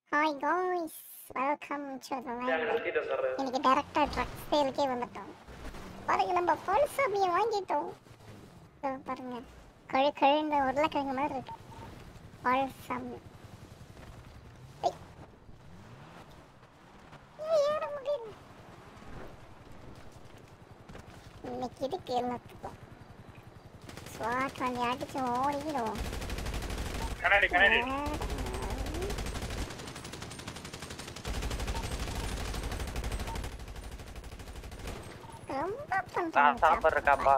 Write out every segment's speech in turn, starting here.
Hi guys welcome to the live சுத்திட்டு வந்துடுறது இன்னைக்கு டேரக்டா ட்ரக் சேலுக்கே வந்துட்டோம் பாருங்க நம்ம ஃபுல் சாமியை வாங்கிட்டோம் இதோ பாருங்க கழு கழுந்த உருளைக்கிழங்கு மாதிரி இருக்கு ஃபுல் சாமி ஐ. ஏன் ஏற முடியல இன்னைக்கு இதுக்கு எல்லாத்துக்கும் ஸ்வாட் பண்ணி அடிச்சு ஓடிடுவோம் கண்ணாடி கண்ணாடி ரொம்ப சா- பண்றாங்க சாப்பாடு இருக்காப்பா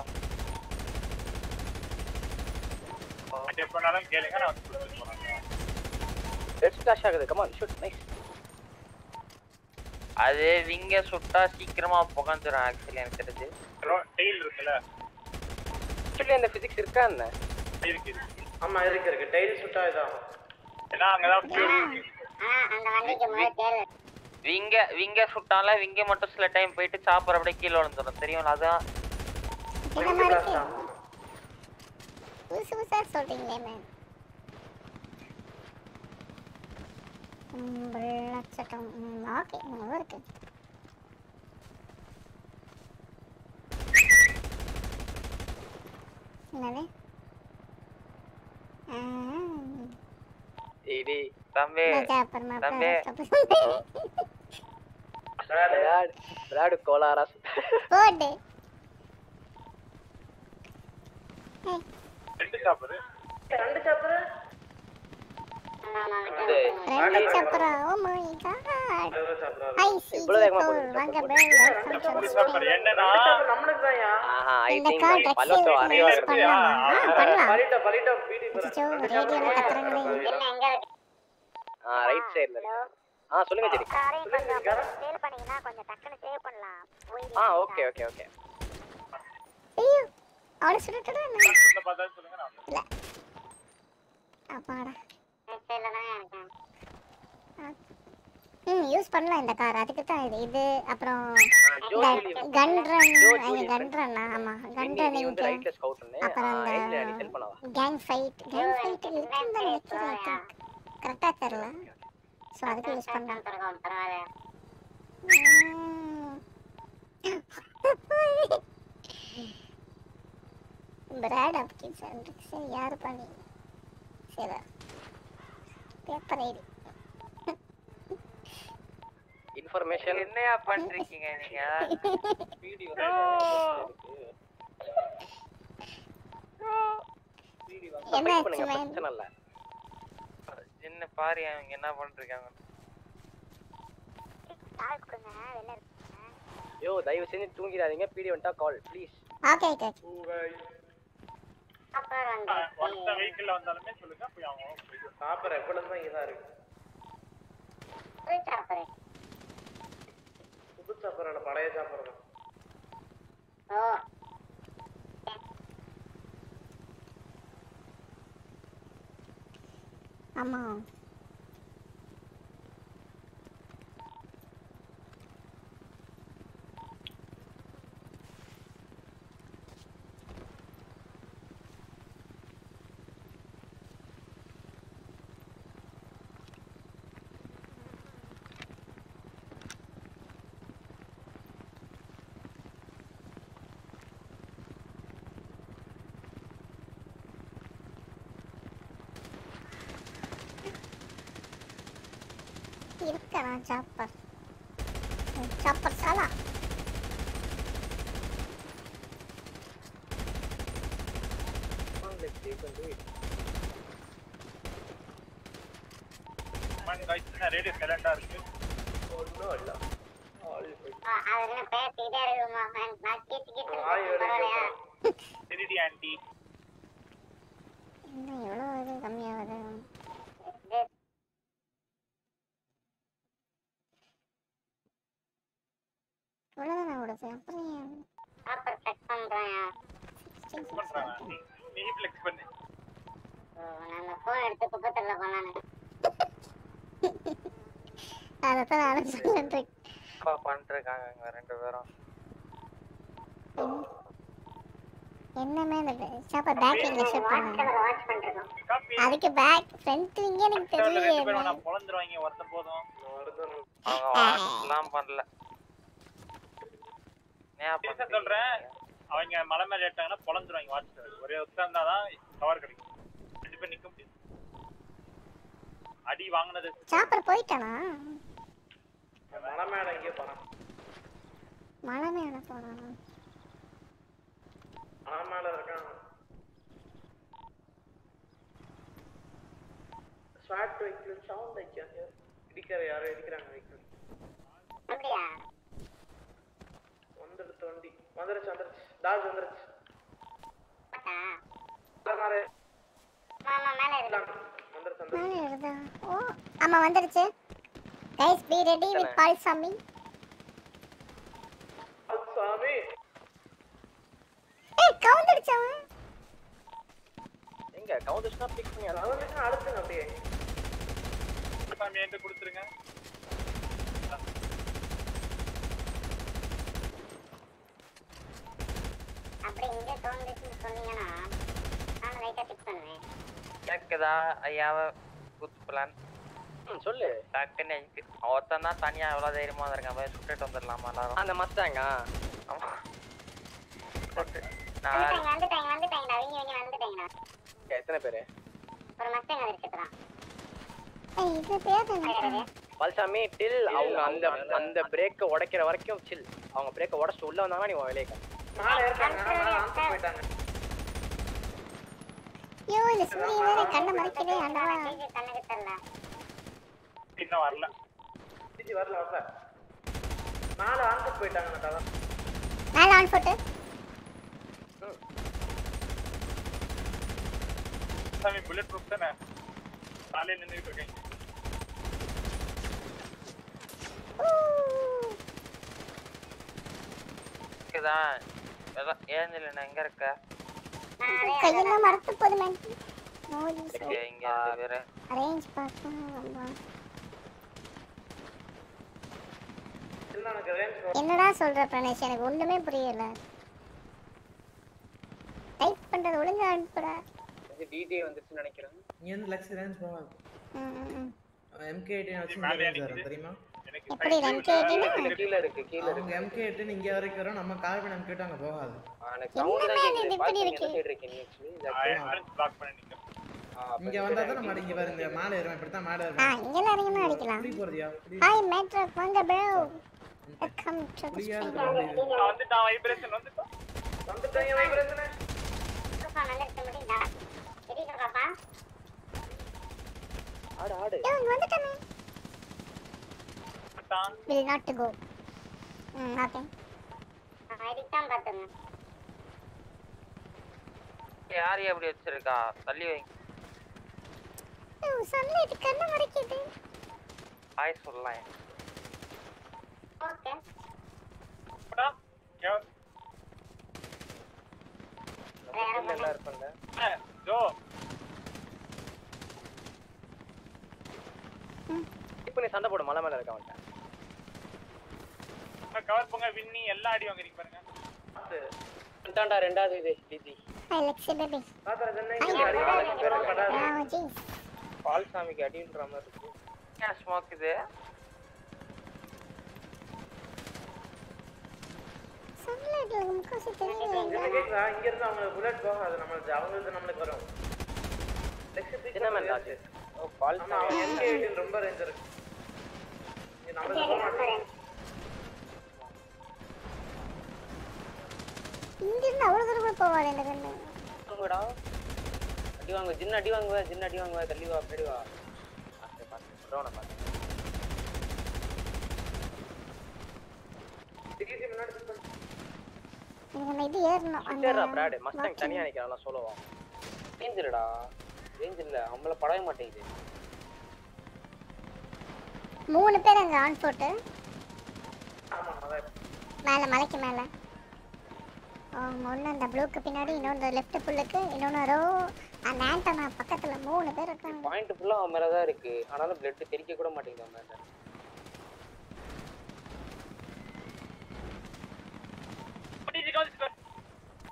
எப்ப வேணாலும் கேளுங்க நான் வந்து கொடுத்துட்டு போறேன் ரெட் ஸ்பிளாஷ் ஆகுது கமான் ஷூட் நைஸ் அது விங்க சுட்டா சீக்கிரமா புகஞ்சிரும் ஆக்சுவலி எனக்கு தெரிஞ்சு டெய்ல் இருக்குல்ல ஆக்சுவலி அந்த பிசிக்ஸ் இருக்கா என்ன இருக்கு இருக்கு ஆமா இருக்கு இருக்கு டைல் சுட்டா இதான் ஏன்னா அங்கதான் fuel இருக்கு அந்த வண்டிக்கு முதல்ல கேளு விங்க விங்க சுட்டால விங்க மட்டும் சில டைம் போயிட்டு சாப்பிட்ற அப்படியே கீழே விழுந்துடும் தெரியும்ல அதான் இந்த மாதிரி இருக்கு. புதுசு புதுசா சொல்றீங்களே மேம் வெள்ளச்சட்டம் ஓகே நல்லா இருக்கு என்னது ஆ, இடி தம்பி மஜா அப்புறமா தம்பி. அப்புறம் விளையாடு விளையாடு கோலாரா போடு ஏய், ரெண்டு சாப்பிடு ரெண்டு சாப்பிடு ரெண்டு சப்பரம் ஓ மை காட் சாப்பிடாது ஹை சி இவ்வளவு வேகமா போகுது. வாங்க bro welcome to the சாப்பிடு stream. என்னன்னா நம்மளுக்கு தான் ஆஹா ஐ இந்த திங்க் கார் ட்ரக்ஸ் பல்லோட்டோ அறிவா யூஸ் பண்ணலாமா ஆ பண்ணலாம் பலிட்ட பலிட்ட பீடி அச்சோ ரேடியோல கத்துறாங்களே என்ன எங்க ஆ ரைட் சைடுல இருக்கு ஆ சொல்லுங்க ஜெரி காரையும் கொஞ்சம் சேல் பண்ணீங்கன்னா கொஞ்சம் டக்குன்னு சேவ் பண்ணலாம் ஆ ஓகே ஓகே ஓகே ஐயோ அவளை சுட்டுட்டா உள்ள பார்த்தா சொல்லுங்க நான் வந்து- இல்ல அப்பாடா ம் யூஸ் பண்ணலாம் இந்த கார் அதுக்கு தான் இது இது அப்புறம் ஜோலி இந்த கன் ரன் ஜோலி கன் ரன் ஆமா கன் நீ ரன்னிங் வந்து ரைட்ல ஸ்கவுட் பண்ணு அப்புறம் ரைட்ல நீ இந்த செல் பண்ணவா கேங் ஃபைட் கேங் ஃபைட் இருக்குன்னு தான் நினைக்கிறேன் கரெக்டாக தெரில ஸோ அதுக்கு யூஸ் பண்ணலாம் பிராட் அப்கின்ஸ் சரி யார் பண்ணி சரி பேப்பர் ஐடி இன்ஃபர்மேஷன் என்னையா பண்றீங்க நீங்க வீடியோ என்னாச்சு பண்ணுங்க மேம் பிரச்சனை இல்ல என்ன பாரு அவங்க என்ன பண்ணிருக்காங்க கால் கொடுங்க வெளில யோ தயவு செஞ்சு தூங்கிடாதீங்க பிடி வந்துட்டா கால் ப்ளீஸ் ஓகே ஓகே ஒருத்த வெஹிக்கிள்ல வந்தாலுமே சொல்லுங்க போய் அவங்க போய் சாப்பிட்றேன் எப்பொழுது தான் இங்கே தான் இருக்கு புது சாப்பிட்றேன் பழைய சாப்பிட்றேன் ஆமா இருக்கலாம் சாப்பர் சாப்பர் சாலா ரேடியோ சைலண்டா இருக்கு ஒன்றும் இல்லை திருடி ஆண்டி என்ன எவ்வளோ இது கம்மியாகுது இவ்வளோதானே ஓடுது அப்புறம் ஏன் பண்றாங்க நீ- நீ ஃபிளெக்ஸ் பண்ணு அதைத்தான் நானும் சொல்லிட்டு அப்பா பண்ணிருக்காங்க இவங்க ரெண்டு பேரும் என்ன மேல இது சாப்பர் பேக் விங்ல ஷூட் பண்ணுங்க வாட்ச் பண்றோம் காப்பி அதுக்கு பேக் ஃப்ரண்ட் விங்க எனக்கு ரெண்டு தெரியலையே பேரும் வேணா பொழந்துருவாங்க ஒருத்தன் போதும் அவங்க வாட்ச்லாம் பண்ணல ஏன் சீரியஸா பண்றீங்க? சொல்றேன் அவங்க மலை மேல ஏட்டாங்கன்னா பொழந்துருவாங்க வாட்ச் ஒரே ஒருத்தன் இருந்தாதான் கவர் கிடைக்கும் ரெண்டு பேர் நிக்க முடியாது அடி வாங்கினது சாப்பர் போயிட்டானா மலை மேல எங்கேயோ போறான் மலை மேல போறானா மலை மேல இருக்கான் ஸ்வாட் வெஹிக்கிள் சவுண்ட் வைக்காங்க இடிக்கிற யாரோ இடிக்கிறாங்க வெஹிக்கிள் அப்படியா வந்துடுத்து வண்டி வந்துருச்சு வந்துருச்சு டாஜ் வந்துருச்சு பார்த்தா மேல மேல மாமா மேல இருக்கு வந்துருச்சு வந்துருச்சு மேல இருக்குதா ஓ ஆமா வந்துருச்சு guys be ready with ball சாமி சாமி ஏய் கவுந்துடுச்சு அவன் எங்க கவுண்டர்ஸ்னா பிக் பண்ணி அது வந்துச்சுன்னா அழுத்துங்க அப்படியே சாமி என்கிட்ட கொடுத்துருங்க அப்படி இங்க தோணுச்சுன்னு சொன்னீங்கன்னா நானும் லைட்டா பிக் பண்ணுவேன் கேக்குதா ஐயாவ குத்து பிளான் ம், சொல்லு டக்குன்னு எனக்கு ஒருத்தன் தான் தனியா எவ்வளவு தைரியமா வந்திருக்கான் போய் சுட்டுட்டு வந்துடலாமா எல்லாரும் அந்த மஸ்தாங்கா ஆமா சுட்டு. நான் வந்துட்டாங்க வந்துட்டாங்க வந்துட்டாங்கடா அவங்க இவங்க வந்துட்டாங்கடா எத்தனை பேரு ஒரு மஸ்தங்க அடிச்சுக்கலாம் ஏய் இது பேர் என்ன பல்சாமி டில் அவங்க அந்த அந்த பிரேக்கை உடைக்கிற வரைக்கும் சில் அவங்க பிரேக்கை உடைச்சிட்டு உள்ள வந்தாங்கன்னா நீ உன் வேலையை காணு. மேல இருக்காங்க மேல ஆன்சர் போயிட்டாங்க ஐயோ இந்த சூரியன் வேற கண்ணை மறைக்குதே ஆண்டவா கண்ணுக்கு தெரியல இன்னும் வரல டிஜி வரல வரல மேல ஆன்சர் போயிட்டாங்க நான் மேல ஆன் போட்டு சாமி புல்லட் ப்ரூஃப் தானே காலையில் நின்றுட்டு இருக்கேன் கேக்குதா எல்லாம் ஏஞ்சல் என்ன எங்க இருக்க கையெல்லாம் மறத்து போகுது மேம் மோதி இங்க இங்க இருந்து வேற அரேஞ்ச் பார்க்கணும் இல்லை எனக்கு ரேஞ்ச் என்னடா சொல்ற பிரணேஷ் எனக்கு ஒண்ணுமே புரியல டைப் பண்றது ஒழுங்கா அனுப்புடா இது டிடிஏ வந்துருச்சுன்னு நினைக்கிறேன் இங்க இருந்து லக்ஸ் ரேஞ்ச் போகாது ம், ம், ம். எம்கே எயிட்டின் வச்சு மேலே ரேஞ்ச் அடிக்குது. வரும் தெரியுமா எனக்கு எப்படி ரெண்டு கேட்டீங்கன்னா கீழே இருக்கு கீழே அவங்க இருக்கு எம்கே எயிட்டின் இங்க வரைக்கும் வரும் நம்ம கார்பன் எம்கே எயிட் அங்க போகாது ஆ, எனக்கு சவுண்ட் தான் என்னடா இது கேக்குது இப்படி பாத்து இருக்கு? எந்த சைடு இருக்கீங்க ஆக்சுவலி பிளாக் பண்ணி நிற்கும் இங்க வந்தா தான் நம்ம இங்க வரும் இந்த மேலே ஏறுவோம் இப்படி தான் மேலே ஆ ஏறுவோம் இங்கெல்லாம் இறங்கினா அடிக்கலாம் இப்படி போறதியா இப்படி ஹாய் மேட்ரோ வாங்க ப்ரோ வெல்கம் டு தி புரியாது ஸ்ட்ரீம் நான் வந்துட்டான் வைப்ரேஷன் வந்துட்டான் வந்துட்டாங்க வைப்ரேஷனே தூக்கம் வந்துருச்சு முடியுதா தெரியுதா பாப்பா ஆடு ஆடு யோ இங்க வந்துட்டமே வந்துட்டான் will not to go ம் ஓகே இதுதான் பாத்துங்க யார் எப்படி வச்சிருக்கா தள்ளி வை யோ சன்லைட் கண்ணை மறைக்குது ஹாய் சொல்லலாம் ஓகே போடா. எவ- நம்ம எல்லாம் இருப்பேன்ல ஆ, ஜோ இப்போ நீ சண்டை போடு மலை மேல இருக்க மாட்டேன் கவர் போங்க வின்னி எல்லா அடி வாங்குறீங்க பாருங்க வந்துட்டான்டா ரெண்டாவது இது டிஜி ஹாய் லெக்ஸி பேபி பாத்திர சென்னை ஹாய் அடி படாது ஆ ஜீஸ் பால் சாமிக்கு அடின்ற மாதிரி இருக்கு ஏன் ஸ்மோக் இது சன்லைட்ல முக்காசி தெரியல என்ன கேக்குதா இங்க இருந்து அவங்க புல்லட் போகாது நம்மளுக்கு அவங்களுக்கு நம்மளுக்கு வரும் நெக்ஸ்ட் என்ன மேன் ராஜு ஓ பால் ஆமா அவங்க எம்கே எயிட்டின் ரொம்ப ரேஞ்ச் இருக்கு இங்க நம்மளுக்கு போக மாட்டேங்குது இங்க இருந்து அவ்வளவு தூரம் கூட போவாள் இந்த கண்ணு சாமிடா அடி வாங்குவ ஜின்ன அடி வாங்குவ ஜின்ன அடி வாங்குவ தள்ளி வா பின்னாடி வா பார்த்து பார்த்து ட்ரோனை பார்த்து டிகிரி முன்னாடி sit பண்ணு. எனக்கு நம்ம இது ஏறணும் சரிடா பிராடு அந்த மஸ்டாங் தனியா நிக்கிறான் சொல்லுவா ரேஞ்ச் இல்லடா ரேஞ்ச் இல்ல அவங்கள படவே மாட்டேங்குது மூணு பேர் அங்க ஆன் போட்டு ஆமா அதான் மேல மலைக்கு மேல ஒன்று அந்த ப்ளூக்கு பின்னாடி இன்னொன்று லெஃப்ட் புல்லுக்கு இன்னொன்று ரோ அந்த ஆண்டனா பக்கத்துல மூணு பேர் இருக்காங்க பாயிண்ட் ஃபுல்லா அவன் மேல தான் இருக்கு ஆனாலும் பிளட் தெரிக்க கூட மாட்டேங்குது அவன் மேல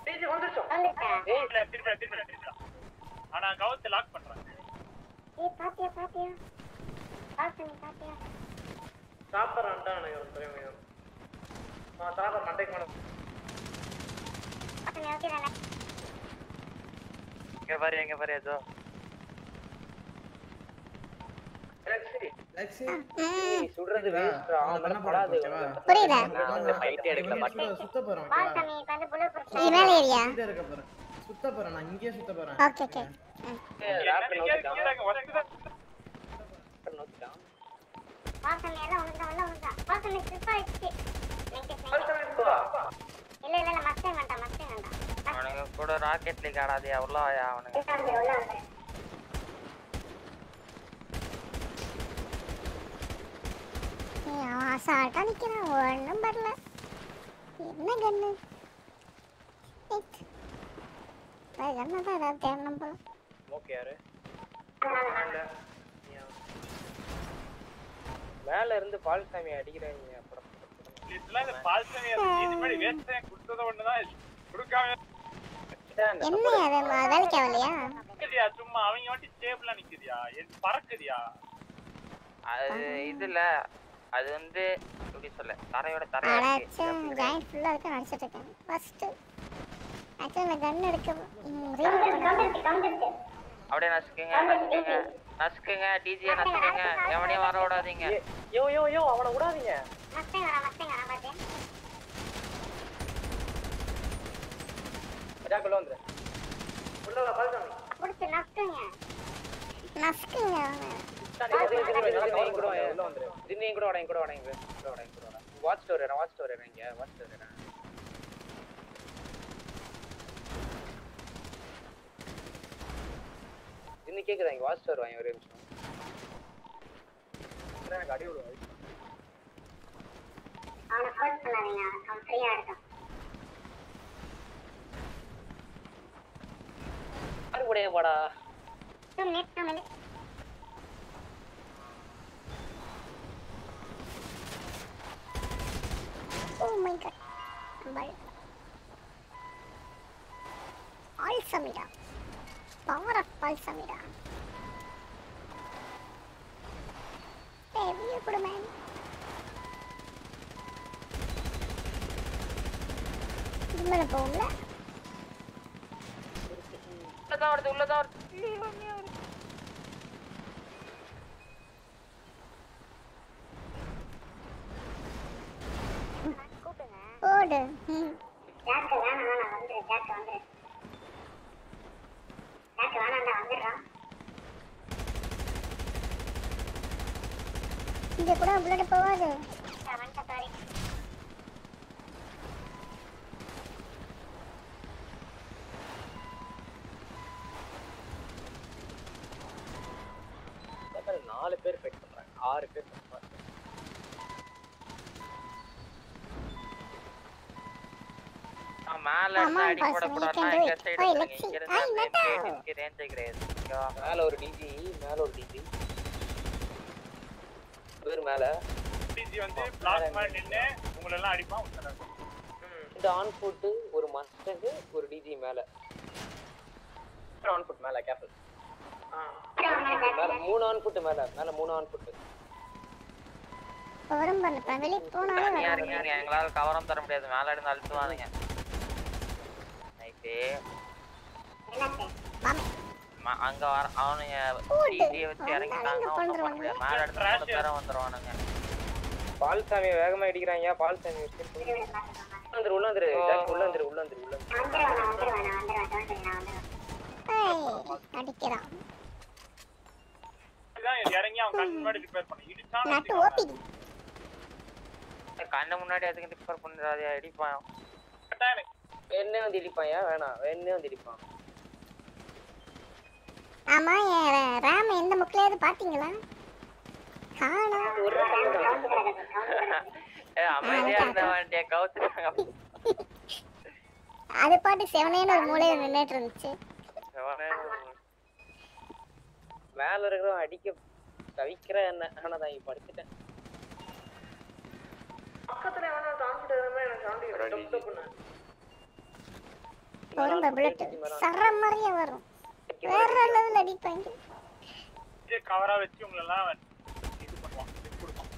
டிஜி வந்துருச்சோம் வந்துட்டா இல்ல திருப்பி திருப்பி திருப்பி ஆனா கவுத்து லாக் பண்றேன் ஏய் பாத்தியா பாத்தியா பாசனி பாத்தியா சாப்பிட்றான்ட்டான் எனக்கு ஒரு தெரியும் ஆ சாப்பிட்ற மண்டைக்கு மேலே பாசனி ஓகே தானே இங்க பாரு இங்க பாரு ஏதோ எனக்கு லக்ஸி ம் சுடுறது வா, வேஸ்ட் அவனை அவன் பண்ண மேல போறோம், படாது ஓகேவா? புரியுதா நான் வந்து fight எடுக்கல, இங்கே but- சுத்த- சுத்த போறோம் ஓகேவா? பாசனி இப்ப வந்து புல்லு புடிச்சா இது மேல ஏரியா இங்கே இருக்க போறேன் சுத்த போறேன் நான் இங்கேயே சுத்த போறேன் ஓகே ஓகே ராப்டர் கீழே நோக்கிட்டான் கீழே ஒர்க்கு ராப்டர் நோக்கிட்டான் பாசனி எல்லாம் உனக்கு தான் உள்ள உனக்கு பாசனி ஸ்லிப் ஆயிடுச்சு வெங்கடேஷ் வெங்கடேஷ் இல்ல இல்ல இல்ல மஸ்டேங் வேண்டாம் மஸ்டேங் வேண்டாம் அவனுங்க கூட ராக்கெட் லீக் ஆடாதே அவ்வளோ அவனுங்க உள்ள வந்து உள்ள வந்து ஏய், அவன் அசால்ட்டா நிக்கிறான் ஒண்ணும் வரல என்ன கண்ணு கண்ணு தான் ஏதாவது தேடணும் போல ஓகே யாரு மேல இருந்து பால்சாமி அடிக்கிறாங்க அப்புறம் இதெல்லாம் இந்த பால்சனி இது மாதிரி வேஸ்ட் கொடுத்தத ஒண்ணுதான் கொடுக்காம என்ன அது ம- வேலைக்கு ஆகலையா நிக்குதியா சும்மா அவங்க வாட்டி ஸ்டேபிளா நிக்குதியா என் பறக்குதியா அது இதுல அது வந்து எப்படி சொல்ல தரையோட தரையா இருக்கு அடாச்சும் ஜாயிண்ட் ஃபுல்லா இருக்க நடிச்சிட்டு இருக்கேன் ஃபர்ஸ்ட் ஆக்சுவலி இந்த கன் எடுக்க ரீலோட் பண்ண கவுண்டர் கவுண்டர் அப்படியே நசுக்குங்க நசுக்குங்க நசுக்குங்க டிஜே நசுக்குங்க எவனையும் வர விடாதீங்க யோ யோ யோ அவனை விடாதீங்க மஸ்டேங் வேணாம் மஸ்டேங் வேணாம் பாத்து அஜாக்குள்ள வந்துரு உள்ள வா, பால்சாமி புடிச்சு நஸ்டுங்க நசுக்குங்க அவனை உள்ள வந்துரு தின்னையும் கூட வாடா கூட வாடா இங்க கூட வாடா கூட வாடா வாட்ச் ஸ்டோர் வாட்ச் ஸ்டோர் இங்க வாட்ச் ஸ்டோர் இன்னும் கேக்குதா இங்க வாட்ச் ஸ்டோர் வாங்க ஒரே நிமிஷம் எனக்கு அடி விடுவா அவனை ஃபோர்ஸ் பண்ணாதீங்க அவன் ஃப்ரீயா இருக்கான் யாரு கூடயே போடா two minutes two minutes oh my god அம்பாள் ஆல் சமிடா பவர் ஆஃப் ஆல் சமிடா ஹெவியா கூட மேன் இது மேல போகும்ல உள்ளதான் வருது உள்ளதான் வருது கூப்பிடுங்க ஓடு ம் ஜாக்கு வேணாம் வேணாம் வந்துரு ஜாக்கு வந்துரு ஜாக்கு வேணாம்டா வந்துடுறான் இங்க கூட புல்லட் போகாது வந்துட்ட சாரி நாலு பேர் ஃபைட் பண்றாங்க ஆறு பேர் fight பண்றாங்க நான் மேல இருந்து ஆமா, அடி பாஸ், போடக்கூடாதுன்னா we can do எங்க it. சைடு ஓய், இங்க லட்சி. இருந்தா ஐ, நட்டா. எனக்கு ரேஞ்சே கிடையாது ஓகேவா மேல ஒரு டிஜி மேல ஒரு டிஜி பேர் மேல டிஜி வந்து பிளாக் மாதிரி நின்னு உங்களை எல்லாம் அடிப்பான் உத்தரவு இந்த ஆன் ஃபுட் ஒரு மஸ்டகு ஒரு டிஜி மேல ஆன் ஃபுட் மேல கேபிள் மேல மூணு ஆன் ஃபுட் மேல மேல மூணு ஆன் ஃபுட் வரும் பண்ண வெளியே போனாலும் தனியா வராது. இருக்கீங்க எங்களால கவரம் தர முடியாது மேல இருந்து அழுத்துவானுங்க நைட்டு வாமே. அங்க வர அவனுங்க ஓடு. டிஜியை வச்சு அவன் இறங்கிட்டாங்கன்னா அங்க ஒண்ணும் பண்ண பண்றானுங்க. முடியாது மேல இருந்து நாலு பேரும் வந்துருவானுங்க பால்சாமி வேகமா அடிக்கிறாங்க பால்சாமி வந்துரு உள்ள வந்துரு ஜாக் உள்ள வந்துரு உள்ள வந்துரு உள்ள வந்துரு வந்துருவான் வந்துருவான் வந்துருவான் வந்துருவான் வந்துருவான் ஏய், அடிக்கிறான் இதுதான் இறங்கி அவன் கண் முன்னாடி ரிப்பேர் பண்ணி இடிச்சான்னு நட்டு வச்சுக்கோங்க. ஓபி கண்ணு முன்னாடி அதுக்கு டிஃபர் பண்ணிடாதே அடிப்பான் கரெக்டா எனக்கு வேணே வந்து இடிப்பான் வேணாம் வேணே வந்து இடிப்பான் ஆமா என் ரேம் எந்த முக்கிலையாவது பாத்தீங்களா காணோம் ஏ அமைதியா இருந்த வண்டிய கவுத்துட்டாங்க அது பாட்டு செவனேன்னு ஒரு மூலையில நின்னுட்டு இருந்துச்சு எவனே மேல இருக்கிறவன் அடிக்க தவிக்கிற என்ன ஆனா நான் இப்ப அடிச்சிட்டேன் பக்கத்துல எவனா தாண்டிட்டு எனக்கு தாண்டி டப் டப்புன்னு வரும் புல்லட் சர மாதிரியே வரும் வேற லெவல் அடிப்பாங்க இதே கவரா வச்சு உங்களை எல்லாம் இது பண்ணுவான் இது கொடுப்பான்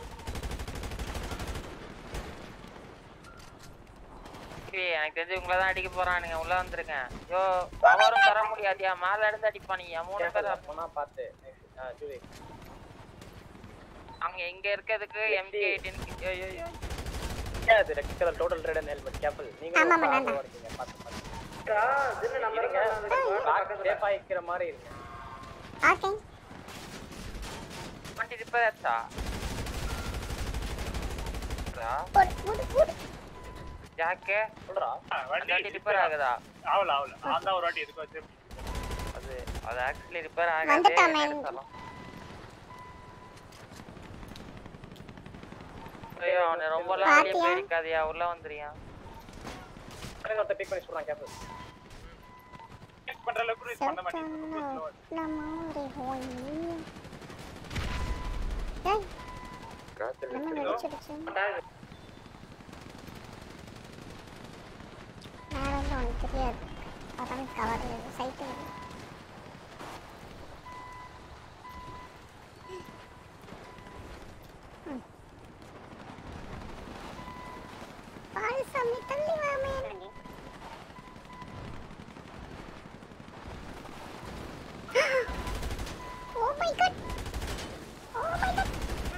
ஏய், எனக்கு தெரிஞ்சு உங்களை தான் அடிக்க போறானுங்க உள்ள வந்துருங்க ஐயோ பவரும் தர முடியாதியா மேல இருந்து அடிப்பானுங்க மூணு பேர் போனா பார்த்து ஜூவி அங்க இங்க இருக்கிறதுக்கு எம்கே எயிட்டீன் ஐயோ அது red colour total red and helmet cable நீங்க ஆமாமா, நான் தான். இருக்கீங்க பார்த்து பார்த்து அக்கா, தின்னு நம்ம இருக்க பேக் சேஃபா இருக்கிற மாதிரி இருங்க ஓகே வண்டி ரிப்பேர் ஆச்சா போடு போடு போடு ஜாக்கு சொல்றா வண்டி வண்டி ரிப்பேர் ஆகுதா ஆகல ஆகல நான் தான் ஒரு வாட்டி எதுக்கு வச்சு அது அது ஆக்சுவலி ரிப்பேர் ஆகாது வந்துட்டான் man. எடுத்தாலும். ஐயோ அவனை ரொம்ப எல்லாம் வெளியே பாத்தியா? போயிருக்காதியா உள்ள வந்துறியா எனக்கு ஒருத்தர் பிக் பண்ணி சொல்றான் கேபிள் செக் பண்ற அளவுக்கு இது பண்ண மாட்டேங்குது நம்ம ஒரு ஹோய் ஏய் நம்ம வெடிச்சிடுச்சு மேல இருந்து உனக்கு தெரியாது அதான் கவர் சைட்டு பால்சாமி தள்ளி வாமே Oh my god! Oh my god!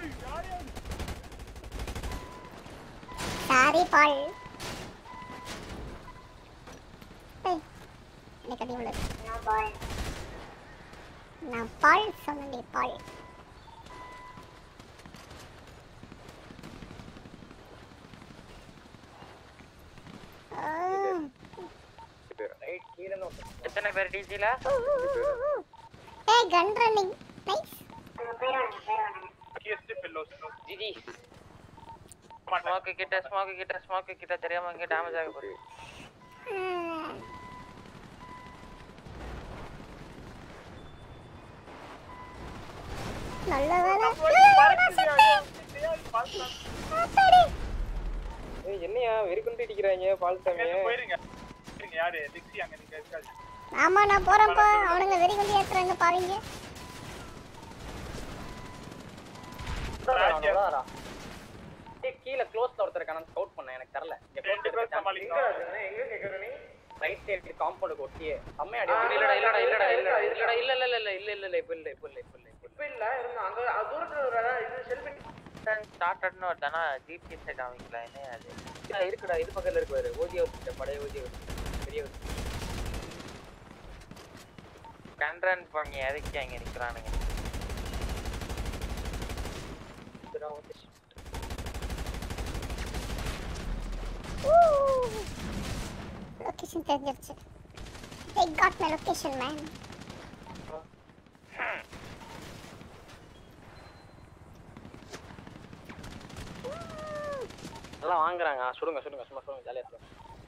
Sorry, Paul. Hey, எனக்கு அடி விழுது. நான் பால் சொன்னேன்டி பால் ரைட் கீழ இருந்து ஒருத்தர் எத்தனை பேர் டிஜில ஏய் கன் ரன்னிங் நைஸ் கியஸ்ட் ஃபெல்லோஸ் ஜிஜி ஸ்மோக்கு கிட்ட ஸ்மோக்கு கிட்ட ஸ்மோக்கு கிட்ட தெரியாம இங்க டேமேஜ் ஆக போகுது நல்ல வேலை ஏய் என்னையா வெறி கொண்டு அடிக்கிறாங்க பால்சாமிய போயிருங்க போயிருங்க யாரு டிக்ஸி அங்க நீங்க இருக்காது ஆமா நான் போறேன்ப்பா அவனுங்க வெறி கொண்டு ஏத்துறாங்க பாருங்க கீழ க்ளோஸ்ல ஒருத்தர் இருக்கான ஸ்கவுட் பண்ண எனக்கு தெரியல இங்க ரெண்டு பேர் சமாளிக்கலாம் எங்க கேக்குற நீ ரைட் சைடு காம்பவுண்டுக்கு ஒட்டியே செம்மையா அடி இல்லடா, இல்லடா இல்லடா, இல்லடா இல்லடா, இல்லடா இல்ல இல்ல இல்ல இல்ல இல்ல இல்ல இல்ல இப்ப இல்ல இப்ப இல்ல இப்ப இல்ல இப்ப இல்ல இப்ப இல்ல இருந்தா அங்க அது தூரத்துல ஒரு இடம், இது செல்ஃபி ஸ்டார்டட்னு வருதானா ஜிபிஎஸ் காமிக்கல என்ன அது இல்ல, இருக்குடா இது பக்கத்துல இருக்கு பாரு ஓஜி ஹவுஸ் பழைய ஓஜி ஹவுஸ் பெரிய house. கண்ட்ரன் பண்ணி எதுக்கு அங்க நிக்கிறானுங்க இதுதான் வந்து லொகேஷன் தெரிஞ்சிருச்சு they got my location man அதெல்லாம் வாங்குறாங்க ஆ, சுடுங்க சுடுங்க சும்மா சுடுங்க ஜாலியா சுடுங்க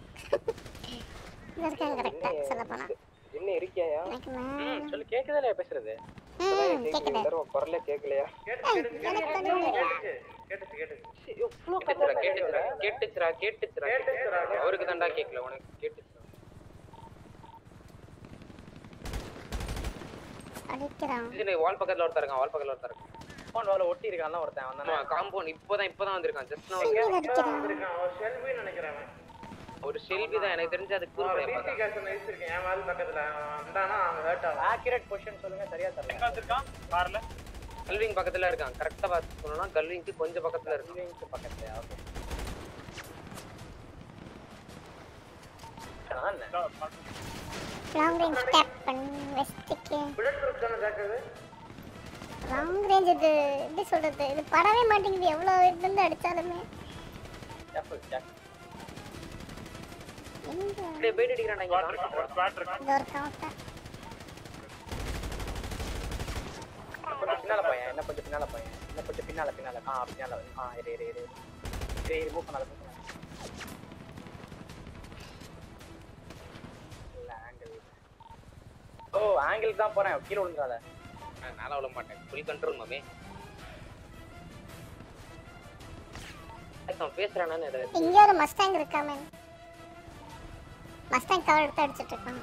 இது இருக்காங்க கரெக்டா சொல்ல போனா என்ன இருக்கியாயா எனக்கு மேல ம் சொல்லு கேக்குதா இல்லையா பேசுறது ம் கேக்குது குரலே கேட்கலையா ஏய், எனக்கு வந்து கேட்டுச்சு கேட்டுச்சு கேட்டுச்சுடா கேட்டுச்சுடா கேட்டுச்சுடா கேட்டுச்சுடா அவருக்கு தான்டா கேட்கல உனக்கு கேட்டுச்சுடா அடிக்கிறான் இது வால் பக்கத்துல ஒருத்தர் இருக்கான் வால் பக்கத்துல ஒருத்தர் இருக்கான் காம்பவுண்ட் வால ஒட்டி இருக்கான்ல ஒருத்தன் வந்தானே காம்பவுண்ட் இப்போதான் இப்போதான் வந்திருக்கான் ஜஸ்ட் சிங்கிள் அடிக்கிறான் இருக்கான் அவன் செல்வின்னு நினைக்கிறேன் அவன். ஒரு செல்வி தான் எனக்கு தெரிஞ்சு அது அவன் பிசி கேஸ் வச்சிருக்கேன் என் வால் பக்கத்துல அவன் வந்தானா அவன் ஹர்ட் ஆகும் ஆக்யூரேட் பொசிஷன் சொல்லுங்க சரியா தரல எங்க வந்திருக்கான் கார்ல கல்விங் பக்கத்துல இருக்கான் கரெக்டா பார்த்து சொல்லணும்னா கல்விங்க்கு கொஞ்சம் பக்கத்துல இருக்கு கல்விங்க்கு பக்கத்துல ஓகே லாங் ரேஞ்ச் டேப் பண்ணி வெஸ்ட்டுக்கு புல்லட் ப்ரூஃப் தானே ஜாக்கிரது லாங் ரேஞ்ச் இது எப்படி சொல்றது இது படவே மாட்டேங்குது எவ்வளோ இருந்து அடிச்சாலுமே கேர்ஃபுல் ஜாக் எங்க அப்படியே போயிட்டு அடிக்கிறான்டா இங்க ஸ்குவாட் இருக்கான் ஒரு ஸ்குவாட் இருக்கான் இது ஒரு கவுண்டர் கொஞ்சம் பின்னால பையன் என்ன கொஞ்சம் பின்னால பையன் என்ன கொஞ்சம் பின்னால பின்னால ஆ பின்னால ஆ இரு இரு இரு இரு இரு மூவ் பண்ணாத மூவ் பண்ணாத இல்ல ஆங்கிள் ஓ ஆங்கிள் தான் போறேன் கீழே விழுந்துடாத மேல விழ மாட்டேன் ஃபுல் கண்ட்ரோல் மாமே அவன் பேசுறானு இங்க ஒரு மஸ்டாங் இருக்கா மேம் மஸ்டாங் கவர் எடுத்து அடிச்சிட்டு இருக்கான்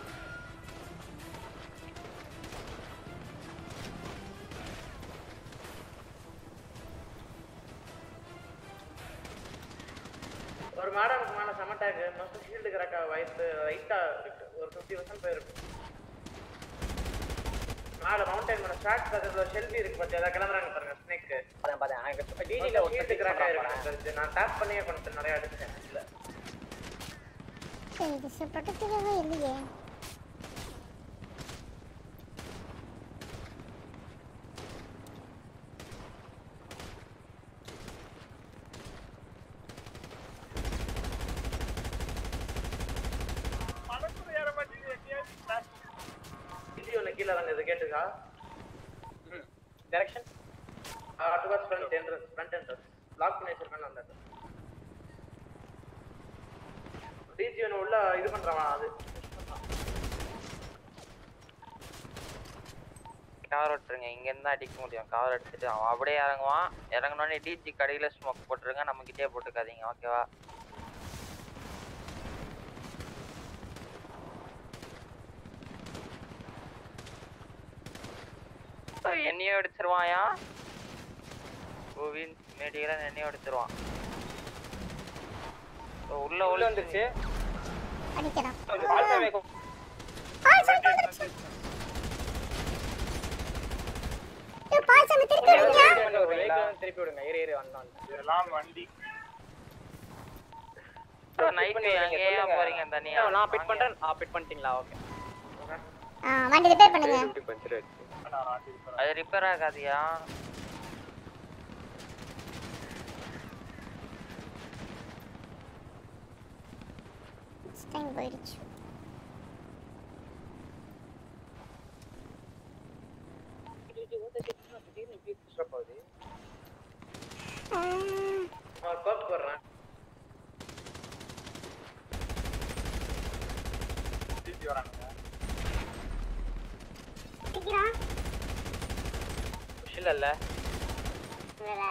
ஒரு மாடனுக்கு மேல செம டேக் மொத்தம் ஷீல்டு கிராக் வயிற்று ரைட்டா ஒரு ஃபிஃப்டி பர்சன்ட் போயிருக்கு மேல மவுண்டைன் மேல ஸ்டார்ட் பக்கத்துல ஷெல்வி இருக்கு பத்தி அதான் கிளம்புறாங்க பாருங்க ஸ்னேக் பார்த்தேன் பார்த்தேன் எனக்கு டிடியில் ஒரு ஷீல்டு கிராக் ஆயிருக்கு நான் டேப் பண்ணியே கொண்டு நிறைய அடிச்சேன் இல்ல ஏய், இது ப்ரொடக்டிவாகவே இல்லையே இது ஒன்று கீழே இறங்க இது கேட்டுக்கா direction towards front entrance front entrance lock பண்ணி வச்சிருக்கேன் அந்த டிஜி ஒன்று உள்ள இது பண்றான் அது கவர் விட்டுருங்க இங்க இருந்தா அடிக்க முடியும் கவர் எடுத்துட்டு அவன் அப்படியே இறங்குவான் இறங்கினோடனே டிஜி கடையில ஸ்மோக் போட்டுருங்க நம்ம கிட்டே போட்டுக்காதீங்க ஓகேவா என்னையும் அடிச்சிருவாயா கோவிந்த் மேடியெல்லாம் என்னையும் அடிச்சிருவான் ஓ, உள்ள உள்ள வந்துருச்சு அடிக்கிறான் பால்சாமி பால்சாமி வந்துருச்சு. ஏய், பால்சாமி திருப்பி விடுங்க ஒரு வெஹிக்கிள் வந்து திருப்பி விடுங்க ஏறி ஏறி வந்தான் இதெல்லாம் வண்டி நைட்டு அங்கேயே போறீங்க தனியா நான் பிட் பண்றேன் ஆ பிட் பண்ணிட்டீங்களா ஓகே ஆ வண்டி ரிப்பேர் பண்ணுங்க அது ரிப்பேர் ஆகாதியா டைம் போயிடுச்சு திடீர்னு இப்படி டிஸ்டர்ப் ஆகுது ஆ, நான் கோப் போடுறேன் டிஜி வரானுங்க அடிக்கிறான் இல்ல இல்ல இல்ல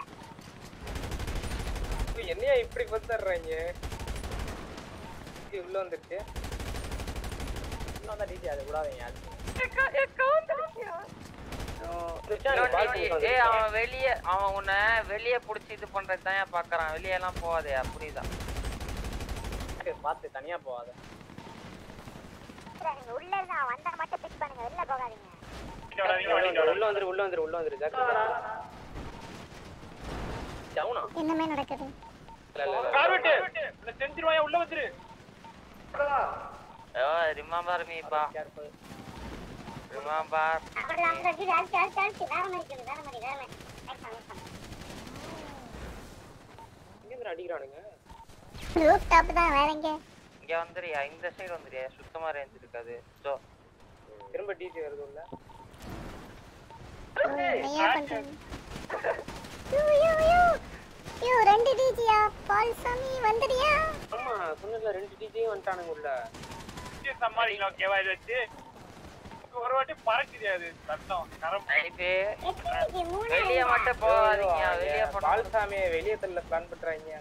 என்னையா இப்படி பத்தறாங்க உள்ள வந்துருச்சு இன்னும் தான் டிஜி அது விடாதீங்க ஏய் அவன் வெளிய அவன் உன்னை வெளிய புடிச்சு இது பண்றது தான் பாக்குறான் வெளிய எல்லாம் போகாதே புரியுதா பார்த்து தனியா போகாத நீங்க உள்ள இருந்தா வந்தா மட்டும் பிக் பண்ணுங்க வெளில போகாதீங்க இங்க வராதீங்க வண்டிங்க உள்ள வந்துரு உள்ள வந்துரு உள்ள வந்துரு ஜாக்கிரதை டவுனா என்னமே நடக்குது இல்ல இல்ல இல்ல. கார்வெட்டு இல்ல செஞ்சிருவாயா உள்ள வந்துரு ஓ ரிமெம்பர் மீ பா Careful. ரிமெம்பர் அப்படி அந்த கீழ அடிச்சு அடிச்சு அடிச்சு வேற மாதிரி இருக்குது வேற மாதிரி வேற மாதிரி Next one, next one. இங்க இருந்து அடிக்கிறானுங்க ரூஃப் டாப் தான் வேற எங்க இங்க வந்துறியா இந்த சைடு வந்துறியா சுத்தமா ரேஞ்ச் இருக்காது சோ திரும்ப டிஜி வருது உள்ள ஓ, நையா பண்றது யூ யூ யூ யூ ரெண்டு டிஜியா பால்சாமி வந்துறியா ஆமா சொன்னல ரெண்டு டிஜியும் வந்துட்டானுங்க உள்ள வச்சு சமாளிக்கலாம் ஓகேவா இதை வச்சு ஒரு வாட்டி பறக்குது அது சத்தம் கரம் நைட்டு எத்தனை இது? மூணா வெளிய ரெண்டா? மட்டும் போகாதீங்க வெளிய போனா பால்சாமியை வெளியே தள்ள பிளான் பண்றாங்க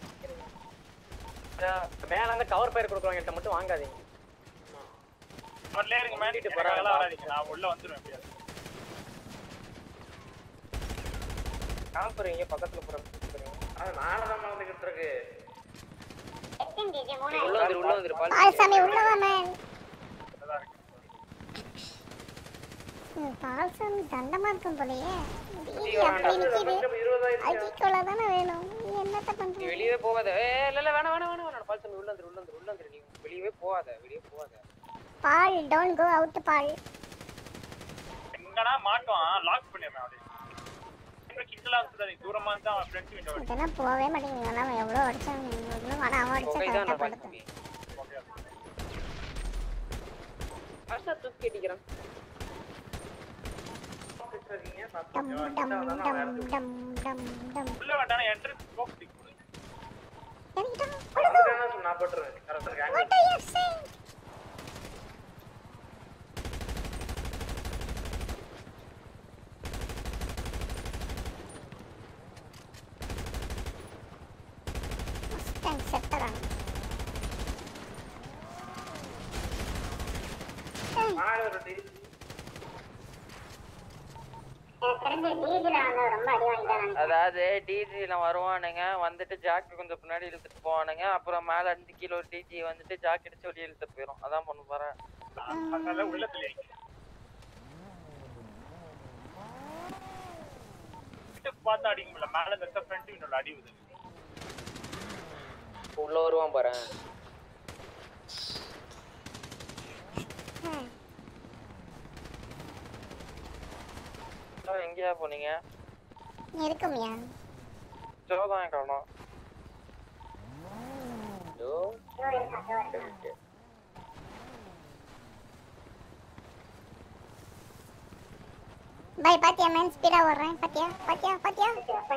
மேல அந்த கவர் பயிர் கொடுக்குறவங்க மட்டும் வாங்காதீங்க அவர்ல இருங்க வந்துட்டு மேண்டிட்டு போறாங்க. போறாங்களா வராதீங்க நான் உள்ள வந்துருவேன் எப்படியாவது காம்புறீங்க பக்கத்துல போறீங்க அது மேலே தான் மறந்துக்கிட்டு இருக்கு எத்தனை இது? மூணா உள்ள வந்துரு உள்ள வந்துரு பால் பால்சாமி உள்ள வா மேன் பால்சாமி தண்டமா இருக்கும் போலயே டிஜி அப்படி நிக்குது இருபதாயிரம் அஜிக்கோலா தானே வேணும் நீ என்னத்த நீ பண்ற வெளியவே போகாத ஏ இல்ல இல்ல வேணாம் வேணாம் வேணாம் வேணாம் பால்சாமி உள்ள வந்துரு உள்ள வந்துரு உள்ள வந்துரு நீ வெளியவே போகாத வெளியே போகாத பால் டோன்ட் கோ அவுட் பால் எங்கன்னா மாட்டுவான் லாக் பண்ணிடுறேன் அப்படியே கிண்டலா இருந்தது தூரமா இருந்தா அவன் ஃப்ரெண்ட்ஸ் கிட்ட வந்து இதெல்லாம் போகவே மாட்டேங்குது எல்லாம் எவ்வளோ அடிச்சாங்க எவ்வளோ ஆனால் அவன் அடிச்சா புகைதான் கரெக்டாக நான் படுத்து பால்சா தூக்கி அடிக்கிறான் டம் டம் டம் டம் டம் டம் உள்ள வேண்டாம் என்ட்ரன்ஸ் ஸ்மோக் ஸ்டிக் இறங்கிட்டான் அதுக்கான நான் போட்டுருவேன் கரெக்டாக What are you saying? Mustang செத்துறான் ரெடி எனக்கு தெரிஞ்சு டிஜில வந்து ரொம்ப அடி வாங்கிட்டாங்க அதாவது டிஜில வருவானுங்க வந்துட்டு ஜாக்கு கொஞ்சம் பின்னாடி இழுத்துட்டு போவானுங்க அப்புறம் மேல இருந்து கீழே ஒரு டிஜி வந்துட்டு ஜாக் அடிச்சு வெளியே இழுத்துட்டு போயிடும் அதான் பண்ண போறேன் அதனால உள்ளத்துல வீட்டுக்கு பார்த்து அடிக்க முடியல மேல இருக்க ஃப்ரண்ட் விண்டோல அடி விழுது உள்ள வருவான் பாரு எங்கேயா போனீங்க இருக்குமியா ஜோதான் காணும் ஐயோ பாய் பாத்தியா மேன் ஸ்பீடா ஓடுறேன் பாத்தியா பாத்தியா பாத்தியா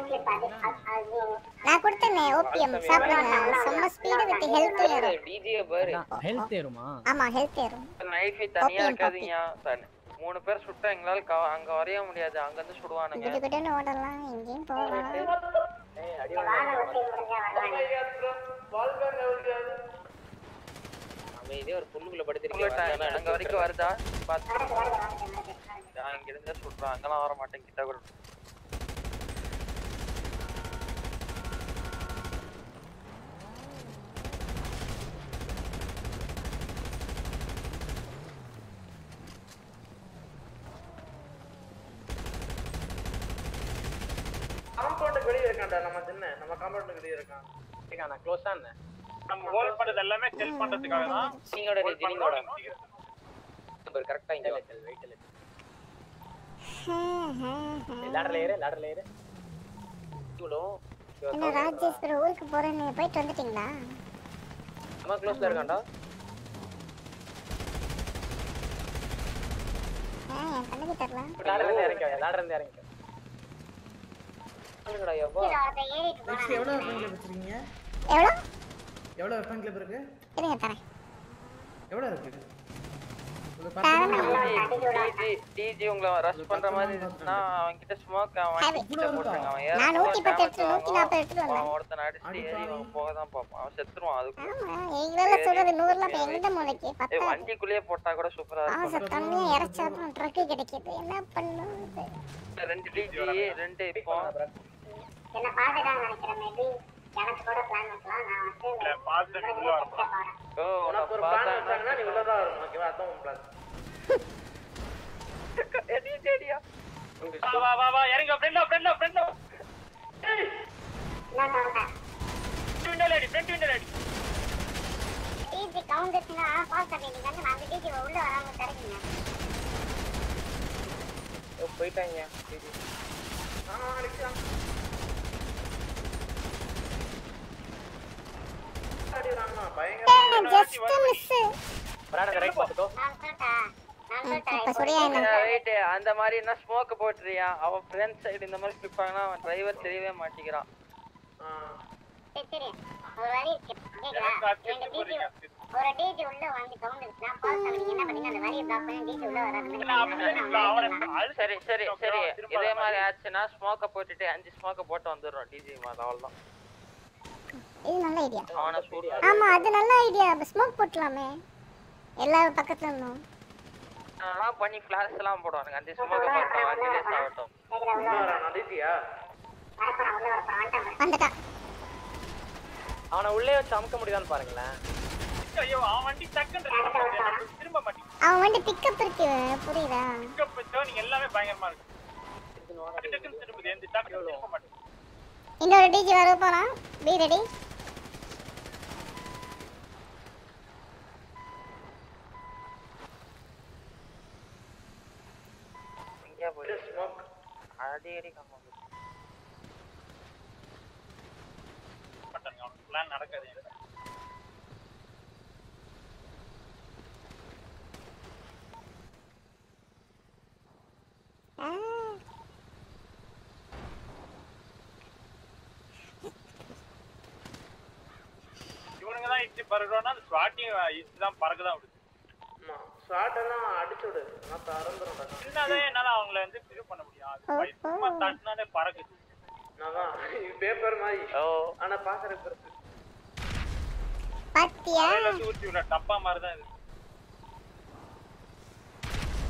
நான் கொடுத்தேனே ஓபிஎம் சாப்பிடுங்க செம்ம ஸ்பீடு வித் ஹெல்த் ஏறும் டிஜியை பாரு ஹெல்த் ஏறுமா ஆமா ஹெல்த் ஏறும் நைஃபி தனியா Copy and இருக்காதீங்க தனி- மூணு பேர் சுட்டா எங்களால க- அங்க வரைய முடியாது அங்க இருந்து சுடுவானுங்க கிடு கிடுன்னு ஓடலாம் எங்கேயும் போகலாம் பால் பேக் எவ்வளவு அமைதியா ஒரு புல்லுக்குள்ள உங்க படுத்திருக்கேன் time அங்க வரைக்கும் வருதா பாத்து நான் இங்க இருந்து சுடுறேன் அங்கெல்லாம் வர மாட்டேன் கிட்ட கூட காம்பவுண்டுக்கு வெளியே இருக்கான்டா நம்ம சின்ன நம்ம காம்பவுண்டுக்கு வெளியே இருக்கான் நான் க்ளோஸா என்ன நம்ம ஹோல்ட் பண்றது எல்லாமே செல் பண்றதுக்காக தான் நீங்களோட hold டிஜி நீங்களோட பண்றோம். நம்பர் கரெக்டா இங்க வெயிட் லேடர்ல ஏறு லேடர்ல ஏறு இவ்வளோ என்ன ராஜேஷ் ப்ரோ ஊருக்கு போறேன் நீங்க போயிட்டு வந்துட்டீங்களா அம்மா க்ளோஸ்ல இருக்கான்டா ஆ, என் கண்ணுக்கு தெரியல லேடர்ல இருந்து இறங்க லேடர்ல இருந்து இறங்க என்னடா யப்பா ஏறிட்டு நெக்ஸ்ட் எவ்வளோ வெப்பன் கிளப் வச்சிருக்கீங்க எவ்வளோ எவ்வளோ வெப்பன் கிளப் இருக்கு இருங்க தரேன் எவ்வளோ இருக்கு ஒரு தரேன் பத்து டிஜி உங்களை ரஷ் பண்ற மாதிரி இருந்துச்சுன்னா அவன் கிட்ட ஸ்மோக் அவன் Heavy. கிட்ட போட்டுருங்க அவன் ஏற நான் நூத்தி பத்து எடுத்து நூத்தி நாற்பது எடுத்துட்டு அவன் வந்தேன் ஒருத்தன் அடிச்சுட்டு ஏறி அவன் போக தான் பார்ப்பான் அவன் செத்துருவான் அதுக்கு ஆமா எங்களால சொல்றது நூறுல இப்ப எந்த மூளைக்கு ஏய், பத்தா வண்டிக்குள்ளேயே போட்டா கூட சூப்பரா ஆசை இருக்கும் தண்ணியை இறைச்சா அப்புறம் ட்ரக்கு கிடைக்குது என்ன பண்ணுது ரெண்டு டிஜி ரெண்டு இப்போ என்ன பாத்துட்டான்னு நினைக்கிறேன் மேபி எனக்கு கூட பிளான் வைக்கலாம் நான் வந்து இல்ல பார்த்து உள்ள வர போறேன் ஓ உனக்கு ஒரு பிளான் வச்சாங்கன்னா நீ உள்ளதான் வரணும் ஓகேவா அதான் உன் பிளான் வா வா வா வா இறங்க ஃப்ரெண்ட்ல ஃப்ரெண்ட்ல ஃப்ரெண்ட்ல நான் சொல்றேன் விண்டோல அடி ஃப்ரண்ட் விண்டோல அடி டிஜி கவுண்டர்ஸ்னா பாஸ் பண்ணிட்டீங்க வந்து நான் அந்த டிஜி உள்ள வராம தரீங்க போயிட்டாங்க டிஜி அடிக்கிறாங்கண்ணா பயங்கர ஜஸ்ட் மிஸ் விளையாடுங்க ரைட் பார்த்துக்கோ நான் சொல்லிட்டேன் நான் சொல்லிட்டேன் இப்ப சுரியா என்ன வெயிட் அந்த மாதிரி என்ன ஸ்மோக் போட்டுறியா அவன் ஃப்ரெண்ட் சைடு இந்த மாதிரி பிடிப்பாங்கன்னா அவன் டிரைவர் தெரியவே மாட்டேங்கிறான் சரி சரி ஒரு வழி இருக்கு கேக்குதா ரெண்டு டிஜி ஒரு டிஜி உள்ள வந்து கவுண்டர்ஸ்னா பாஸ் பண்ணீங்க என்ன பண்ணீங்க அந்த வழியை பிளாக் பண்ணி டிஜி உள்ள வராது சரி சரி சரி இதே மாதிரி ஆச்சுன்னா ஸ்மோக்க போட்டுட்டு அஞ்சு ஸ்மோக்க போட்டு வந்துடுறோம் டிஜி மாதிரி அவ்வளவுதான் இது நல்ல ஐடியா அவனை சூடு ஆமா அது நல்ல ஐடியா ஸ்மோக் போட்டலாமே எல்லா பக்கத்துல இருந்தும் அதெல்லாம் பண்ணி ஃபிளாஷ் எல்லாம் போடுவானுங்க அஞ்சு ஸ்மோக்க போட்டோம் அஞ்சு டேஸ் ஆகட்டும் நடிச்சியா வந்துட்டா அவனை உள்ளே வச்சு அமுக்க முடியுதான்னு பாருங்களேன் ஐயோ அவன் வண்டி டக்குன்னு இருக்கு. திரும்ப மாட்டேங்குது அவன் வந்து பிக்கப் இருக்கு புரியுதா பிக்கப் டேர்னிங் எல்லாமே பயங்கரமா இருக்கு டக்கு டக்குன்னு திரும்புது எந்த டக்குன்னு திரும்ப மாட்டேங்குது இன்னொரு டிஜி வர போறான் பி ரெடி எங்கேயா போய் ஸ்மோக் அடி அடி கம்மி மாட்டாங்க அவனுக்கு பிளான் நடக்காது எனக்கு. ஆ, இவனுங்க தான் இட்டு பறக்குறோம்னா அந்த ஸ்வாட்டிங் இட்டு தான் பறக்க தான் விடுது ஆமா ஷார்ட் எல்லாம் அடிச்சு விடு நான் திறந்துடும் சின்னதே என்னால அவங்கள வந்து இது பண்ண முடியும் அது பை- சும்மா தட்டினாலே பறக்குது நான் தான் பேப்பர் மாதிரி ஓ ஆனா பாக்குறதுக்கு இருக்கு பாத்தியா தலையில ஊற்றி விட டப்பா மாதிரி தான் இது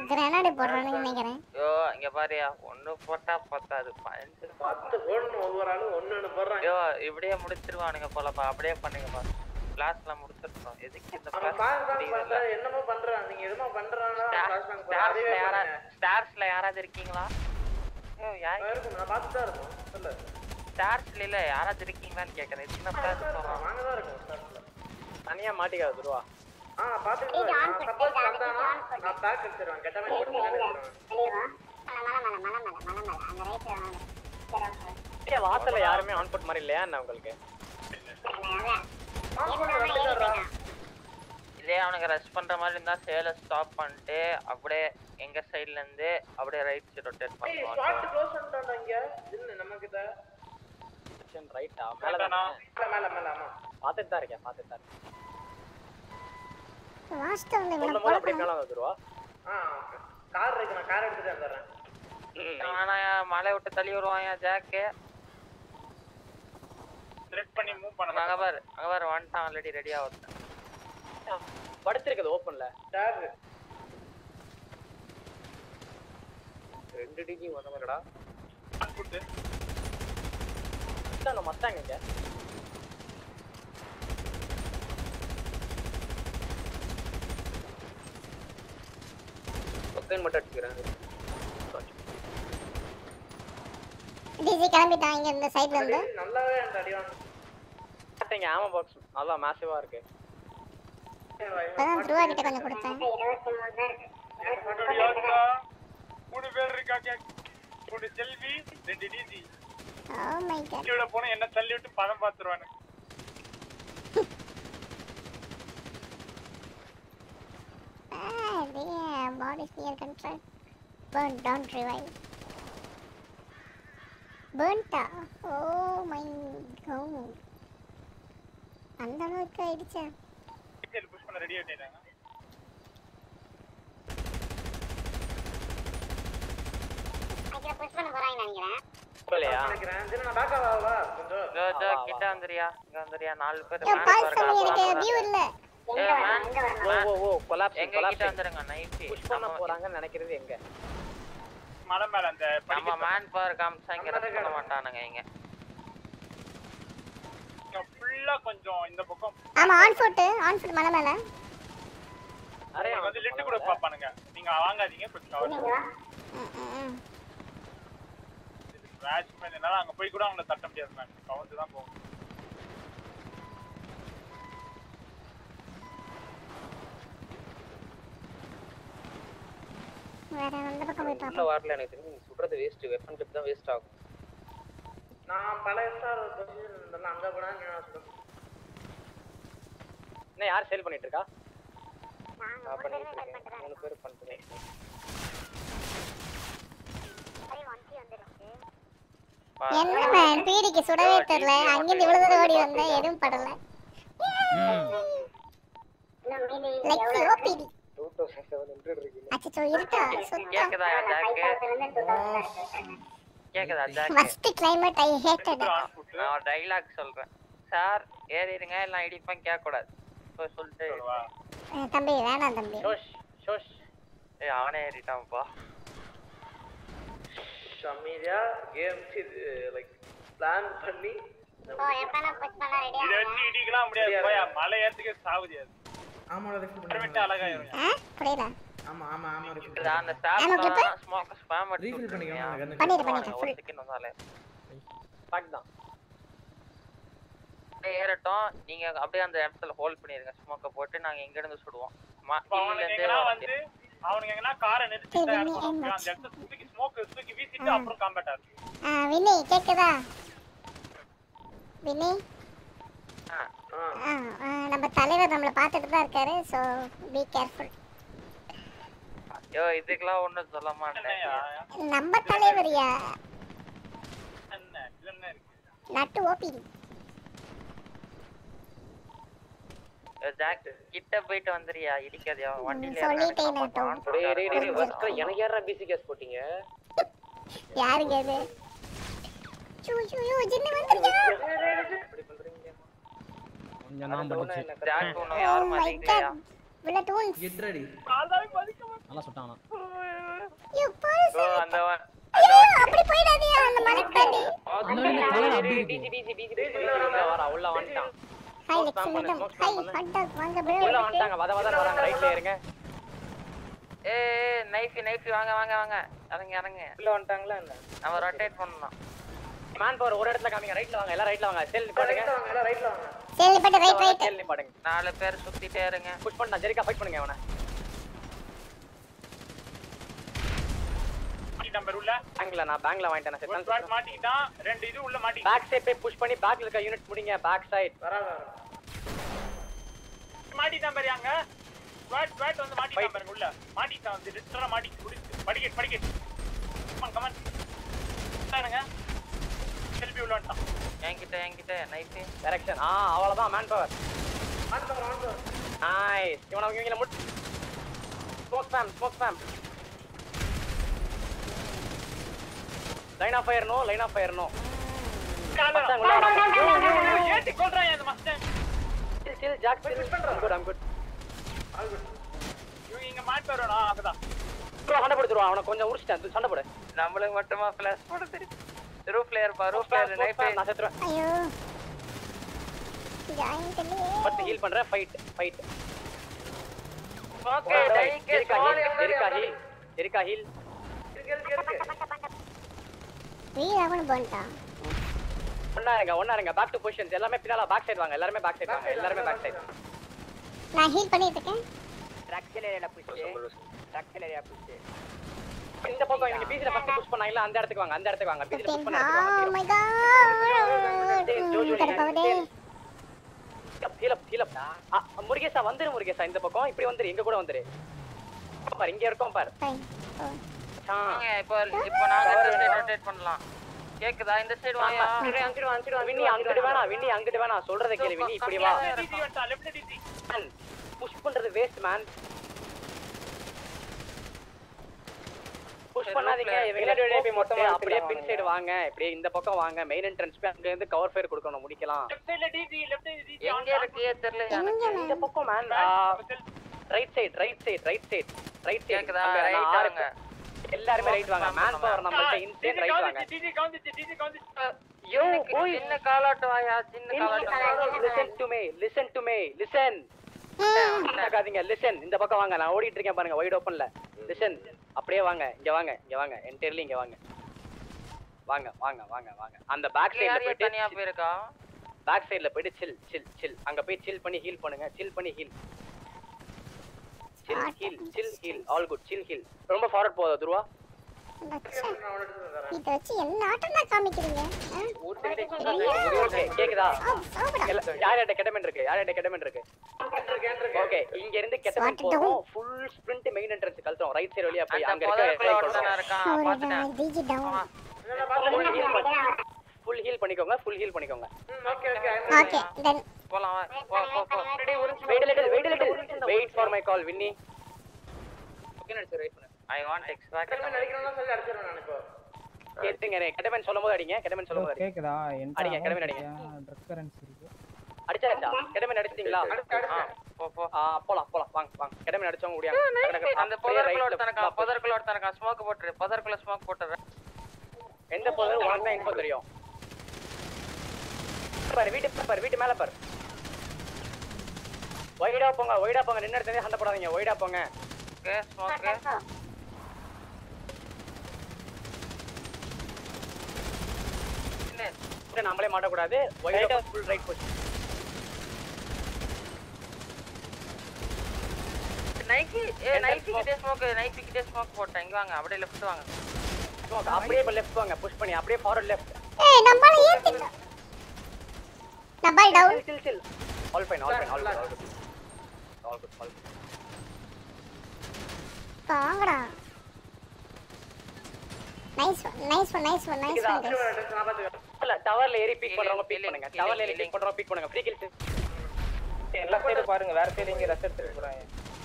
கிரனாடி போடுறானுன்னு நினைக்கிறேன் ஐயோ இங்க பாரியா ஒண்ணு போட்டா பத்தாது பதினஞ்சு பத்து போடணும் ஒவ்வொரு ஆளும் ஒண்ணு ஒண்ணு போடுறாங்க ஐயோ இப்படியே முடிச்சிருவானுங்க போலப்பா அப்படியே பண்ணுங்கப்பா கிளாஸ்ல முடிச்சிருக்கோம் எதுக்கு இந்த அவன் class பாஸ் தான் புரியுதுல்ல? பண்றான் என்னமோ பண்றான் நீங்க எதுமோ பண்றானா ஸ்டார்ஸ்ல யாரா ஸ்டார்ஸ்ல யாராவது இருக்கீங்களா ஐயோ யார் இருக்கும் நான் பார்த்துட்டு தான் இருக்கோம் சொல்லு ஸ்டார்ஸ்ல இல்ல யாராவது இருக்கீங்களான்னு கேக்குறேன் சின்ன கிளாஸ் போறோம் வாங்க தான் இருக்கோம் ஸ்டார்ட்ல தனியா மாட்டிக்காத துருவா ஆ பார்த்துட்டு தான் இருக்கேன். நான் சப்போஸ் வந்தானா நான் பேக் வச்சிருவேன் கெட்ட மாதிரி போட்டு மேலே வச்சிருவேன் மலை மலை மலை மலை மலை மலை அந்த ரைட்ல வாங்க சரி ஓகே ஏன் வாசல்ல யாருமே ஆன் போட் மாதிரி இல்லையா என்ன உங்களுக்கு இதே அவனுக்கு ரெஸ்ட் பண்ற மாதிரி இருந்தா சேலை ஸ்டாப் பண்ணிட்டு அப்படியே எங்க சைடுல இருந்து அப்படியே ரைட் சைடு ரொட்டேட் ஏய் பண்ணுவோம் ஸ்பாட் க்ளோஸ் பண்ணிட்டான்டா இங்க இல்ல நம்ம கிட்ட ரைட்டா மேல தானே மேல மேல மேல ஆமா பாத்துட்டு தான் இருக்கேன் பாத்துட்டு தான் இருக்கேன் லாஸ்ட் வந்து இவனை சொல்லும் போது அப்படியே போடணும் மேல வந்து துருவா ஆ கார் இருக்கு நான் கார் எடுத்துட்டு வந்துடுறேன் ஆனா மலை விட்டு தள்ளி வருவான் ஜாக்கு செலக்ட் பண்ணி மூவ் பண்ண அங்க பாரு அங்க பாரு வந்துட்டான் ஆல்ரெடி ரெடியா வந்தேன் படுத்திருக்குது ஓப்பன்ல டேக் ரெண்டு டிஜி வந்த மாதிரிடா ஃபுட்டு அந்த மத்தாங்க இங்க ஒக்கைன் மட்டும் அடிச்சுக்கிறேன் டிஜி கிளம்பிட்டான் இங்க இந்த சைடுல இருந்து நல்லாவே அந்த அடி வாங்க இங்க ஆமா பாக்ஸ் நல்லா மேசிவா இருக்கு இப்பதான் துருவா கிட்ட கொஞ்சம் கொடுத்தேன் மூணு பேர் இருக்காங்க மூணு செல்வி ரெண்டு டிஜி ஓ மை காட் கீழே போனா என்ன தள்ளி விட்டு பதம் பாத்துருவானு Ah, damn, body fear control. Burn, don't revive. Burnt-ஆ? Oh my god. அந்த அளவுக்கு ஆயிடுச்சா புஷ் பண்ண ரெடி ஆயிட்டாங்க அதுல புஷ் பண்ண போறாங்கன்னு நினைக்கிறேன் இல்லையா நினைக்கிறேன் சரி நான் பேக் ஆகவா கொஞ்சம் ஜோ ஜோ கிட்ட வந்துறியா இங்க வந்துறியா நாலு பேர் ஏ மேல பால் பாருங்க, சாமி எனக்கு போலாம், வியூ போலாம். இல்ல ஏய், man, ஓ ஓ ஓ கொலாப்ஸ் எங்க கிட்ட கொலாப்ஸ் வந்துருங்க நைஃபி புஷ் பண்ண போறாங்கன்னு நினைக்கிறது எங்க மலை மேல அந்த நம்ம மேன் பவர் காமிச்சா இங்க ரெஸ்ட் பண்ண மாட்டானுங்க இங்க ஃபுல்லா கொஞ்சம் இந்த பக்கம் ஆமா ஆன் ஃபுட் ஆன் ஃபுட் மலை மேல நிறைய உங்களுக்கு வந்து லிட்டு கூட பாப்பானுங்க நீங்க வாங்காதீங்க கொஞ்சம் கவர் ம், ம், ம். மேட்ச் பண்ணனால அங்க போய் கூட அவங்கள தட்ட முடியாது மேம் கவுந்து தான் போகும் வேற அந்த பக்கம் போய் உள்ள பார்ப்போம் வரல எனக்கு தெரிஞ்சு நீ சுடுறது வேஸ்ட் வெப்பன் கிளிப் தான் வேஸ்ட் ஆகும் நான் பல ஸ்டார் பொசிஷன் இருந்தேன் அங்க போனா நான் சொல்றேன் என்ன யார் சேல் பண்ணிட்டு இருக்கா நான் பண்ணிட்டு இருக்கேன் மூணு பேர் பண்ணிட்டு என்ன மேன் பீடிக்கு சுடவே தெரியல அங்கிருந்து இவ்வளவு தூரம் ஓடி வந்தேன் எதுவும் படல லெக்ஸி ஓ பீடி டூ தௌசண்ட் செவன் ஹண்ட்ரட் இருக்கு அச்சோ இருட்டா சுத்தம் கேக்குதா ஜாக்கு கேக்குதா Jack first climate I hated நான் ஒரு டைலாக் சொல்றேன் சார் ஏறிடுங்க எல்லாம் இடிப்பேன் கேட்க கூடாது போய் சொல்லிட்டு தம்பி வேணாம் தம்பி ஷோஷ் ஷோஷ் ஏய் அவனே ஏறிட்டான்ப்பா அமைதியா கேம் லைக் பிளான் பண்ணி ஓ எப்பனா புஷ் பண்ண ரெடி இதை வச்சு இடிக்கலாம் முடியாது போயா மலை ஏறதுக்கே சாவுது அது ஆமாடா ரிஃபில் விட்டு பண்ணி அழகாயிரும் ஆ புரியல ஆமா ஆமா ஆமா ரிஃபில் இது அந்த ஆமா, clip. Stop smoke spam Refill பண்ணிக்கலாம், நான் கண்ணு பண்ணிடு பண்ணிடு ஒரு ஃபுல் செகண்ட் வந்தாலே பேக் தான் அப்படியே ஏறட்டும் நீங்க அப்படியே அந்த இடத்துல ஹோல்ட் பண்ணிருங்க ஸ்மோக்க போட்டு நாங்க எங்க இருந்து சுடுவோம் மா- இப்ப கீழ அவனுங்க இருந்து எங்கன்னா வந்து அவனுங்க எங்கன்னா காரை நிறுத்தி சரி, தான் நீ இறக்கணும். என்ன அந்த இடத்துல தூக்கி ஸ்மோக் தூக்கி வீசிட்டு அப்புறம் காம்பேட் ஆகுது ஆ வினி கேக்குதா வினி ஆ, ஆ, ஆ, நம்ம தலைவர் நம்மள பார்த்துட்டு தான் இருக்காரு ஸோ பி கேர்ஃபுல் ஐயோ இதுக்கெல்லாம் ஒண்ணும் சொல்ல மாட்டேன் என்னய்யா? நம்ம தலைவரியா என்ன இதுல என்ன இருக்கு நட்டு ஓபிடி ஏய், ஜாக் கிட்ட போயிட்டு வந்துறியா இடிக்காதியா வண்டியில சொல்லிட்டேன் ஏறினா நட்டு. எனக்கு டேய் டேய் டேய் வஸ்கா எனக்கு யாரா பிசி கேஸ் போட்டீங்க யாருங்க அது சூ சூ யூ ஜின்னு வந்துருச்சா இப்படி பண்றீங்க கொஞ்சம் தான் பட்டுச்சு ஜாக் ஒன்னும் ஓ யாரும் மை மாட்டீங்களையா காட் புல்லட் wounds எட்ரடி நல்லா சுட்டானா ப்ரோ அந்த one- ஐயோ அப்படி போயிடாதீங்க அந்த மலைக்கு தாண்டி டிஜி டிஜி டிஜி டிஜி உள்ள வரா உள்ள வந்துட்டான் ஹாய் Smoke spam பண்ணு, லெக்ஸிமிடம் smoke spam ஹாய் பண்ணு. ஹாட் டாக் வாங்க உள்ள ப்ரோ வந்துட்டாங்க வத வத வராங்க ரைட்ல இருங்க ஏ நைஃபி நைஃபி வாங்க வாங்க வாங்க இறங்க இறங்க உள்ள வந்துட்டாங்களா என்ன நம்ம ரொட்டேட் பண்ணலாம் மேன் பவர் ஒரு இடத்துல காமிங்க ரைட்ல வாங்க எல்லாம் ரைட்ல வாங்க செல் நிப்பாடுங்க ரைட்ல வாங்க சரி பட்டு ரைட் ரைட் செல் நிப்பாடுங்க நாலு பேர் சுத்திட்டே இருங்க புஷ் பண்ணா ஜெரிகா ஃபைட் பண்ணுங்க அவனை நம்பர் உள்ள பேங்க்ல நான் பேங்க்ல வாங்கிட்டேன் ஒரு செட் ஸ்குவாட் மாட்டிக்கிட்டான் ரெண்டு இது உள்ள மாட்டி பேக் சைடு போய் புஷ் பண்ணி பேக்ல இருக்க யூனிட் முடிங்க பேக் சைடு வராத மாட்டிட்டான் பாரு அங்க ஸ்குவாட் ஸ்குவாட் வந்து மாட்டிட்டான் பாருங்க உள்ள மாட்டிட்டான் வந்து லிட்டரா மாட்டி முடிச்சு படிக்கட் படிக்கட் கமான் கமான் பாருங்க செல்பி உள்ள வந்துட்டான் என்கிட்ட என்கிட்ட நைஃபி டைரக்ஷன் ஆ அவ்வளவுதான் man power on power on power nice இவன இவங்கள முட் smoke spam smoke spam line of fire no line of fire no மச்சான், உள்ள வாடா. ஏத்தி கொல்றான் அந்த மஸ்டன் chill chill Jack chill I'm good I'm good இவங்க இங்க மாட்டி வருவானா அங்கதான் ப்ரோ சண்டை போடுத்துருவான் அவனை கொஞ்சம் உரிச்சிட்டேன் சண்டை போடு நம்மளுக்கு மட்டுமா ஃபிளாஷ் போட தெரியும் ரூஃப் லேயர் பா ரூஃப் லேயர் Smoke நைஃபி spam, நான் செத்துருவேன் ஐயோ ஜாயின் பண்ணி ஃபர்ஸ்ட் ஹீல் பண்றேன் ஃபைட் ஃபைட் ஓகே டைக்கு Jerica heal Jerica heal Jerica heal வீர் அவன் பண்ணிட்டான் ஒண்ணா இருங்க ஒண்ணா இருங்க பேக் டு பொசிஷன்ஸ் எல்லாமே பின்னால பேக் சைடு வாங்க எல்லாருமே பேக் சைடு வாங்க எல்லாருமே பேக் சைடு நான் ஹீல் பண்ணிட்டு இருக்கேன் ட்ரக்ஸிலேரியா புஷ் ட்ரக்ஸிலேரியா புஷ் இந்த பக்கம் நீங்க பீச்ல ஃபர்ஸ்ட் புஷ் பண்ணாங்கல அந்த இடத்துக்கு வாங்க அந்த இடத்துக்கு வாங்க பீச்ல புஷ் பண்ண ஓ மை காட் கரப்பாவதே ஹீல் அப் ஹீல் அப் முருகேசா வந்துரு முருகேசா இந்த பக்கம் இப்படி வந்துரு எங்க கூட வந்துரு பாரு இங்க இருக்கோம் பாரு ஃபைன் ஆ வாங்க இப்போ இப்போ நாங்க இந்த சைடு ரொட்டேட் பண்ணலாம் கேக்குதா இந்த சைடு வாங்க விண்ணி அங்கிட்டு வேணாம் விண்ணி அங்கிட்டு வேணாம் சொல்றத கேளு விண்ணி இப்படி வா டிசி வந்துட்டான் லெஃப்ட் டிசி புஷ் பண்றது வேஸ்ட் மேன் புஷ் பண்ணாதீங்க இவங்க மொத்தமா அப்படியே பின் சைடு வாங்க இப்படியே இந்த பக்கம் வாங்க மெயின் என்ட்ரன்ஸ் போய் அங்க இருந்து கவர் ஃபயர் கொடுக்கணும் முடிக்கலாம் லெஃப்ட் சைடுல டிசி லெஃப்ட் சைடு டிசி எங்க இருக்கே தெரியல எனக்கு இந்த பக்கம் man right side right side right side right side கேக்குதா ரைட் வாங்க எல்லாருமே ரைட் வாங்க மேன் பவர் நம்மள்ட்ட இன்சேன் ரைட் வாங்க டிசி கவுந்துச்சு டிசி கவுந்துச்சு யோ சின்ன- சின்ன காலாட்டு வாயா சின்ன காலாட்டு listen to me listen to me listen கேட்காதீங்க லிசன் இந்த பக்கம் வாங்க நான் ஓடிட்டு இருக்கேன் பாருங்க வைட் ஓப்பன்ல லிசன் அப்படியே வாங்க இங்க வாங்க இங்க வாங்க என்டையர்லி இங்க வாங்க வாங்க வாங்க வாங்க வாங்க அந்த பேக் சைடுல யார் யார் போயிட்டு தனியா போயிருக்கா பேக் சைடுல போயிட்டு சில் சில் சில் அங்க போய் சில் பண்ணி ஹீல் பண்ணுங்க சில் பண்ணி heal chill heal chill heal all good chill heal ரொம்ப ஃபார்வர்ட் போதா துருவா இதை வச்சு என்ன ஆட்டம் தான் காமிக்கிறீங்க ஆ? ஓகே கேக்குதா ஆ, சாப்பிடா. எல்லா- யார் யார்ட்ட கெட்டமெண்ட் இருக்கு யார் யார்ட்ட கெட்டமெண்ட் இருக்கு ஓகே இங்க இருந்து கெட்டமெண்ட் Swat down. போறோம் ஃபுல் ஸ்பிரிண்ட் மெயின் என்ட்ரன்ஸ் கழுத்துறோம் ரைட் சைடு வழியா போய் அந்த அங்க புதருக்குள்ள இருக்க ஒருத்தனா இருக்கான் ஒரு பாத்துட்டேன் டிஜி டவுன் ஃபுல் ஹீல் பண்ணிக்கோங்க ஃபுல் ஹீல் பண்ணிக்கோங்க ஓகே ஓகே ஓகே தென் போலாம் வா. போ போ போ wait little wait little wait for my call Winnie I want expect அடிக்கணும்னா சொல்லி அடிச்சிடுவேன் நான் இப்போ கேட்டுங்க கெட்டமெண்ட் சொல்லும்போது அடிங்க கெட்டமெண்ட் சொல்லும்போது அடிங்க கேக்குதா அடிங்க, கிளம்பி அடிங்க. ட்ரக் கரன்சி இருக்கு அடிச்சாச்சா கெட்டமெண்ட் அடிச்சிட்டீங்களா போ போ ஆ போலாம் போலாம் வாங்க வாங்க கெட்டமெண்ட் அடிச்சவங்க முடியாங்க அந்த புதருக்குள்ள ஒருத்தன் இருக்கான் புதருக்குள்ள ஒருத்தன் இருக்கான் ஸ்மோக் போட்டுரு புதருக்குள்ள ஸ்மோக் போட்டுரு எந்த போதும் உனக்கு தான் இன்ஃபோ தெரியும் பாரு வீட்டு பாரு வீட்டு மேல பாரு ஒய்டா போங்க ஒய்டா போங்க நின்று இடத்துல சண்டை போடாதீங்க ஒய்டா போங்க ஓகே ஸ்மோக் இல்ல, நம்மளே மாட்டக்கூடாது ஒய்டா ஃபுல் ரைட் போச்சு நைக்கி ஏ நைக்கி கிட்டே ஸ்மோக் நைக்கி கிட்டே ஸ்மோக் போட்டேன் இங்க வாங்க அப்படியே லெஃப்ட் வாங்க ஸ்மோக் அப்படியே இப்போ லெஃப்ட் வாங்க புஷ் பண்ணி அப்படியே ஃபார்வர்ட் லெஃப்ட் ஏய் நம்மள ஏத்திட்டோம் double down chill chill all fine all fine all good all good all good all good வாங்கடா nice one nice one nice one nice one இல்ல டவர்ல ஏறி பீக் பண்றவங்க பீக் பண்ணுங்க டவர்ல ஏறி பீக் பண்றவங்க பீக் பண்ணுங்க ஃப்ரீ கில்ஸ் எல்லா சைடு பாருங்க வேற சைடு இங்க ரெஸ்ட் எடுத்துட்டு போறாங்க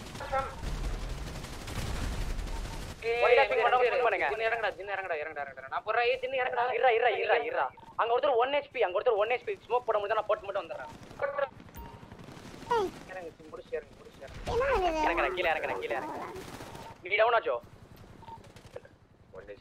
ஒய்டா பீக் பண்றவங்க பீக் பண்ணுங்க ஜின் இறங்கடா ஜின் இறங்கடா இறங்கடா இறங்கடா நான் போறேன் ஏய் ஜின் இறங்கடா இரா இரா இரா இரா அங்க ஒருத்தர் 1 HP அங்க ஒருத்தர் 1 HP ஸ்மோக் போட முடிஞ்சா நான் போட்டு மட்டும் வந்துறேன் இறங்க முடிச்சு இறங்க முடிச்சு இறங்க என்ன இது இறங்குறேன் கீழே இறங்குறேன் கீழே இறங்குறேன் நீ டவுன் ஆச்சோ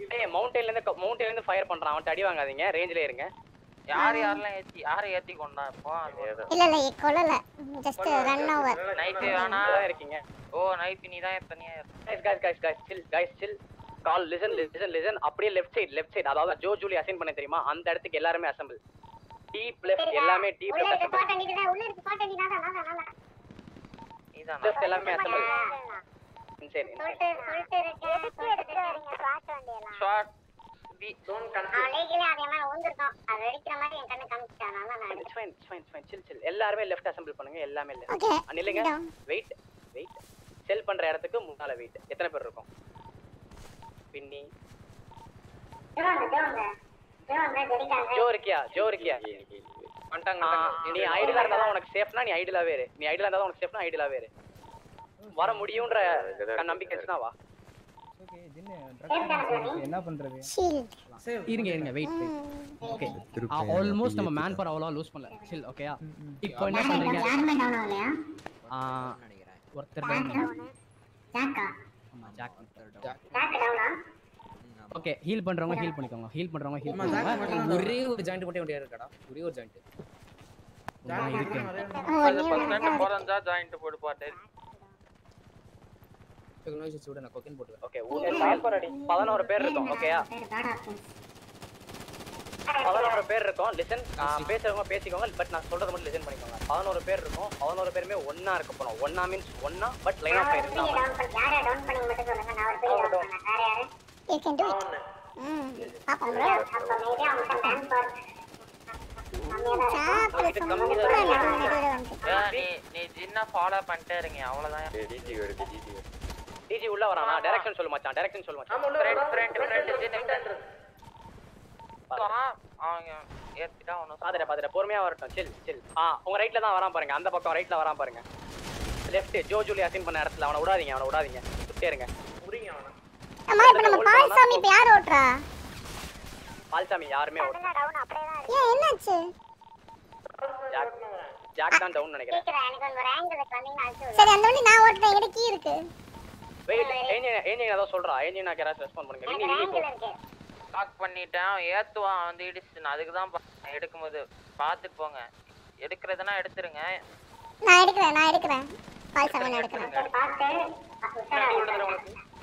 ஏய் மவுண்டன்ல இருந்து மவுண்டன்ல இருந்து ஃபயர் பண்றான் அவன் அடி வாங்காதீங்க ரேஞ்சிலே இருங்க யார் யாரெல்லாம் ஏத்தி யாரை ஏத்தி கொண்டா இப்போ இல்ல இல்ல கொல்லல ஜஸ்ட் ரன் ஓவர் நைட்டு வேணா தான் இருக்கீங்க ஓ நைட்டு நீ தான் தனியா guys guys guys guys chill guys chill call listen listen listen அப்படியே லெஃப்ட் சைடு லெஃப்ட் சைடு அதாவது ஜோ ஜூலி அசைன் பண்ண தெரியுமா அந்த இடத்துக்கு எல்லாருமே அசெம்பிள் டீப் லெஃப்ட் எல்லாமே டீப் உள்ள லெஃப்ட் இருக்க பாட்டு அடிக்குதா உள்ள இருக்க பாட்டு அடிக்குதா நான் தான் நான் தான் நீதான் லெஃப்ட் எல்லாமே அசெம்பிள் சரி சொல்லிட்டு சொல்லிட்டு இருக்கேன் சொல்லிட்டு இருக்கீங்க ஸ்வாட் வண்டியெல்லாம் ஷார்ட் அவன் லேக்கிலே அதே மாதிரி ஊந்திருக்கான் அது வெடிக்கிற மாதிரி என் கண்ணு காமிச்சிட்டான் நான் தான் நான் it's fine it's fine fine chill chill எல்லாருமே லெஃப்ட் அசெம்பிள் பண்ணுங்க எல்லாமே Okay. லெஃப்ட் நில்லுங்க down. வெயிட் வெயிட் செல் பண்ற இடத்துக்கு முன்னால வெயிட் எத்தனை பேர் இருக்கும் பின்னி தேவங்க தேவங்க தேவங்க வெடிக்காங்க ஜோ இருக்கியா ஜோ இருக்கியா ஆ, நீ ஐடியா இருந்தா தான் உனக்கு சேஃப்னா நீ ஐடியாவே இரு நீ ஐடியா இருந்தா தான் உனக்கு சேஃப்னா ஐடியாவே இரு வர முடியும்ன்ற நம்பிக்கை இருந்துச்சுன்னா வா ஓகே ஜின்னு ட்ரக் என்ன பண்றது ஷீல்ட் இருங்க இருங்க வெயிட் ஓகே ஆல்மோஸ்ட் நம்ம மேன் பவர் அவ்வளோ லூஸ் பண்ணல சில் ஓகேயா இப்போ என்ன பண்றீங்க யாருமே டவுன் ஆகலையா ஆ, ஒருத்தர் down. ஜாக்கா ஆமா ஜாக் ஜாக் டவுனா ஓகே ஹீல் பண்றவங்க ஹீல் பண்ணிக்கோங்க ஹீல் பண்றவங்க ஹீல் ஆமா, Jack பண்ணுவாங்க மட்டும் ஒரே ஒரு ஜாயிண்ட் போட்டே வேண்டியது இருக்காடா ஒரே ஒரு ஜாயிண்ட் நான் இருக்கேன் அது ஃபர்ஸ்ட் நைட் போறந்தா ஜாயிண்ட் போடு பாட்டு நோய்ஸ் விட நான் கொக்கின் போட்டுவேன் ஓகே பதினோரு பேர் இருக்கோம் ஓகேயா பேர் காட் ஆப்ஷன்ஸ் பதினோரு பேர் இருக்கோம் லிசன் பேசுறவங்க பேசிக்கோங்க பட் நான் சொல்றது மட்டும் லிசன் பண்ணிக்கோங்க பதினோரு பேர் இருக்கோம் பதினோரு பேருமே ஒண்ணா இருக்க போறோம் ஒண்ணா மீன்ஸ் ஒண்ணா பட் லைன் ஆஃப் பெரிய இருக்கு டவுன் பண்ணி யாரை டவுன் பண்ணி மட்டும் சொல்லுங்க நான் ஒரு பெரிய டவுன் பண்ணேன் வேற யாரு யூ கேன் டு இட் ம் பாப்போம் ப்ரோ அப்ப மேபி அவங்க மேன் பவர் சாப்பிட சொன்னா கூட நான் இதுவரை வந்து நீ நீ ஜின்ன ஃபாலோ பண்ணிட்டே இருங்க அவ்வளவுதான் டிஜி உள்ள வரானா டைரக்ஷன் சொல்லு மச்சான் டைரக்ஷன் சொல்லு மச்சான் ஃப்ரெண்ட் ஃப்ரெண்ட் ஃப்ரெண்ட் ஜின் அவங்க ஏத்திட்டா ஒன்னும் பாத்துற பாத்துற பொறுமையா வரட்டும் சில் சில் ஆ உங்க ரைட்ல தான் வரான் பாருங்க அந்த பக்கம் ரைட்ல வரான் பாருங்க லெஃப்ட் ஜோ ஜூலி அசைன் பண்ண இடத்துல அவனை விடாதீங்க அவனை விடாதீங்க சுட்டே இருங்க புரியுங்க அவனை அம்மா இப்போ நம்ம பால்சாமி இப்போ யார் ஓட்டுறா பால்சாமி யாருமே ஓட டவுன் அப்படியே தான் ஏன் என்னாச்சு ஜாக் ஜாக் தான் டவுன் நினைக்கிறேன் கேக்குறேன் எனக்கு வந்து ஒரு ஆங்கிள் வந்தீங்கன்னா அழிச்சு சரி அந்த வண்டி நான் ஓட்டுறேன் என்கிட்ட கீ இருக்கு வெயிட் ஏஞ்சன் ஏஞ்சன் ஏதோ சொல்றா ஏஞ்சன் நான் யாராச்சும் ரெஸ்பாண்ட் பண்ணுங்க எனக்கு வினி ஒரு வினி ஆங்கிள் இருக்கு லாக் பண்ணிட்டேன் ஏத்துவான் வந்து இடிச்சு நான் அதுக்கு தான் எடுக்கும்போது பார்த்துட்டு போங்க எடுக்கிறதுனா எடுத்துருங்க நான் எடுக்கிறேன் நான் எடுக்கிறேன் பால்சாமி நான் எடுக்கிறேன் சரி பார்த்து உஷாரா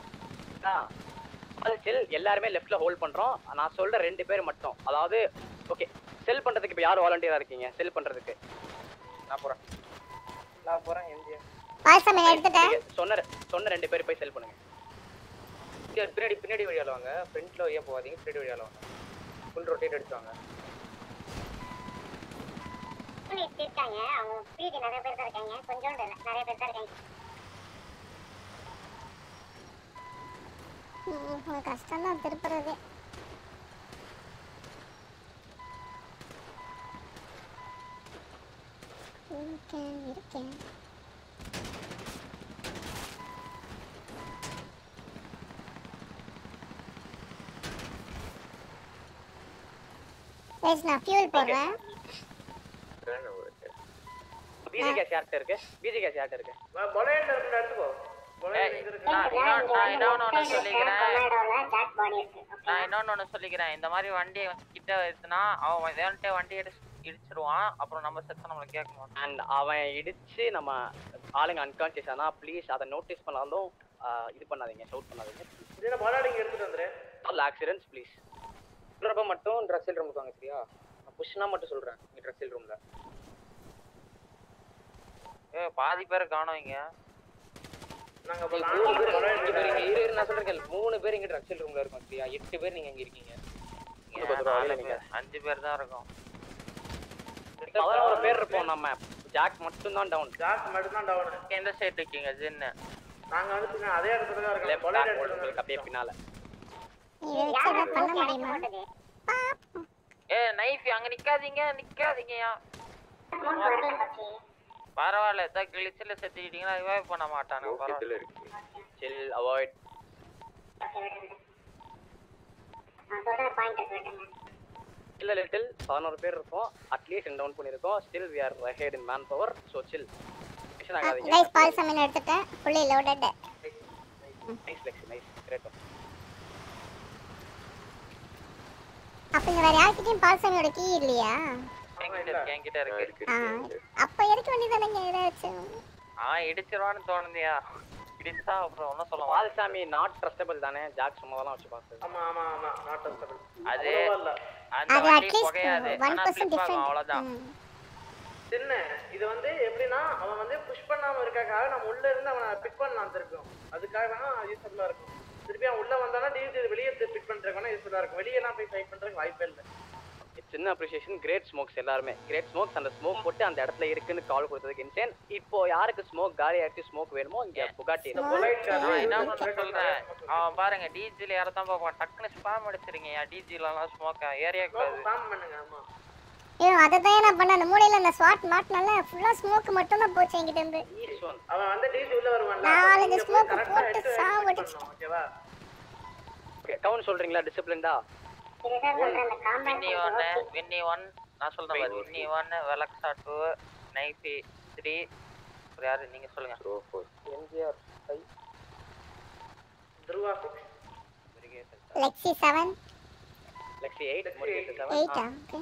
அது செல் எல்லாருமே லெஃப்ட்ல ஹோல்ட் பண்றோம் நான் சொல்ற ரெண்டு பேர் மட்டும் அதாவது ஓகே செல் பண்றதுக்கு இப்ப யார் வாலண்டியரா இருக்கீங்க செல் பண்றதுக்கு நான் போறேன் நான் போறேன் எம்ஜிஆர் பால்சாமி நான் எடுத்துட்டேன் நீங்க சொன்ன சொன்ன ரெண்டு பேர் போய் செல் பண்ணுங்க சரி, பின்னாடி பின்னாடி வழியால வாங்க ஃப்ரண்ட்ல வழியா போகாதீங்க பின்னாடி வழியால வாங்க ஃபுல் ரொட்டேட் அடிச்சுவாங்க யூனிட் இருக்காங்க அவங்க பிடி நிறைய பேர் தான் இருக்காங்க கொஞ்சோண்டு இல்ல நிறைய பேர் தான் இருக்காங்க ம், கஷ்டம் தான் திருப்புறது இருக்கேன் இருக்கேன் Guys, நான் ஃபியூல் போடுறேன் பிஜி கேஸ் யார்கிட்ட இருக்கு பிஜி கேஸ் யார்கிட்ட இருக்கு பொலையன்ல இருக்கிற எடுத்துக்கோ பொலையன் எங்க இருக்கு நான் இன்னொன்னு நான் இன்னொன்னு ஒன்று சொல்லிக்கிறேன் டொர்னேடோல ஜாக் பாடி இருக்கு நான் இன்னொன்னு ஒன்று சொல்லிக்கிறேன் இந்த மாதிரி வண்டியை வந்து கிட்ட வருதுன்னா அவன் வேணுட்டே வண்டி இடிச்சு இடிச்சிருவான் அப்புறம் நம்ம செத்த நம்மளை கேட்க மாட்டான் அண்ட் அவன் இடிச்சு நம்ம ஆளுங்க அன்கான்சியஸ் ஆனா ப்ளீஸ் அதை நோட்டீஸ் பண்ணாலும் ஆஹ், இது பண்ணாதீங்க ஷவுட் பண்ணாதீங்க இதுல பொலாடிங்க எடுத்துட்டு வந்துரு ஆல் ஆக்சிடென்ட்ஸ் ப்ளீஸ் சொல்றப்ப மட்டும் ட்ரக்ஸில் ரூமுக்கு வாங்க சரியா நான் புஷ்னா மட்டும் சொல்றேன் இங்க ட்ரக்ஸில் ரூம்ல ஏ பாதி பேர் காணோம் இங்க நாங்க அப்ப மூணு நாலு பேர் பொலாயன் இங்க பாருங்க, இரு இரு நான் சொல்றேன் கேளு. மூணு பேர் இங்க ட்ரக்ஸில் ரூம்ல இருக்கோம் சரியா எட்டு பேர் நீங்க இங்க இருக்கீங்க இங்க பத்து ரூபா நாலு நீங்க. பேர் அஞ்சு பேர் தான் இருக்கோம் பதினோரு பேர் இருப்போம் நம்ம ஜாக் மட்டும் தான் டவுன் ஜாக் மட்டும் தான் டவுன் எந்த சைடு இருக்கீங்க ஜின்னு நாங்க வந்து பின்ன அதே இடத்துல தான் இருக்கோம் லெஃப்ட் பொலையன் பேக் எடுத்துட்டு உங்களுக்கு அப்படியே பின்னால இதை வச்சு ஏதாவது பண்ண முடியுமா போட்டது ஏ நைஃப் அங்க நிக்காதீங்க நிக்காதீங்கயா அமௌண்ட் வரல பச்சி பரவாயில்ல ஏதாவது கிழிச்சில செத்துக்கிட்டீங்கன்னா ரிவைவ் பண்ண மாட்டானுங்க பரவாயில்ல சில் அவாய்ட் நான் சொல்ற பாயிண்ட் விட்டுங்க இல்ல லிட்டில் பதினோரு பேர் இருக்கோம் அட்லீஸ்ட் டவுன் பண்ணியிருக்கோம் still we are head in man power so chill tension ஆகாதீங்க கைஸ் பால்சாமி நான் எடுத்துட்டேன் fully loaded nice Lex nice great அப்ப இங்க வேற யார்கிட்டயும் பால்சாமியோட கீ இல்லையா என்கிட்ட இருக்கு என்கிட்ட இருக்கு ஆ, அப்ப எடுக்க வேண்டியதானங்க ஏதாச்சும் ஆ இடிச்சிருவான்னு தோணுதியா இடிச்சா அப்புறம் ஒன்றும் சொல்ல பால்சாமி நாட் ட்ரஸ்டபிள் தானே ஜாக் சும்மா தான் வச்சு பார்த்து ஆமா ஆமா ஆமா நாட் ட்ரஸ்டபிள் அது பரவாயில்ல அந்த அது வண்டி அட்லீஸ்ட் புகையாது ஒன் ஆனா பர்சன்ட் flip ஆகும் அவ்வளவுதான் டிஃப்ரெண்ட் சின்ன இது வந்து எப்படின்னா அவன் வந்து புஷ் பண்ணாம இருக்காக்காக நம்ம உள்ள இருந்து அவனை பிக் பண்ணலாம் திருப்பியும் அதுக்காக வேணா யூஸ்ஃபுல்லா இருக்கும் திருப்பி அவன் உள்ள வந்தானா டிவிஜி வெளியே பிக் பண்றதுக்கு வேணா யூஸ்ஃபுல்லா இருக்கும் வெளியெல்லாம் போய் ஃபைட் பண்றதுக்கு வாய்ப்பே இல்லை சின்ன அப்ரிசியேஷன் கிரேட் ஸ்மோக்ஸ் எல்லாருமே கிரேட் ஸ்மோக்ஸ் அந்த ஸ்மோக் போட்டு அந்த இடத்துல இருக்குன்னு கால் கொடுத்ததுக்கு இன்சேன் இப்போ யாருக்கு ஸ்மோக் காலி ஆயிடுச்சு ஸ்மோக் வேணுமோ இங்க புகாட்டி நான் என்ன ஒண்ணு சொல்றேன் அவன் பாருங்க டிஜில யாரை தான் பார்ப்பான் டக்குன்னு ஸ்பாம் அடிச்சிருங்க ஏன் டிஜில எல்லாம் ஸ்மோக் ஏரியா கூடாது ஸ்பாம் பண்ணுங்க ஆமா ஐயோ அதை தான் நான் பண்ண அந்த மூலையில அந்த ஸ்வாட் மாட்டினால ஃபுல்லா ஸ்மோக் மட்டும் தான் போச்சு என்கிட்ட இருந்து அவன் வந்து டிவிஜி உள்ள வருவான்ல நாலஞ்சு இங்க போய் smoke correct ஆ போட்டு head to head சாவடிச்சு. பண்ணணும், ஓகேவா கவுன் சொல்றீங்களா டிசிப்ளின்டா வின்னி ஒன்னு வின்னி ஒன் நான் சொல்றேன் பாரு வின்னி ஒன் வெலக்ஸா டூ நைஃபி த்ரீ அப்புறம் யாரு நீங்க சொல்லுங்க MGR five Dhruva six Lexi seven Lexi eight Murugesan எயிட்டா செவன் ஓகே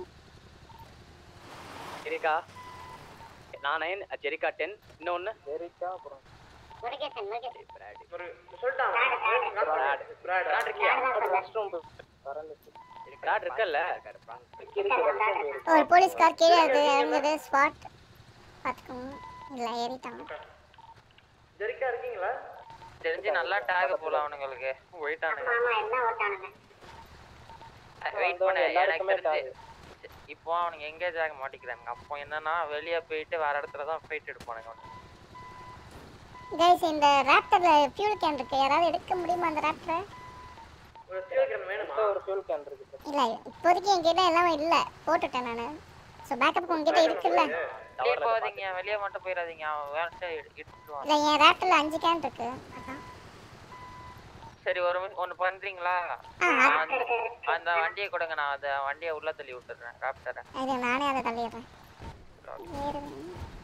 ஜெரிகா நான் நைன் ஜெரிகா டென் இன்னொன்னு ஜெரிகா அப்புறம் முருகேசன் முருகேசன் ஒரு சொல்லிட்டான் பிராட் பிராட் பிராட் இருக்கியா ரெஸ்ட் ரூம் பறந்துச்சு பிராட் இருக்கல்ல ஒரு போலீஸ் கார் கீழே அது இறங்குது ஸ்பாட் பார்த்துக்கோங்க இல்லை ஏறிட்டாங்க ஜெரிக்கா இருக்கீங்களா தெரிஞ்சு நல்லா டேக் போல அவனுங்களுக்கு போயிட்டானுங்க ஆமா எல்லாம் ஓட்டானுங்க வெயிட் பண்ணு எனக்கு எல்லாருக்குமே தெரிஞ்சு இப்போ அவனுங்க எங்கேஜ் ஆக மாட்டேங்கிறாங்க அப்போ என்னன்னா வெளியே போயிட்டு வேற இடத்துல தான் ஃபைட் எடுப்பானுங்க அவனுங்க. கைஸ் இந்த ரேப்டர்ல ஃபியூல் கேன் இருக்கு யாராவது எடுக்க முடியுமா அந்த ரேப்டரை ஒரு ஃபியூல் கேன் வேணுமா ஒரு ஃபியூல் கேன் இருக்கு இல்ல இப்போதைக்கு என்கிட்ட எல்லாம் இல்ல போட்டுட்டேன் நானு ஸோ பேக்கப் உங்ககிட்ட இருக்குல்ல வெளியே போகாதீங்க வெளியே மட்டும் போயிடாதீங்க அவன் வேலை எடுத்துருவான் இல்ல என் ரேப்டர்ல அஞ்சு கேன் இருக்கு அதான் சரி ஒரு நிமிஷம் ஒன்று பண்றீங்களா ஆ, அந்த- அந்த வண்டியை கொடுங்க நான் அந்த வண்டியை உள்ள தள்ளி விட்டுறேன் ராப்டரை இது நானே அதை தள்ளிடுறேன் ஏறுவேன்.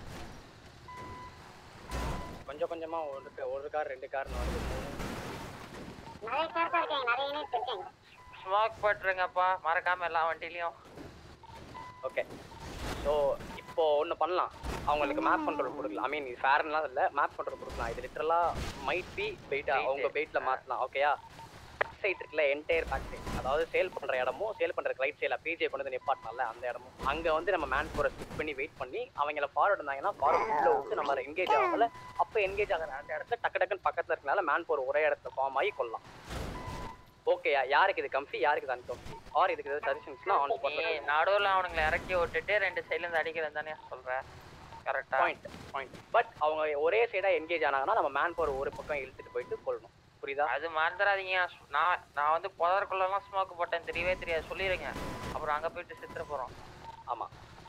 கொஞ்சம் கொஞ்சமா ஒரு ஒரு கார் ரெண்டு கார் வருது நிறைய பேர் தான் இருக்காங்க நிறைய யூனிட் இருக்காங்க ஸ்மோக் போட்டுருங்கப்பா மறக்காம எல்லா வண்டிலையும் ஓகே ஸோ இப்போ ஒன்று பண்ணலாம் அவங்களுக்கு மேப் கண்ட்ரோல் கொடுக்கலாம் ஐ மீன் இது ஃபேர்லாம் இல்லை மேப் கண்ட்ரோல் கொடுக்கலாம் இது லிட்டரலாக மைட் பி வெயிட்டா அவங்க வெயிட்டில் மாற்றலாம் ஓகேயா சைட் இருக்குல்ல என்டையர் பேக் சைட் அதாவது சேல் பண்ணுற இடமும் சேல் பண்ணுற ரைட் சைடில் பிஜே கொண்டு வந்து நிப்பாட்டினால அந்த இடமும் அங்கே வந்து நம்ம மேன் ஃபோரை ஸ்பிட் பண்ணி வெயிட் பண்ணி அவங்கள ஃபார்வர்ட் இருந்தாங்கன்னா ஃபார்வர்ட் உள்ள விட்டு நம்ம என்கேஜ் ஆகல அப்போ என்கேஜ் ஆகிற அந்த இடத்துல டக்கு டக்குன்னு பக்கத்தில் இருக்கனால மேன் ஃபோர் ஒரே இடத்துல ஃபார்ம் ஆகி கொள்ளலாம் ஓகேயா யாருக்கு இது கம்ஃபி யாருக்கு இது அன்கம்ஃபி ஆர் இதுக்கு ஏதாவது சஜஷன்ஸ்னா ஆன் நீ ஸ்பாட்டில் நடுவுல அவனுங்களை இறக்கி விட்டுட்டு ரெண்டு சைடுல இருந்து அடிக்கிறது தானே சொல்ற கரெக்டா பாயிண்ட் பாயிண்ட் பட் அவங்க ஒரே சைடா என்கேஜ் ஆனாங்கன்னா நம்ம மேன் பவர் ஒரு பக்கம் இழுத்துட்டு போயிட்டு கொள்ளணும் புரியுதா அது மறந்துடாதீங்க நான் நான் வந்து புதற்குள்ளலாம் ஸ்மோக் போட்டேன் தெரியவே தெரியாது சொல்லிடுங்க அப்புறம் அங்க போயிட்டு சித்திர போறோம் ஆமா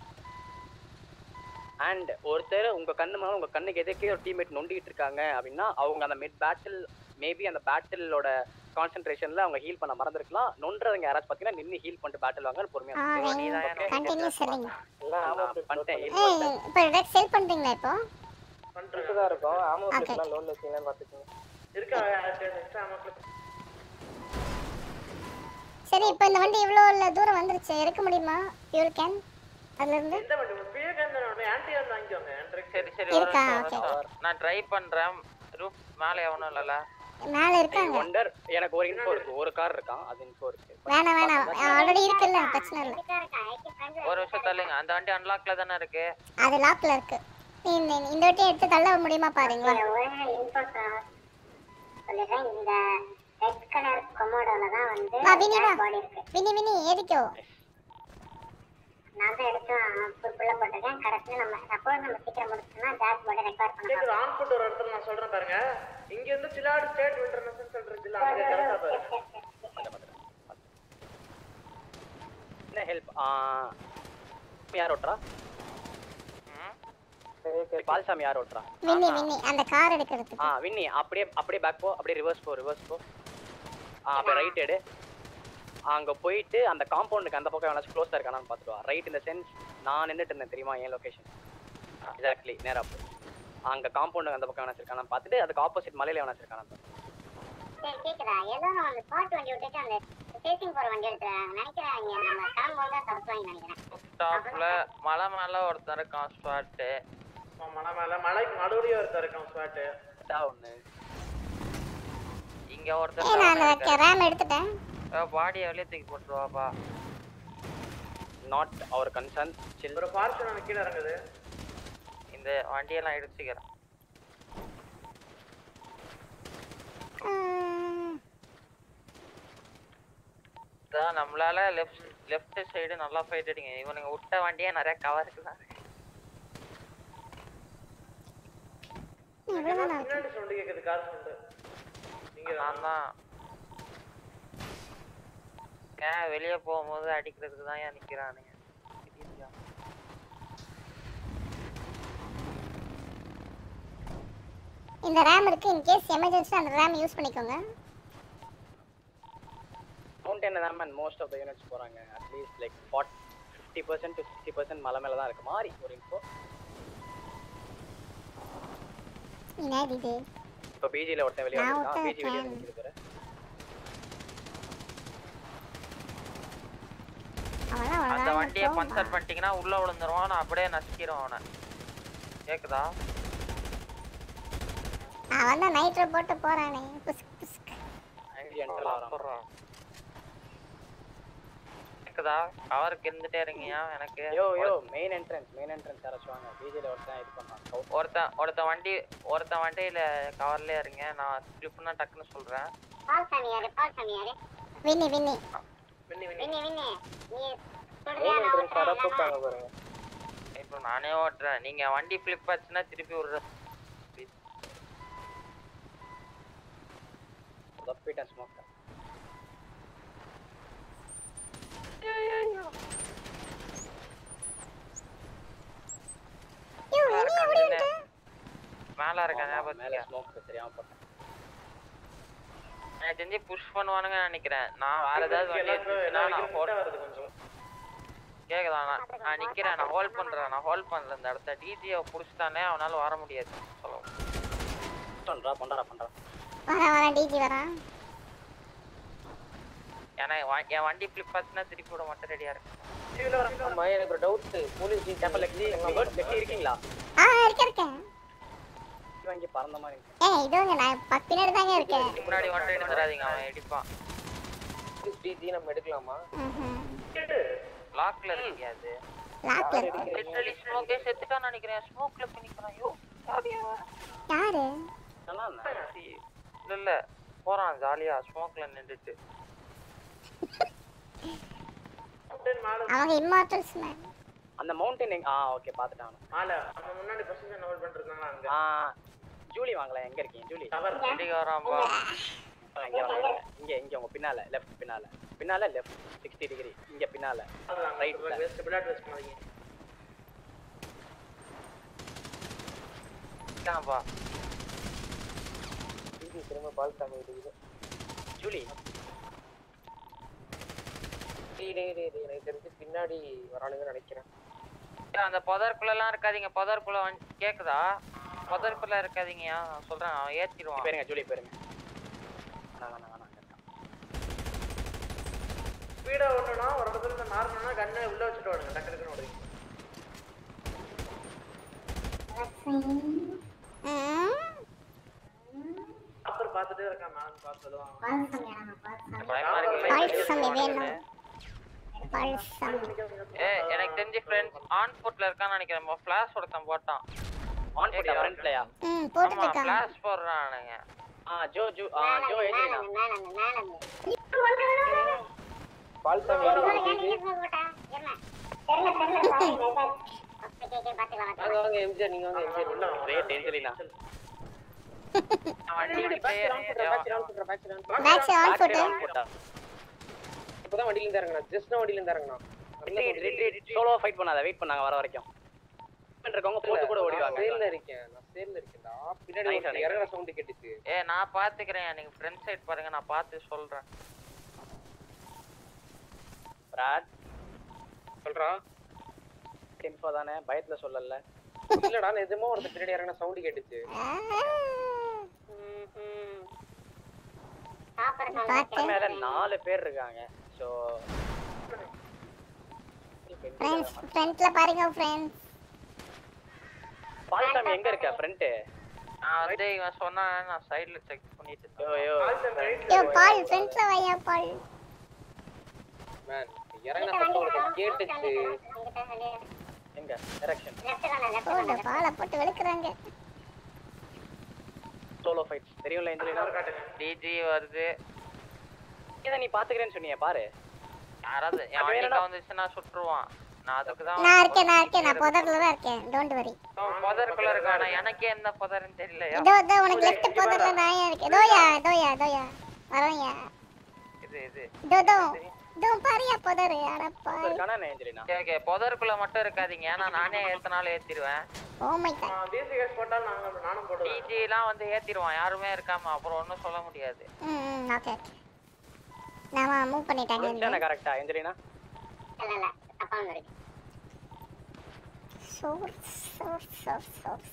அண்ட் ஒருத்தர் உங்க கண்ணு மேல உங்க கண்ணுக்கு எதுக்கே ஒரு டீம்மேட் நொண்டிட்டு இருக்காங்க அப்படின்னா அவங்க அந்த மிட் பேட்டில் மேபி அந்த பேட்டிலோட கான்சென்ட்ரேஷன்ல அவங்க ஹீல் பண்ண மறந்துருக்கலாம் நொன்றவங்க யாராச்சும் பாத்தீங்கன்னா நின்னு ஹீல் பண்ணிட்டு பேட்டில் வாங்கன்னு பொறுமையா ஆ சொல்லுங்க. நீங்க Okay? கண்டினியூ சொல்லுங்க எல்லாம் ஆமா நான் பண்ணிட்டேன் heal ஏய் பண்ணிட்டேன். இப்போ ரெட் செல் பண்றீங்களா இப்போ பண்ணிட்டு தான் இருக்கோம் ஆமா Okay. பிளிப்லாம் லோன்ல வச்சீங்கன்னு பார்த்துக்கோங்க இருக்கா எக்ஸ்ட்ரா அமௌண்ட் சரி இப்போ இந்த வண்டி இவ்வளோ இல்ல தூரம் வந்துருச்சு எடுக்க முடியுமா ஃபியூல் கேன் அதுல இருந்து எந்த வண்டி ஃபியூல் கேன் தானே ஆன்டி வந்து வாங்கிக்கோங்க ஆன்ட்ரிக் சரி சரி ஒரு இருக்கா? நிமிஷம், ஒரு நிமிஷம். நான் ட்ரை பண்றேன் ரூஃப் மேலே எவனும் இல்லைல்ல மேல இருக்காங்க ஒண்டர் எனக்கு ஒரு இன்ஃபோ இருக்கு ஒரு கார் இருக்கான் அது இன்ஃபோ இருக்கு வேணாம் வேணாம் ஆல்ரெடி இருக்குல்ல பிரச்சனை இல்லை ஒரு நிமிஷம் தள்ளுங்க அந்த வண்டி அன்லாக்ல தானே இருக்கு அது லாக்ல இருக்கு நீ இந்த இந்த வட்டியை எடுத்து தள்ள முடியுமா பாருங்களா ஒரே இன்ஃபோ சொல்லிடுறேன் இந்த ரெட் கலர் கொமோடோல தான் வந்து வா வினி வா பாடி இருக்கு வினி வினி ஏறிக்கோ நான் தான் எடுத்து ஃபுல்ல போட்டிருக்கேன் கடைசியில் நம்ம சப்போஸ் நம்ம சீக்கிரம் முடிச்சோம்னா ஜாக் போர்டு ரெக்கார்ட் பண்ண கேக்குது ஆன் ஃபுட் ஒரு இடத்துல நான் சொல்றேன் பாருங்க இங்க இருந்து சிலாடு ஸ்டேட் வில்டர்னஸ் சொல்றது இல்ல அங்க கரெக்டா பாருங்க என்ன ஹெல்ப் யார் ஓட்டுறா பால்சாமி யார் ஓட்டுறா வின்னி வின்னி அந்த கார் எடுக்கிறதுக்கு ஆ வின்னி அப்படியே அப்படியே பேக் போ அப்படியே ரிவர்ஸ் போ ரிவர்ஸ் போ ஆ அப்படியே ரைட் எடு அங்க போயிட்டு அந்த காம்பவுண்டுக்கு அந்த பக்கம் எவனாச்சும் க்ளோஸாக இருக்கானான்னு பார்த்துட்டு வா ரைட் இந்த சென்ஸ் நான் நின்றுட்டு இருந்தேன் தெரியுமா என் லொகேஷன் எக்ஸாக்ட்லி நேரா போ அங்க காம்பவுண்டுக்கு அந்த பக்கம் எவனாச்சும் இருக்கானான்னு பார்த்துட்டு அதுக்கு ஆப்போசிட் மலையில எவனாச்சும் இருக்கானா சரி கேக்குதா ஏதோ நான் அந்த பாட்டு வண்டி விட்டுட்டு அந்த சேசிங் போற வண்டி எடுத்துறாங்க நினைக்கிறேன் இங்க நம்ம கிளம்பும்போது தான் தடுப்பாங்க நினைக்கிறேன் ஸ்டாப்ல மலை மேல ஒருத்தன் இருக்கான் ஸ்பாட்டு மலை மேல மலைக்கு நடுவுலயே ஒருத்தர் இருக்கான் ஸ்வாட்டு ஒண்ணு இங்க ஏய் ஒருத்தன் நான் அந்த ரேம் எடுத்துட்டேன் பாடியை வெளியே தூக்கி போட்டுருவாப்பா நாட் அவர் கன்சர்ன் சில் ஒரு ஃபார்ச்சுனர் கீழே இறங்குது இந்த வண்டியெல்லாம் இடிச்சுக்கிறேன் இதான் நம்மளால லெஃப்ட் லெஃப்ட் சைடு நல்லா ஃபைட் அடிங்க இவனுங்க விட்ட வண்டியே நிறைய கவருக்கு தான் பின்னாடி சவுண்டு கேக்குது கார் சவுண்டு நீங்க நான் தான் ஏன் வெளியே போகும்போது அடிக்கிறதுக்கு தான் ஏன் நிக்கிறானுங்க இந்த ரேம் இருக்கு இன் கேஸ் எமர்ஜென்சி அந்த ரேம் யூஸ் பண்ணிக்கோங்க மவுண்டன் தான் man most of the units போறாங்க அட்லீஸ்ட் லைக் ஃபார்ட் fifty percent to sixty percent மலை மேல தான் இருக்கு மாறி ஒரு இன்ஃபோ என்னது இது இப்போ பிஜியில் ஒருத்தன் வெளியே நான் வந்திருக்கான் ஒருத்தன் பிஜி வெளியே இருக்கேன். நிற்கிறது பாரு அவெல்லாம் அந்த அவ்வளோதான் வண்டியை பஞ்சர் பண்ணிட்டீங்கன்னா உள்ள விழுந்துருவான் நான் அப்படியே நசுக்கிடுவேன் அவனை கேக்குதா அவன் தான் நைட்ரோ போட்டு போறானே புஸ்க் புஸ்க் சொல்றான். கேக்குதா கவருக்கு இருந்துட்டே இருங்கயா எனக்கு yo yo main entrance main entrance யாராச்சும் வாங்க பிஜியில் ஒருத்தன் இது பண்ணான் ஒருத்தன் ஒருத்தன் வண்டி ஒருத்தன் வண்டியில கவர்லயே இருங்க நான் ஸ்லிப்னா டக்குன்னு சொல்றேன் பால் சாமியாரு பால் சாமியாரு வின்னி வின்னி விண்ணு விண்ணு நீ மெயின் entrance யாரோ கூப்பிட்டாங்க பாருங்க இப்போ நானே ஓட்டுறேன் நீங்க வண்டி ஃபிளிப் ஆச்சுன்னா திருப்பி விடுறேன் தப்பிட்டேன் ஸ்மோக் மேல இருக்க ஞாபகம் மேலே ஸ்மோக் தெரியாம போட்டேன் எனக்கு தெரிஞ்சு புஷ் பண்ணுவானுங்கன்னு நினைக்கிறேன் நான் வேற ஏதாவது வண்டி இருந்துச்சுன்னா நான் ஹோல்ட் வருது கொஞ்சம் கேக்குதா நான் நான் நிக்கிறேன் நான் ஹோல்ட் பண்றேன் நான் ஹோல்ட் பண்ணல இந்த இடத்த டிஜியை புடிச்சிட்டானே அவனால வர முடியாது சொல்லுவோம் பண்றா பண்றா பண்றா வரேன் வரேன் டிஜி வரேன் ஏன்னா என் வ- என் வண்டி ஃபிளிப் ஆச்சுன்னா திருப்பி விட மட்டும் ரெடியா இருக்கு ஆமா எனக்கு ஒரு டவுட் போலீஸ் ஜீப் கேப்பல் லெக்ஸி லெக்ஸி இருக்கீங்களா ஆ இருக்கேன் இருக்கேன் வாங்கி பறந்த மாதிரி இருக்கு. ஏய் இதுவங்க நான் பத்து பின்னாடி தாங்க இருக்கேன் முன்னாடி மட்டும் எடுத்துறாதீங்க அவன் எடுப்பான் டிஜி நம்ம எடுக்கலாமா லாக்ல இருக்கீங்க அது லாக்ல இருக்கு லிட்டரலி ஸ்மோக்கே செத்துட்டான்னு நினைக்கிறேன் ஸ்மோக்ல பண்ணிக்கிறான் ஐயோ யாரு நல்லா இருந்தா. இல்ல இல்ல போறான் ஜாலியா ஸ்மோக்ல நின்றுட்டு அவங்க இம்மார்டல்ஸ் மேன் அந்த மவுண்டன் எங்க ஆ ஓகே பாத்துட்டான் மேல நம்ம முன்னாடி பொசிஷன் ஹோல்ட் பண்ணிருக்காங்க அங்க ஆ ஜூலி வாங்கல எங்க இருக்கீங்க ஜூலி வெளியே வரான்பா ஆ, இங்க வாங்க இங்க இங்க உங்க பின்னால லெஃப்ட் பின்னால பின்னால லெஃப்ட் 60 டிகிரி இங்க பின்னால ரைட் வேஸ்ட் பிளாட் வேஸ்ட் பண்ணாதீங்க இருக்கான்பா டிஜி திரும்ப பால் சாமி இருக்குது ஜூலி டேய், டேய், டேய், டேய், எனக்கு தெரிஞ்சு பின்னாடி வரானுங்கன்னு நினைக்கிறேன் ஏய், அந்த புதற்குள்ள எல்லாம் இருக்காதீங்க புதற்குள்ள வந்து கேக்குதா புதற்குள்ள இருக்காதீங்கயா நான் சொல்றேன் அவன் ஏத்திடுவான் பேருங்க ஜூலி பேருங்க வேணாம் வேணாம் வேணாம் ஸ்பீடா ஓட்டணும்னா ஒரு இடத்துல இருந்து மாறணும்னா கண்ணை உள்ள வச்சுட்டு ஓடுங்க டக்கு டக்குன்னு ஓடுங்க அப்புறம் பார்த்துட்டே இருக்கான் நான் பார்த்து சொல்லுவான் பயமா இருக்கு பல்சம் வேணும் பல்சம் ஏ எனக்கு தெரிஞ்சு ஃப்ரெண்ட்ஸ் ஆன் ஃபுட்ல இருக்கான்னு நினைக்கிறேன் ஃபிளாஷ் ஒருத்தன் போட்டான் ஆன் போட்டியா ஃப்ரண்ட்லயா ம் போட்டுட்டு ஆமா இருக்காங்க ஃபிளாஷ் போடுறானுங்க ஆ ஜோ ஜோ ஆ ஜோ ஏஜினா பால் சாமி வாங்க வாங்க எம்ஜிஆர் நீங்க வாங்க எம்ஜிஆர் உள்ள வாங்க. ரேட் ஏஞ்சலினா வண்டி பேட்ச் ரவுண்ட் பண்றேன் பேட்ச் ரவுண்ட் பண்றேன் பேட்ச் ரவுண்ட் பண்றேன் பேட்ச் ஆன் போட்டு போட்டா இப்பதான் வண்டியில இருந்து இறங்கினா ஜஸ்ட் வண்டியில இருந்து இறங்கினா சோலோ ஃபைட் பண்ணாத வெயிட் பண்ணாங்க வர வரைக்கும் இருக்கவங்க போட்டு கூட ஓடிடுவாங்க சேர்ல இருக்கேன் நான் சேர்ல இருக்கேன்டா பின்னாடி Nice, ஒருத்தன் nice. இறங்குற சவுண்ட் கேட்டுச்சு ஏ நான் பாத்துக்கிறேன் நீங்க ஃப்ரண்ட் சைடு பாருங்க நான் பார்த்து சொல்றேன் பிராட் சொல்றா இன்ஃபோ தானே பயத்துல சொல்லல இல்லடா நிஜமா ஒருத்தன் பின்னாடி இறங்கின சவுண்ட் கேட்டுச்சு பார்த்தேன் மேல நாலு பேர் இருக்காங்க ஸோ ஃப்ரெண்ட்ஸ் ஃப்ரண்ட்ல பாருங்க ஃப்ரெண்ட்ஸ் பால்சாமி எங்க இருக்க ஃப்ரண்ட் நான் வந்து இவன் சொன்னா நான் சைடுல செக் பண்ணிட்டு ஐயோ யோ பால் ஃப்ரண்ட்ல வாயா பால் மேன் இறங்கின பக்கம் உங்களுக்கு கேட்டுச்சு எங்க டைரக்ஷன் போட பாலை போட்டு வெளுக்குறாங்க சோலோ ஃபைட்ஸ் தெரியும்ல இந்த டிஜி வருது இதை நீ பாத்துக்கிறேன்னு சொன்னியே பாரு யாராவது என் வண்டிக்கு வந்துச்சுன்னா சுட்டுருவான் நான் அதுக்கு தான் நான் இருக்கேன் நான் இருக்கேன் நான் புதர்ல தான் இருக்கேன் டோன்ட் வரி புதருக்குள்ள இருக்கானா எனக்கே எந்த புதருன்னு தெரியல இதோ இதோ உனக்கு லெஃப்ட் புதர்ல நான் இருக்கேன் தோயா தோயா தோயா வரோயா இது இது இதோ இதோ இதோ பாரியா புதரு அடப்பா இருக்கானா என்ன ஏஞ்சலினா ஓகே ஓகே புதருக்குள்ள மட்டும் இருக்காதீங்க ஏன்னா நானே ஏத்தனாலும் ஏத்திடுவேன் oh my god DC case போட்டாலும் நாங்க நானும் போடுவேன் டிஜி எல்லாம் வந்து ஏத்திடுவான் யாருமே இருக்காம அப்புறம் ஒன்றும் சொல்ல முடியாது ம் ம் ஓகே ஓகே நான் மூவ் பண்ணிட்டாங்க என்ன கரெக்டா ஏஞ்சலினா இல்ல இல்ல தப்பா வந்துருக்கு சோர்ஸ் சோர்ஸ் சோர்ஸ் சோர்ஸ்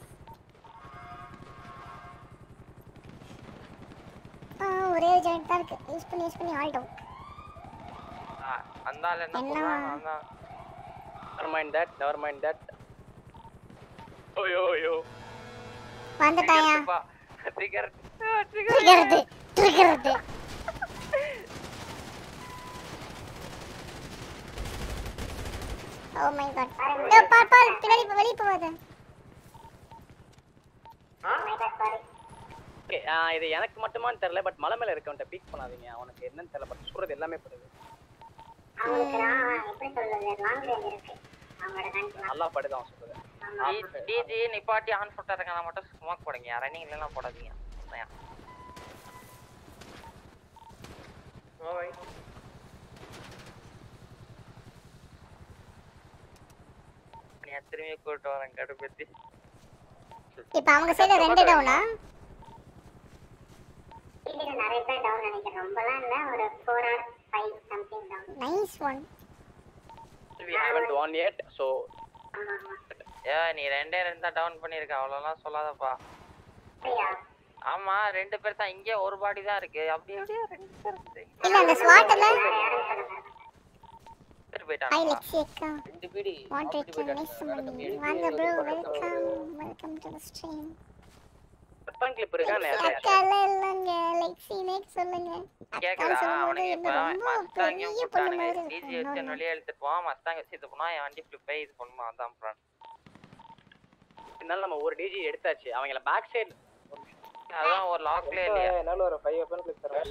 ஆ ஒரே ஜாயிண்ட் தான் இருக்கு யூஸ் பண்ணி யூஸ் பண்ணி ஆல் டவுன் ஆ, அந்த ஆள் என்ன என்ன? சொல்றான் நான் தான் never mind that never mind that ஓயோ ஐயோ வந்துட்டாயா சிகரெட் ட்ரிகர்து ட்ரிகர்து ஓ மை காட் ஏ பால் பால் பின்னாடி போ வெளிய போவாத ஓகே இது எனக்கு மட்டுமான்னு தெரியல பட் மலை மேல இருக்கவன்ட்ட பீக் பண்ணாதீங்க அவனுக்கு என்னன்னு தெரியல பட் சொல்றது எல்லாமே படுது அவங்களுக்கு நான் எப்படி சொல்றது லாங் ரேஞ்ச் இருக்கு அவங்களோட கணக்கு நல்லா படுது அவன் சொல்றது டிஜி நிப்பாட்டி ஆன் போட்டாருங்க நான் மட்டும் ஸ்மோக் போடுங்க ரன்னிங் இல்லைன்னா போடாதீங்க உண்மையா. நீ திரும்பி கூட்டு வரேன் கடுப்பத்தி இப்போ அவங்க சைடுல ரெண்டு டவுனா இதுல நிறைய பேர் டவுன் நினைக்கிறேன் ரொம்பலாம் இல்ல ஒரு four or five something down nice one we haven't won yet so ஏ நீ ரெண்டே ரெண்டு தான் டவுன் பண்ணிருக்க அவ்வளோலாம் சொல்லாதப்பா அப்படியா ஆமா ரெண்டு பேர் தான் இங்கே ஒரு பாடி தான் இருக்கு அப்படி அப்படியே ரெண்டு பேர் இருக்கு. இல்ல அந்த ஸ்வாட்ல பேர் ஹை போயிட்டாங்க லெக்ஸி அக்கா ரெண்டு பீடி வாண்ட் டு நைஸ் மணி வாங்க bro welcome welcome to the stream weapon clip இருக்கா அக்கால இல்லங்க லெக்ஸி நேக் சொல்லுங்க கேக்குதா சொல்லும்போது அவனுக்கு என்ன இப்ப ரொம்ப மஸ்தாங்கையும் பெரிய பொண்ணு போட்டானுங்க மாதிரி டிஜி இருக்கு. வச்சு வெளியே எடுத்துட்டு போவான் மஸ்தாங் வச்சு இது பண்ணுவான் என் வண்டி ஃபிளிப் இது பண்ணுவான் அதான் பிளான் இருந்தாலும் நம்ம ஒரு டிஜி எடுத்தாச்சு அவங்கள பேக் சைடு அதான் ஒரு லாக்லயே இல்லையா என்னால ஒரு ஃபைவ் வெப்பன் கிளிக் தரேன்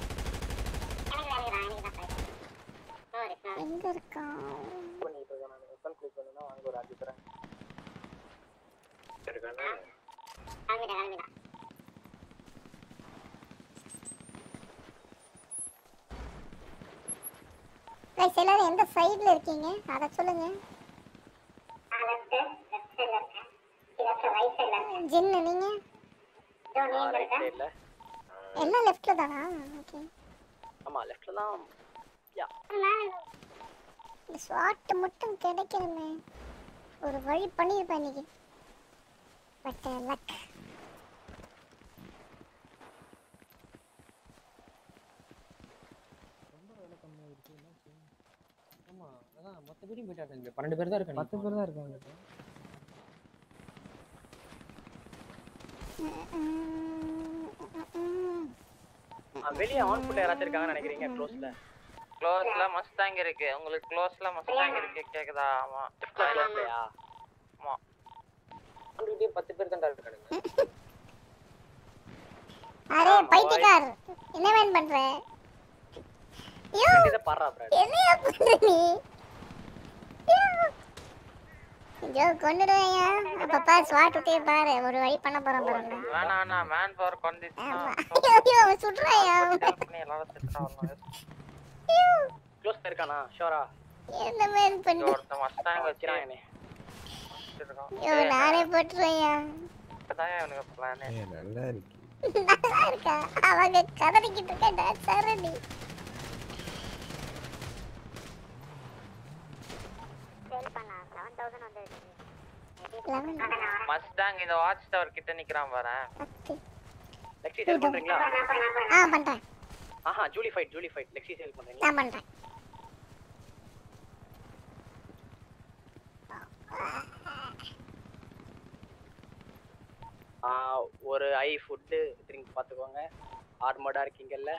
எங்க இருக்கான் பண்ணிட்டு இருக்கேன் நான் வெப்பன் கிளிக் பண்ணுனா வாங்க ஒரு அஞ்சு தரேன் கிளம்பிட்டேன் கிளம்பிட்டேன் கைஸ் எல்லாரும் எந்த சைடுல இருக்கீங்க அத சொல்லுங்க நான் லெஃப்ட் லெஃப்ட் சைடுல இருக்கேன் லெஃப்ட் ரைட் சைடுல இருக்கேன் ஜின்னு நீங்க இதோ நீ எங்க ரைட் இருக்க சைடுல எல்லாம் லெஃப்ட்ல தானா ஓகே ஆமா லெஃப்ட்ல தான் யா இந்த ஸ்வாட் மட்டும் கிடைக்கணுமே ஒரு வழி பண்ணியிருப்பேன் இன்னைக்கு பட் லக் ஆமா அதான் மொத்த பீடியும் போயிட்டாங்க பன்னெண்டு பேர் தான் இருக்காங்க பத்து பேர் தான் இருக்காங்க வெளிய ஆன் ஃபுட் யாராச்சும் இருக்காங்கன்னு நினைக்கிறீங்க க்ளோஸ்ல க்ளோஸ்ல மஸ்தாங் இருக்கு உங்களுக்கு க்ளோஸ்ல மஸ்தாங் இருக்கு கேக்குதா ஆமா க்ளோஸ்லயா ஆமா அவங்ககிட்டயே பத்து பேர் தான் இருக்கானுங்க அரே பைத்தியக்கார் என்ன வேன் பண்ற ஐயோ இத பாறா பிராட் என்னையா பண்ற நீ ஐயோ கொண்டுடுவேயா அப்பப்பா ஸ்வாட் விட்டே பாரு ஒரு வழி பண்ண போறோம் பாருங்க வேணாம் நான் மேன் பவர் கொண்டுச்சுன்னா ஐயோ ஐயோ அவன் சுடுறாயா பண்ணி எல்லாரும் திட்டுறாங்க க்ளோஸ்ல இருக்கானா ஷோரா என்ன வேன் பண்ணு ஒருத்தன் மஸ்தாங் வச்சிருக்கான் வச்சிரானே ஐயோ நானே போட்டுருவேயா இப்பதான் இவனுக்கு பிளான் நல்லா இருக்கு நல்லா இருக்கா அவங்க கதறிக்கிட்டு இருக்கா சரணி சேல் பண்ணா செவன் தௌசண்ட் வந்து லெவன் மஸ்தாங் இந்த வாட்ச் டவர் கிட்ட நிக்கிறான் பாரு பத்து லெக்ஸி சேல் பண்றீங்களா ஆ பண்றேன் ஆஹா Julie fight Julie fight Lexi sell பண்றீங்களா நான் பண்றேன் ஆ, ஒரு ஐ ஃபுட்டு ட்ரிங்க் பார்த்துக்கோங்க ஆர்மடா இருக்கீங்கல்ல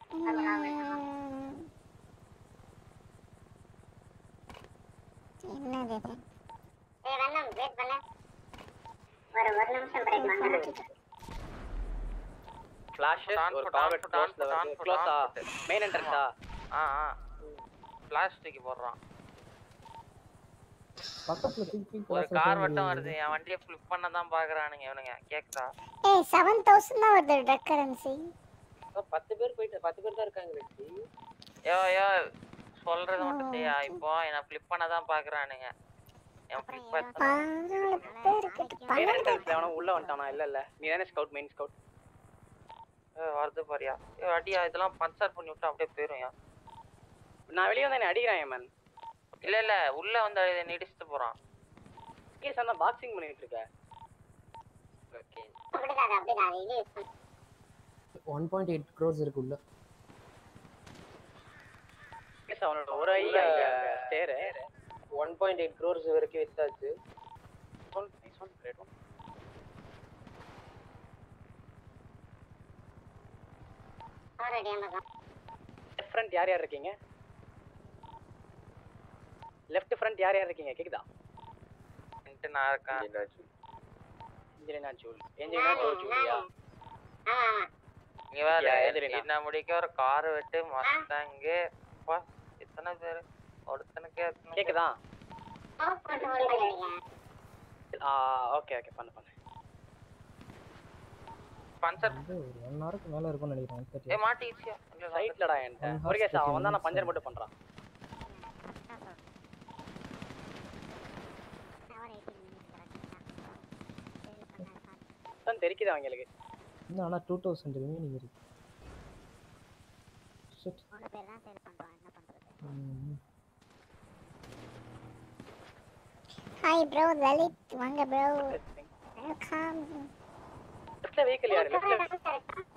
என்னது இது ஏய் வேணாம் வெயிட் பண்ணு ஒரு ஒரு நிமிஷம் பிரேக் வாங்க ஃபிளாஷஸ் ஒரு கார்பெட் க்ளோஸ்ல வந்து க்ளோஸா மெயின் என்ட்ரன்ஸா ஆ ஆ பிளாஸ்டிக் போடுறான் பக்கத்துல தூக்கி ஒரு கார் மட்டும் வருது என் வண்டியை ஃபிளிப் பண்ண தான் பாக்குறானுங்க இவனுங்க கேக்குதா ஏய் செவன் தௌசண்ட் தான் வருது ட்ரக் கரன்சி பத்து பேர் போயிட்டு பத்து பேர் தான் இருக்காங்க லெக்ஸி யோ யோ சொல்றது மட்டும் செய்யா இப்போ என்ன ஃபிளிப் பண்ண தான் பாக்குறானுங்க என் ஃபிளிப் பதினாலு பேருக்கு மெயின் என்ட்ரன்ஸ்ல எவனோ உள்ள வந்துட்டானா இல்ல இல்ல நீ தானே ஸ்கவுட் மெயின் ஸ்கவுட் வருது பாரியா ஏ அடியா இதெல்லாம் பஞ்சர் பண்ணி விட்டு அப்படியே போயிரும்யா நான் வெளியே வந்து என்ன அடிக்கிறான் மேன் இல்ல இல்ல உள்ள வந்து அதை இடிச்சுட்டு போறான் கேஸ் அண்ணா பாக்ஸிங் பண்ணிட்டு இருக்க ஓகே அப்படிதான் அது அப்படிதான் அது இது use பண்ணு. ஒன் பாயிண்ட் எயிட் க்ரோர்ஸ் இருக்கு உள்ள கேஸ் அவனோட ஒரு ஐ ஸ்டேரு ஒன் பாயிண்ட் எயிட் க்ரோர்ஸ் வரைக்கும் வித்தாச்சு அவர் அடியாம இருக்கான். லெஃப்ட் ஃப்ரண்ட் யார் யார் இருக்கீங்க லெஃப்ட் ஃப்ரண்ட் யார் யார் இருக்கீங்க கேக்குதா நான் இருக்கேன் இன்ஜினியா ஜூல் இன்ஜினியா ஜூல் ஜூலியா ஆமா ஆமா இங்க வேற யா, எதிரினா? என்ன முடிக்க ஒரு கார் வெட்டு மஸ்டாங்கு அப்பா எத்தனை பேரு ஒருத்தனுக்கு எத்தனை கேக்குதா ஆஃப் பண்ணிட்டு ஓடி போயிடுறீங்க ஆ ஓகே ஓகே பண்ணு பண்ணு பஞ்சர் வந்து ஒரு ஒன் ஹவருக்கு மேல இருக்கும்னு நினைக்கிறேன் ஏ தெரியல மாட்டிக்கிச்சியா சைட்லடா என்கிட்ட One முருகேஷ் horse அவன் வந்தா நான் thirty பஞ்சர் minutes மட்டும் பண்றான் தான் தெரிக்குது அவங்களுக்கு இன்னும் ஆனா டூ தௌசண்ட் ரிமைனிங் இருக்கு Shit. மூணு பேர் தான் சேல் பண்றோம் என்ன பண்றது ம். ஹாய் ப்ரோ லலித் வாங்க ப்ரோ வெல்கம் லெஃப்ட்ல வெஹிக்கிள் யாரு லெஃப்ட்ல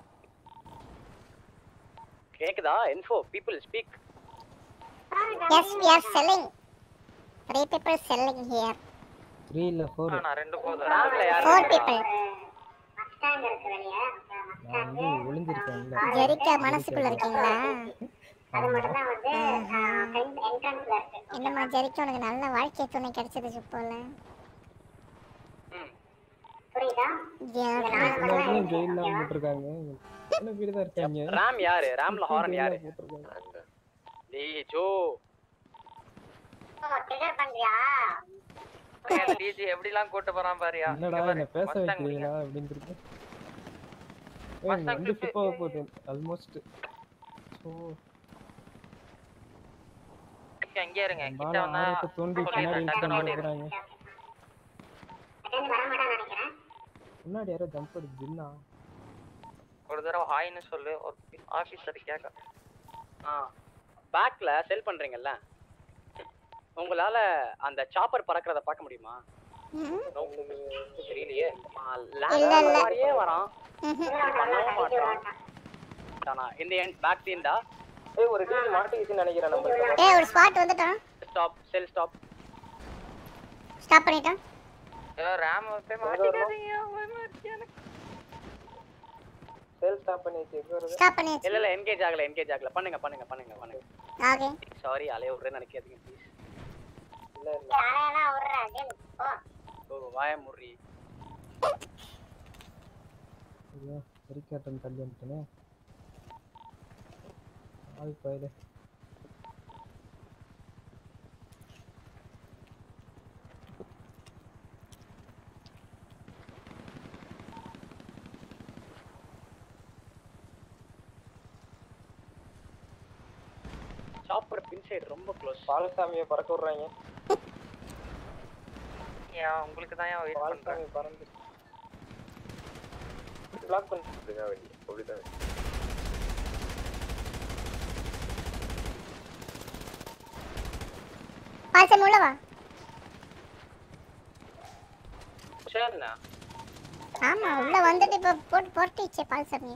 கேக்குதா info people speak yes we are selling three people selling here three இல்ல ஃபோர் நான் ரெண்டு போதும் ராம்ல யாரு four இருக்கா? people பஸ் ஸ்டாண்ட் இருக்கு வெளியே நான் வந்து ஒளிஞ்சிருக்கேன்ல ஜெரிக்கா மனசுக்குள்ள இருக்கீங்களா அது மட்டும் தான் வந்து என்ட்ரன்ஸ்ல இருக்கு என்னம்மா ஜெரிக்கா உனக்கு நல்ல வாழ்க்கை துணை கிடைச்சது போல புரியுதா எல்லாத்தையும் ஜெயில போட்டிருக்காங்க எத்தனை பேர் தான் இருக்காங்க ராம் யாரு ராம்ல ஹாரன் யாரு போட்டிருக்காங்க டேய் ஜோ ஓ ட்ரிகர் பண்றியா டிஜி எப்படிலாம் கூட்டு போறான் பாரியா என்னடா என்ன பேச வைக்கிறீங்களா அப்படின்னு இருக்கு ஏய், Mustang வந்து fifty. flip ஆக போகுது ஆல்மோஸ்ட் ஸோ அங்கே இருங்க கிட்ட பால வந்தா ஆரத்தை தோண்டி பின்னாடி சொல்லிடுறேன், இழுத்து டக்குன்னு கொண்டு ஓடிடு. போறாங்க அட்டெண்ட் வர மாட்டான்னு நினைக்கிறேன் முன்னாடி யாரோ ஜம்ப் அடிச்சு ஜின்னா ஒரு தடவை ஹாய்னு சொல்லு ஒரு ஆபீசர் கேட்க ஆ பேக்ல செல் பண்றீங்கல்ல உங்களால அந்த சாப்பர் பறக்கறத பார்க்க முடியுமா தெரியலையே இல்ல, இல்ல. மாதிரியே வரான் பண்ணவும் மாட்டான் ஆனா இந்த எண்ட் பேக் சீன்டா ஏய் ஒரு டீம் மாட்டிக்கிச்சுன்னு நினைக்கிறேன் நம்ம ஏய் ஒரு ஸ்பாட் வந்துட்டான் ஸ்டாப் செல் ஸ்டாப் ஸ்டாப் பண்ணிட்டான் ஏதோ ரேம் போய் மாட்டிக்காதீங்க பயமா இருக்கு எனக்கு சேல் ஸ்டாப் பண்ணி வச்சு எங்க வருது ஸ்டாப் பண்ணியாச்சு இல்ல இல்ல என்கேஜ் ஆகல என்கேஜ் ஆகல பண்ணுங்க பண்ணுங்க பண்ணுங்க பண்ணுங்க ஓகே சாரி அலைய விடுறேன்னு நினைக்காதீங்க ப்ளீஸ் இல்ல இல்ல யாரையெல்லாம் விடுற அட்டெண்ட் ஓ ஓ வாய முறி ஐயோ வெறிக்காட்டன் தள்ளி வந்துட்டேனே ஆள் பயில சாப்பர் பின் சைடு ரொம்ப க்ளோஸ் பாலசாமியை பறக்க விடுறாங்க ஏன் உங்களுக்கு தான் ஏன் வெயிட் பண்றேன் பாலசாமி பறந்து பிளாக் பண்ணிட்டு வண்டி அப்படிதான் பாசம் உள்ள வா சரிண்ணா ஆமா உள்ள வந்துட்டு இப்ப போட்டு போட்டுச்சு பால்சாமி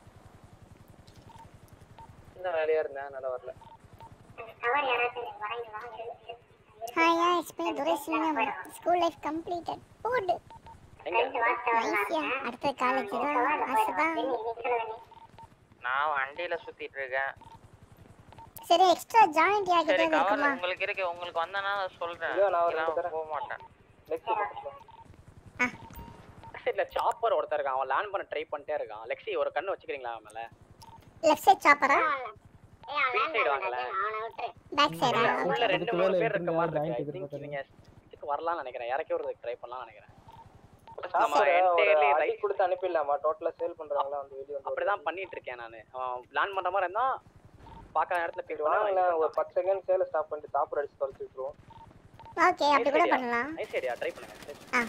சின்ன வேலையா இருந்தேன் நல்லா வரல கவர் யாராச்சும் வராங்க வாங்க ஹாயா it's me Duraisingam school life completed போடு நைஸ்யா அடுத்த காலேஜ் தான் ஆசைதான் நான் வண்டியில சுத்திட்டு இருக்கேன் சரி எக்ஸ்ட்ரா ஜாயிண்ட் சரி யாக்கிட்டே கவர் இருக்குமா உங்களுக்கு இருக்கு உங்களுக்கு வந்தனா சொல்றேன் ஐயோ, நான் ஒரு இல்லைன்னா ரெண்டு தரேன். போக மாட்டேன் லெக்ஸி போட்டுக்கலாம் சைடுல சாப்பர் ஒருத்தர் இருக்கான் அவன் லேண்ட் பண்ண ட்ரை பண்ணிட்டே இருக்கான் லெக்ஸி ஒரு கண்ணு வச்சுக்கிறீங்களா அவன் மேல லெஃப்ட் சைட் சாப்பரா பி சைடு வாங்கல பேக் சைடா உள்ள ரெண்டு அதுக்கு மூணு மேல பேர் இருக்க மாதிரி joint இருக்கு I think எதிர்பார்த்தேன். நீங்க இதுக்கு வரலாம்னு நினைக்கிறேன் இறக்கி விடுறதுக்கு ட்ரை பண்ணலாம்னு நினைக்கிறேன் நம்ம சாப்பாடு ஒரு entirely அடி right கொடுத்து அனுப்பிடலாமா டோட்டலா சேல் பண்றாங்களா வந்து வெளிய வந்து அப்படிதான் பண்ணிட்டு இருக்கேன் நான் அவன் லேண்ட் பண்ற மாதிரி இருந்தா பார்க்காத இடத்துல போயிட்டு வாங்கல ஒரு பத்து செகண்ட் சேல ஸ்டாப் பண்ணிட்டு தாப்பர் அடிச்சு தொலைச்சு விட்டுருவோம் ஓகே அப்படி கூட பண்ணலாம் நைஸ் ஐடியா ட்ரை பண்ணுங்க ஆ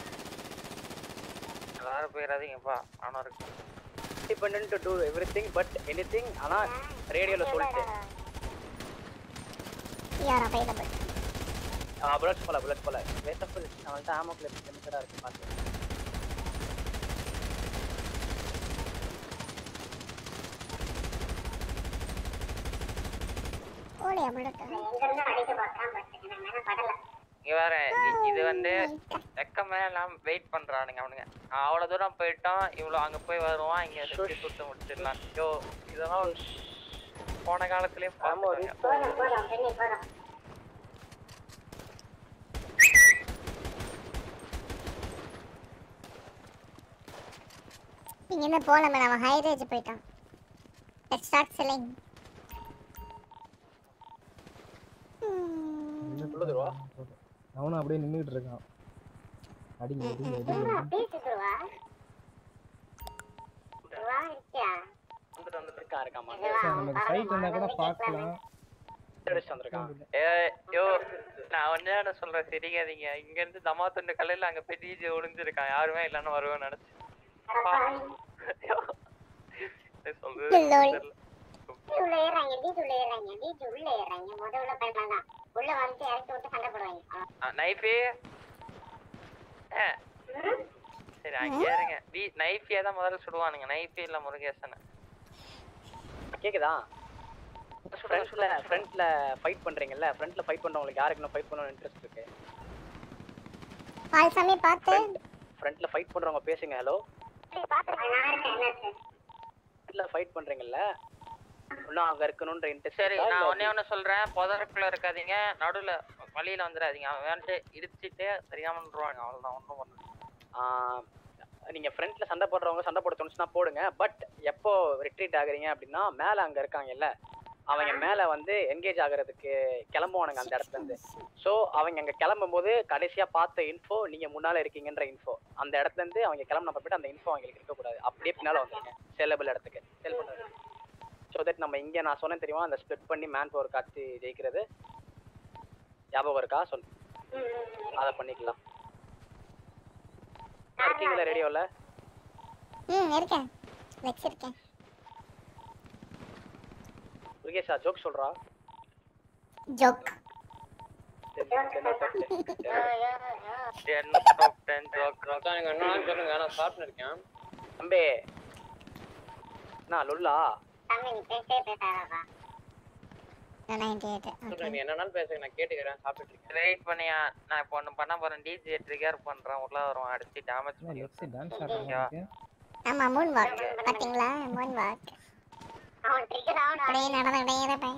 எல்லாரும் போயிடாதீங்கப்பா நானும் இருக்கேன் dependent to two everything but anything ஆனா ரேடியோல சொல்லிட்டு யூ ஆர் அவைலபிள் புல்லட் போல புல்லட் போல வேஸ்ட் ஆஃப் அவன்கிட்ட ஆமோ கிளிப் லிமிட்டடா இருக்கு பார்த்து ஓடியா புல்லட் எங்க இருந்து அடிக்க பார்க்கலாம் பட் எனக்கு மேல படல இங்க வேற இ- இது வந்து வெக்கமே எல்லாம் வெயிட் பண்றானுங்க அவனுங்க அவ்வளவு தூரம் போயிட்டோம் இவ்வளவு அங்க போய் வருவான் இங்க சுத்தி சுத்த முடிச்சிடலாம் ஐயோ இதெல்லாம் ஒரு போன காலத்துலயும் பார்த்துருக்கேன். போதும் போதும் பெண்ணி போதும் நீங்க என்ன போல மேடம் அவன் ஹை ரேஜ் போயிட்டான் லெட்ஸ் ஸ்டார்ட் செல்லிங் அவனும் அப்படியே நின்னுட்டு இருக்கான் அடிங்க அடிங்க அடிங்க பேசு துருவா துருவா இருக்கியா வந்துட்டு வந்துட்டு இருக்கா இருக்காமா சார், நமக்கு சைட் இருந்தா கூட பார்க்கலாம் அடிச்சு வந்திருக்கான் ஏய் யோ நான் ஒன்னே ஒண்ணு சொல்றேன் சிரிக்காதீங்க இங்க இருந்து தமா துண்டு கல்லையில அங்க போய் டிஜே ஒளிஞ்சிருக்கான் யாருமே இல்லைன்னு வருவேன் நினைச்சு சொல்றது தெரியல. உள்ள ஏறாங்க டீச் உள்ள ஏறாங்க டீச் உள்ள ஏறாங்க முத உள்ள பயமா தான் உள்ள வந்து இறக்கி விட்டு சண்டை போடுவாங்க நைஃபி சரி அங்கே இருங்க வி நைஃபியா தான் முதல்ல சுடுவானுங்க நைஃபி இல்ல முருகேசன் கேக்குதா ஃப்ரண்ட்ல ஃப்ரண்ட்ல ஃபைட் பண்றீங்கல்ல ஃப்ரண்ட்ல ஃபைட் பண்றவங்களுக்கு யாருக்கு ஃபைட் பண்ணணும்னு இன்ட்ரெஸ்ட் இருக்கு பால்சாமி பார்த்து ஃப்ரண்ட்ல ஃபைட் பண்றவங்க பேசுங்க ஹலோ நான் இருக்கேன் என்னாச்சு ஃப்ரண்ட்ல ஃபைட் பண்றீங்கல்ல இன்னும் அங்க இருக்கணும்ன்ற இன்ட்ரெஸ்ட் சரி நான் ஒன்னே ஒண்ணு சொல்றேன் புதருக்குள்ள இருக்காதீங்க நடுவுல வழியில வந்துடாதீங்க அவன் வந்துட்டு இடிச்சிட்டே தெரியாம நின்றுவாங்க அவ்வளவுதான் ஒண்ணும் பண்ண ஆஹ் நீங்க ஃப்ரண்ட்ல சண்டை போடுறவங்க சண்டை போட தோணுச்சுன்னா போடுங்க பட் எப்போ ரிட்ரீட் ஆகுறீங்க அப்படின்னா மேல அங்க இருக்காங்கல்ல அவங்க மேல வந்து என்கேஜ் ஆகுறதுக்கு கிளம்புவானுங்க அந்த இடத்துல இருந்து ஸோ அவங்க அங்க கிளம்பும் போது கடைசியா பார்த்த இன்ஃபோ நீங்க முன்னால இருக்கீங்கன்ற இன்ஃபோ அந்த இடத்துல இருந்து அவங்க கிளம்பின போயிட்டு அந்த இன்ஃபோ அவங்களுக்கு இருக்கக்கூடாது அப்படியே பின்னால வந்துருங்க செல்லபிள் இடத்துக்கு செல் பண்ணுறது ஸோ தட் நம்ம இங்க நான் சொன்னேன் தெரியுமா அந்த ஸ்ப்ளிட் பண்ணி மேன் பவர் காட்சி ஜெயிக்கிறது ஞாபகம் இருக்கா சொல் அதை பண்ணிக்கலாம் இருக்கீங்களா ரேடியோல ம் இருக்கேன் வச்சிருக்கேன் முருகேஷா ஜோக் சொல்றா ஜோக் என்ன top ten joke? நீங்க என்ன சொல்லுங்க நான் சாப்பிட்டு இருக்கேன் தம்பி நான் லுல்லா தம்பி நீ பேசவே பேசாதப்பா நைன்டி எயிட் சொல்லுங்க நீ என்னன்னாலும் பேசுங்க நான் கேட்டுக்கிறேன் சாப்பிட்டு இருக்கேன் வெயிட் பண்ணியா நான் இப்போ ஒன்று பண்ண போறேன் டிஜே ட்ரிகர் பண்றேன் உள்ள வரும் அடிச்சு டேமேஜ் பண்ணி லெக்ஸி டான்ஸ் ஆடுறாங்க ஆமா மூன் வாக் பாத்தீங்களா மூன் வாக் அவன் ட்ரிகர் ஆகணும் அப்படியே நடந்துகிட்டே இருப்பேன்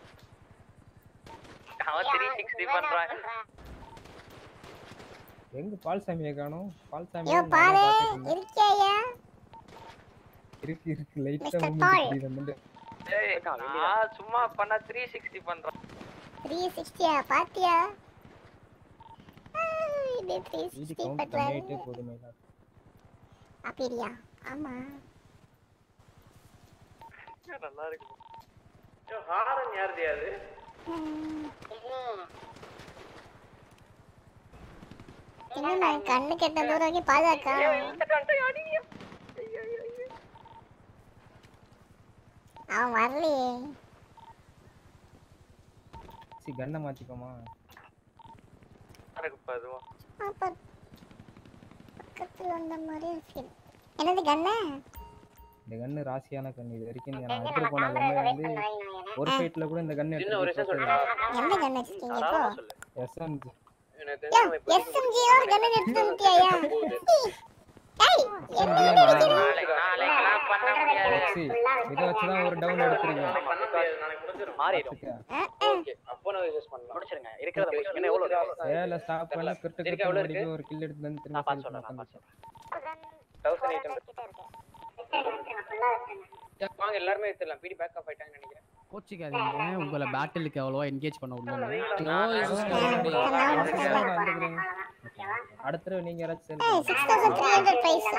அவன் த்ரீ சிக்ஸ்டி பண்றான் எங்க பால்சாமியை காணோம் பால்சாமி ஐயோ பாரு இருக்கியா இருக்கு இருக்கு லைட்டா Mr. மூஞ்சி Paul. தெரியுது வந்து ஏய், நான் சும்மா பண்ண த்ரீ சிக்ஸ்டி பண்றேன் த்ரீ சிக்ஸ்டியா பாத்தியா ஆ, இது த்ரீ இது சிக்ஸ்டி கவுண்ட் பண்றாரு பண்ணிட்டே போதுமே அப்படியா ஆமா நல்லா இருக்கு ஹாரன் யாருது அது என்ன நான் கண்ணு கெட்ட தூரம் வரைக்கும் பாதுகாக்கா அவன் வரலையே சி கண்ணை மாத்திக்கோமா இருக்கு அதுவும் அப்ப பக்கத்துல வந்த மாதிரி இருக்கு என்னது கண்ணா இந்த கன்னு ராசியான கன் இது வரைக்கும் நான் எடுத்துட்டு போன கன்னு வந்து ஒரு ஃபைட்ல கூட இந்த கன் சின்ன ஒரு விஷயம் எந்த கன் வச்சிருக்கீங்க இப்போ எஸ்எம்ஜி யோ எஸ்எம்ஜி ஒரு கன் எடுத்து வந்துட்டியா ஏய் என்ன நாளைக்கெல்லாம் பண்ண முடியாது சி இதை வச்சு தான் ஒரு டவுன் எடுத்துருங்க மாறிடும் ஓகே அப்போ நான் யூஸ் பண்ணலாம் முடிச்சிருங்க இருக்கிறத முடிச்சு என்ன எவ்வளவு இருக்கு? சேல ஸ்டாப் பண்ணி கிட்ட இருக்கா, கிட்ட எவ்வளவு மடிக்க இருக்கு? ஒரு கில் எடுத்து வந்து திரும்ப நான் fill பார்த்து சொல்றேன் பண்ணி நான் பார்த்து தௌசண்ட் எயிட் ஹண்ட்ரட் வாங்க எல்லாருமே எடுத்துடலாம் பிடி பேக் ஆஃப் ஆயிட்டாங்கன்னு நினைக்கிறேன் கோச்சிக்காதீங்க உங்களை பேட்டிலுக்கு அவ்வளோவா என்கேஜ் பண்ண விடல அடுத்த தடவை நீங்க யாராச்சும் ஏய் சேல் 6300 பிரைஸ்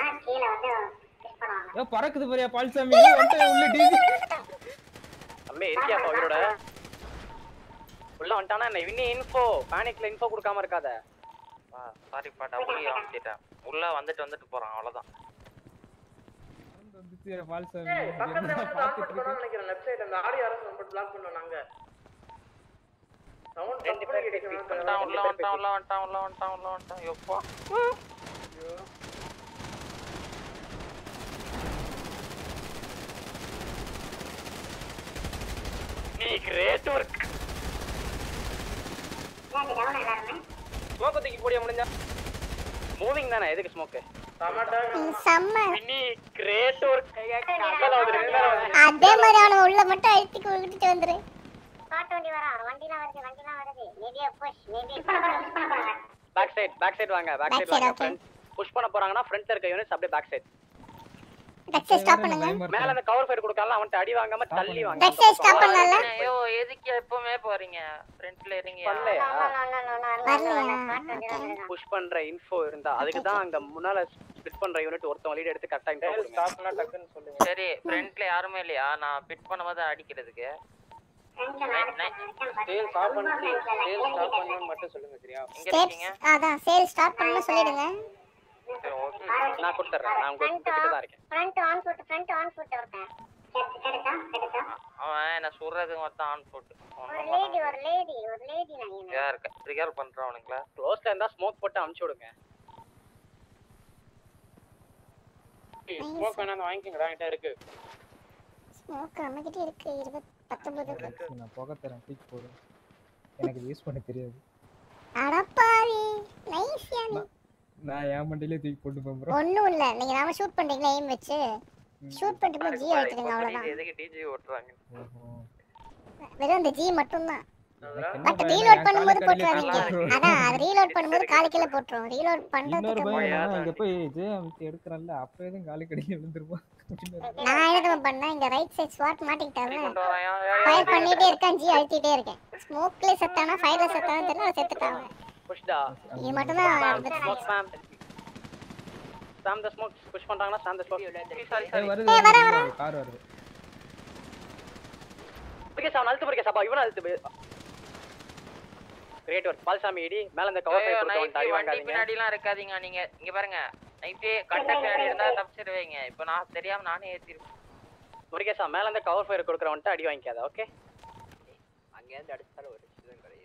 ஏ பறக்குது பாரியா பால்சாமி வந்துட்டு உள்ள டிவி தம்பி இருக்கியாப்பா உயிரோட உள்ள வந்துட்டானா என்ன இன்னும் இன்ஃபோ பேனிக்ல இன்ஃபோ கொடுக்காம இருக்காத சாரிப்பா டபுள் அமைச்சிட்டேன் உள்ள வந்துட்டு வந்துட்டு போறான் அவ்வளவுதான் வந்துச்சு பால்சாமி ஏய், பக்கத்துல என்ன வந்து பார்த்துட்டு ஆஃபர் இருக்கு பண்ணான்னு நினைக்கிறேன் லெஃப்ட் சைடு அந்த ஆடியோ அரசு நம்ம பிளாக் பண்ணோம் நாங்க சவுண்ட் ரெண்டு தப்பு பேர் கேட்கணும் வந்துட்டான் உள்ள வந்துட்டான் உள்ள வந்துட்டான் உள்ள வந்துட்டான் உள்ள வந்துட்டான் எப்பா நீ கிரேட் ஒர்க் ஸ்மோக்க தூக்கி போடியா முடிஞ்சா மூவிங் தானே எதுக்கு ஸ்மோக்கு செம்ம நீ கிரேட் ஒர்க் அதே மாதிரி அவனை உள்ள மட்டும் அழுத்தி விட்டுட்டு வந்துரு காட்டு வண்டி வரான் வண்டிலாம் வருது வண்டிலாம் வருது maybe push maybe back side back side வாங்க பேக் Back சைடு side, வாங்க okay. ஃப்ரண்ட் புஷ் பண்ண போறாங்கன்னா ஃப்ரண்ட்ல இருக்க யூனிட்ஸ் அப்படியே பேக் சைடு டெக்ஸ் ஸ்டாப் பண்ணுங்க மேல அந்த கவர் ஃபைட் கொடுக்கலாம் அவன்ட்ட அடி வாங்காம தள்ளி வாங்க டெக்ஸ் ஸ்டாப் பண்ணல ஐயோ எதுக்கு எப்பவுமே போறீங்க ஃப்ரண்ட்ல இருங்க பண்ணலையா வரலையா புஷ் பண்ற இன்ஃபோ இருந்தா அதுக்கு தான் அங்க முன்னால ஸ்பிட் பண்ற யூனிட் ஒருத்தன் லீட் எடுத்து கரெக்டா இன்ஃபோ கொடுங்க ஸ்டாப்னா டக்குன்னு சொல்லுங்க சரி ஃப்ரண்ட்ல யாருமே இல்லையா நான் பிட் பண்ணும்போது அடிக்கிறதுக்கு சேல் ஸ்டாப் பண்ணி சேல் ஸ்டாப் பண்ணணும்னு மட்டும் சொல்லுங்க சரியா எங்க ஸ்டெப்ஸ் இருக்கீங்க அதான் சேல் ஸ்டார்ட் பண்ணனும் சொல்லிடுங்க சரி ஓகே நான் கொடுத்துறேன் நான் உங்களுக்கு கிட்ட தான் இருக்கேன் front on foot front on foot ஒருத்தன் கிடைச்சா கிடைச்சா அவன் என்ன சுடுறதுக்கு மட்டும் ஆன் போட்டு ஒரு லேடி ஒரு லேடி ஒரு லேடி நான் யாருக்கு ட்ரிகர் பண்றான் அவனுங்களா க்ளோஸ்ல இருந்தா ஸ்மோக் போட்டு அமுச்சு விடுங்க ஸ்மோக் வேணா வாங்கிக்கங்கடா என்கிட்ட இருக்கு ஸ்மோக் நம்மகிட்ட இருக்கு இருபது பத்தொன்பது சரி, நான் புகை தரேன் தூக்கி போடு எனக்கு யூஸ் பண்ண தெரியாது அடப்பாவி நைஸ் யானி நான் என் மண்டியிலே தூக்கி போட்டு போறேன் ப்ரோ ஒண்ணும் இல்ல நீங்க நாம ஷூட் பண்றீங்களா எய்ம் வச்சு ஷூட் பண்ணிட்டு போய் ஜி அழுத்திடுங்க அவ்வளவுதான் எதுக்கு டிஜி ஓட்டுறாங்க வெறும் அந்த ஜி மட்டும் தான் என்ன பட் பயம், ரீலோட் என் பண்ணும்போது காலுக்கு அடியிலே போட்டுறாதீங்க தூக்கி போட்டுரும். அதான் அது ரீலோட் பண்ணும்போது காலு கீழ போட்டுரும் ரீலோட் இன்னொரு பண்றதுக்கு பயம் முன்னாடி- என்னன்னா, இங்க போய் ஜே அமைத்து எடுக்கிறேன்ல அப்ப எதுவும் காலு கடியில விழுந்துருப்பான் நான் என்ன தெரியுமா பண்ணேன் இங்க ரைட் சைடு ஸ்வாட் மாட்டிக்கிட்டாரு கொண்டு வரான் ஃபயர் பண்ணிட்டே இருக்கேன் ஜி அழுத்திட்டே இருக்கேன் ஸ்மோக்ல செத்தானா ஃபயர்ல செத்தானா தெரியல அவன் செத்துட்டாங்க புஷ்டா இது மட்டும் தான் smoke spam spam the smoke push பண்றாங்கன்னா ஸ்பாம் த ஸ்மோக் ஏய், வருது வருது கார் வருது ஓகே சார் அழுத்து போறீங்க சாப்பா இவன அழுத்து கிரேட் ஒர்க் பால்சாமி இடி மேல இந்த கவர் ஐயோ, ஃபைட் night கொடுத்து அடி வண்டி வாங்காதீங்க பின்னாடி எல்லாம் இருக்காதீங்க நீங்க இங்க பாருங்க நைட்டு கட்ட பின்னாடி இருந்தா தப்பிச்சிருவீங்க இப்போ நான் தெரியாம நானே ஏத்திருவேன் முருகேசா மேல இந்த கவர் ஃபயர் கொடுக்குறவன்ட்டு அடி வாங்கிக்காத ஓகே அங்க இருந்து அடிச்சாலும் ஒரு விஷயம் கிடையாது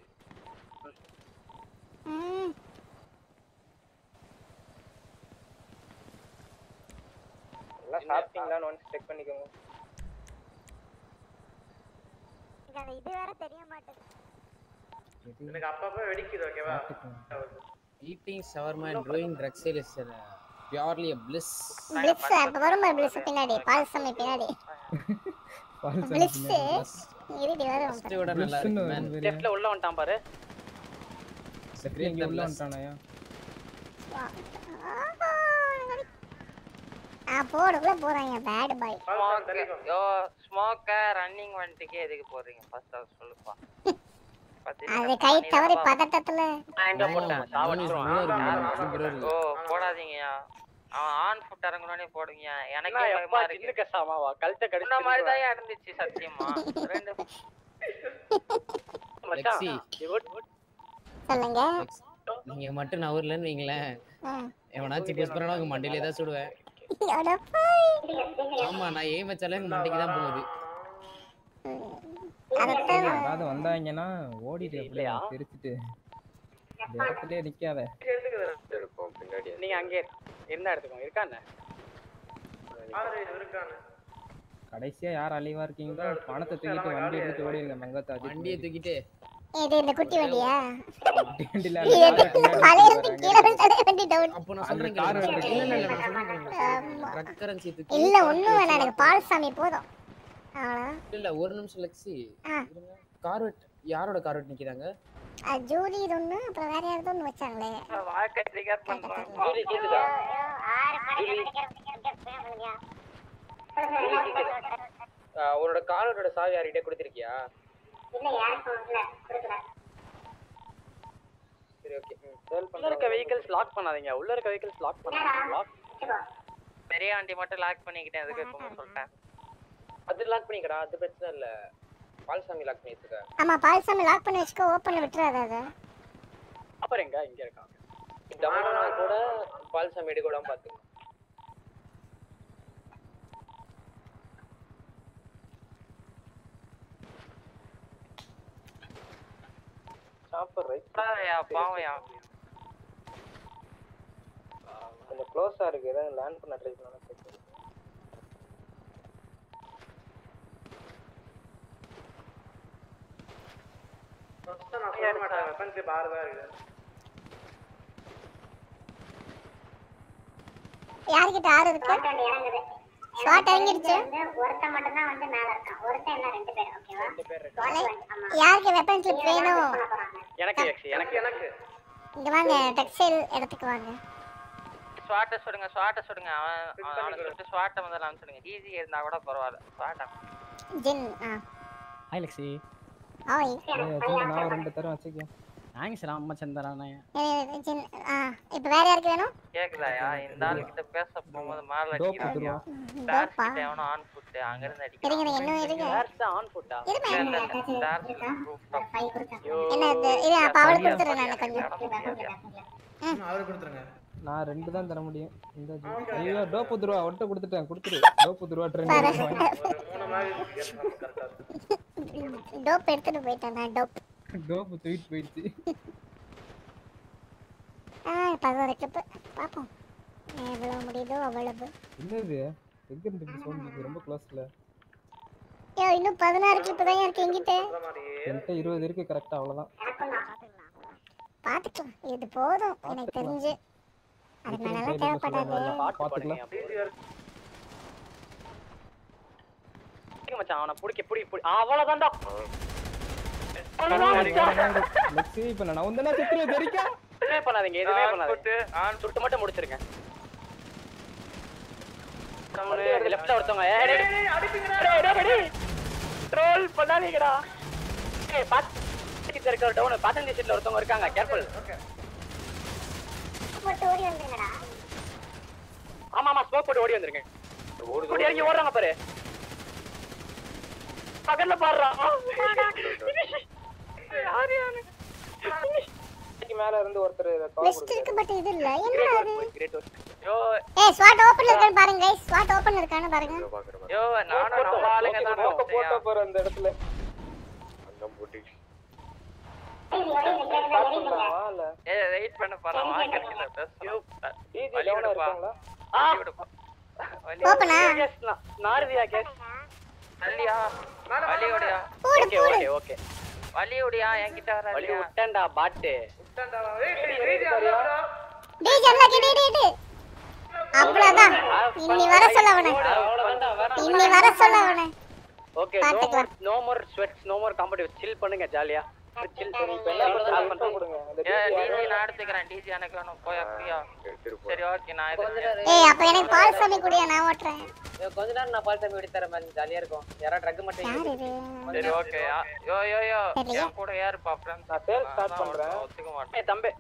ம் எல்லாம் சாப்பிட்டீங்களான்னு ஒன்ஸ் செக் பண்ணிக்கோங்க இது வேற தெரிய மாட்டேங்குது எனக்கு அப்பப்ப வெடிக்குது ஓகேவா Eating shawarma and doing drug sale is uh, purely a bliss. Bliss அப்ப வரும் பிளிஸ் பின்னாடி பால்சமி பின்னாடி பிளிஸ் இருடி வரும் First விட நல்லா Bliss ன்னு இருக்கு, man. வருது. லெஃப்ட்ல உள்ள வந்துட்டான் பாரு சரி இங்க உள்ள வந்துட்டானயா ஆ போடுக்குள்ள போறாங்க பேட் பாய் ஸ்மோக் யோ ஸ்மோக்க ரன்னிங் வந்துட்டுக்கே எதுக்கு போடுறீங்க ஃபர்ஸ்ட் அது சொல்லுப்பா அது கை தவறி பதட்டத்துல நான் எங்க போட்டேன் சாவடிச்சிருவான் ஓ போடாதீங்கயா அவன் ஆன் ஃபுட் இறங்கணும்னே போடுங்க எனக்கு என்ன பயமா எப்பா இருக்கு சின்ன கசாமாவா கழுத்தை இந்த கடிச்சு மாதிரி தான் இருந்துச்சு சத்தியமா ரெண்டு மச்சான் Lexi. good, good. சொல்லுங்க நீங்க மட்டும் நவர்லன்னு வைங்களேன் ம். எவனாச்சும் புஷ் பண்ணா உங்க மண்டையிலே தான் சுடுவேன் அடப்பாவி. ஆமா நான் ஏன் வச்சாலும் எங்க மண்டைக்கு தான் போகுது அதத்தான் யாராவது வந்தாங்கன்னா ஓடிட்டு எப்படியா தெரிச்சுட்டு இந்த இடத்துலயே நிக்காத இருக்கும் பின்னாடி நீங்க அங்கே இரு. இருந்தா எடுத்துக்கோங்க இருக்கா என்ன ஆறு இருக்கானு கடைசியா யார் அழிவா இருக்கீங்களோ பணத்தை தூக்கிட்டு வண்டி எடுத்து ஓடிடுங்க மங்கத்தா வண்டியை தூக்கிட்டு இது இந்த குட்டி வண்டியா வண்டியில இது எடுத்து தலையிலிருந்து கீழே விழுந்தாலே வண்டி down. அப்போ நான் அந்த சொல்றேன் car கேளுங்க. எடுத்து- இல்ல இல்ல இல்ல நான் சொல்றேன் கேளுங்க. ஆமா. ட்ரக் கரன்சி தூக்கி இல்ல ஒண்ணும் வேணாம் எனக்கு பால்சாமி போதும் அவ்வளவுதான் இல்ல இல்ல ஒரு நிமிஷம் லெக்ஸி ஆ. கார்வெட் யாரோட கார்வெட் நிக்கிறாங்க அது ஜூலி இது ஒண்ணு அப்புறம் வேற யாராவது ஒண்ணு வச்சாங்களே வாழ்க்கை ட்ரிகர் பண்றான் ஜூலி கேக்குதா ஆறு படம் நினைக்கிறேன் ஆஹ் உன்னோட காரோட சாவி யார்கிட்ட கொடுத்துருக்கியா இல்ல யாருக்கும் இல்ல கொடுக்கல சரி ஓகே சேல் உள்ள இருக்க வெஹிக்கிள்ஸ் லாக் பண்ணாதீங்க உள்ள இருக்க வெஹிக்கிள்ஸ் லாக் பண்ணாதீங்க லாக் பெரிய வண்டி மட்டும் லாக் பண்ணிக்கிட்டேன் அதுக்கு இப்போ சொல்லிட்டேன் அது லாக் பண்ணிக்கடா அது பிரச்சனை இல்ல பால்சாமி லாக் பண்ணி வச்சுக்க ஆமா பால்சாமி லாக் பண்ணி வச்சுக்கோ ஓப்பன்ல விட்டுறாத அதை அப்புறம் எங்க இங்க இருக்கான் டமானா கூட பால்சாமி எடுக்க விடாம பாத்துக்கோ சாப்பர் ரைட் யா பாவம்யா கொஞ்சம் க்ளோஸா இருக்கு ஏதாவது லேண்ட் பண்ண ட்ரை பண்ணா ஃபர்ஸ்ட் நான் சொல்ல மாட்டேன் வெப்பன்ஸ் பார் தான் இருக்குது யார்கிட்ட ஆறு இருக்கு வண்டி இறங்குது ஸ்வாட் இறங்கிடுச்சு வந்து ஒருத்தன் மட்டும் தான் வந்து மேல இருக்கான் ஒருத்தன் என்ன ரெண்டு பேர் ஓகேவா ஆமா யாருக்கு வெப்பன் கிளிப் வேணும் எனக்கு எக்ஸ் எனக்கு எனக்கு இங்க வாங்க டெக்ஸ்டைல் இடத்துக்கு வாங்க ஸ்வாட்டை சுடுங்க ஸ்வாட்டை சுடுங்க அவன் அவன் அவனை சுட்டு ஸ்வாட்டை முதல்ல சுடுங்க ஈஸி இருந்தா கூட பரவாயில்ல ஸ்வாட்டை ஜின் ஆ ஹாய் லக்ஸி ஓய் ஏய், அஜய், நான் ஒரு ரெண்டு தரம் வச்சுக்கேன் தேங்க்ஸ் ராம சந்திரனே ஏ, ஜின் ஆ இப்போ வேற யாருக்கு வேணும் கேக்குதாயா இந்த ஆள் கிட்ட பேச போகும்போது மேல டோப் அடிக்கிறாங்க கொடுத்துருவோம் ஸ்டார்ஸ் டோப்பா கிட்ட எவனோ ஆன் ஃபுட் அங்க இருந்து இருங்க அடிக்கிறான் இன்னும் இருங்க யார்ஸ் தான் ஆன் ஃபுட்டா இருங்க இல்ல, இல்ல, இல்ல, ஸ்டார்ஸ் rooftop. ஃபைவ் கொடுத்தேன் என்ன இது இரு அப்ப அவளுக்கு கொடுத்துறேன் நான் கொஞ்சம் ம், அவருக்கு கொடுத்துருங்க நான் ரெண்டு தான் தர முடியும் இந்த ஜி- ஐயோ டோப்பு துருவா ஒட்ட கொடுத்துட்டேன் கொடுத்துரு டோப்பு துருவா ட்ரெண்ட் ஒரு மூணு மாதிரி கரெக்டா இருக்கு டோப் எடுத்துட்டு போயிட்டேன் நான் டோப் டோப்பு தூக்கிட்டு போயிடுச்சு ஆ பதினோரு கிளிப்பு பார்ப்போம் எவ்வளோ முடியுதோ அவ்வளவு என்னது எங்க இருந்து இப்படி சவுண்ட் கேக்குது ரொம்ப க்ளோஸ்ல ஐயோ இன்னும் பதினாறு கிளிப்பு தான் இருக்கு எங்கிட்ட என்கிட்ட இருபது இருக்கு கரெக்டா அவ்வளவுதான் பார்த்துக்கலாம் இது போதும் எனக்கு தெரிஞ்சு அது மேலலாம் தேவைப்படாது பாத்துக்கலாம் இங்க மச்சான் அவனை புடிக்க புடி புடி அவ்வளவுதான்டா லெக்ஸி இப்ப நான் வந்து நான் சித்திரம் தெரிக்கா எதுவுமே பண்ணாதீங்க எதுவுமே ஆன் பண்ணாதீங்க ஃபுட் ஆன் சுட்டு மட்டும் முடிச்சிருங்க லெஃப்ட்ல ஒருத்தவங்க ஏய், டேய், டேய், டேய், டேய், டேய். ட்ரோல் பண்ணாதீங்கடா ஏய் பாத்து சீட்ல இருக்க டவுன் பாசஞ்சர் சீட்ல ஒருத்தவங்க இருக்காங்க கேர்ஃபுல் போட்டு ஓடி வந்துருங்கடா ஆமா ஆமா ஸ்மோக் போட்டு ஓடி வந்துருங்க ஓடி இறங்கி ஓடுறாங்க பாரு பக்கத்துல பாடுறா மேல இருந்து ஒருத்தர் வெஸ்ட் இருக்கு பட் இது இல்ல என்ன அது கிரேட் ஒர்க் யோ ஏய் ஸ்வாட் ஓபன்ல இருக்கான்னு பாருங்க guys ஸ்வாட் ஓபன்ல இருக்கான்னு பாருங்க யோ நானும் நம்ம ஆளுங்க தான் போட்டோ போற அந்த இடத்துல ஏ வெயிட் பண்ண போறேன் வாக்கறதுல பேச டிஜி வழி லெவனா விடுப்பா இருக்காங்களா வழி விடுப்பா வழி ஓபனா நார்வியா கேஸ் வழியா வழி விடியா போடு ஓகே போடு ஓகே ஓகே வழி விடியா என்கிட்ட வழி வராதியா விட்டேன்டா பாட்டு டேய் ஜல்லா கிடி டேய் டேய் அவ்வளவுதான் இன்னி வர சொல்ல அவனை அவ்வளவுதான்டா வேணாம் இன்னி வர சொல்ல அவனை ஓகே நோ மோர் பாத்துக்கலாம். No more sweats no more competitive chill பண்ணுங்க ஜாலியா சில் கொடுங்க அந்த ஏ டிஜி நான் எடுத்துக்கிறேன் டிஜி எனக்கு வேணும் போய் அப்படியா சரி ஓகே நான் இது ஏய் அப்ப எனக்கு பால் சாமி குடியா நான் ஓட்டுறேன் கொஞ்ச நேரம் நான் பால் டைம் வெடி தரேன் மேம் ஜாலியா இருக்கும் யாரா ட்ரக் மட்டும் யார் இது சரி ஓகே யோ யோ யோ தெரியல. என் கூட யாருப்பா ஃப்ரெண்ட்ஸ் நான் sales start பண்றேன். ஒத்துக்க மாட்டேன் ஏய் தம்பி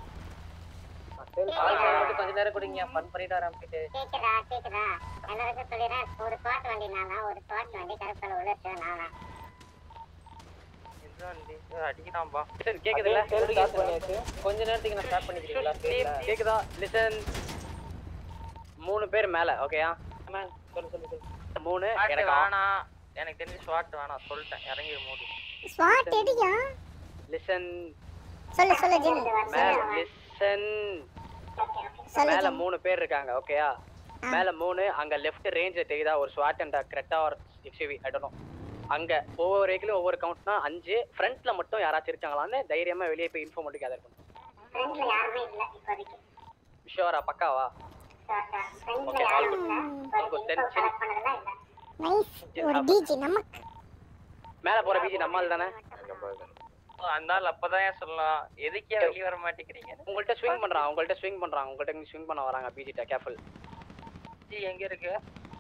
பால் டைம் மட்டும் கொஞ்ச நேரம் குடிங்க ஃபன் பண்ணிட்டு ஆரம்பிச்சிட்டு கேக்குதா கேக்குதா எல்லாருக்கும் சொல்லிடுறேன் ஒரு ஸ்பாட் வண்டி நானா ஒரு ஸ்பாட் வண்டி கருப்பில் உள்ள இருக்கிறது நானா இதுதான் டி. ஏய், அடிக்கிறான்பா லிசன் கேக்குதுல ஸ்டார்ட் பண்ணியாச்சு கொஞ்ச நேரத்துக்கு நான் ஸ்டார்ட் பண்ணிக்கிறீங்களா கேக்குதா லிசன் மூணு பேர் மேல ஓகேயா மேம் சொல்லு சொல்லு சொல்லு மூணு ஷாட் எனக்கு ஆ- வேணாம் எனக்கு தெரிஞ்சு ஷாட் வேணாம் சொல்லிட்டேன் இறங்கி மூடு ஸ்வாட் எடியா லிசன் சொல்லு சொல்லு ஜின் மேல லிசன் சொல்லு மேல ஜென். மூணு பேர் இருக்காங்க ஓகேயா மேல மூணு அங்க லெஃப்ட் ரேஞ்ச் தெரியுதா ஒரு ஸ்வாட் and Creta or XUV I don't அங்க ஒவ்வொரு வெஹிக்கிளும் ஒவ்வொரு கவுண்ட்னா அஞ்சு ஃப்ரண்ட்ல மட்டும் யாராச்சும் இருக்காங்களான்னு தைரியமா வெளியே போய் இன்ஃபார்ம் மட்டும் கேதர் பண்ணும் ஃப்ரெண்ட்ல யாருமே இல்ல இப்போதைக்கு ஷுவரா பக்காவா ஃப்ரெண்ட்ல Okay, all யாரும் good. இல்ல All good. Then chill. Select பண்ணதெல்லாம் இல்ல நைஸ் ஒரு டிஜி நமக்கு மேல போற பிஜி நம்மால் தானே அந்த ஆள் அப்பதான் ஏன் சொல்லலாம் எதுக்கே வெளியே வர மாட்டேங்கிறீங்க உங்கள்ட்ட ஸ்விங் பண்றான் உங்கள்ட்ட ஸ்விங் பண்றான் உங்கள்ட்ட இங்க ஸ்விங் பண்ண வராங்க பிஜிட்ட கேர்ஃபுல் ஜி எங்க இருக்கு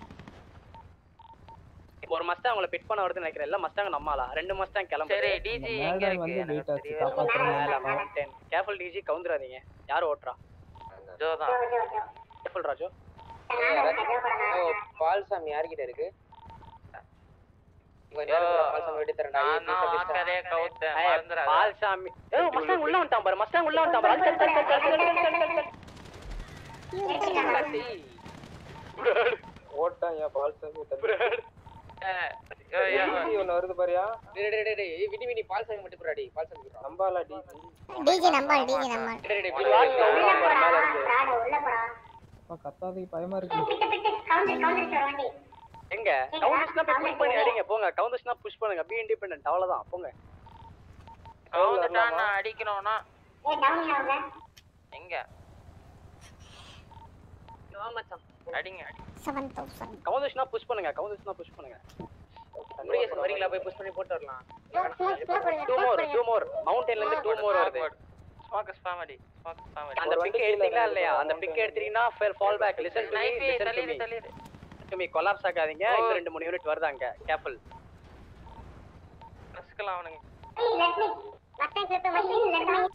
ஒரு மஸ்டாங் உங்களை பிட் பண்ண வருதுன்னு நினைக்கிறேன் இல்ல மஸ்டாங் நம்மாலா ரெண்டு மஸ்டாங் கிளம்பு சரி டிஜி எங்க இருக்கு எனக்கு தெரியவே மேல மவுண்டன் கேர்ஃபுல் டிஜி கவுந்துராதீங்க யார் ஓட்டுறா ஜோ தான் கேர்ஃபுல் ராஜு ஓ பால்சாமி யார்கிட்ட இருக்கு இவன் நேரா போற பால்சாமி வெட்டி தரேன்டா ஏய், நான் please, please, ஆக்கறே கவுத்தேன் ஏய், மறந்துடாத. பால்சாமி ஏய் மஸ்டாங் உள்ள வந்துட்டான் பாரு மஸ்டாங் உள்ள வந்துட்டான் பாரு அழுத்து, அழுத்து, அழுத்து, அழுத்து, அழுத்து, அழுத்து, அழுத்து. ஓட்டான் ஏன் பால்சாமி ஏய், ஏய், ஏய், ஒன்னு வருது பாரியா டேய், டேய், டேய், டேய், ஏய், விடி விடி பால்சாமி மட்டும் போடாடி பால்சாமி விடுறா. நம்பாலா டி டிஜி நம்பால் டிஜி நம்பால் டேய், டேய், இது வாட்ச் டேய், உள்ள போற மேல இருக்கு பிராடு உள்ள போடா அப்பா கத்தாதீங்க பயமா இருக்கு பிட்டு பிட்டு கவுண்டர் கவுண்டர் சார் வண்டி எங்க கவுண்டர்ஸ்னா போய் புஷ் பண்ணி அடிங்க போங்க கவுண்டர்ஸ்னா புஷ் பண்ணுங்க பி இண்டிபெண்டன்ட் அவ்வளவுதான் போங்க கவுந்துட்டான் நான் அடிக்கணும்னா ஏய் டவுன் ஆகுங்க எங்க அடிங்க அடி செவன் தௌசண்ட் கவுண்டர்ஸ்னா புஷ் பண்ணுங்க கவுண்டர்ஸ்னா புஷ் பண்ணுங்க முருகேசன் வரீங்களா போய் புஷ் பண்ணி போட்டு வரலாம் டூ மோர் டூ மோர் மவுண்டன்ல இருந்து டூ மோர் வருது ஸ்மாக்கஸ் ஃபேமிலி ஸ்மாக்கஸ் ஃபேமிலி அந்த பிக் எடுத்தீங்களா இல்லையா அந்த பிக் எடுத்தீங்கன்னா fall back listen to me நைஃபே லிசன் டு தள்ளிடு மீ தள்ளிடு டு மீ கொலாப்ஸ் ஆகாதீங்க இன்னும் ரெண்டு மூணு யூனிட் வருது அங்க கேர்ஃபுல் ரசிக்கலாம் அவனுங்க ஏய் let me Mustang clip machine let me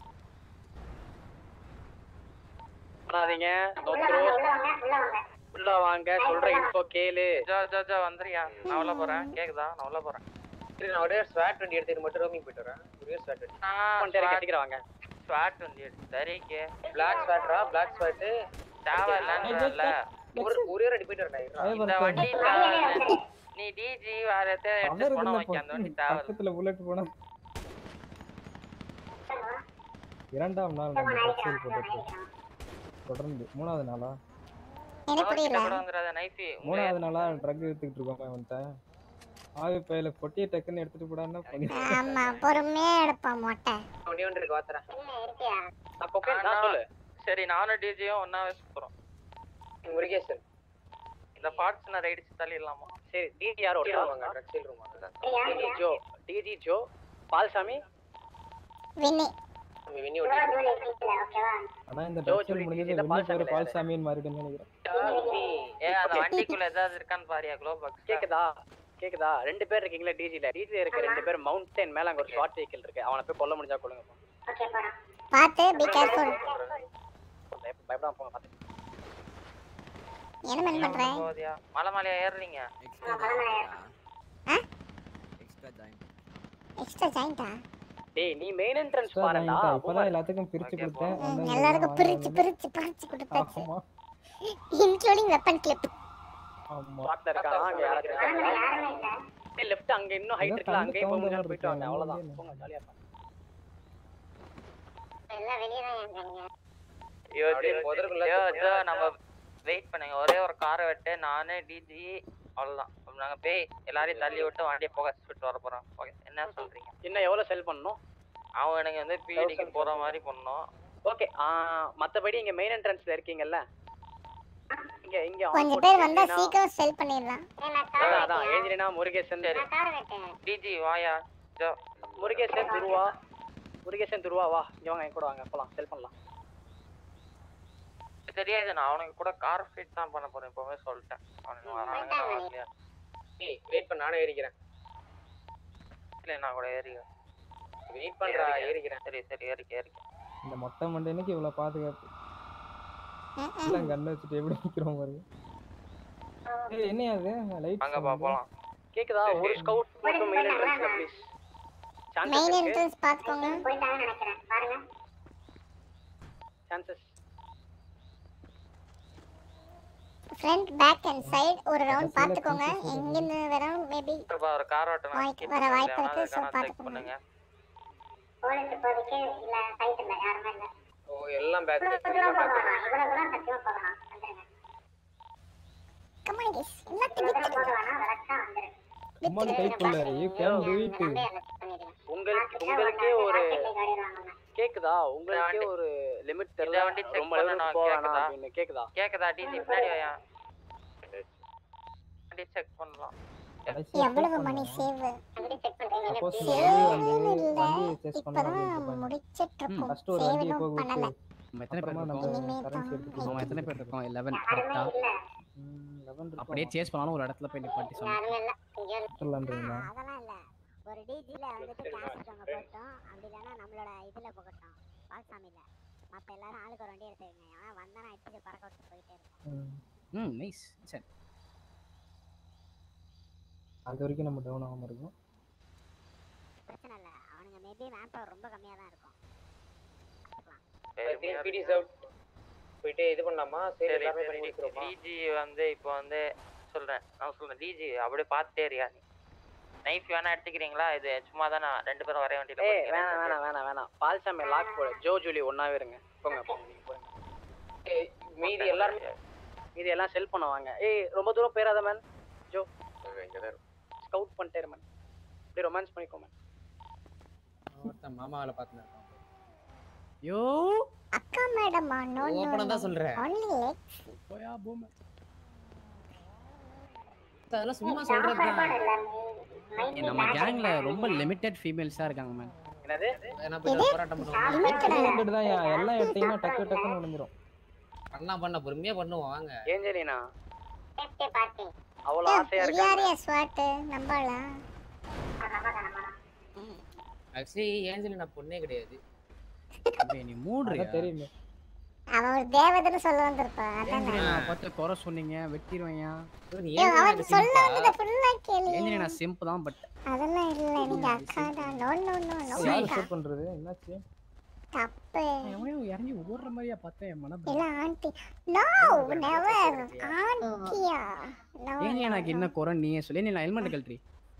பண்ணாதீங்க நோ உள்ள த்ரோ வாங்க உள்ள வாங்க உள்ள வாங்க உள்ள வாங்க சொல்ற இன்ஃபோ கேளு ஜோ ஜோ ஜோ வந்துறியா நான் உள்ள போறேன் கேக்குதா நான் உள்ள போறேன் சரி நான் ஒரே ஸ்வாட் வண்டி எடுத்துட்டு மட்டும் ரோமிங் போயிட்டு வரேன் ஒரே ஸ்வாட் வண்டி பண்ணிட்டு கட்டிக்கிற வாங்க ஸ்வாட் வந்து சரிக்கு பிளாக் ஸ்வாட்ரா பிளாக் ஸ்வாட் தேவையில்லைன்றல ஒரு ஒரே ரெடி போயிட்டு வரேன் இந்த வண்டி தேவை நீ டிஜி வேற எதாவது எடுத்து அவர் போன இதுல வைக்க அந்த வண்டி பக்கம் தேவை பக்கத்துல புல்லட் போனா இரண்டாம் நாள் நம்ம தற்செயல் போட்டு தொடர்ந்து மூணாவது நாளா எனக்கு புரியல கூட வந்துடாத நைஃபி மூணாவது நாளா ட்ரக் எடுத்துக்கிட்டு இருக்கோம் அவன்கிட்ட ஆவி பையில பொட்டியை டக்குன்னு எடுத்துட்டு போடான்னா பண்ணி ஆமா பொறுமையா எடுப்பான் மொட்டை ஒண்ணே ஒன்று இருக்கு வாத்துறேன் இல்ல இருக்கியா அப்போ okay, நான் சொல்லு சரி நானும் டிஜியும் ஒன்னாவே சுத்துறோம் முருகேசன் இந்த பார்ட்ஸ் நான் ரைடிச்சு தள்ளிடலாமா சரி டிஜி யார் ஓட்டுறா வாங்க ட்ரக் சேல் ரூம் வாங்க டிஜி ஜோ டிஜி ஜோ பால்சாமி வின்னி நம்ம வினி இவ்வளவு ஓட்டி தூரம் இருக்கீங்களா ஓகேவா ஆனா இந்த ஜோ ட்ரக் ஜோடி முடிஞ்சது இந்த வெளியே பால்சாமி பேரு பால்சாமின்னு மாறிடுன்னு நினைக்கிறேன் ஏ அந்த வண்டிக்குள்ள ஏதாவது இருக்கான்னு பாரியா க்ளோ பாக்ஸ் கேக்குதா கேக்குதா ரெண்டு பேர் இருக்கீங்களா டிஜில டிஜில இருக்க ரெண்டு பேர் மவுண்டன் மேல அங்க ஒரு ஷார்ட் வெஹிக்கிள் இருக்கு அவனை போய் கொல்ல முடிஞ்சா கொள்ளுங்க ஓகே போடா பார்த்து பி கேர்ஃபுல் பயப்ப- பயப்படாம போங்க பாத்து என்ன மென் பண்ற போதியா மலை மலையா ஏறுறீங்க எக்ஸ்ட்ரா ஜாயிண்டா டேய் நீ மெயின் என்ட்ரன்ஸ் பாருடா இப்பதான் எல்லாத்துக்கும் பிரிச்சு கொடுத்தேன் வந்தவங்க எல்லாருக்கும் எல்லாம் பிரிச்சு வாங்க பிரிச்சு பிரிச்சு கொடுத்தாச்சு ஆமா இன்க்ளூடிங் வெப்பன் கிளிப் ஆமா பாக்ல இருக்கான் அங்க யாராச்சும் இருக்காங்களா டேய் லெஃப்ட் அங்க இன்னும் ஹைட் ஏதோ இருக்குல கண்ணு அங்கேயே போக கவுந்த முடியாது மாதிரி போயிட்டு வாங்க இருக்கு, அவ்வளவுதான் நம்ம போங்க ஜாலியா இருப்பாங்க எல்லாம் வெளியே தான் இருக்காங்க ஐயோ அப்படியே ஜோ, புதருக்குள்ள ஐயோ, சுத்தியா ஜோ, நம்ம வெயிட் பண்ணுங்க ஒரே ஒரு காரை விட்டு நானு டிஜி அவ்வளவுதான் அப்ப நாங்க போய் எல்லாரையும் தள்ளி விட்டு வண்டியை புகை விட்டு வர போறோம் Okay, என்ன சொல்றீங்க இன்னும் எவ்வளவு செல் பண்ணணும் அவன் எனக்கு வந்து பிடிக்கு போற மாதிரி பண்ணோம் ஓகே மத்தபடி இங்க மெயின் என்ட்ரன்ஸ்ல இருக்கீங்கல்ல இங்க இங்க கொஞ்சம் பேர் வந்தா சீக்கிரம் செல் பண்ணிடலாம் அதான் அதான் ஏஞ்சினா முருகேசன் டிஜி வாயா ஜோ முருகேசன் துருவா முருகேசன் துருவா வா இங்க வாங்க என் கூட வாங்க போலாம் செல் பண்ணலாம் தெரியாது நான் அவனுக்கு கூட கார் ஃபீட் தான் பண்ண போறேன் இப்பவே சொல்லிட்டேன் அவனுக்கு வரானுங்க நான் வரலையா ஏய் வெயிட் பண்ண நானே ஏறிக்கிறேன் இல்லை நான் கூட ஏறி வெயிட் பண்றா ஏறிக்கிறேன் சரி சரி ஏறிக்க ஏறிக்க இந்த மொட்டை மண்டைனுக்கு இவ்வளவு பாதுகாப்பு எல்லாம் கண்ணு வச்சுட்டு எப்படி நிக்கிறோம் பாருங்க ஏய் என்னையா அது லைட் அங்க பா போலாம் கேக்குதா ஒரு ஸ்கவுட் மட்டும் மெயின் என்ட்ரன்ஸ்ல ப்ளீஸ் சான்சஸ் மெயின் இருக்கு என்ட்ரன்ஸ் பாத்துக்கோங்க போயிட்டாங்கன்னு நினைக்கிறேன் பாருங்க chances front back and side ஒரு ரவுண்ட் பாத்துக்கோங்க எங்கிருந்து வரோம் மேபி இப்ப ஒரு கார் ஓட்டணும் வாய்ப்பு- வர வாய்ப்பு இருக்கு, so செக் பாத்துக்கோங்க. பண்ணுங்க போலீஸ் இப்போதைக்கு இல்ல சைட் இல்ல யாருமே இல்ல ஓ எல்லாம் பேக் இவ்வளவு தூரம் போக வேணாம் இவ்வளவு தூரம் சத்தியமா போகலாம் வந்துருங்க கமான் கைஸ் எல்லாத்தையும் வித்துடுங்க கமான் கைக்குள்ள யூ கேன் டு இட் உங்களுக்கு உங்களுக்கே ஒரு கேக்குதா உங்களுக்கே ஒரு லிமிட் தெரியல இதை வண்டி check ரொம்ப பண்ண லெவலுக்கு நான் போவேணாம் கேக்குதா? அப்படின்னு கேக்குதா கேக்குதா டிசி பின்னாடி வாயா வண்டி செக் பண்ணலாம் எவ்வளவு மணி சேவ் சப்போஸ் நீ சேவ் வந்து இல்ல வண்டியை சேஸ் பண்ண இப்பதான் முடிச்சிட்டு இருக்கோம் ஃபர்ஸ்ட் ஒரு வண்டியை போக சேவலும் பண்ணல விட்டு நம்ம எத்தனை பேர் அப்புறமா இருக்கோம் நம்ம கரன்சி எடுத்துக்கலாம் நம்ம எத்தனை பேர் இருக்கோம் 11 கரெக்டா லெவன் அப்படியே சேஸ் பண்ணாலும் ஒரு இடத்துல போய் நிப்பாட்டி சொன்னேன் இருக்கலாம்ன்றீங்களா அதெல்லாம் இல்ல ஒரு டிஜில வந்துட்டு கேஷ் இருக்கவங்க போட்டோம் அப்படி இல்லைன்னா நம்மளோட இதுல போகட்டும் பால்சாமில மத்த எல்லாரும் ஆளுக்கு ஒரு வண்டி எடுத்துக்கங்க ஏன்னா வந்தானா அடிச்சு பறக்க விட்டு போயிட்டே இருக்கும் ம் நைஸ் சரி அது வரைக்கும் நம்ம டவுன் ஆகாம இருக்கும் பிரச்சனை இல்ல அவனுங்க மேபி மேன் பவர் ரொம்ப கம்மியா தான் இருக்கும் பிடிஸ் அவுட் போயிட்டு இது பண்ணலாமா சரி சரி எல்லாமே சரி பண்ணி முடிச்சிருமா டிஜி வந்து இப்போ வந்து சொல்றேன் நான் சொல்றேன் டிஜி அப்படியே பார்த்துட்டே இருக்கியா நீ நைஃப் வேணா எடுத்துக்கிறீங்களா இது சும்மா தான் நான் ரெண்டு பேரும் வரைய வேண்டியது ஏய் வேணாம் வேணாம் வேணாம் வேணாம் பால்சாமி லாக் போடு ஜோ ஜூலி ஒன்னாவே இருங்க போங்க போங்க நீங்க போங்க ஏய் மீதி எல்லாரும் மீதி எல்லாம் செல் பண்ண வாங்க ஏய் ரொம்ப தூரம் போயிடாத மேன் ஜோ ஸ்கவுட் பண்ணிட்டே மேன் அப்படியே ரொமான்ஸ் பண்ணிக்கோ மேன் ஒருத்தன் மாமா வேலை பார்த்துன்னு இருக்கான் யோ அக்கா மேடமா நோ நோ ஓப்பனா தான் சொல்றேன் ஒன்லி லெக்ஸ் போயா பூம அதெல்லாம் சும்மா சொல்றது நம்ம கேங்ல ரொம்ப லிமிட்டட் ஃபீமேல்ஸா இருக்காங்க மேம் என்னது நான் போய் போராட்டம் பண்ணுவோம் லிமிட்டட் தான் ஏன் எல்லாம் எடுத்தீங்கன்னா டக்கு டக்குன்னு முடிஞ்சிரும் பண்ணலாம் பண்ண பொறுமையா பண்ணுவோம் வாங்க ஏஞ்சலினா சேஃப்டி பார்ட்டி அவ்வளோ ஆசையா இது இருக்காங்க யாரையா ஸ்வாட் நம்பலா ஆக்சுவலி ஏஞ்சலி நான் பொண்ணே கிடையாது அப்படியே நீ மூடுறியா அதான் தெரியுமே அவன் ஒரு தேவதைன்னு சொல்ல வந்திருப்பா அதான் ஏஞ்சலி நான் பார்த்து குறை சொன்னீங்க வெட்டிடுவேன் ஏய், அவன் சொல்ல வந்தத ஃபுல்லா கேளு ஏஞ்சலி நான் சிம்ப் தான் பட் அதெல்லாம் இல்ல நீங்க அக்கா தான் நோ நோ நோ நோ யாரு ஷூட் பண்றது என்னாச்சு தப்பு எவனையோ இறங்கி ஓடுற மாதிரியா பார்த்தேன் என் மனம் இல்ல ஆண்டி நோ நெவர் ஆண்டியா நோ ஏஞ்சலி எனக்கு என்ன குறை நீயே சொல்லி நீ நான் ஹெல்மெட் கழட்டி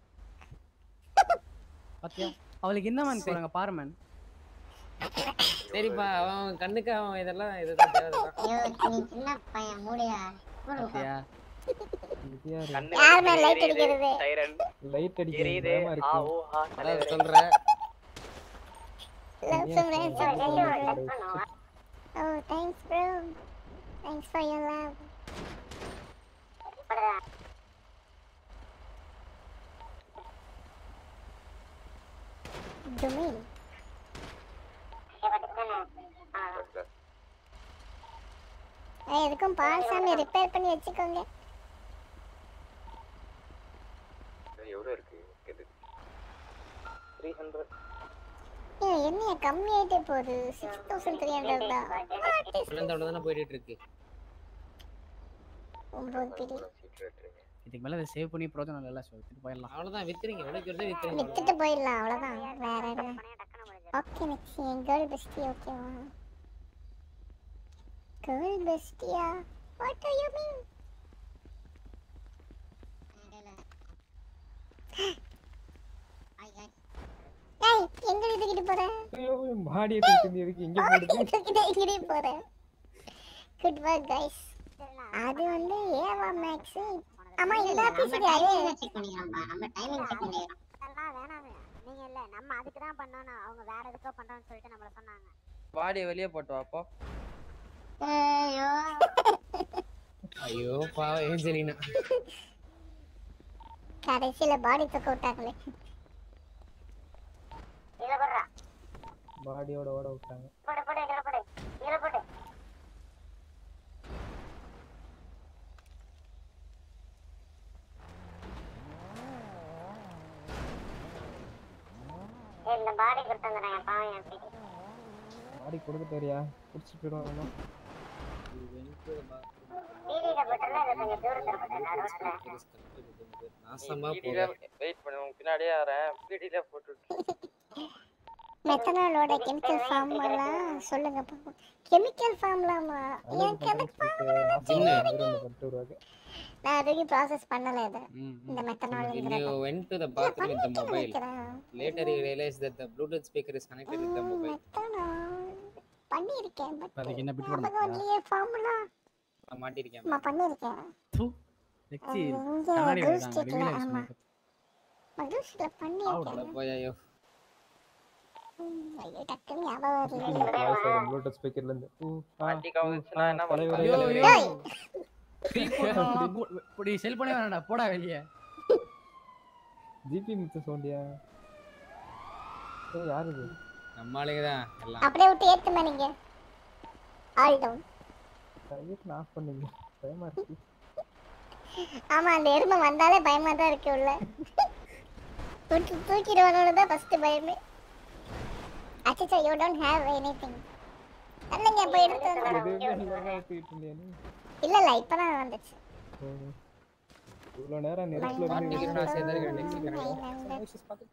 பாத்தியா அவளுக்கு என்ன மேன் குறைங்க பாரு மேன் சரிப்பா அவன் கண்ணுக்கு அவன் இதெல்லாம் இதுதான் தேவைதான் ஐயோ நீ சின்ன பையன் மூடியா பாத்தியா யார் மேல லைட் அடிக்கிறது சைரன் லைட் அடிக்கிறது எரியுது பயமா ஆ இருக்கு ஓ ஆ அதான் சொல்றேன் love some friends oh thanks bro thanks for your love Dumil. ஏய், எதுக்கும் பால்சாமி ரிப்பேர் பண்ணி வச்சுக்கோங்க எவ்வளோ இருக்கு இது த்ரீ ஹண்ட்ரட் ஏய், என்னைய கம்மியாயிட்டே போகுது சிக்ஸ் தௌசண்ட் த்ரீ ஹண்ட்ரட் தான் குழந்தையோட தானே போயிட்டு இருக்கு ஒன்பது பிடி இதுக்கு மேல அதை சேவ் பண்ணி பிரோஜனம் இல்லை ஸோ எடுத்துட்டு போயிடலாம் அவ்வளவுதான் வித்துறீங்க எவ்வளவு வருது வித்துறீங்க வித்துட்டு போயிடலாம் அவ்வளவுதான் வேற என்ன ஓகே நெக்ஸ்ட் என் கேர்ள் பெஸ்டி ஓகேவா கேர்ள் பெஸ்டியா வாட் டு யூ மீன் ஏய் எங்க தூக்கிட்டு போற ஐயோ பாடியை தூக்கி எதுக்கு இங்க போடுது தூக்கிட்டு எங்கடி போற குட் ஒர்க் கைஸ் அது வந்து ஏவா மேக்ஸ் ஆமா இந்த ஆபீஸ் யாரு செக் பண்ணிக்கிறோம்பா நம்ம டைமிங் செக் பண்ணிக்கிறோம் அதெல்லாம் வேணாங்க நீங்க இல்ல நம்ம அதுக்கு தான் பண்ணோம் அவங்க வேற எதுக்கோ பண்றோம்னு சொல்லிட்டு நம்மள சொன்னாங்க பாடியை வெளியே போட்டு வாப்போ ஐயோ ஐயோ பாவம் ஏஞ்சலினா கடைசியில பாடி தூக்க விட்டாங்களே இதுல போடுறா பாடியோட ஓட விட்டாங்க போடு போடு இதுல போடு இதுல போடு ஏய், இந்த பாடி கொடுத்து வந்துடுறேன் பாவம் என் பிடி பாடி கொடுத்துட்டாரியா குடிச்சிட்டு போயிடுவாங்க டிடியில போட்டுருந்தா இதை கொஞ்சம் தூரத்துல போட்டுருந்தா ரோட்ல நாசமா பீடியில போக வெயிட் பண்ணு உன் பின்னாடியே வரேன் பீடியில போட்டு மெத்தனாலோட கெமிக்கல் ஃபார்ம் எல்லாம் சொல்லுங்க பாப்போம் கெமிக்கல் ஃபார்ம்லாமா ஏன் கெமிக்கல் ஜின்னு பட்டு வருவாங்க நான் அதுக்கு ப்ராசஸ் பண்ணல இது இந்த When methodology you went to the bathroom with the mobile, நினைக்கிறேன். later you realized that the Bluetooth speaker is connected with the mobile. பண்ணியிருக்கேன் பட் அதுக்கு என்ன பிட் பண்ண ஞாபகம் இல்லையே ஃபார்முலா மாட்டிருக்கேன் நான் பண்ணியிருக்கேன் லெக்ஸி இங்க கண்ணாடி Groove வைக்கிறாங்க Streetல, ரிவீல் ஆமா. ஆயிடுச்சு மதுஷில் அட பண்ணியிருக்கேன் போய் ஐயோ ம், ஐயோ, டக்குன்னு ஞாபகம் வரல வாய்ஸ் வரும் ப்ளூடூத் ஸ்பீக்கர்ல இருந்து ஊ, ஆ, மாட்டிக்க ஊ, வந்துச்சுன்னா ஆ, என்ன தலைவரே, பண்றது? யோ, தலைவரே. யோ. Free phone வாங்கலாம். போ- இப்படி செல் பண்ணவே வேணாம்டா போடா வெளியே ஜிபி மிச்ச சோண்டியா ஏய் யாரு இது நம்ம ஆளுங்க தான் எல்லாம் அப்படியே விட்டு ஏத்துமா நீங்க ஆல் டவுன் கையெட்டு ஆஃப் பண்ணுங்க பயமா இருக்கு ஆமா அந்த எருமை வந்தாலே பயமா தான் இருக்கு உள்ள தூக்கி தூக்கிடுவானு தான் ஃபர்ஸ்ட் பயமே அச்சச்சோ யூ டோன்ட் ஹேவ் எனிதிங் இல்லைங்க போய் எடுத்து வந்து எதுவுமே இல்லாம தூக்கிட்டு இருந்தியா நீ இல்ல இல்ல இப்பதான் வந்துச்சு ஓ. இவ்வளவு நேரம் நெருப்புல மாட்டிக்கிறேன் நான் சேர்ந்தா இருந்து நெக்ஸ்ட்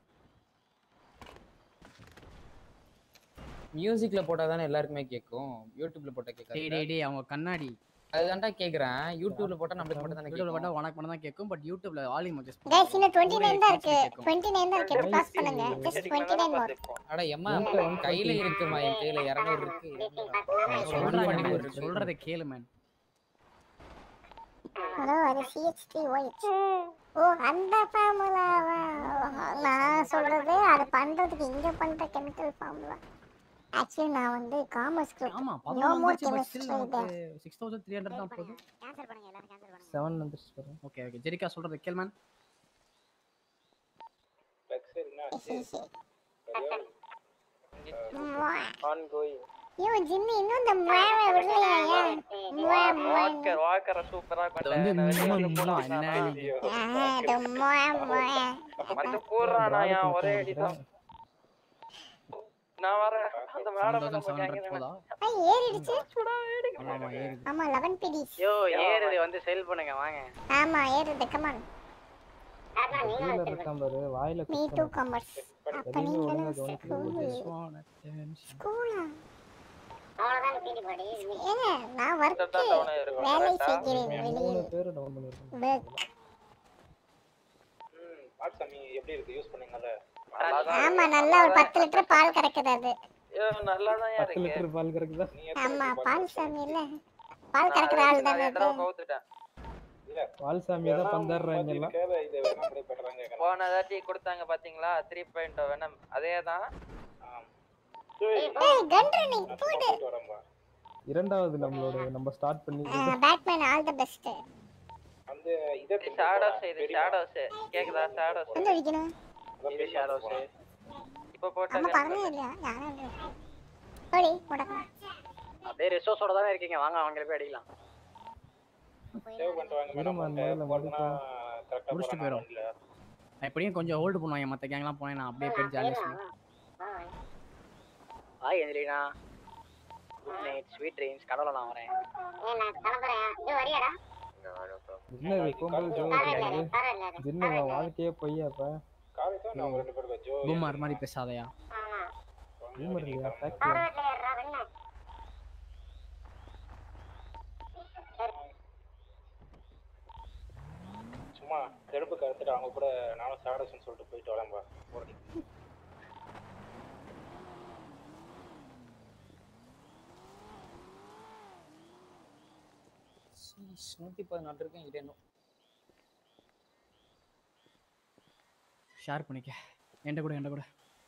மியூசிக்ல போட்டா தானே எல்லாருக்குமே கேட்கும் யூடியூப்ல போட்டா டேய் கேட்காது டேய் டேய் அவங்க கண்ணாடி அதுதான்டா கேக்குறேன் யூடியூப்ல போட்டா நம்மளுக்கு மட்டும் தானே யூடியூப்ல கேட்கும் போட்டா உனக்கு மட்டும் தான் கேட்கும் பட் யூடியூப்ல வால்யூம் அட்ஜஸ்ட் கைஸ் இன்னும் 29 தான் இருக்கு 29 தான் இருக்கு பாஸ் பண்ணுங்க ஜஸ்ட் 29 மோர் அட எம்மா கையில இருக்குமா என் கையில 200 இருக்கு சொல்றத பண்ணி கேளு, இருக்கு. சொல்றத கேளு மேன் ஹலோ அது CH3 OH ஓ அந்த ஃபார்முலாவா நான் சொல்றது அது பண்றதுக்கு இங்க பண்ற கெமிக்கல் ஃபார்முலா ஆக்சுவலி நான் வந்து காமர்ஸ் குரூப் ஆமா நோ பதினொன்று மோர் வந்துச்சு பட் ஸ்டில் கெமிஸ்ட்ரி நமக்கு சிக்ஸ் தௌசண்ட் த்ரீ ஹண்ட்ரட் தான் போகுது கேன்சல் பண்ணுங்க எல்லாரும் கேன்சல் பண்ணுங்க செவன் வந்துருச்சு பாரு ஓகே ஓகே ஜெரிகா சொல்றது கேள் மேன் ஆன் கோயிங் ஐயோ ஜிம்மி இன்னும் இந்த முழவை விடலையா ஏன் முழ முழ வாக்கர் வாக்கரை சூப்பரா அது வந்து கொண்டேன் மும்மா, மும்மா, என்ன நீங்க? அது முழ முழ வந்து கூடுறானா ஏன் ஒரே அடிதான் நான் வரேன் அந்த மேடம் 1700 போதா ஐ ஏறிடுச்சு ஆமா ஆமா ஏறுது ஆமா 11 பிடிஸ் யோ ஏறுது வந்து செல் பண்ணுங்க வாங்க ஆமா ஏறுது கமான் கீழ இருக்கான் பாரு வாயில மீ டூ காமர்ஸ் அப்ப எதையுமே ஒழுங்கா நீங்களும் கவனிக்கல ஸ்கூல் ஸ்கூலா அவ்வளவுதான் பீடி பாடி ஏங்க நான் ஒர்க் வேலை செய்கிறேன் மூணு வெளியே பேரு டவுன் பண்ணிருக்காங்க Work. சாமி எப்படி இருக்கு யூஸ் பண்ணீங்கல்ல ஆமா நல்லா ஒரு பத்து லிட்டர் பால் கறக்குது அது நல்லா தான் பத்து இருக்கு லிட்டர் பால் கறக்குதா ஆமா பால் சாமி இல்ல பால் கறக்குற ஆள் தானே அது கவுத்துட்டேன் பால் சாமியை தான் பந்தாடுறாங்க எல்லாம் இது வேணா அப்படியே பண்றாங்க போன தாட்டி கொடுத்தாங்க பாத்தீங்களா த்ரீ பாயிண்ட் வேணும் அதே தான் ஏய் கன் ரன்னிங் போடு இரண்டாவது நம்மளோட நம்ம ஸ்டார்ட் பண்ணி பேட்மேன் ஆல் தி பெஸ்ட் அந்த இத ஷேடோஸ் இது ஷேடோஸ் கேக்குதா ஷேடோஸ் வந்து அடிக்கணும் இது ஷேடோஸ் இப்போ அம்மா போட்டாங்க பண்ணவே இல்லையா யாரும் இல்ல ஓடி முடக்க அப்படியே ரிசோர்ஸோட தானே இருக்கீங்க வாங்க அவங்கள போய் அடிக்கலாம் சேவ் பண்ணிட்டு வாங்க மேடம் இருமா மேல மடிப்பா கரெக்டா முடிச்சுட்டு போயிடும் நான் எப்படியும் கொஞ்சம் ஹோல்டு பண்ணுவாங்க மற்ற கேங்லாம் போனேன் நான் அப்படியே போய் ஜாலியாக சொல்லுவேன் ஹாய் எந்திரினா குட் நைட் ஸ்வீட் ட்ரீம்ஸ் கடவுள நான் வரேன் ஏய் நான் கிளம்புறேன் இது வரியாடா என்ன இது கோம்பல் ஜோ ஜின்னு உன் வாழ்க்கையே பொய்யாப்பா காலேஜ் நான் ரெண்டு பேருக்கு ஜோ பூமார் மாதிரி பேசாதயா ரூமர் இல்லையா கார் ஃபேக்டரி வீட்ல ஏறா வெண்ண சும்மா தெடுப்பு கருத்துட்டு அவங்க கூட நானும் ஷேடோஸ்னு சொல்லிட்டு போயிட்டு வரேன்பா ஓடி நூத்தி பதினாலு இருக்கேன் இது என்ன ஷேர் பண்ணிக்க என்கிட்ட கூட என்கிட்ட கூட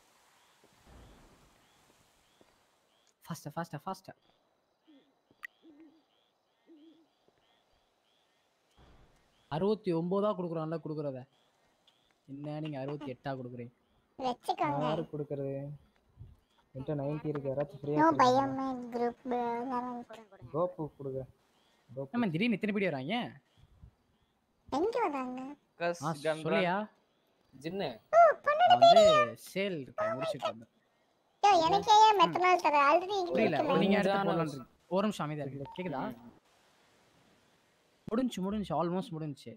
ஃபாஸ்டா ஃபாஸ்டா ஃபாஸ்டா அறுபத்தி ஒம்போதா கொடுக்குறான்ல கொடுக்குறத என்ன நீங்க அறுபத்தி எட்டா கொடுக்குறீங்க வெச்சுக்கோங்க யாரு கொடுக்கறது என்கிட்ட நைன்டி இருக்கு யாராச்சும் நோ ஃப்ரீயா பயமே குரூப் எல்லாரும் கோப்பு கொடுங்க கோப்பு நம்ம திடீர்னு இத்தனை பேடி வராங்க எங்க வந்தாங்க ஆ, சொல்லியா ஜின்னு நான் வந்து சேல் இருக்கேன் முடிச்சிட்டு வந்தேன் யோ எனக்கே ஏன் மெத்தனால் தர ஆல்ரெடி புரியல இருக்கு நீங்க எடுத்து முடிஞ்சான போடலான்னு இருக்கு. ஒரு நிமிஷம் அமைதியா இருக்கு கேக்குதா முடிஞ்சு முடிஞ்சு ஆல்மோஸ்ட் முடிஞ்சு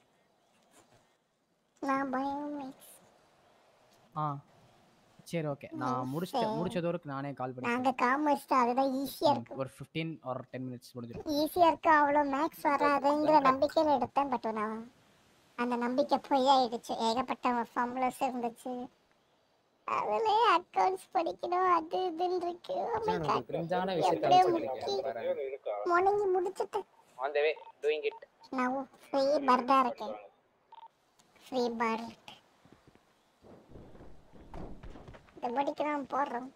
நான் பயமே ஆ சரி ஓகே நான் முடிச்சிட்டேன் முடிச்சதோருக்கு நானே கால் பண்ணி நாங்க காமர்ஸ் அதுதான் ஈஸியா இருக்கு ஒரு ஃபிஃப்டீன் ஒரு டென் மினிட்ஸ் முடிஞ்சிடும் ஈஸியா இருக்கு அவ்வளோ மேக்ஸ் வராதுங்கிற நம்பிக்கையில எடுத்தேன் பட் நான் அந்த நம்பிக்கை பொய்யாயிடுச்சு ஏகப்பட்ட ஃபார்முலாஸ் இருந்துச்சு அதுலயே அக்கவுண்ட்ஸ் படிக்கணும் அது இதுன்னு இருக்கு Oh my உனக்கு God. கிரிஞ்சான விஷயத்த எப்படியோ அனுப்பிச்சிருக்கேன் முக்கி பாரு முணங்கி முடிச்சிட்டேன் on the way doing it நான் ஃப்ரீ பர்டா இருக்கேன் ஃப்ரீ பர்ட் இந்த படிக்கு தான் போடுறோம்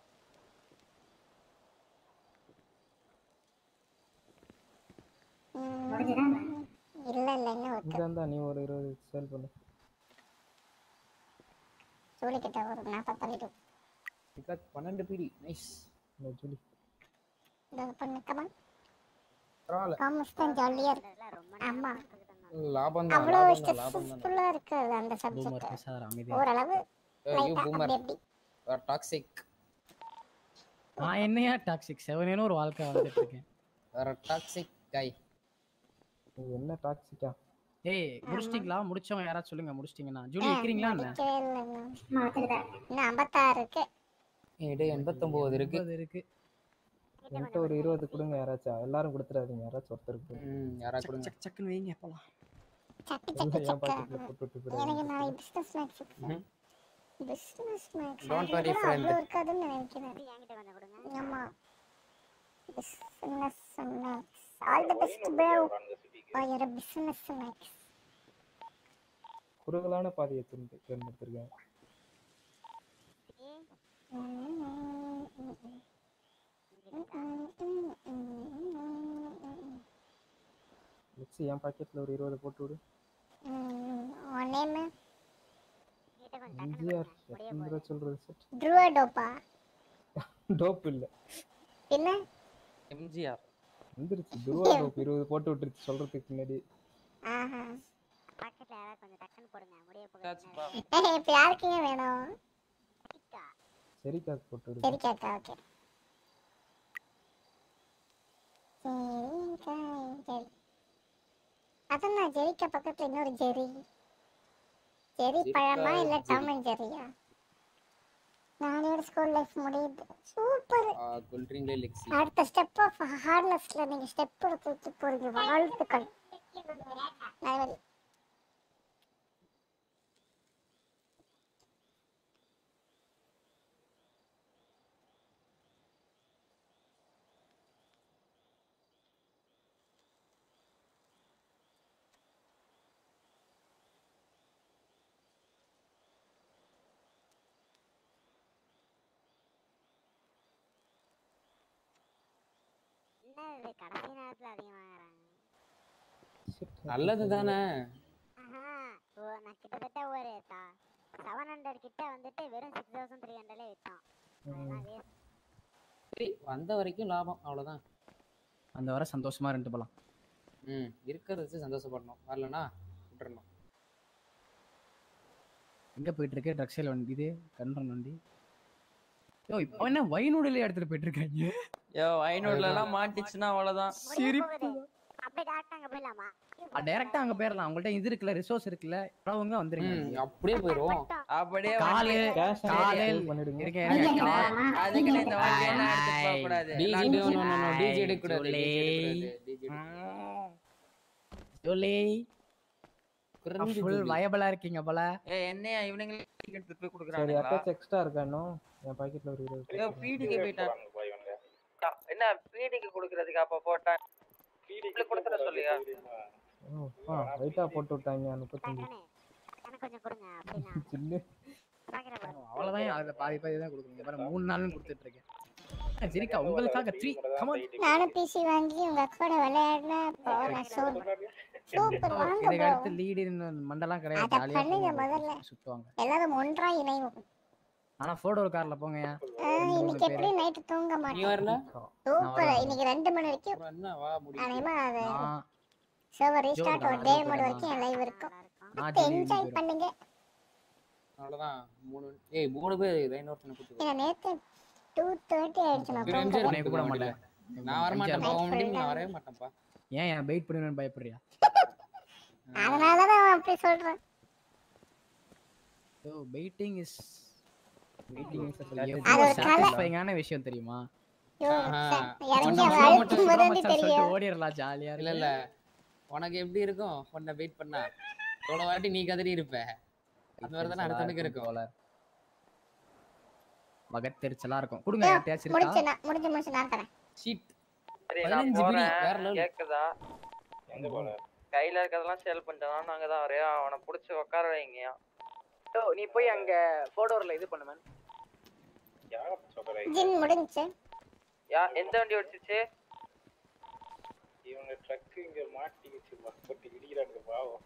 ம், இல்ல இல்ல இன்னும் இங்க இருக்கு இருந்தா நீ ஒரு இருபது சேல் பண்ணு சூழி கிட்ட ஒரு நாற்பது பண்ணிட்டு பிகாஸ் பன்னெண்டு பிடி நைஸ் இந்த ஜூலி இந்த பண்ணு கமான் பரவாயில்ல காமர்ஸ் தான் ஜாலியா இருக்கு ஆமா லாபம் தான் அவ்வளோ லாபம் தான் லாபம் தான் ஸ்ட்ரெஸ்ஃபுல்லா இருக்கு அந்த பூமர் சப்ஜெக்ட் பேசாத அமைதியா ஓரளவு யூ லைட்டா பூமர் அப்படி அப்படி டாக்ஸிக் நான் என்னையா டாக்ஸிக் செவனேன்னு ஒரு வாழ்க்கை வாழ்ந்துட்டு இருக்கேன் வேற டாக்ஸிக் கை இது என்ன டாக்ஸிக்கா ஏய் முடிச்சிட்டீங்களா முடிச்சவங்க யாராச்சும் சொல்லுங்க முடிச்சிட்டீங்கன்னா ஜூலி ஆ, இருக்கிறீங்களா என்ன முடிக்கவே இல்லை இன்னும். இன்னும் ஐம்பத்தாறு இருக்கு ஏடு எண்பத்தொம்போது இருக்கு இருபது இருக்கு என்கிட்ட ஒரு இருபது கொடுங்க யாராச்சும் எல்லாரும் கொடுத்துறாதீங்க யாராச்சும் ஒருத்தருக்கு ம் யாரா கொடுங்க சக் சக்குன்னு வைங்க போலாம் சக்கு எல்லாம் சக்கு என் சக்கு பாக்கெட்ல போட்டு விட்டு எனக்கு போயிடாதீங்க. நாளைக்கு பிசினஸ் மேக்ஸ் ம்ஹும். Business max Don't worry, friend. அவ்வளோ இருக்காதுன்னு நினைக்கிறேன் என்கிட்ட கொஞ்சம் கொடுங்க ஆமா business max all the best bro for your business max குறுகலான பாதையை தேர்ந்து- தேர்ந்தெடுத்திருக்கேன் லெக்ஸி என் பாக்கெட்ல ஒரு இருபது போட்டு விடு உன் நேம் எம்ஜிஆர் எத்தனை சொல்றது செட் ட்ரூவடோப்பா டோப் இல்ல பின்ன எம்ஜிஆர் வந்துருச்சு துருவா டோப் இருபது போட்டு விட்டுருச்சு சொல்றதுக்கு முன்னாடி ஆஹா பாக்கெட்ல யாராவது கொஞ்சம் டக்குன்னு போடுங்க முடிய போகுது ஏய் இப்போ யாருக்குங்க வேணும் சரிக்காக்கு போட்டு விடு சரி கேக்கா ஓகே சரிக்கா சரி அதான் ஜெரிக்கா பக்கத்துல இன்னொரு ஜெரி ஜெரி பழமா இல்ல டாம் அண்ட் ஜெரியா நானோட ஸ்கூல் லைஃப் முடியுது சூப்பர் சொல்றீங்களே லெக்ஸி அடுத்த ஸ்டெப் ஆஃப் ஹார்ட்னஸ்ல நீங்க ஸ்டெப் எடுத்து போறீங்க வாழ்த்துக்கள் நல்வழி என்ன இது கடைசி நேரத்துல அதிகம் வாங்குறாங்க நல்லது தானே ஆஹா ஓ நான் கிட்டத்தட்ட ஒரு செவன் ஹண்ட்ரட் கிட்ட வந்துட்டு வெறும் சிக்ஸ் தௌசண்ட் த்ரீ ஹண்ட்ரட்லேயே விற்றோம் அதெல்லாம் வேஸ்ட் சரி வந்த வரைக்கும் லாபம் அவ்வளவுதான் அந்த வர சந்தோஷமா இருந்துட்டு போலாம் ம் இருக்கிறத வச்சு சந்தோஷப்படணும் வரலனா விட்டுறணும் எங்க போயிட்டு இருக்கு ட்ரக் சேல் வண்டி இது கண்ட்ரன் வண்டி யோ இப்போ என்ன வைநூடலே எடுத்துட்டு போயிட்டு இருக்காங்க யோ ஐநூறுல எல்லாம் மாட்டிச்சுன்னா அவ்வளவுதான் சிரிப்பு அப்படியே டேரக்டா அங்க போயிடலாமா டைரக்டா அங்க போயிடலாம் அவங்கள்ட்ட இது இருக்குல்ல ரிசோர்ஸ் இருக்குல்ல வரவங்க வந்துருங்க ம், அப்படியே போயிரும் அப்படியே காலு Cash and காலு save பண்ணிடுங்க. இருங்க இருங்க கால் அதுக்குன்னு இந்த வண்டி எல்லாம் எடுத்துட்டு போக கூடாது டிஜி எல்லாம் நோ நோ நோ டிஜி Hi, எடுக்க கூடாது Julie. டிஜி ஜோலி குறைஞ்சு ஃபுல் ஜூலி. வயபிளா இருக்கீங்க போல ஏய் என்னையா இவனுங்களே எடுத்துட்டு போய் சரி கொடுக்குறானுங்களா யாருக்காச்சும் எக்ஸ்ட்ரா இருக்கா இன்னும் என் பாக்கெட்ல ஒரு இருபது ஏய் பீடிக்கு போயிட்டான் என்ன பீடிக்கு கொடுக்கறதுக்கு அப்ப போட்டேன் பீடிக்கு கொடுத்துட சொல்லியா ஓ ஆ ரைட்டா போட்டு விட்டாங்க முப்பத்தஞ்சு எனக்கு கொஞ்சம் கொடுங்க அப்படின்னா சில்லு பாக்கெட்ல போடுங்க அவ்வளவுதான் அதுல பாதி பாதி தான் கொடுக்குறீங்க பாருங்க மூணு நாளும் கொடுத்துட்டு இருக்கேன் ஆ, சரிக்கா உங்களுக்காக த்ரீ கமான் நானும் பிசி வாங்கி உங்க கூட விளையாடின போறேன் சூப்பர் சூப்பர் வாங்க இதுக்கு bro. அடுத்து லீடு மண்டெல்லாம் கிடையாது அத ஜாலியா பண்ணுங்க முதல்ல சுத்துவாங்க எல்லாரும் ஒன்றா இணைவோம் ஆனா போட்டோ ஒரு கார்ல போங்கயா ஆ, இன்னைக்கு எப்படி நைட்டு தூங்க நீ மாட்டோம் வரல சூப்பர் இன்னைக்கு ரெண்டு மணி வரைக்கும் அப்புறம் என்ன வா முடியும் அநேகமா அது நான் சர்வர் ரீஸ்டார்ட் ஜோதிகா, ஒரு டே ஜோதிகா மோட் நான். வரைக்கும் என் லைவ் இருக்கும் நான் மத்த ஜெனி என்ஜாய் வீட்டுக்கு பண்ணுங்க அவ்வளவுதான் மூணு ஏய் மூணு பேர் இதை இன்னொருத்தனை கூட்டு ஏன்னா நேத்து டூ தேர்ட்டி ஆயிடுச்சு நான் இவரு தூங்க எம்ஜிஆர் உன்னை கூப்பிட மாட்டேன் நான் வர மாட்டேன்ப்பா உன் வண்டிக்கு நான் வரவே மாட்டேன்ப்பா ஏன் ஏன் வெயிட் பண்ணுவேன்னு பயப்படுறியா அதனாலதான் அப்படி சொல்றேன் so waiting is waiting is அது எவ்வளோ ஒரு கலை. சாட்டிஸ்ஃபைங்கான விஷயம் தெரியுமா ஐயோ, ஆஹா. ச- இறங்கி ஒண்ணு அவன் slow அழுத்தும் motion, போது slow வந்து motion தெரியும் சொல்லிட்டு ஓடிடலாம் ஜாலியா இல்ல இல்ல உனக்கு எப்படி இருக்கும் உன்னை வெயிட் பண்ணா இவ்வளவு வாட்டி நீ கதறி இருப்ப அந்த மாதிரி தானே அடுத்தவனுக்கு இருக்கும் போல வகத்தெரிச்சலா இருக்கும் கொடுங்க ஐயோ, யார்ட்டையாச்சும் முடிச்சு இருக்கா நான் முடிஞ்சு முடிச்சு நான் தரேன் ஷீட் சரி நான் 15 பிடி, போறேன் வேற level. கேக்குதா எங்க போல கையில இருக்கறதெல்லாம் சேல் பண்ணிட்டேன் நாங்க தான் ஒரே அவனை புடிச்சு உட்கார வைங்கயா ஓ, நீ போய் அங்க ஃபோடோர்ல இது பண்ணு மேன் யார சொல்றேன் ஜின் முடிஞ்சுச்சு யா எந்த வண்டி ஓடிச்சிச்சு இவங்க ட்ரக் இங்க மாட்டிக்கிச்சு போட்டு இடிக்கிறாங்க பாவம்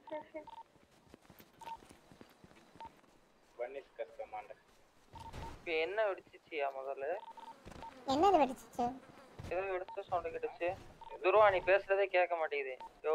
வன்னிஸ் கஸ்டமாண்ட இப்ப என்ன வெடிச்சிச்சியா முதல்ல என்னது வெடிச்சிச்சு ஏதோ வெடிச்ச சவுண்ட் கேட்டுச்சு துருவா நீ பேசுறதே கேட்க மாட்டேங்குது யோ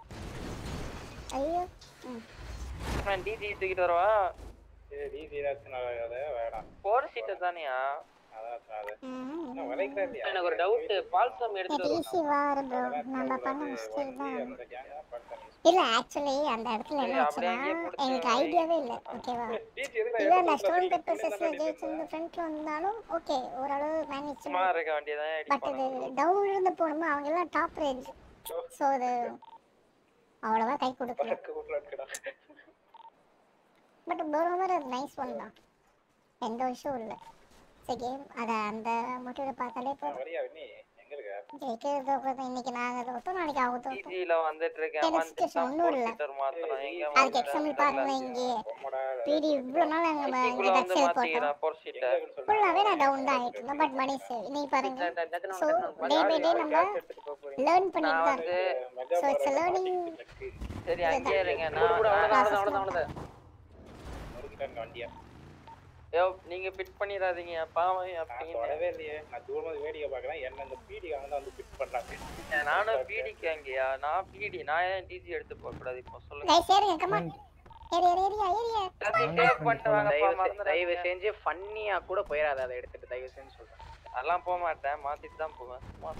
ஐயோ ம். நான் டிஜி தூக்கிட்டு வரவா சரி டிசி ஏதாச்சும் நல்ல வேணாம் ஃபோர் சீட்டர் தானியா அதான் அது என்ன விலைக்கா இல்லையா எனக்கு ஒரு டவுட் பால்சாமி எடுத்துட்டு டிசி வாரு ப்ரோ நம்ம பண்ண மிஸ்டேக் தான் அந்த கேங்க பார்த்தேன் இல்ல ஆக்சுவலி அந்த இடத்துல என்ன ஆச்சுன்னா எனக்கு ஐடியாவே இல்ல ஓகேவா இல்ல நான் ஸ்டோன் பேப்பர் சிஸ்ல ஜெயிச்சிருந்து ஃப்ரண்ட்ல வந்தாலும் ஓகே ஓரளவு மேனேஜ் சும்மா இருக்க வேண்டியதான் பட் இது டவுன்ல இருந்து போகணுமா அவங்க எல்லாம் டாப் ரேஞ்ச் ஸோ அது அவ்வளவா கை கொடுக்கல பட் பரோமர் அது நைஸ் ஒன் தான் எந்த விஷயம் இல்லை சரி கேம் அதை அந்த மோட்டிவோட பார்த்தாலே போதும் வரியா நீ எங்க இருக்க ஜெயிக்கிறது உட்காந்து இன்னைக்கு நாங்கள் தோத்தோம் நாளைக்கு அவங்க தோத்தோம் டிஜில வந்துட்டு இருக்கேன் எனக்கு வந்துட்டு situation ஒண்ணும் இல்ல. சீட்டர் மாத்தணும் எங்க அதுக்கு எக்ஸாம்பிள் பாருங்க இங்கே பிடி இவ்வளோ நாள் நாங்கள் இங்கே சிட்டிக்குள்ள வந்து டக்ஸல் மாத்திக்கிறேன் போட்டோம் ஃபோர் சீட்டர் ஃபுல்லாகவே நான் டவுன் தான் ஆகிட்டு இருந்தேன் பட் மணி சேவ் இன்னைக்கு பாருங்க ஸோ டே பை டே நம்ம லேர்ன் பண்ணிட்டு தான் இருக்கோம் ஸோ இட்ஸ் லேர்னிங் சரி அங்கே இருங்க கூட, கூட, நான் அவ்வளவுதான், அவ்வளவுதான், அவ்வளவுதான். நொறுக்கிட்டாங்க வண்டியா யோ நீங்க ஃபிட் பண்ணிடாதீங்க பாவம் நான் அப்படின்னு தொடவே இல்லையே நான் தூரமா வேடிக்கை பார்க்கறேன் என்ன இந்த பீடி அவங்க வந்து ஃபிட் பண்றாங்க நானும் பிடிக்கு அங்கேயா நான் பிடி நான் ஏன் டிஜி எடுத்து போக கூடாது இப்போ சொல்லுங்க கைஸ் ஏறுங்க கமான் ஏறி ஏறி ஏரியா ஏரியா சேவ் பண்ணிட்டு வாங்கப்பா தயவு செ- மறந்துடாதீங்க. தயவு செஞ்சு ஃபன்னியா கூட போயிடாத அதை எடுத்துட்டு தயவு செஞ்சு சொல்றேன் அதெல்லாம் போக மாட்டேன் மாத்திட்டு தான் போவேன் சும்மா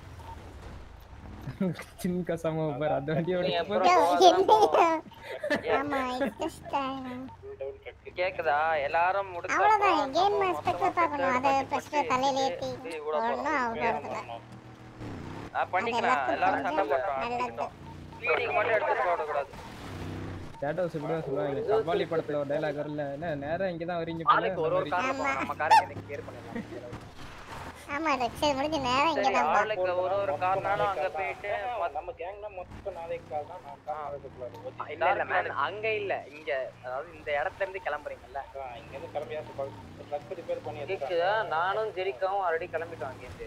சின்ன கசாம பாரு அந்த வண்டியோட நீங்க போற- என்னையா ஆமா இட்ஸ் ஜஸ்ட் கேக்குதா எல்லாரும் முடிச்ச அவ்வளோதான் கேம் ஸ்பெக்டர் பார்க்கணும் அதை ஃபஸ்ட்டு தலையில ஏற்றி ஒன்றும் ஆகுறதில்ல பண்ணிக்கலாம் எல்லாரும் சண்டை போட்டோம் பிடிக்கு மட்டும் எடுத்துட்டு போக கூடாது டேட்டோஸ் இப்படி தான் சொல்லுவாங்க கபாலி படத்துல ஒரு டைலாக் வரல என்ன நேரா இங்க தான் வரீங்க போல ஆளுக்கு ஒரு ஒரு அந்த காரணம் மாதிரி. நம்ம காரை எனக்கு கேர் பண்ணிடலாம் ஆமா ரெக்ஸல் முடிஞ்சு நேரம் இங்கே சரி தான் ஆளுக்கு ஒரு ஒரு காரணாலும் அங்க போயிட்டு நம்ம கேங்ல மொத்தம் நாளைக்கு கால் தான் நான் கால் இல்ல இல்ல மேன் அங்க இல்ல இங்க அதாவது இந்த இடத்துல இருந்து கிளம்புறீங்கல்ல இங்க இருந்து கிளம்பியா ட்ரக் ரிப்பேர் பண்ணி கேக்குதா நானும் ஜெரிக்காவும் ஆல்ரெடி கிளம்பிட்டோம் அங்கேருந்து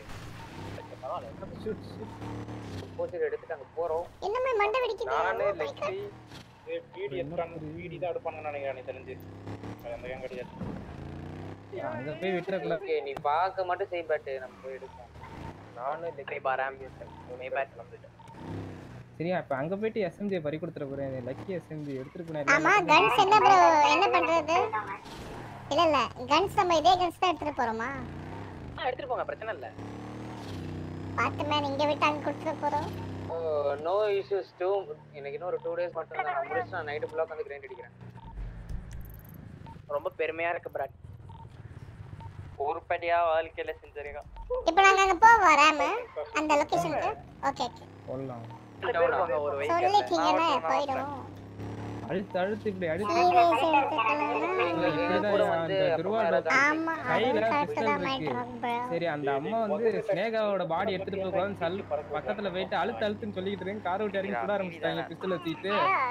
போஸ்டர் எடுத்துட்டு அங்க போறோம் என்னமே மண்டை வெடிக்குது நானே Oh my God. லெக்ஸி பீடி எடுப்பாங்க பீடி தான் எடுப்பாங்கன்னு நினைக்கிறேன் எனக்கு தெரிஞ்சு அந்த கேங் கிடையாது அங்க போய் விட்டுறக்கூடாது ஓகே நீ பார்க்க மட்டும் செய் பாட்டு நம்ம போய் எடுப்போம் நானும் இல்லை பாராம் மேபேக் வந்துட்டேன் சரியா இப்ப அங்க போயிட்டு எஸ்எம்ஜி பறி கொடுத்துட போறேன் லக்கி எஸ்எம்ஜி எடுத்துட்டு ஆமா போனேன் கன்ஸ் என்ன ப்ரோ என்ன பண்றது இல்ல இல்ல கன்ஸ் நம்ம இதே கன்ஸ் தான் எடுத்துட்டு போறோமா எடுத்துட்டு போங்க பிரச்சனை இல்ல பார்த்து மேன் இங்க விட்டு அங்க கொடுத்துட்டு போறோம் நோ இஷ்யூஸ் டூ எனக்கு இன்னும் ஒரு டூ டேஸ் மட்டும் தான் நான் முடிச்சு நான் நைட்டு ஃபுல்லாக உட்காந்து கிரைண்ட் அடிக்கிறேன் ரொம்ப பெருமையா இருக்கு பிராட் உருப்படியா வாழ்க்கையில செஞ்சிருக்கான் இப்போ நாங்க அங்க போவோம் ரேம் அந்த லொகேஷனுக்கு ஓகே ஓகே போடலாம் ஒரு சொல்லிட்டீங்கன்னா போயிடும் அழுத்து அழுத்து இப்படி அழுத்து சீரியஸ் எடுத்துக்கலாம் இப்படிதான் அந்த துருவாட ஆமா கையில அதுவும் கரெக்ட் பிஸ்டல் தான் மைண்ட் இருக்கு ப்ரோ சரி அந்த அம்மா வந்து ஸ்னேகாவோட பாடி எடுத்துட்டு போக கூடாதுன்னு சல் பக்கத்துல போயிட்டு அழுத்து அழுத்துன்னு சொல்லிக்கிட்டு இருக்கு காரை விட்டு இறங்கி சுட ஆரம்பிச்சிட்டாங்க பிஸ்டல் வச்சுக்கிட்டு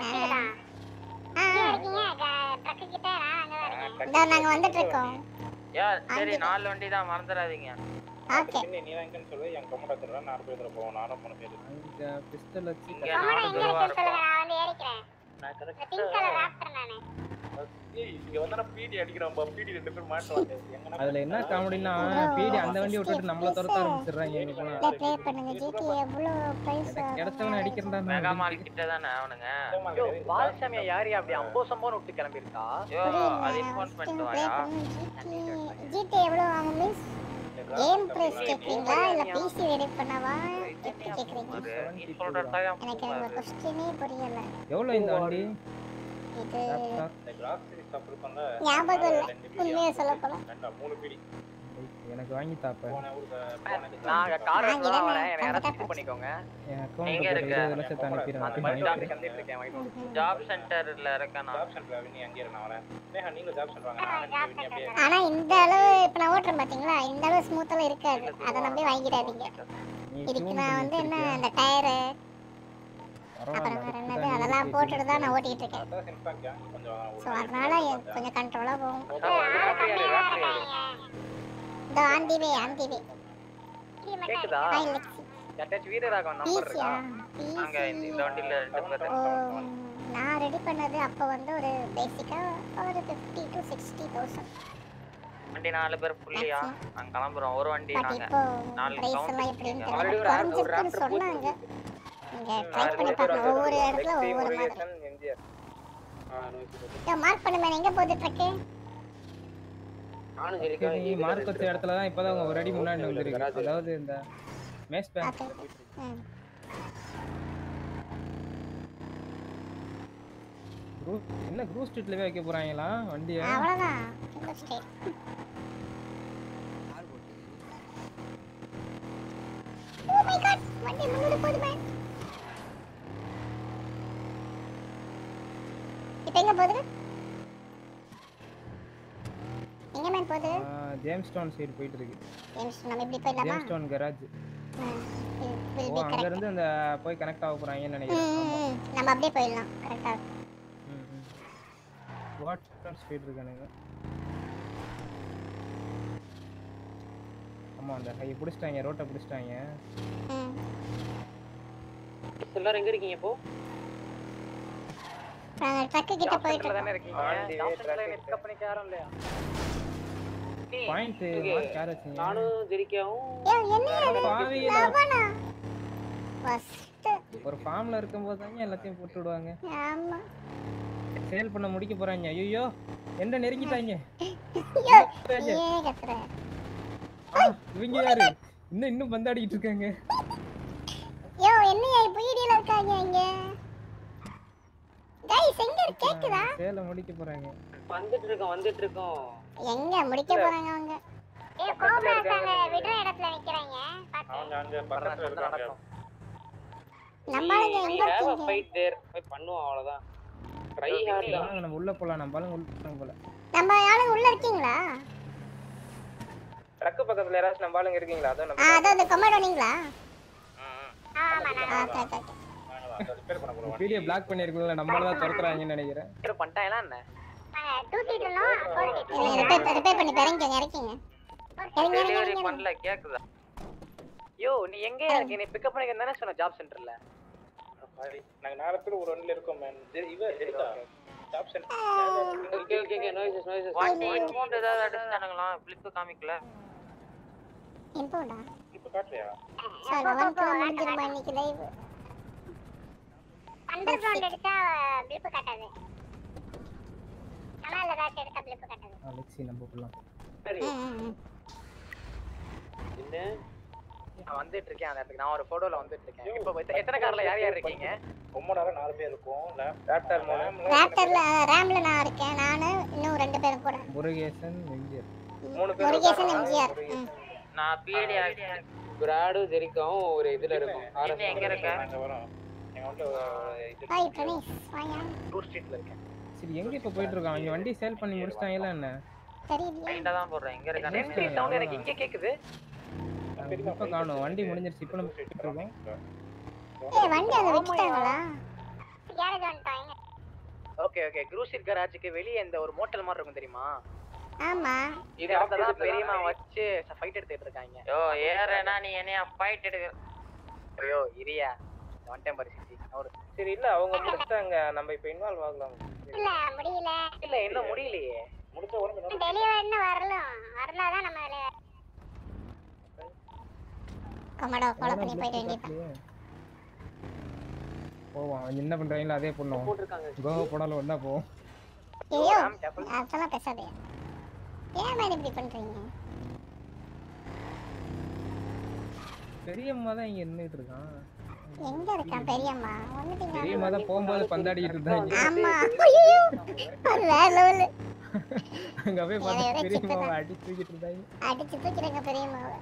இதோ நாங்க வந்துட்டு இருக்கோம் யா சரி நாலு வண்டி தான் மறந்துடாதீங்க ஓகே நீ நீ தான் எங்கன்னு சொல்லு என் கம்மட்டா தருவேன் நாலு பேர் போவோம் நானும் மூணு பேர் இந்த பிஸ்டல் வச்சு இங்க நாலு பேருவா இருப்போம் நான் வந்து ஏறிக்கிறேன் நான் இந்த பிங்க் கலர் ராப்டர் நானு ஏய் இங்க வந்து நான் பீடி அடிக்கிறோம் பீடி ரெண்டு பேர் மாட்டுவாங்க எங்க அதுல என்ன காமெடினா பீடி அந்த வண்டி விட்டுட்டு நம்மள துரத்த ஆரம்பிச்சிடுறாங்க இங்க போனா இல்ல ப்ளே பண்ணுங்க ஜிடி எவ்வளவு பிரைஸ் கிடைச்சவன அடிக்கிறதா மெகா மால் கிட்ட தானே அவனுங்க பாலசாமியா யாரு அப்படி அம்போ சம்பவம் விட்டு கிளம்பி இருக்கா யோ அது இன்ஃபார்ம் பண்ணிட்டு வாயா ஜிடி எவ்வளவு வாங்க மீன்ஸ் கேம் பிரைஸ் கேக்குறீங்களா இல்ல பிசி ரெடி பண்ணவா எப்படி கேக்குறீங்க நீ சொல்ற டைம் எனக்கு ஒரு கொஸ்டினே புரியல எவ்வளவு இந்த வண்டி இது கிராசரி ஷாப் இருக்கும்ல ஞாபகம் இல்ல உண்மையா சொல்ல போல ரெண்டா மூணு பீடி எனக்கு வாங்கி தாப்ப போன ஊருக்கு போனது நான் கார் எடுத்து வரேன் எனக்கு யாராச்சும் இது பண்ணிக்கோங்க என் எங்க அக்கௌண்ட் இருக்க? இருபது லட்சத்தை அனுப்பிடுறேன் அந்த பஸ் ஸ்டாப்ல கந்துட்டு இருக்கேன் வாங்கிட்டு ஜாப் சென்டர்ல இருக்கானா ஜாப் சென்டர் நீ அங்கே இரு நான் வரேன் நேஹா நீங்க ஜாப் சென்டர் வாங்க நான் நீ அப்படியே ஆனா இந்த அளவு இப்ப நான் ஓட்டுறேன் பாத்தீங்களா இந்த அளவு ஸ்மூத்தாலாம் இருக்காது அதை நம்பி வாங்கிடாதீங்க இதுக்கு நான் வந்து என்ன இந்த டயரு அப்புறம் வேற என்னது அதெல்லாம் போட்டுட்டு தான் நான் ஓட்டிட்டு இருக்கேன் ஸோ அதனால எ- கொஞ்சம் கண்ட்ரோலாக போகும் இந்த ஆந்திவே ஆந்திவே கேக்குதா ஹாய் லெக்ஸி யார்ட்டாச்சும் வீரராகவன் நம்பர் ஈஸியா இருக்கா அங்க இந்த இந்த வண்டியில ரெண்டு பேர் ஓ நான் ரெடி பண்ணது அப்போ வந்து ஒரு பேசிக்காக ஒரு ஃபிஃப்டி டு சிக்ஸ்டி தௌசண்ட் வண்டி நாலு பேர் புள்ளியா நாங்க கிளம்புறோம் ஒரு வண்டி பட் நாங்க இப்போ நாலு ரைஸ் count எல்லாம் எப்படின்னு Already தெரியல ஒரு ஒரு குறைஞ்சிருக்குன்னு Raptor சொன்னாங்க நீங்க ட்ரை பண்ணி பார்க்கணும் ஒவ்வொரு இடத்துல ஒவ்வொரு மாதிரி யோ மார்க் பண்ணுமே எங்க போகுது ட்ரக்கு நானும் சரி, நீ மார்க் வச்ச இடத்துல தான் இப்பதான் அவங்க ஒரு அடி முன்னாடி வந்திருக்கு அதாவது இந்த மேஸ் பேங்க் ம் குரூப் என்ன குரூப் ஸ்ட்ரீட்லவே வைக்க போறாங்களா வண்டியை அவ்வளவுதான் இந்த ஸ்டேட் ஓ மை காட் வண்டி முன்னாடி போகுது மேன் இப்போ எங்க போகுது எங்க மேன் போகுது ஜேம்ஸ் டவுன் சைடு போயிட்டு இருக்கு ஜேம்ஸ் நம்ம இப்படி போயிடலாமா ஜேம்ஸ் டவுன் கராஜ் ம் ஓ வில் பி அங்க கரெக்ட் இருந்து அந்த போய் கனெக்ட் ஆக போறாங்கன்னு நினைக்கிறேன் ம் நம்ம அப்படியே போயிடலாம் கரெக்டா வாட்டர் ஸ்ட்ரீட் இருக்கானுங்க ஆமா அந்த ஹை பிடிச்சிட்டாங்க ரோட்டை பிடிச்சிட்டாங்க எல்லாரும் எங்க இருக்கீங்க இப்போ நாங்க ட்ரக்கு கிட்ட போயிட்டு தானே இருக்கோம் இருக்கீங்க ஜாப்சன் லைன் பிக்கப் பண்ணிக்க யாரும் இல்லையா பாயிண்ட் மார்க் யார் வச்சீங்க நானும் ஜெரிக்காவும் யோ என்ன அது பாவிகளா. லவனா ஃபர்ஸ்ட் ஒரு ஃபார்ம்ல இருக்கும்போது தாங்க எல்லாத்தையும் போட்டு விடுவாங்க ஆமா சேல் பண்ண முடிக்க போறாங்க ஐயோ என்ன நெருங்கிட்டாங்க யோ ஏ கத்துற இவங்க யாரு இன்னும் இன்னும் பந்தாடிக்கிட்டு இருக்காங்க யோ என்னையா இப்போ வீடியோல இருக்காங்க இங்க கைஸ் எங்க இருக்கு கேக்குதா சேலை முடிக்க போறாங்க வந்துட்டு இருக்கோம் வந்துட்டு இருக்கோம் எங்க முடிக்க போறாங்க அவங்க ஏ கோப்ராஸ் அங்க விடுற இடத்துல நிக்கிறாங்க அவங்க அங்க பக்கத்துல இருக்காங்க நம்ம ஆளுங்க எங்க இருக்கீங்க ஃபைட் தேர் போய் பண்ணுவோம் அவ்வளவுதான் ட்ரை ஹார்ட்ல வாங்க, நம்ம உள்ள போலாம் நம்ம ஆளுங்க உள்ள போலாம் போல நம்ம ஆளுங்க உள்ள இருக்கீங்களா ட்ரக்கு பக்கத்துல யாராச்சும் நம்ம ஆளுங்க இருக்கீங்களா அதான் ஆ நம்ம அதான் அந்த கொமாடோ நீங்களா ஆமா ஆ ஓகே ஓகே வீடியோ பிளாக் பண்ணிருக்கீங்களா நம்மள தான் துரத்துறாங்கன்னு நினைக்கிறேன் ரிப்பேர் பண்ணிட்டாங்களா என்ன டூ சீட்டர்லும் ஃபோர் இல்ல ரிப்பேர் ரிப்பேர் பண்ணி இறங்கிக்கோங்க இறக்கிங்க இறங்கி இறங்கி டெலிவரி இறங்கி பண்ணல கேக்குதா யோ நீ எங்க இருக்க நீ பிக்கப் பண்ணிக்க தானே சொன்ன ஜாப் சென்டர்ல நாங்க நாலு பேர் ஒரு வண்டியில இருக்கோம் மேன் இவ Jerica top okay okay okay noises noises வண்டி இன்மோண்ட் ஏதாவது அடிச்சிட்டானுங்களா பிளிப்பு காமிக்கல இம்போடா இப்ப காட்டலையா சார் லெவன்க்குலாம் முடிஞ்சிருமா இன்னைக்கு லைவ் அண்டர் கிரவுண்ட் எடுத்தா பிளிப்பு காட்டாது கனால ஏதாச்சும் எடுத்தா பிளிப்பு காட்டாது அலெக்சி நம்ம போலாம் என்ன நான் வந்துட்டு இருக்கேன் அந்த இடத்துக்கு நான் ஒரு போட்டோல வந்துட்டு இருக்கேன் இப்போ எத்த- எத்தனை கார்ல யார் யார் இருக்கீங்க ரொம்ப நேரம் நாலு பேர் இருக்கும் லேப்டாப் ராப்டர்ல ரேம்ல நான் இருக்கேன் நானு இன்னும் ரெண்டு பேரும் கூட முருகேசன் எம்ஜிஆர் மூணு பேர் முருகேசன் எம்ஜிஆர் ம். நான் பிடி ஆக்ஷன் பிராடும் ஜெரிக்காவும் ஒரு இதுல இருக்கும் நீ எங்க இருக்க நாங்க வரோம் எங்க வந்துட்டு இது ஹாய் பிரணேஷ் வாங்க டூர் ஸ்ட்ரீட்ல இருக்கேன் சரி எங்க இப்ப போயிட்டு இருக்கோம் அவங்க வண்டி சேல் பண்ணி முடிச்சிட்டாங்களா என்ன தெரியலையே லைன்ல தான் போடுறேன் எங்க இருக்கானே சேஃப்டி சவுண்ட் எனக்கு இங்க கேக்குது இப்ப காணும் வண்டி முடிஞ்சிருச்சு இப்ப நம்ம போயிட்டு இருக்கோம் ஏய் வண்டி அங்க விட்டுட்டாங்களா கேரேஜ் வந்துட்டாங்க ஓகே ஓகே குரூசிட் கராஜுக்கு வெளியே இந்த ஒரு மோட்டல் மாதிரி இருக்கும் தெரியுமா ஆமா இது இடத்துல தான் பெரியம்மா வச்சு ஃபைட் எடுத்துட்டு இருக்காங்க யோ ஏறனா நீ என்னைய ஃபைட் எடுக்க ஐயோ இரியா ஒன் டைம் பரிசிச்சி ஒரு சரி இல்ல அவங்க முடிச்சிட்டாங்க நம்ம இப்ப இன்வால்வ் ஆகலாம் இல்ல முடியல இல்ல இன்னும் முடியலையே முடிச்ச உடனே டெலிவரி இன்னும் வரல வரலாதான் நம்ம வேலையை கொமாடோ ஃபாலோ பண்ணி போயிட வேண்டியது போவோம் அவங்க என்ன பண்றாங்களோ அதே பண்ணுவோம் கோவா போனாலும் ஒண்ணா போவோம் ஐயோ அதெல்லாம் பேசாதே ஏன் மேடம் இப்படி பண்றீங்க பெரியம்மா தான் இங்க நின்னுட்டு இருக்கான் எங்க இருக்கான் பெரியம்மா வந்துட்டீங்க பெரியம்மா தான் போகும்போது பந்தாடிட்டு இருந்தாங்க ஆமா ஐயோ அது வேற லெவலு அங்க போய் என்னை விட பார்த்து பெரியம்மாவை சிக்கனா. அடி தூக்கிட்டு இருந்தாங்க அடிச்சு தூக்கிடுங்க பெரியம்மாவை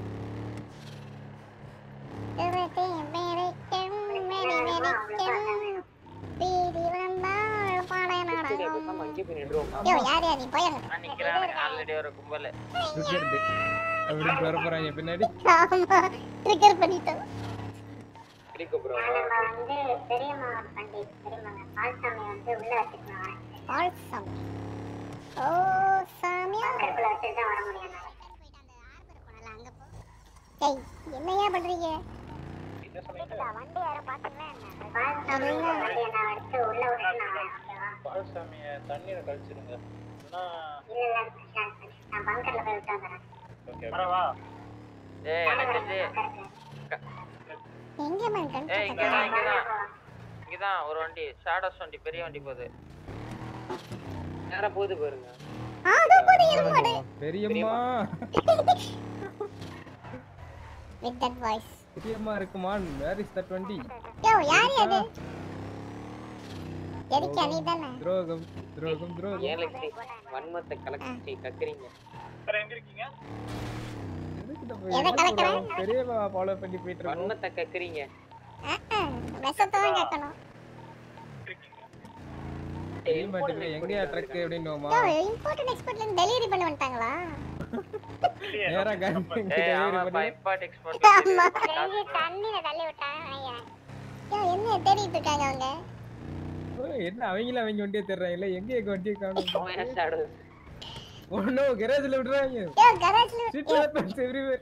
துரத்தி மிரட்டும், மெனி மிரட்டும், பீடி வந்தால் படை நடக்கும். இங்கே போய் நின்றுவோம் யோ யார் யார் நீ போய் அங்க நான் நிக்கிறானுங்க ஆல்ரெடி ஒரு கும்பல் ட்ரிகர்டு அப்படி வர போறாங்க பின்னாடி ஆமா ட்ரிகர் பண்ணிட்டோம் நம்ம வந்து பெரியம்மா பண்டிகை பெரியம்மா பால்சாமி வந்து உள்ள வச்சுட்டு நான் வரேன் பால்சாமி ஓ சாமியா கருப்புல வச்சுட்டு தான் வர முடியும் என்னால. ஏய் என்னையா பண்றீங்க வண்டி யாரும் பாத்தீங்களா என்ன பால்சாமி வண்டியை நான் எடுத்து உள்ள விட்டுட்டு நான் வரேன் ஓகேவா பால்சாமியை தண்ணீரை கழிச்சிருங்க இல்லைன்னா இல்ல இல்ல பிரச்சனை இல்லை. நான் பங்கர்ல போய் விட்டு வந்துடுறேன் ஓகே வரவா ஏய் எனக்கு தெரிஞ்சு எங்க மேன் கண் ஏய் இங்கதான் இங்கதான் இங்கதான் ஒரு வண்டி ஷாடோஸ் வண்டி பெரிய வண்டி போகுது நேரம் போகுது பாருங்க ஆ அதோ போது இருமாடு பெரியம்மா வித் தட் வாய்ஸ் பெரியம்மா இருக்குமான் வேர் இஸ் தட் வண்டி யோ யார் அது எதுக்கு நீ தானே துரோகம் துரோகம் துரோகம் ஏன் லட்சுமி வன்மத்தை கலக்கி கக்குறீங்க சார் எங்க இருக்கீங்க எதை கலக்குறேன் பெரியம்மா ஃபாலோ பண்ணி போயிட்டு இருக்கோம் வன்மத்தை கக்குறீங்க விஷத்தான் கேட்கணும் தெரிய மாட்டேங்குது எங்கயா ட்ரக் அப்படின்னுவோமா யோ இம்போர்ட் எக்ஸ்போர்ட்ல இருந்து டெலிவரி பண்ண வந்துட்டாங்களா நேரா கன் ஏய் ஆமா டெலிவரி பைப்பாட் எக்ஸ்போர்ட் ஆமா தெரிஞ்சு தண்ணியில தள்ளி விட்டாங்க நினைக்கிறேன் யோ என்ன தேடிட்டு இருக்காங்க அவங்க என்ன அவங்கள அவங்க வண்டியை தேடுறாங்கல்ல எங்க எங்க வண்டியை காணும் ஷாடோ ஒண்ணு கரேஜ்ல விடுறாங்க யோ கராஜ்ல ஸ்ட்ரீட் வெப்பன்ஸ் எவ்ரிவேர்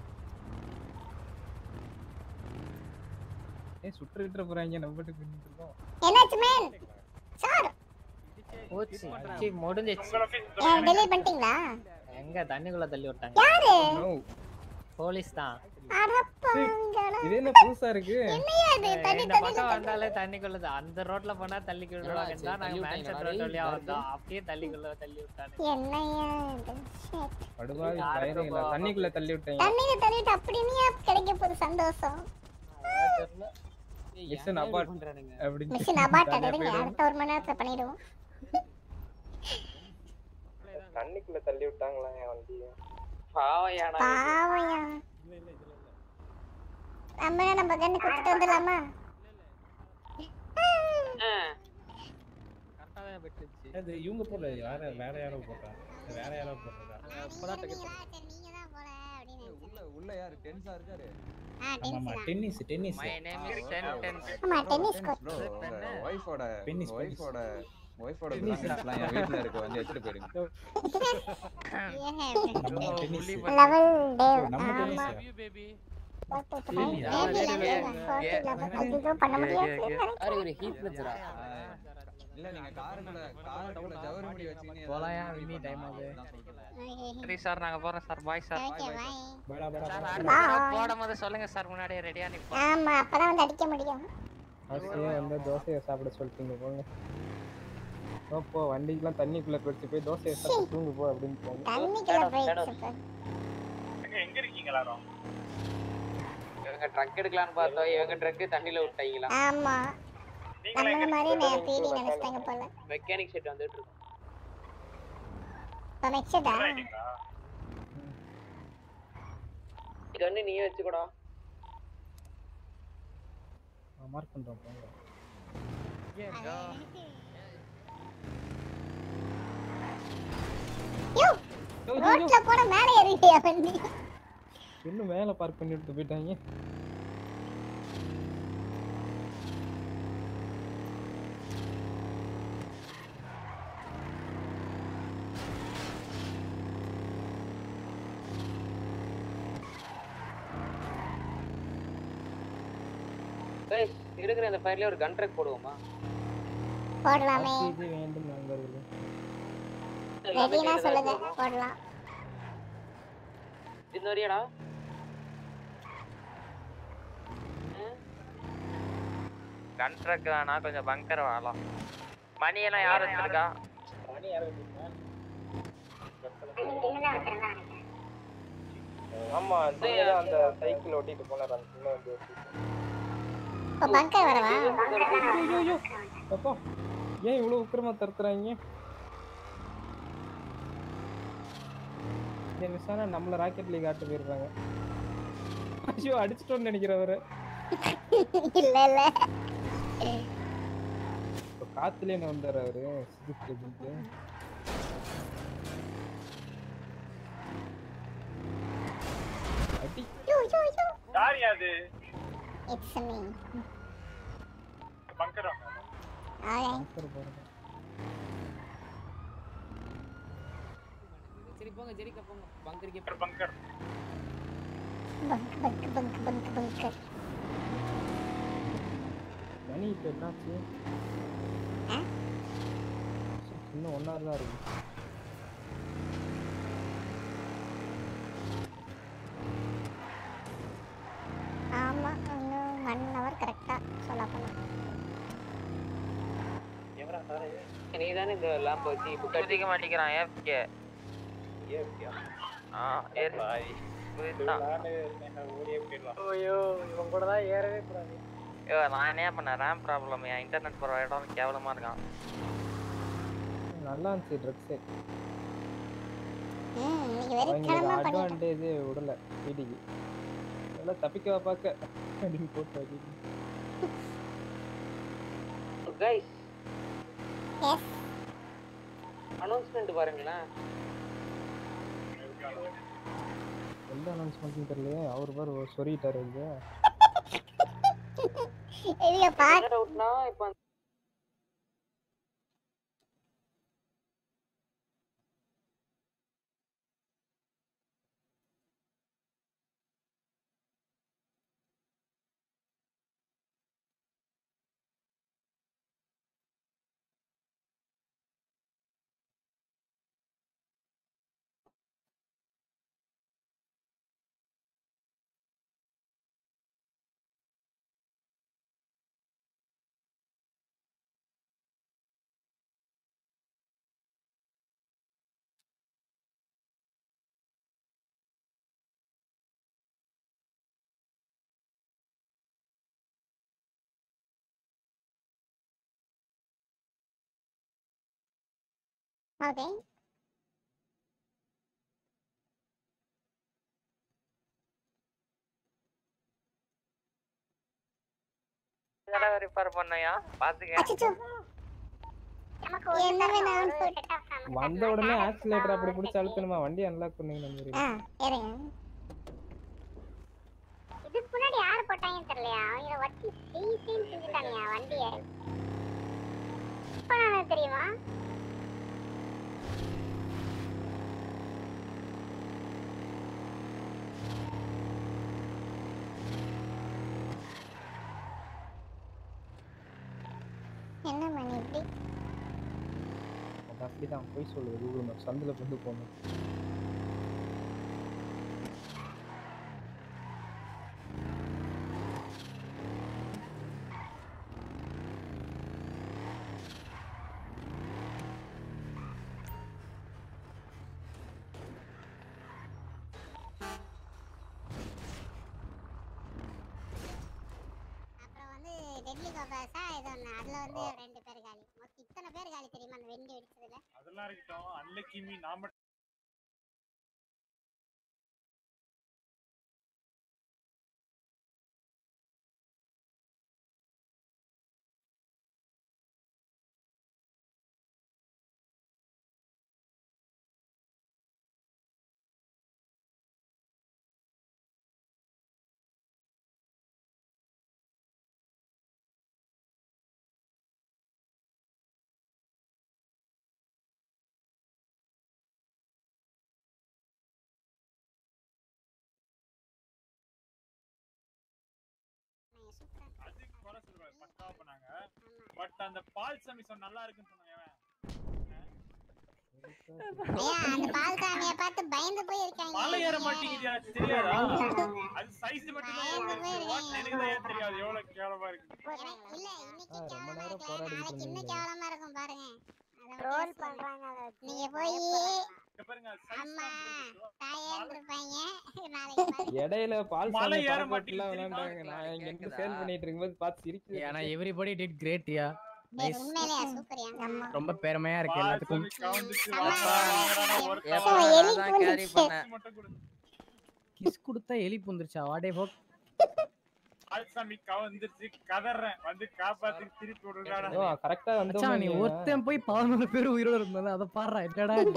ஏ சுற்று விட்டுற போறாங்க நம்ம பாட்டுக்கு பண்ணிட்டு இருக்கோம் என்னாச்சு மேன் சார் போச்சு சி முடிஞ்சிச்சு ஏன் டெலிவரி பண்ணிட்டீங்களா எங்க தண்ணிக்குள்ள தள்ளி விட்டாங்க யாரு போலீஸ் தான் அடப்பாங்களா இது என்ன புதுசா இருக்கு என்னையா இது தண்ணி இந்த தண்ணி பக்கம் வந்தாலே தண்ணிக்குள்ள தான் அந்த ரோட்ல போனா தள்ளி விடுவாங்கன்னு தான் நாங்க மேன்செஸ்டர் ரோட் வழியா வந்தோம் அப்படியே தள்ளிக்குள்ள தள்ளி விட்டாங்க என்னையா இது Shit. படுபாவி பயணிகளா தண்ணிக்குள்ள தள்ளி விட்டாங்க தண்ணியில தள்ளிட்டு அப்படியே கிடைக்க போகுது சந்தோஷம் மிஷன் அபார்ட் அப்படின்னு மிஷின் அபார்ட் எடுங்க அடுத்த ஒரு மணி நேரத்துல பண்ணிடுவோம் தண்ணிக்குள்ள தள்ளி விட்டாங்களா என் வண்டியை பாவையானா பாவையா நம்ம நம்ம கண்ணு கொடுத்துட்டு வந்துடலாமா அது இவங்க போடல யார வேற யாரோ போட்டாங்க வேற யாரோ போட்டதா உள்ள உள்ள யாரு டென்ஸா இருக்காரு ஆமா tennis tennis my name is sentence ஆமா டென்னிஸ் கோர்ட் ப்ரோ உங்க ஒய்ஃபோட Tennis, ஒய்ஃபோட ஒய்ஃபோட பிளாங்கெட்ஸ்லாம் என் வீட்ல இருக்கு வந்து எடுத்துட்டு போயிடுங்க லெவல் டேவ் நம்ம ஆமா டென்னிஸ் பண்ண முடியாது அரே ஒரு ஹீட் பிரச்சரா இல்ல நீங்க காருக்குள்ள காருக்குள்ள ஜவரி முடி வச்சீங்க போலாயா வினி டைம் ஆகுது சரி சார் நாங்க போறோம் sir bye sir okay bye படா படா சார் அடுத்த தடவை போடும்போது சொல்லுங்க சார் முன்னாடியே ரெடியா நிப்போம் ஆமா அப்பதான் வந்து அடிக்க முடியும் ஆசையா வந்து தோசையை சாப்பிட சொல்லிட்டீங்க போங்க போ, போ வண்டிக்கெல்லாம் தண்ணிக்குள்ள போயிடுச்சு போய் தோசையை சாப்பிட்டு தூங்கு போ அப்படின்னு தண்ணிக்குள்ள போயிடுச்சு இப்ப. எங்க எங்க இருக்கீங்க எல்லாரும் இவங்க ட்ரக் எடுக்கலாம்னு பார்த்தோம் இவங்க ட்ரக் தண்ணியில விட்டாங்களா ஆமா நம்மள மாதிரி நான் பீடி நினைச்சிட்டாங்க போல மெக்கானிக் செட் வந்துட்டு இருக்கு இப்ப மெச்சதா கண்ணு நீயே வச்சுக்கூடா மார்க் பண்றோம் போங்க யோ ரோட்ல கூட மேல ஏறிட்டியா வண்டி இன்னும் மேல பார்க் பண்ணி விட்டு போயிட்டாங்க ஏய், இருக்கிற இந்த ஃபயர்லயே ஒரு கன் ட்ரக் போடுவோமா போடலாமே இது வேண்டும் நண்பர்களே ரெடினா சொல்லுங்க போடலாம் இந்த வரையாடா கன் ட்ரக் வேணா கொஞ்சம் பங்கர் வாழலாம் மணி எல்லாம் யார் வச்சிருக்கா மணி யாரோ வச்சிருக்கா? ஆமா அது அந்த சைக்கிள் ஓட்டிட்டு போனார் அந்த சின்ன வண்டி ஓட்டிட்டு இப்ப பங்கர் வரவா அப்பா ஏன் இவ்வளவு உக்கிரமா தருத்துறாங்க இந்த மிஸ்ஸான நம்மள ராக்கெட் லீக் ஆட்டு போயிருப்பாங்க ஐயோ அடிச்சிட்டோம்னு நினைக்கிறவரு இல்ல இல்ல காத்துலயே என்ன வந்தாரு அவரு சிதுக்கு அப்படின்ட்டு அடி யார் யாது இட்ஸ் மீ பங்கர் ஆல்ரைட் சரி பாருங்க சரி போங்க ஜெரிக்கா போங்க பங்கருக்கு bunker bunk bunk bunk bunk bunker மணி இப்ப என்னாச்சு இன்னும் ஒன் ஹவர் தான் இருக்கு ஆமா இன்னும் ஒன் ஹவர் கரெக்டா சொல்ல போனா நீ தானே இந்த லேம்ப் வச்சு இப்போ குதிக்க மாட்டேங்கிறான் ஏஃப்கே ஆ ஏறு குதித்தான் ஓடியே போயிடலாம் ஐயோ இவன் கூட தான் ஏறவே கூடாது ஐயோ நான் என்ன பண்ணேன் ரேம் ப்ராப்ளம் என் இன்டர்நெட் போகிற இடம் கேவலமா இருக்கான் நல்லா இருந்துச்சு ட்ரக்ஸு ம் இன்னைக்கு வெறித்தனமா அவங்களுக்கு பண்ணிட்டேன் அட்வான்டேஜே விடல வீட்டுக்கு எல்லாம் தப்பிக்கவா பார்க்க அப்படின்னு போட்டு அடிக்கணும் கைஸ் எஸ் அனௌன்ஸ்மெண்ட் பாருங்களேன் எந்த அனௌன்ஸ்மெண்ட்னு தெரியலையே அவர் பாரு சொல்லிட்டாரு இது இல்ல பாரு என்ன டவுட்னா இப்போ ஓகே இதெல்லாம் ரிப்பேர் பண்ணையா பாத்துக்க அச்சச்சோ என்ன வேணாலும் போட்டு வந்த உடனே ஆக்சிலேட்டர் அப்படி பிடிச்சி அழுத்தணுமா வண்டி அன்லாக் பண்ணுங்க நம்ம ஆ இருங்க இதுக்கு முன்னாடி யார் போட்டாங்கன்னு தெரியலையா அவங்க வச்சு சீசீன்னு செஞ்சுட்டாங்க வண்டியை இப்ப நான் தெரியுமா என்ன மணி இப்படி அது அப்படிதான் போய் சொல்லுது கூகுள் மேப் சந்தில் கொண்டு போகணும் அப்புறம் வந்து டெட்லி கோபாஸா ஏதோ ஒன்று அதில் வந்து ரெண்டு பேர் காலி மொத்தம் இத்தனை பேர் காலி தெரியுமா அந்த வெண்டி வெடிச்சதுல அதெல்லாம் இருக்கட்டும் அன்னைக்கு மீ நாம அது குறை சொல்றாரு பக்காவா பண்ணாங்க பட் அந்த பால் சமிசம் நல்லா இருக்குன்னு சொன்னாங்க ஐயா அந்த பால் சாமியை பார்த்து பயந்து போய் இருக்காங்க மலை ஏற மாட்டேங்குது எனக்கு தெரியாதா அது சைஸ் மட்டும் தான் எனக்கு தான் ஏன் தெரியாது எவ்வளவு கேவலமா இருக்கு இல்ல இன்னைக்கு ஆ, ரொம்ப நேரம் கேவலமா போராடிட்டு நாளைக்கு இன்னும் இருந்தீங்க கேவலமா இருக்கும் பாருங்க ரோல் பண்றாங்க அதை நீங்க போய் இங்க பாருங்க அம்மா தாயான்னு இருப்பாங்க நாளைக்கு பாருங்க. இடையில பால் மலை சாமி ஏற பரப்பட்டுலாம் மாட்டேங்குது விளையாண்டாங்க நான் இங்க இருந்து சேல் பண்ணிட்டு இருக்கும்போது பார்த்து சிரிச்சு ஏன்னா எவ்ரிபடி டிட் கிரேட் யா டேய், நைஸ் உண்மையிலேயா சூப்பர்யா அம்மா ரொம்ப பெருமையா இருக்கு எல்லாத்துக்கும் ஏப்பா எலி நான் கேரி பூந்துச்சு. பண்ணேன் கிஸ் கொடுத்தா எலி புந்துருச்சா வாடே ஹோப் பால்சாமி கவர்ந்துருச்சு கதறேன் வந்து காப்பாத்தி திருப்பி விடுறாடா ஓ கரெக்டா மச்சான் நீ வந்தோம் ஒருத்தன் போய் பதினொரு பேர் உயிரோட இருந்தாலும் அதை பாடுறா என்னடா இது?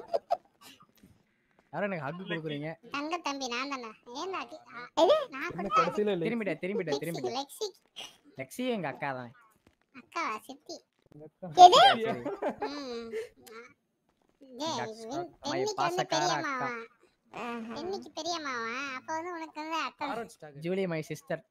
யாரும் எனக்கு ஹக் கொடுக்குறீங்க தங்க தம்பி நான் தானே ஏன்டா டி- ஆ, எது? நான் இன்னும் கொடுத்தா கடைசியில திரும்பிட்டேன் திரும்பிட்டேன் லெக்ஸி திரும்பிட்டேன் லெக்ஸி லெக்ஸி எங்க அக்கா தான் அக்காவா சித்தி எது ம் ஏய், எங்க வின்- அக்கா, தென்னிக்கு மை வந்து பாசக்கார பெரியம்மாவா அக்கா தென்னிக்கு பெரியம்மாவா அப்ப வந்து உனக்கு வந்து அத்தை Julie my sister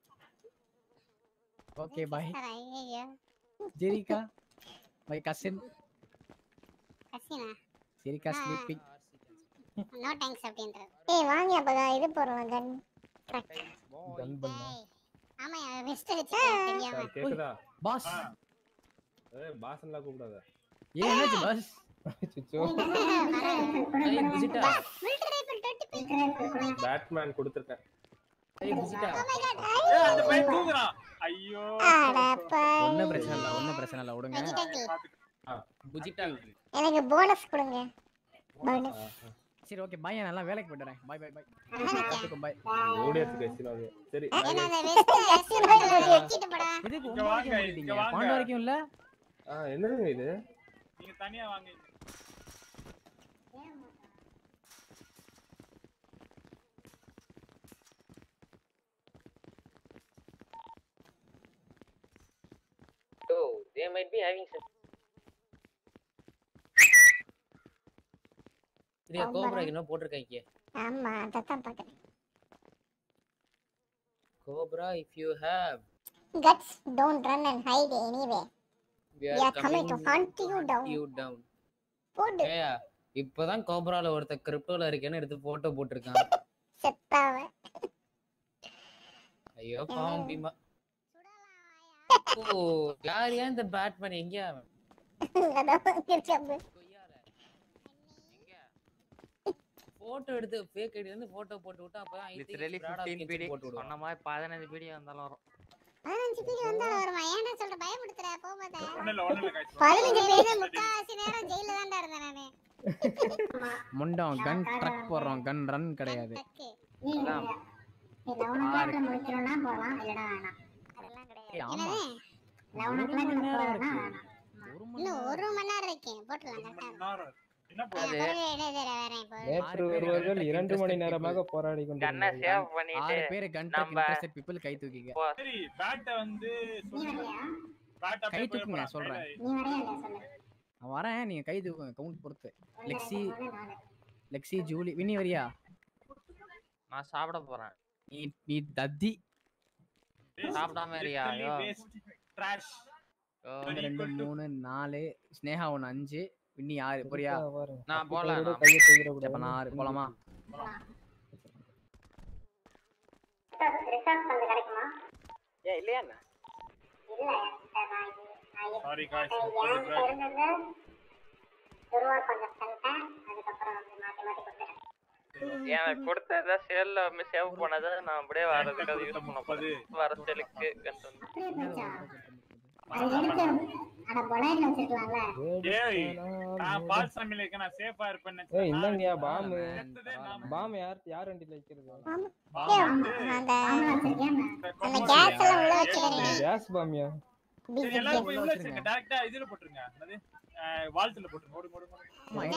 okay bye sister, ஐயையோ ஜெரிகா மை கசின் கசினா ஜெரிகா ஸ்லீப்பிங் நோ தேங்க்ஸ் அப்படின்றது ஏய் வாங்க அப்ப இது போடுறோம் கன் கன் பண்ணா ஆமா வெஸ்ட் வச்சு தெரியாம சார் கேக்குதா பாஸ் ஏய் பாசன்லாம் கூப்பிடாத ஏன் என்னாச்சு பாஸ் அச்சச்சோ ஏய் புஜிட்டா பேட்மேன் கொடுத்துருக்கேன் ஏய் புஜிட்டா ஏய், அந்த பையன் தூங்குறான் ஐயோ ஒன்றும் பிரச்சனை இல்லை ஒன்றும் பிரச்சனை இல்லை விடுங்க புஜிட்டா எனக்கு போனஸ் கொடுங்க போனஸ் சரி ஓகே பாய் நல்லா வேலைக்கு போயிட்டுறேன் பாய் பாய் பாய் பாய் ஓடியாச்சு கசினாவே சரி ஏன்னா அந்த வெஸ்ட் வெஸ்ட் வச்சிட்டு போடா இதுக்கு இங்க ஒன்பது வாங்க, வரைக்கும் இங்க முடிட்டீங்க வாங்க. பன்னெண்டு வரைக்கும் இல்ல ஆ என்னதுங்க இது நீங்க தனியா வாங்க Oh, they might be having some. சரியா கோப்ரா என்ன போட்டிருக்காங்க ஆமா அதான் பாக்குறேன் cobra if you have guts don't run and hide anywhere we we are coming to hunt you down you down போடு ஏயா இப்பதான் கோப்ரால ஒருத்தர் கிரிப்டோல இருக்கேன்னு எடுத்து போட்டோ போட்டிருக்கான் செத்தாவ ஐயோ பாவம் பீமா ஓ யார் ஏன் இந்த பேட்மேன் எங்கயா அவன்? அதான் கிரிச்சம்பு போட்டோ எடுத்து ஃபேக் ஐடி வந்து போட்டோ போட்டு விட்டா அப்பதான் I think லிட்டரலி fraud ஆ 15 இருக்குன்னு பீடி போட்டு விடுவான் சொன்ன மாதிரி பதினஞ்சு பீடி வந்தாலும் வரும் பதினஞ்சு பேர் வந்தாலும் வருமா ஏன்டா சொல்ற பயமுடுத்துற போகாத ஒண்ணும் இல்ல ஒண்ணும் இல்ல காய்ச்சி பதினஞ்சு பேர் முக்காவாசி நேரம் ஜெயில தான்டா இருந்தேன் நானு முண்டம் கன் ட்ரக் போடுறோம் கன் ரன் கிடையாது அதான். லெவன் ஓ முடிச்சிடணும்னா போகலாம் இல்லடா வேணாம் அதெல்லாம் ஏய், ஆமா. லெவன் ஓ ஒரு மணி நேரம் போறதுனா இருக்கு. வேணாம் இன்னும் ஒரு மணி நேரம் இருக்கேன் போட்டுலாம் கரெக்டா என்ன அது- வரேன் இப்போ நேற்று ஒருவர்கள் இரண்டு மணி நேரமாக போராடி கண்ணை கொண்டிருந்தார்கள் சேவ் பண்ணிட்டு ஆறு பேர் கன் ட்ரக் நம்ம இன்ட்ரெஸ்டட் பீப்புள் கை தூக்கிக்க சரி பேட்டை வந்து பேட் கை தூக்குங்க சொல்றேன் நீ வரையா இல்லையா சொல்லு நான் வரேன் நீங்க கை தூக்குங்க கவுண்ட் பொறுத்து லெக்ஸி லெக்ஸி ஜூலி வினி வரியா நான் சாப்பிட போறேன் நீ நீ தத்தி சாப்பிடாம இருயா ஐயோ ட்ராஷ் ஒன்று ரெண்டு மூணு நாலு ஸ்னேகா ஒன்று அஞ்சு வின்னி ஆறு புரியா பாருங்க. நான் அப்படி போலாம் கூட நான் கையை தூக்கிடக்கூடாது. அப்ப நான் ஆறு போலாமா ரிசார்ட் வந்து கிடைக்குமா ஏன் இல்லையா என்ன இல்ல நான் இது நான் சாரி காய்ச்சி என்கிட்ட இருந்தது துருவா கொஞ்சம் தந்துட்டேன் அதுக்கப்புறம் வந்து மாத்தி மாத்தி கொடுத்துட்டேன் எனக்கு கொடுத்தத சேல்ல சேவ் பண்ணதை நான் அப்படியே வரதுக்கு அது யூஸ் பண்ண போறேன் வர சேலுக்கு கண்டு வந்து அப்படியே போச்சா அது எடுத்து அட பொலாயில வச்சிருக்கலாம்ல ஏய் நான் பால் சாமியில இருக்கேன் நான் சேஃபா இருப்பேன்னு ஏய் இந்தாங்கயா பாம் செத்ததே நான் பாம் யார் யார் வண்டியில வைக்கிறது அந்த அந்த கேஸ் எல்லாம் உள்ள வைக்கிறேன் கேஸ் பாமியா சரி எல்லாரும் போய் உள்ள வச்சிருங்க டைரக்டா இதுல போட்டுருங்க என்னது வால்ட்ல போட்டுருங்க ஓடு ஓடு ஓடு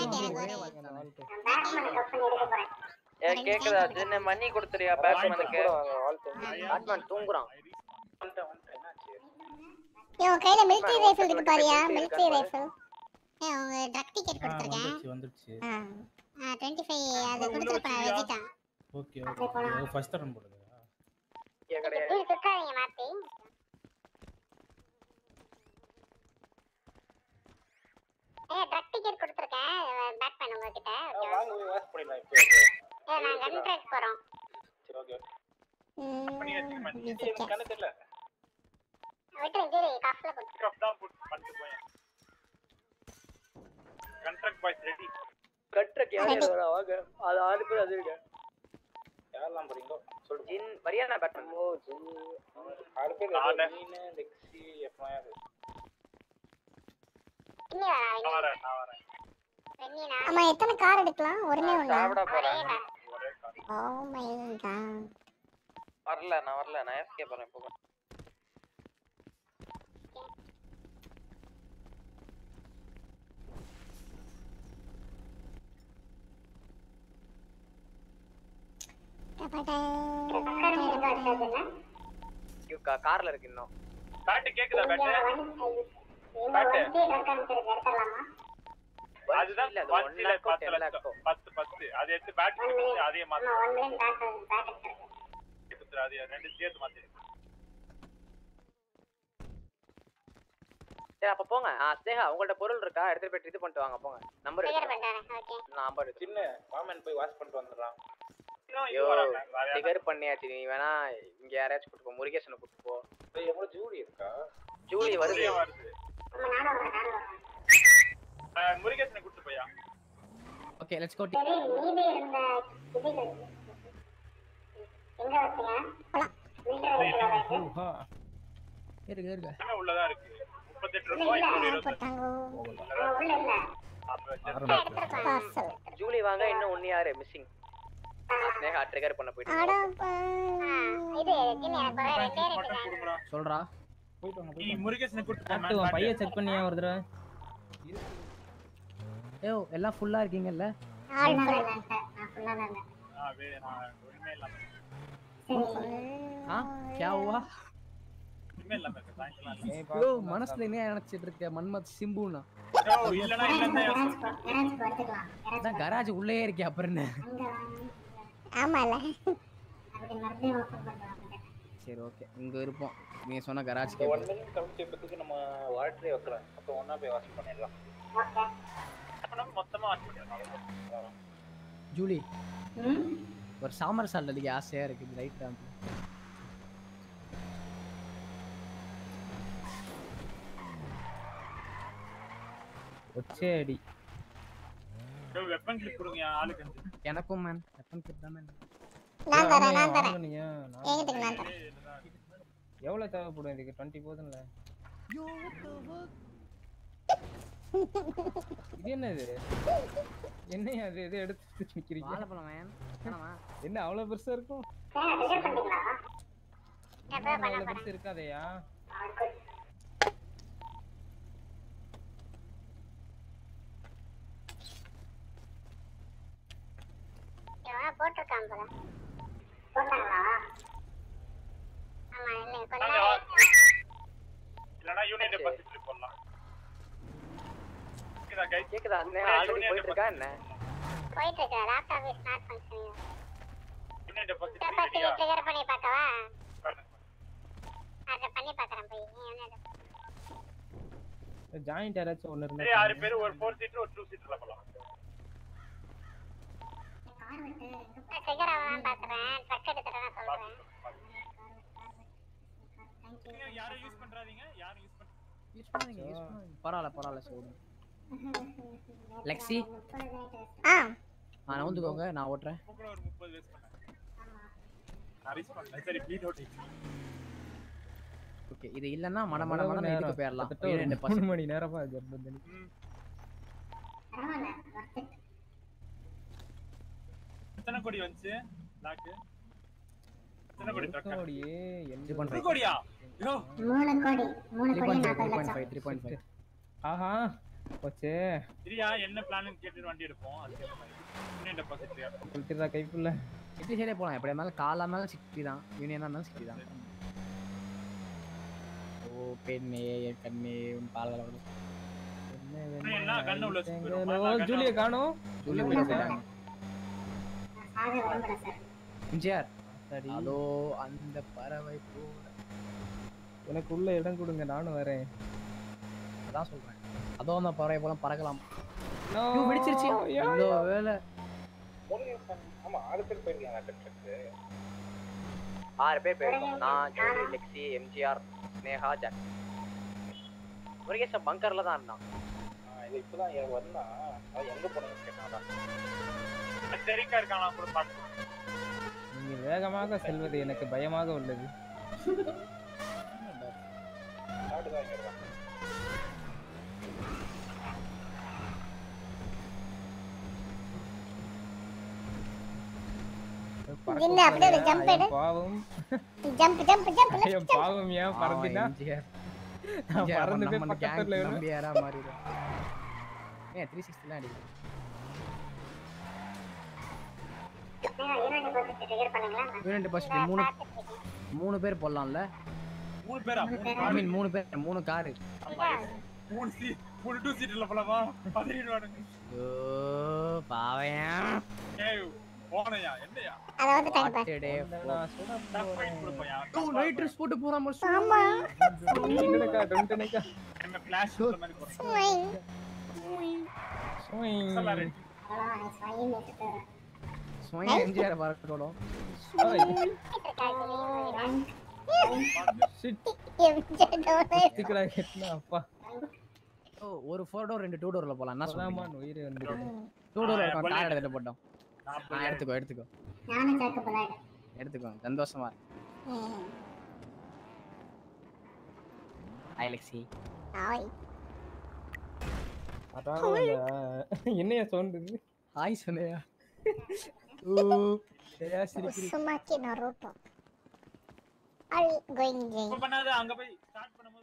ஏ கேக்குதா சின்ன மணி கொடுத்துறியா பேட்மேனுக்கு பேட்மேன் தூங்குறான் இவன் கையில மிலிட்டரி ரைஃபிள் இருக்கு பாரியா மிலிட்டரி ரைஃபிள் ஏய் உங்க ட்ரக் டிக்கெட் கொடுத்துருக்கேன் வந்துடுச்சு ஆ டுவெண்ட்டி ஃபைவ் அதை கொடுத்துருப்பேன் வச்சுட்டான் ஓகே ஓகே ஃபர்ஸ்ட் ரன் போடுது இது சுத்தாதீங்க மாத்தி ஏய் ட்ரக் டிக்கெட் கொடுத்துருக்கேன் பேக் பண்ண உங்ககிட்ட ஓகேவா வாங்க வாஷ் பண்ணிடலாம் இப்போ ஏய் நான் கன் ட்ராக் போறோம் சரி ஓகே பண்ணி வச்சுக்க கண்ணு தெரியல விட்டுருங்க சரி காசுல கொடுத்து கப் தான் போட்டு பண்ணிட்டு போயேன் கண்ட்ராக்ட் பாய்ஸ் ரெடி கட்ரக் யார் யார் வரா வாங்க அது ஆறு பேர் அது இருக்க யாரெல்லாம் போறீங்களோ சொல்லுங்க ஜின் வரியானா பேட்மேன் ஓ ஜின் ஆறு பேர் ஆறு. நீனு லெக்ஸி எப்பயாவது இன்னி வரா நான் வரேன் நான் வரேன் வெண்ணி நான் ஆமா எத்தனை கார் எடுக்கலாம் ஒருமே ஒண்ணா சாப்பிட போறேன் ஒரே கார் ஓ மை காட் வரல நான் வரல நான் எஸ்கே போறேன் போக கார்ல இருக்கு இன்னும் பேட்டு கேக்குதா பேட்டு பேட்டு அதுதான் இல்ல, அது பத்து one இல்ல, lakh பத்து ten லட்சம். lakh. பத்து பத்து அதை எடுத்து பேட் கொடுத்து அதே மாத்து கொடுத்துரு, அதே ரெண்டு சேர்த்து மாத்தி சரி அப்ப போங்க ஆ ஸ்னேகா உங்கள்ட்ட பொருள் இருக்கா எடுத்துட்டு போயிட்டு இது பண்ணிட்டு வாங்க போங்க நம்பர் நான் நம்பர் சின்ன மாமன் போய் வாஷ் பண்ணிட்டு வந்துடுறான் ஐயோ டிகர் பண்ணியாச்சு நீ வேணா இங்க யாரையாச்சும் கூட்டு போ முருகேசனை கூட்டு போ எவ்வளவு ஜூலி இருக்கா ஜூலி வருது வருது முருகேசனை கூட்டு போயா ஓகே லெட்ஸ் கோ இருக்கு இருக்கு என்ன உள்ளதா இருக்கு முப்பத்தெட்டு ரூபாய் இன்னொரு இருபது பார்சல் ஜூலி வாங்க இன்னும் ஒன்னு யாரு மிஸ்ஸிங் ஸ்னேகா ட்ரிகர் பண்ண போயிட்டு அட சொல்றா நீ முருகேசனை கூட்டு போ கேப்டன் உன் பைய செக் பண்ணியா ஒரு தடவை ஏய் எல்லாம் ஃபுல்லா இருக்கீங்கல்ல ஆள் full. ஆ, வே- நான் ஒண்ணுமே இல்லாம ஆ क्या हुआ ஒண்ணுமே இல்லாம இருக்கு சாயங்காலம் இல்ல. யோ மனசுல என்ன நினைச்சிட்டு இருக்க மன்மத் சிம்புனா யோ, இல்லனா இல்லன்னு தான் சொல்றேன். அதான் கராஜ் உள்ளே இருக்கே அப்புறம் என்ன ஆமால சரி ஓகே இங்க இருப்போம் நீங்க சொன்ன கராஜ் இந்த ஒன் மில்லியன் கமிச்சதுக்கு நம்ம வாட்டரே வைக்கலாம் அப்போ ஒண்ணா போய் வாஷ் பண்ணிடலாம் அப்ப நம்ம மொத்தமா வாஷ் பண்ணிடலாம் ஜூலி ஒரு சாமர் சால் அடிக்க ஆசையா இருக்கு ரைட் தான் ஒச்சே அடி யோ, வெப்பன் கிளிப் கொடுங்க ஆளுக்கு அஞ்சு. எனக்கும் மேன் வெப்பன் கிட் தான் மேன் நான் தரேன் நான் வாங்க தரேன் நீங்க நான் என்கிட்ட நான் தரேன் எவ்வளவு தேவைப்படும் இதுக்கு டுவெண்ட்டி போதும்ல இது என்ன இது என்னையா அது எது எடுத்து நிக்கிறீங்க வாழைப்பழம் மேன் வேணாமா என்ன அவ்வளவு பெருசா இருக்கும் அவ்வளவு பெருசு இருக்காதேயா போட்டிருக்கான் போல போட்டாங்களா ஆமா இல்ல கொஞ்ச நாங்க நேரம் வா- இல்லனா யூனியன் டெபாசிட் போடலாம் கேக்குதா guys? கேக்குதா ஸ்னேகா ஒரே ஆல்ரெடி union போயிட்டு இருக்கா என்ன போயிட்டு இருக்கு laptop start function union deposit பத்தி ட்ரிகர் பண்ணி பார்க்கவா அத பண்ணி பார்க்கறேன் போய் நீ என்ன ஜாயிண்ட் யாராச்சும் ஒண்ணு இருந்தா சரி ஆறு பேர் ஒரு ஃபோர் சீட்டர் ஒரு டூ சீட்டர்ல போலாம் ட்ரிகர் அவன் பார்க்கறேன் ட்ரக் எடுத்துட்டு நான் சொல்றேன் நீங்க யாரும் யூஸ் பண்றாதீங்க யாரும் யூஸ் பண்ற யூஸ் பண்ணுங்க யூஸ் பண்ணுங்க பரவாயில்ல பரவாயில்ல சொல்லுங்க லெக்ஸி ஆ ஆ நவுந்துக்கோங்க நான் ஓட்டுறேன் கூட ஒரு 30 வேஸ்ட் பண்ணேன் நான் ரிஸ்க் பண்ணேன் சரி ப்ளீட் அவுட் ஓகே இது இல்லன்னா மட மட அவ்வளவு மட நேரம். இதுக்கு போயிடலாம் கிட்டத்தட்ட ஒரு ரெண்டு மூணு பர்சன்ட் மணி நேரமா ஜெர்மன் எத்தனை கோடி வந்துச்சு லாக்கு எத்தனை கோடி ட்ரக் கோடியே த்ரீ பாயிண்ட் ஒரு ஃபைவ் கோடியா யோ மூணு கோடி மூணு த்ரீ கோடி பாயிண்ட் ஃபைவ் த்ரீ நாற்பது பாயிண்ட் லட்சம் ஃபைவ் த்ரீ பாயிண்ட் ஃபைவ் ஆஹா போச்சே சரியா என்ன பிளான் கேட்டு வண்டி எடுப்போம் அதுக்கு யூனியன் டெபாசிட் கொடுத்துடா கைப்புள்ள எப்படி சரியா போலாம் எப்படி இருந்தாலும் காலா இருந்தாலும் சிக்ஸ்டி தான் யூனியனா இருந்தாலும் சிக்ஸ்டி தான் ஓ பெண்ணே என் கண்ணே உன் கால்களை விடு. என்ன கண்ணு உள்ள வச்சுட்டு போயிடுவோமா? ஓ, நான் கண்ணு ஜூலிய காணோம் ஜூலி போயிட்டு போயிட்டாங்க சாக விரும்புறேன் சார் எம்ஜிஆர் சரி. அதோ அந்த பறவை போல எனக்கு உள்ள இடம் கொடுங்க நானும் வரேன் அதான் சொல்றேன் அதோ அந்த பறவை போல பறக்கலாம் No, ஐயோ, வெடிச்சிருச்சு yeah, இந்த yeah. வேலை ஆமா ஆறு பேர் போயிருக்காங்க ட்ரக்கு ஆறு பேர் போயிருக்கோம் நான் ஜோதி லெக்ஸி எம்ஜிஆர் ஸ்னேகா ஜாக் முருகேசன் பங்கர்ல தான் இருந்தான் இது இப்பதான் ஏன் வந்தான் அவன் எங்க போனேன்னு கேட்டான் தெரிக்கா இருக்கானா கூட பார்க்கலாம் நீங்க வேகமாக செல்வது எனக்கு பயமாக உள்ளது காடுதான் இங்க இருக்கான் ஜின்னு அப்படியே ஒரு ஜம்ப் எடு பாவம் ஜம்ப் ஜம்ப் ஜம்ப் ஐயோ பாவம் ஏன் பறந்துட்டா நான் பறந்து போய் பக்கத்துல விழுந்தேன். நம்பியாரா மாறிடும் ஏன் த்ரீ சிக்ஸ்டிலாம் அடி யூனிட் டெபாசிட் மூணு மூணு பேர் போடலாம்ல மூணு பேரா ஐ மீன் மூணு பேர் மூணு காரு மூணு சீட் மூணு டூ சீட்ல போலாமா பதினேழு ஓ பாவையன் ஏய் போனையா என்னையா அத வந்து டைம் பாஸ் டே டஃப் ஃபைட் கொடுப்பையா நைட் ட்ரெஸ் போட்டு போறாம ஆமா டொண்டனக்கா, டொண்டனக்கா. என்ன ஃபிளாஷ் இந்த மாதிரி போறோம் ஸ்வைங் ஸ்வைங். ஸ்வைங் எம்ஜிஆர் பறக்கணும் Shit. எம்ஜிஆர் சிக்கலா கேட்டுனா, அப்பா ஓ ஒரு ஃபோர் டோர் ரெண்டு டூ டோர்ல போலாம் என்ன சொல்றீங்க அதாம்மா உயிரே வந்துருக்கு. டூ டோர் ஆ, இருக்கும் bullet. கார் எடுத்துட்டு போட்டோம் ஆ, எடுத்துக்கோ எடுத்துக்கோ நானும் சாக்கு போலாடு எடுத்துக்கோ சந்தோஷமா ஐ லெக்ஸி ஹாய் அதான் அந்த- என்னையா சவுண்ட் இது ஹாய் சொன்னையா ஓ ஏயா சிரிக்கிறீ சும்மாக்கி நரோட்டோ ஆல் கோயிங் ஜெய் இப்ப பண்ணாத அங்க போய் ஸ்டார்ட் பண்ணும்போது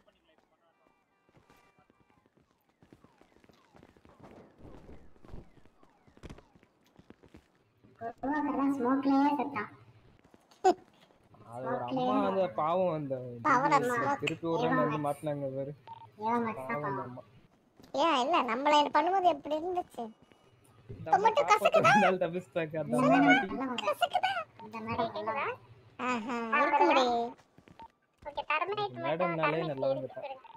ஸ்மோக்லயே செத்தான் அது ஒரு அம்மா அந்த பாவம் அந்த பாவம் இது அம்மா. திருப்பி விடுறாங்க வந்து மாட்டினாங்க பாரு ஏன் மச்சா பாவம் அந்த அம்மா ஏன் இல்ல நம்மள இது பண்ணும்போது எப்படி இருந்துச்சு இந்த அம்மா காப்பாத்த வந்தாலும் தப்பிச்சிட்டாங்க அந்த அம்மா மாட்டி இந்த மாதிரி நல்லா ஆஹா இருக்க முடியும் ஓகே டர்மினேட் மேடம்னாலே நல்லா வந்துட்டா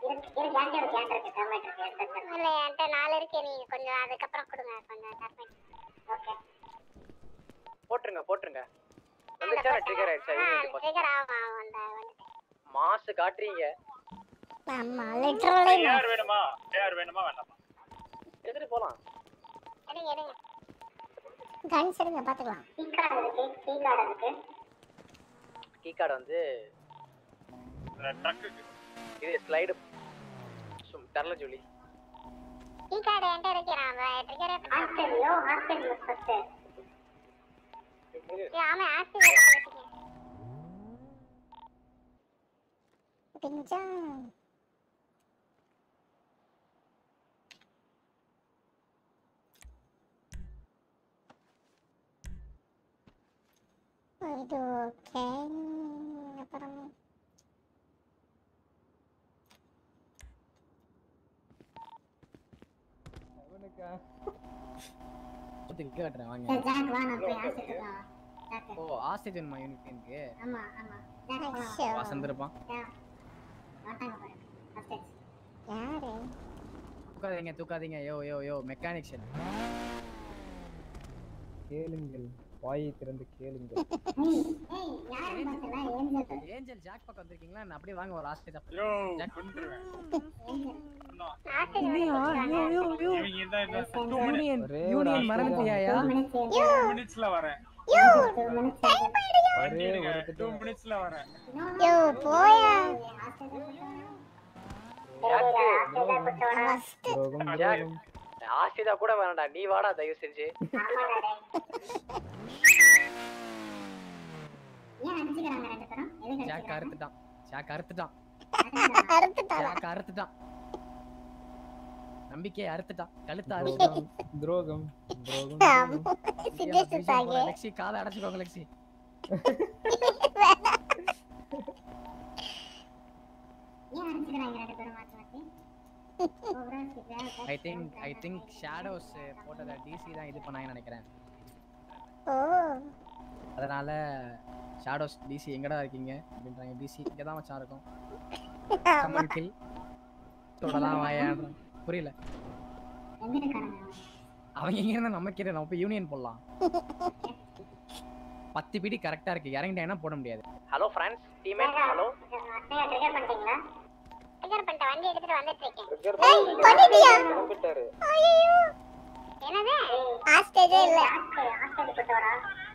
இல்ல என்கிட்ட நாலு இருக்கு நீங்க கொஞ்சம் அதுக்கப்புறம் கொடுங்க கொஞ்சம் டர்மினேட் ஓகே போட்டுருங்க போட்டுருங்க வந்துச்சா ட்ரிகர் ஆயிடுச்சா யூனிட் டெபாசிட் ட்ரிகர் ஆகும் ஆகும் அந்த வந்துட்டு மாசு காட்டுறீங்க ஆமா லிட்டரலி ஏஆர் வேணுமா ஏஆர் வேணுமா வேண்டாமா எடுத்துட்டு போலாம் எடுங்க எடுங்க கன்ஸ் எடுங்க பாத்துக்கலாம் கீ கார்டு இருக்கு கீ கார்டு இருக்கு கீ கார்டு வந்து ட்ரக்குக்கு இது ஸ்லைடு தரல ஜூலி கீ கார்டு என்கிட்ட இருக்கு நான் ட்ரிகரே ஹாஸ்டல்லையோ ஹாஸ்டல் ஃபர்ஸ்ட் ஆமா ஹாஸ்டல் பிஞ்சா இது ஓகே அப்புறம் அவனுக்கா கேட்டுறேன் சரி வாங்க ஜாக் வா நான் போய் ஹாஸ்டலுக்கு வா ஜாக் ஓ ஆஸ்டேஜ் வேணுமா யூனிட்டுக்கு ஆமா ஆமா ஜாக் போலாம் ஐயோ. வசந்த் இருப்பான் மாட்டாங்க பாரு ஹாஸ்டல் யாரு தூக்காதீங்க தூக்காதீங்க யோ யோ யோ மெக்கானிக் ஷெட் கேளுங்கள் வாயை திறந்து கேளுங்கள் ஏய் ஏய் யாரு பார்த்தல ஏஞ்சல் ஏஞ்சல் ஜாக் பக்கம் வந்திருக்கீங்களா நான் அப்படியே வாங்க ஒரு ஆஸ்டேஜ் யோ ஜாக் கொன்றுவேன் ஹாஸ்டல் யோ யோ யோ இவங்க இந்த இந்த 2 யூனியன் ஒரே ஒரு யூனியன் ஆஸ்டேஜ் மறந்துட்டியாயா மினிட்ஸ்ல வரேன் ஒரே இருங்க ஒரு 2 மினிட்ஸ்ல வரேன் யோ போயா ஃபர்ஸ்ட் துரோகம் ஜாக் துரோகம் ஆசிதா கூட வேணாம்டா நீ வாடா தயவு செஞ்சு ஏன் அடிச்சுக்கிறாங்க ரெண்டு பேரும் எதுக்கு ஜாக் அறுத்துட்டான் ஜாக் அறுத்துட்டான் அறுத்துட்டாரா ஜாக் அறுத்துட்டான் நம்பிக்கையை அறுத்துட்டான் கழுத்தை அறுத்துட்டான் துரோகம் துரோகம் துரோகம் துரோகம் சிதேஷ் சாகே லெக்ஸி காதை அடைச்சுக்கோங்க லெக்ஸி ஏன் அடிச்சுக்கிறாங்க ரெண்டு பேரும் மாத்தி மாத்தி overall six I think I think shadows போட்டதை டிசி தான் இது பண்ணாங்கன்னு நினைக்கிறேன் ஓ அதனால ஷேடோஸ் டிசி எங்கடா இருக்கீங்க அப்படின்றாங்க டிசி இங்கே தான் மச்சான் இருக்கும் கமன் கில் தொடலாம் வாயாடுறான் புரியல எங்க இருக்கானுங்க அவங்க எங்க இருந்தா நம்ம கிட்ட நம்ம போய் யூனியன் போடலாம் பத்து பிடி கரெக்டா இருக்கு இறங்கிட்டேன்னா போட முடியாது ஹலோ ஃப்ரெண்ட்ஸ் டீம்மேட் ஹலோ நீங்க ட்ரிகர் பண்ணிட்டீங்களா ட்ரிகர் பண்ணிட்ட வண்டி எடுத்துட்டு வந்துட்டு இருக்கேன் ஏய் பண்ணிட்டியா கிளம்பிட்டாரு ஐயோ என்னது ஆஸ்டேஜே இல்ல ஹாஸ்டல் போட்டு வரா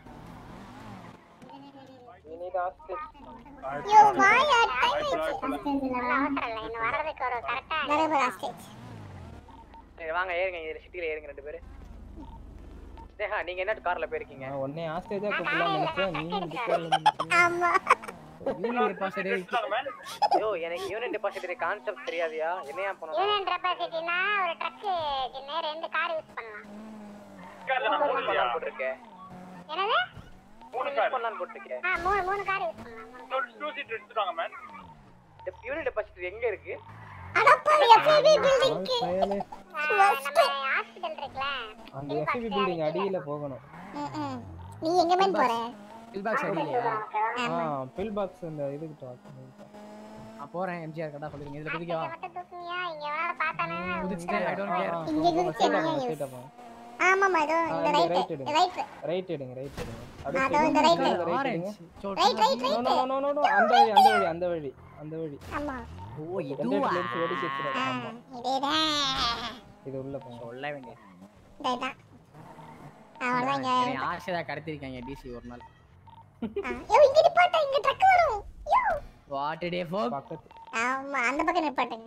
we need hostage யோ வாயா டைம் ஆயிடுச்சு அவசரம் இல்லை இன்னும் வர்றதுக்கு ஒரு கரெக்டா பரபர ஆஸ்டேஜ் சரி வாங்க ஏறுங்க இதுல சிட்டில ஏறுங்க ரெண்டு பேரு ஸ்னேகா நீங்க என்ன கார்ல போயிருக்கீங்க நான் உடனே ஆஸ்டேஜா கூப்பிடலாம் நினைச்சேன் நீ இதுக்கு ஆமா யூனியன் டெபாசிட்டரி ஐயோ எனக்கு யூனியன் டெபாசிட்டரி கான்செப்ட் தெரியாதியா என்னையா பண்ணணும் யூனியன் டெபாசிட்டினா ஒரு ட்ரக்கு ரெண்டு கார் யூஸ் பண்ணலாம் பண்ணலாம்னு போட்டிருக்கேன் என்னது மூணு யூஸ் பண்ணலாம்னு போட்டிருக்கேன் ஆ மூணு மூணு கார் யூஸ் பண்ணலாம் டூ சீட் எடுத்துட்டாங்க மேன் யூனியன் டெபாசிட்டரி எங்க இருக்கு அடப்பாவி எஃப்ஐபி பில்டிங்க்கு பயலே நம்ம ஹாஸ்பிடல் இருக்குல்ல அந்த எஃபிபி பில்டிங் அடியில போகணும் நீ எங்க மேன் போற பில் பாக்ஸ் அடியிலையா ஆ பில் பாக்ஸ் இந்த இதுகிட்ட வா. நான் போறேன் எம்ஜிஆர் கரெக்டா சொல்லுங்க இதுல குதிக்கவா மட்டும் தூக்குனியா இங்க வேணா பார்த்தானே குதிச்சிட்டேன் ஐ டோன்ட் கேர் இங்க குதிச்சு என்ன யூஸ் ஆமாமா இதோ இந்த ரைட் ரைட் எடுங்க ரைட் ரைட் எடுங்க ரைட் எடுங்க அதோ இந்த right. Right right right no no no no no அந்த வழி அந்த வழி அந்த வழி அந்த வழி ஆமா ஓ ரெண்டு இடத்துல இருந்து வெடிச்சு வச்சிருக்காங்க ஆமா இதேதான் இது உள்ள போங்க சொல்ல வேண்டிய இதேதான் அவ்வளவுதான் இங்க என்னை ஆசையா கடத்திருக்காங்க டிசி ஒரு நாள் யோ இங்க நிப்பாட்ட இங்க ட்ரக் வரும் யோ வாட் டே ஃபோக் பக்கத்து ஆமா அந்த பக்கம் நிப்பாட்டுங்க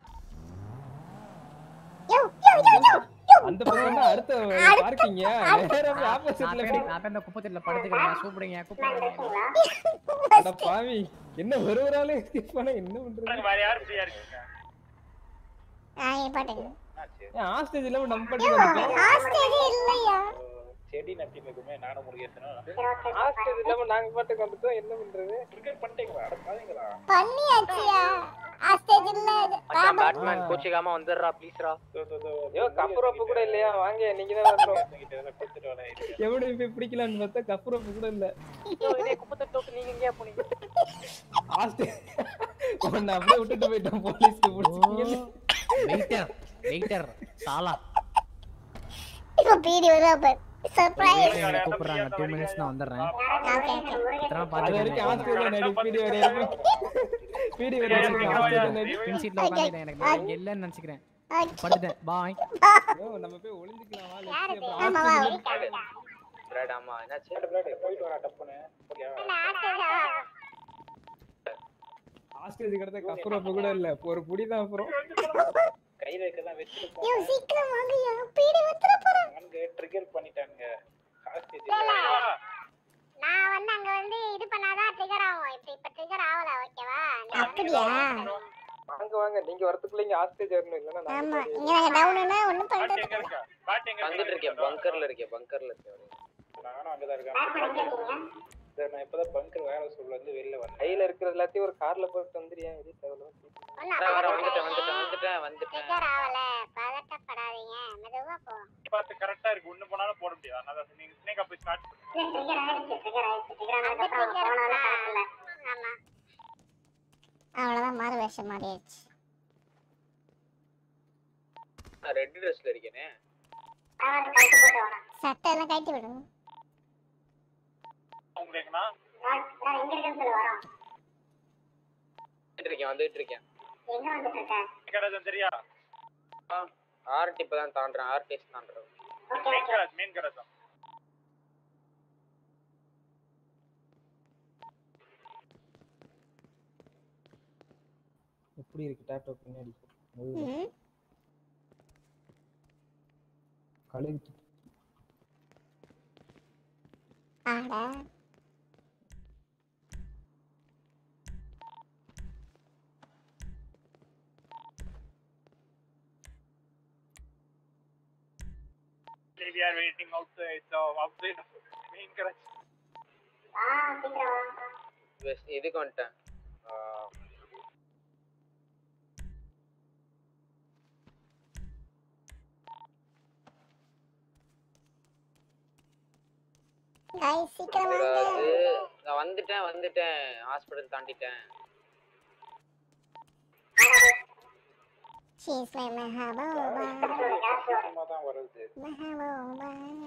யோ யோ யோ யோ யோ அந்த பக்கம் தான் அடுத்த பார்க்கிங்க நேரா போய் ஆப்போசிட்ல போய் நான் போய் இந்த குப்பத்துல படுத்துக்கிறேன் கூப்பிடுங்க கூப்பிடுங்க அட பாவி என்ன ஒரு ஒரு ஆளே ஸ்கிப் பண்ண என்ன பண்றது வேற யாரும் ஃப்ரீயா இருக்கீங்க ஆ நிப்பாட்டுங்க ஏன் ஹாஸ்டேஜ்ல நம்ம பாட்டுக்கு வந்துட்டோம் ஹாஸ்டேஜ் இல்லையா செடி நட்டினுக்குமே நானும் முருகேசனும் ஹாஸ்டேஜ் இல்லாம நாங்க பாட்டுக்கு வந்துட்டோம் என்ன பண்றது கிரிக்கெட் பண்ணிட்டீங்களா அட பாருங்களா பண்ணியாச்சியா ஹாஸ்டேஜ் இல்ல மச்சான் பேட்மேன் கோச்சிக்காம வந்துடுறா ப்ளீஸ்ரா ஐயோ கப்புரப்பு கூட இல்லையா வாங்க நீங்க தான் வரணும் கொடுத்துட்டு வரேன் எப்படி போய் பிடிக்கலாம்னு பார்த்தா கப்புரப்பு கூட இல்ல குப்பத்தொட்டு நீங்க எங்கேயா போனீங்க ஹாஸ்டேஜ் உன்னை அப்படியே விட்டுட்டு போயிட்டோம் போலீஸ்க்கு பிடிச்சிங்க வெயிட்டர் வெயிட்டர் சாலா இப்போ பீடி வருவா பார் சர்ப்ரைஸ் கூப்பிடுறாங்க டூ மினிட்ஸ் நான் வந்துடுறேன் ஓகே ஓகே எத்தனை அது வரைக்கும் பார்த்து ஹாஸ்டேஜ்ல நடி பீடி வரைக்கும் பீடி வரைக்கும் ஹாஸ்டேஜ் நடி பின் சீட்ல உட்காந்துட்டேன் எனக்கு நான் இங்க இல்லைன்னு நினைச்சுக்கிறேன் படுத்தேன் பாய் ஐயோ, நம்ம போய் ஒளிஞ்சுக்கலாம் வா யாரு லெட்ஸ் இது? ஆமா, வா. பிராட் ஆமா என்னாச்சு போயிட்டு வரா டப்புன்னு ஓகேவா ஹாஸ்டேஜ் கிடத்த கப்புரப்பு கூட இல்ல ஒரு புடி தான் அப்புறம் கையில இருக்கதான் வச்சிருப்போம் யோ சீக்கிரம் வாங்கயா பீடி வந்துற போறேன் அங்க ட்ரிகர் பண்ணிட்டாங்க ஹாஸ்டேஜ் நான் வந்து அங்க வந்து இது பண்ணாதான் ட்ரிகர் ஆகும் இப்ப இப்ப ட்ரிகர் ஆகல ஓகேவா அப்படியா வாங்க வாங்க நீங்க வரதுக்குள்ள இங்க ஹாஸ்டேஜ் வரணும் இல்லனா ஆமா இங்க நாங்க டவுன்னா ஒண்ணும் பண்றது எங்க இருக்கா பாட்டு எங்க வந்துட்டு இருக்கேன் பங்கர்ல இருக்கேன் பங்கர்ல இருக்கேன் நானும் அங்கதான் இருக்கேன் சார் நான் இப்பதான் பங்கர் வேலை சொல்ல வந்து வெளில வந்தேன் கையில இருக்கிற எல்லாத்தையும் ஒரு கார்ல போட்டு வந்துறியா இது தேவலாம் வர வந்துட்டேன் வந்துட்டேன் வந்துட்டேன் வந்துட்டேன் ட்ரிகர் ஆகல பதட்டப்படாதீங்க மெதுவா போ பார்த்து கரெக்டா இருக்கு ஒண்ணு போனாலும் போட முடியாது அதனால நீங்க ஸ்னேக் போய் ஸ்டார்ட் ட்ரிகர் ஆயிடுச்சு ட்ரிகர் ஆயிடுச்சு ட்ரிகர் ஆனதுக்கு ஆமா அவ்வளவுதான் மாறு வேஷம் மாறியாச்சு நான் ரெட் ட்ரெஸ்ல இருக்கேனே சட்டை எல்லாம் கழட்டி விடுங்க உங்களுக்குனா எங்க இருக்குன்னு சொல்லி வரோம் வந்துட்டு இருக்கேன் வந்துட்டு இருக்கேன் எங்க வந்துட்டு இருக்க கராஜன் சரியா ஆர்டி இப்பதான் தாண்டுறேன் ஆர்டிஎஸ் தாண்டுறேன் மெயின் கராஜ் மெயின் கராஜ் எப்படி இருக்கு டேட்டோ பின்னாடி முதுகுல. ம் கழுகு ஆடா we are waiting outside so outside main garage ஆ சீக்கிரம் வா வெஸ்ட் இதுக்கு வந்துட்டேன் ஆ, गाइस சீக்கிரம் வாங்க அதாவது நான் வந்துட்டேன் வந்துட்டேன் ஹாஸ்பிடல் தாண்டிட்டேன் She's like Mahabuba. சும்மா தான் வருது Mahabuba.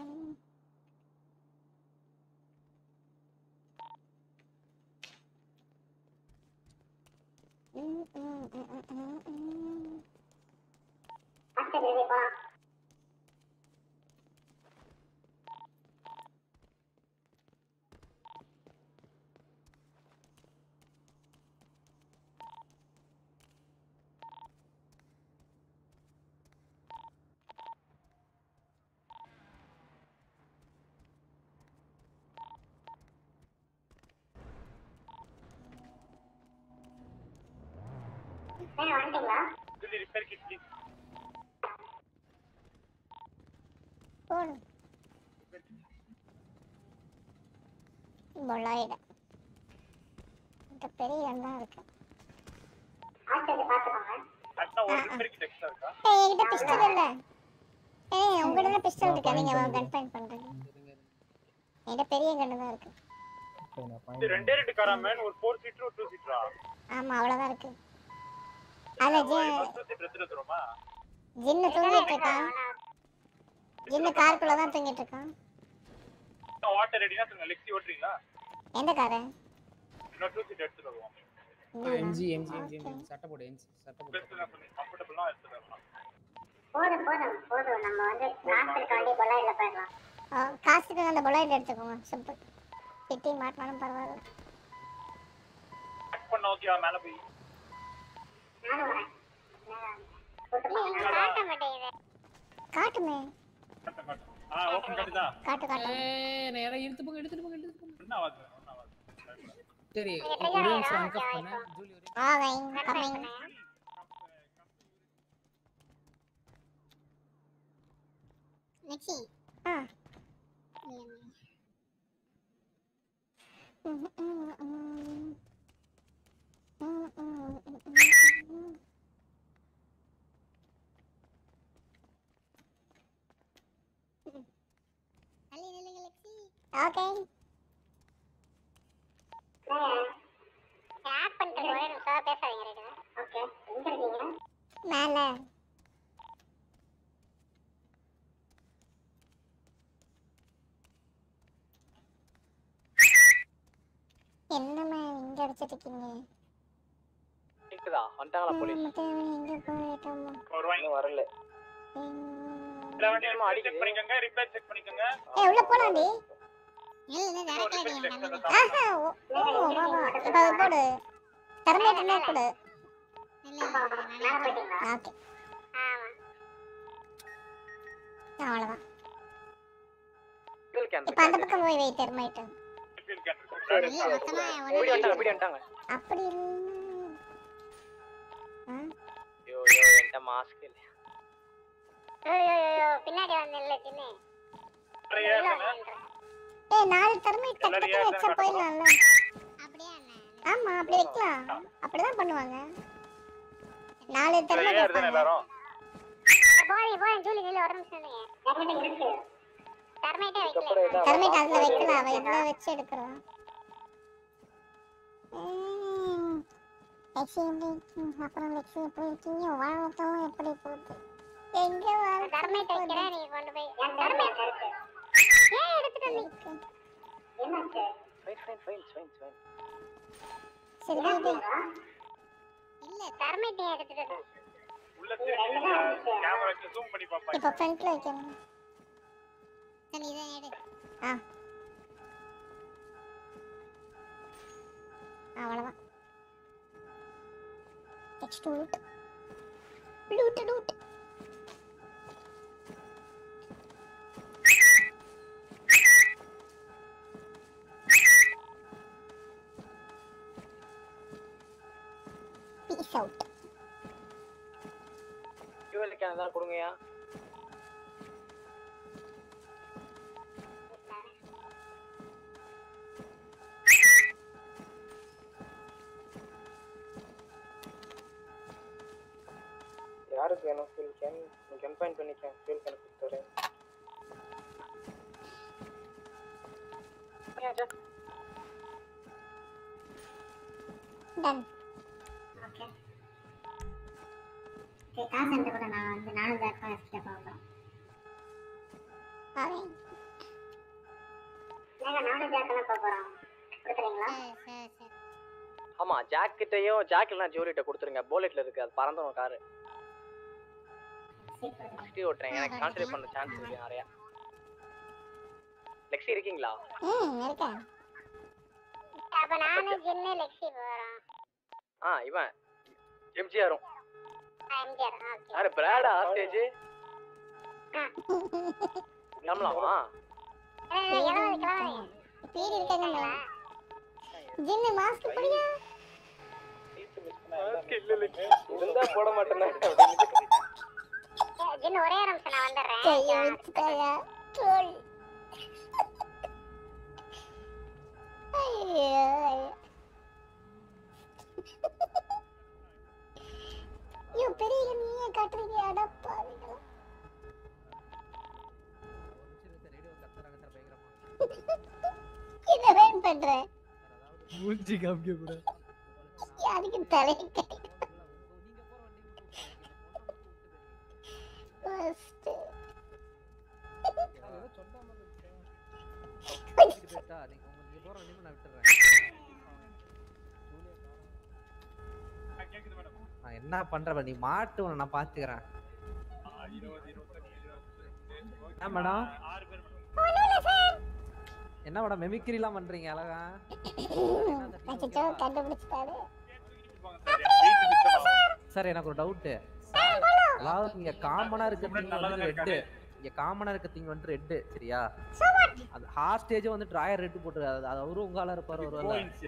Mm, mm, mm, mm, mm, mm. Hospital போலாம் வந்துட்டீங்களா ஜூலி ரிப்பேர் கிட் ப்ளீஸ் போடு பொலாயிட இந்த பெரிய எண்ணம் இருக்கு ஆச்சரிய பாத்துக்கோங்க கரெக்டா ஒரு ரிப்பேர் கிட் எக்ஸ்ட்ரா இருக்கா ஏய் என்கிட்ட பிஸ்டல் இல்ல ஏய் உங்ககிட்ட பிஸ்டல் இருக்கு நீங்க கன் பாயிண்ட் பண்றீங்க என்கிட்ட பெரிய கன்னு தான் இருக்கு இது ரெண்டே ரெண்டு காரா மேன் ஒரு ஃபோர் சீட்டர் ஒரு டூ சீட்டரா ஆமா அவ்வளவுதான் இருக்கு அதுல ஜி டூ சீட்டர் எடுத்துட்டு வந்துருமா ஜின்னு தூங்கிட்டு இருக்கான் ஜின்னு காருக்குள்ள தான் தூங்கிட்டு இருக்கான் வாட்டர் ரெடினா சொல்லுங்க லெக்ஸி ஓட்டுறீங்களா எந்த காரு இன்னொரு டூ சீட்டர் எடுத்துட்டு வருவோம் எம்ஜி எம்ஜி எம்ஜி எம்ஜி சட்டை போடு எம்ஜி சட்டை போடு கம்ஃபர்டபுளா எடுத்துட்டு வரலாம் போதும் போதும் போதும் நம்ம வந்து காசு இருக்க வேண்டிய கொள்ள இல்ல போயிடலாம் ஆ, காசுக்கு அந்த பொலாயிட் எடுத்துக்கோங்க சிம்பிள் திட்டி மாட்டினாலும் பரவாயில்ல பேக் பண்ண ஓகேவா மேல போய் நானும் வரேன் காட்ட மாட்டேங்குது காட்டுமே ஆ ஓபன் கட்டுதா காட்டு காட்டு ஏய் நேரா இழுத்து போங்க எடுத்துட்டு போங்க எடுத்துட்டு போங்க என்ன ஆகுது ஒன்னும் ஆகாது சரி ஒரு நிமிஷம் அன்கப் பண்ண ஜூலி ஒரு ஆ வைங்க கம்மிங் நெக்ஸி ஆ தள்ளி நில்லுங்க லெக்ஸி ஓகே ஆட் பண்ணிட்டு ஒரே நிமிஷம் பேசாதீங்க ரெண்டு ஓகே எங்க இருக்கீங்க மேல என்னம்மா இங்க அடிச்சிட்டு இருக்கீங்க கேக்குதா வந்துட்டாங்களா போலீஸ் மட்டும் எங்க போயிட்டோமா ஒரு வாங்கி வரல எல்லா வண்டியும் செக் பண்ணிக்கோங்க ரிப்பேர் செக் பண்ணிக்கோங்க ஏய் உள்ள போலாம்டி இல்ல டேரக்டா நீங்க ஆஹா ஓ ஓ, வா வா இப்ப அது போடு டெர்மினேட்டர்னே கொடு மேல போயிட்டீங்களா ஓகே ஆமா அவ்வளவுதான் ஃபியூல் கேன் இப்ப அந்த பக்கம் போய் வை டெர்மைட் இல்ல மொத்தமா வீடியோ வந்துட்டாங்க வீடியோ வந்துட்டாங்க அப்படி இல்ல ஆ? ஐயோ ஐயோ என்கிட்ட மாஸ்க் இல்ல ஐயோ ஐயோ பின்னாடி வந்து இல்ல சின்ன ஏய் நாலு டெர்மைட் டக்கு டக்கு வச்சா போயிடலாம்ல அப்படியே அண்ணா ஆமா அப்படி வைக்கலாம் அப்படிதான் பண்ணுவாங்க நாலு டெர்மைட் வைப்பாங்க எல்லாரும் போய் போய் ஜூலி நில்லு ஒரு நிமிஷம் நில்லுங்க என்கிட்ட இருக்கு டர்மைட்டே வைக்கல டெர்மைட் அதுல வைக்கலாம் அவ இதுல வச்சு எடுக்கிறோம் லட்சி எப்படி ம், அப்புறம் லட்சி எப்படி இருக்கீங்க வாழ்க்கை எப்படி போகுது எங்க வாழ்க்கை டர்மைட் வைக்கிறேன் நீங்க கொண்டு போய் டர்மைட் இருக்கு ஏன் எடுத்துட்டு வந்தீங்க என்னாச்சு fine fine fine fine fine சரி வை, வை. இல்ல டர்மைட் ஏன் எடுத்துட்டு வந்தீங்க உள்ள கேமரா வச்சு ஜூம் பண்ணி பாப்பாங்க இப்ப ஃப்ரண்ட்ல வைக்கணும் சரி இதை எடு ஆ அவ்வளவுதான் next loot loot loot peace out fuel can தான் கொடுங்கயா யாருக்கு வேணும் ஃபியூல் கேன் நீ கம்பைன் பண்ணிக்க ஃபியூல் கேன் கொடுத்துறேன் டன் ஓகே ஓகே காசு என்கிட்ட கூட நான் வந்து நானும் ஜாக்கா எஸ்கேப் ஆகுறேன் வரேன் நாங்க நானும் ஜாக்கா தான் போறோம் கொடுத்துறீங்களா சரி சரி ஆமா ஜாக் கிட்டயும் ஜாக் இல்லைனா ஜோலிட்ட கொடுத்துருங்க போலெட்ல இருக்கு அது பறந்துடும் காரு லெக்ஸி ஓட்டுறேன் எனக்கு கான்சன்ட்ரேட் பண்ண சான்ஸ் இருக்கு நிறைய லெக்ஸி இருக்கீங்களா ம் இருக்கேன் அப்ப நானும் ஜின்னு லெக்ஸி போறோம் ஆ இவன் எம்ஜிஆரும் எம்ஜிஆர் ஓகே யாரு பிராடா ஸ்டேஜ் கிளம்பலாமா எழுபது கிலோ பீடி இருக்காங்களா ஜின்னு மாஸ்க் போடியா இருந்தா போட மாட்டேன்னா ஜின் ஒரே ஒரு நிமிஷம் நான் வந்துடுறேன் கையை வச்சுட்டாயா ட்ரோல் ஐயோ ஐயோ பெரிய நீயே காட்டுறீங்க அடப்பாவீங்களா என்ன வேன் பண்ற மூஞ்சி காமிக்க கூட யாருக்கு தலை ஃபர்ஸ்ட் நான் என்ன பண்ற நீ மாட்டு உன்னை நான் பாத்துக்கிறேன் என்ன மேடம் என்ன மேடம் மெமிக்ரி எல்லாம் பண்றீங்க அழகா அச்சோ கண்டுபிடிச்சிட்டாரு சார் எனக்கு ஒரு டவுட் அதாவது இங்க காமனா இருக்க திங் வந்து ரெட்டு இங்க காமனா இருக்க திங் வந்து ரெட்டு சரியா அது ஹாஸ்டேஜ் வந்து ட்ராயர் ரெட் போட்டு அது அது அவரும் உங்க ஆளா இருப்பாரு ஒரு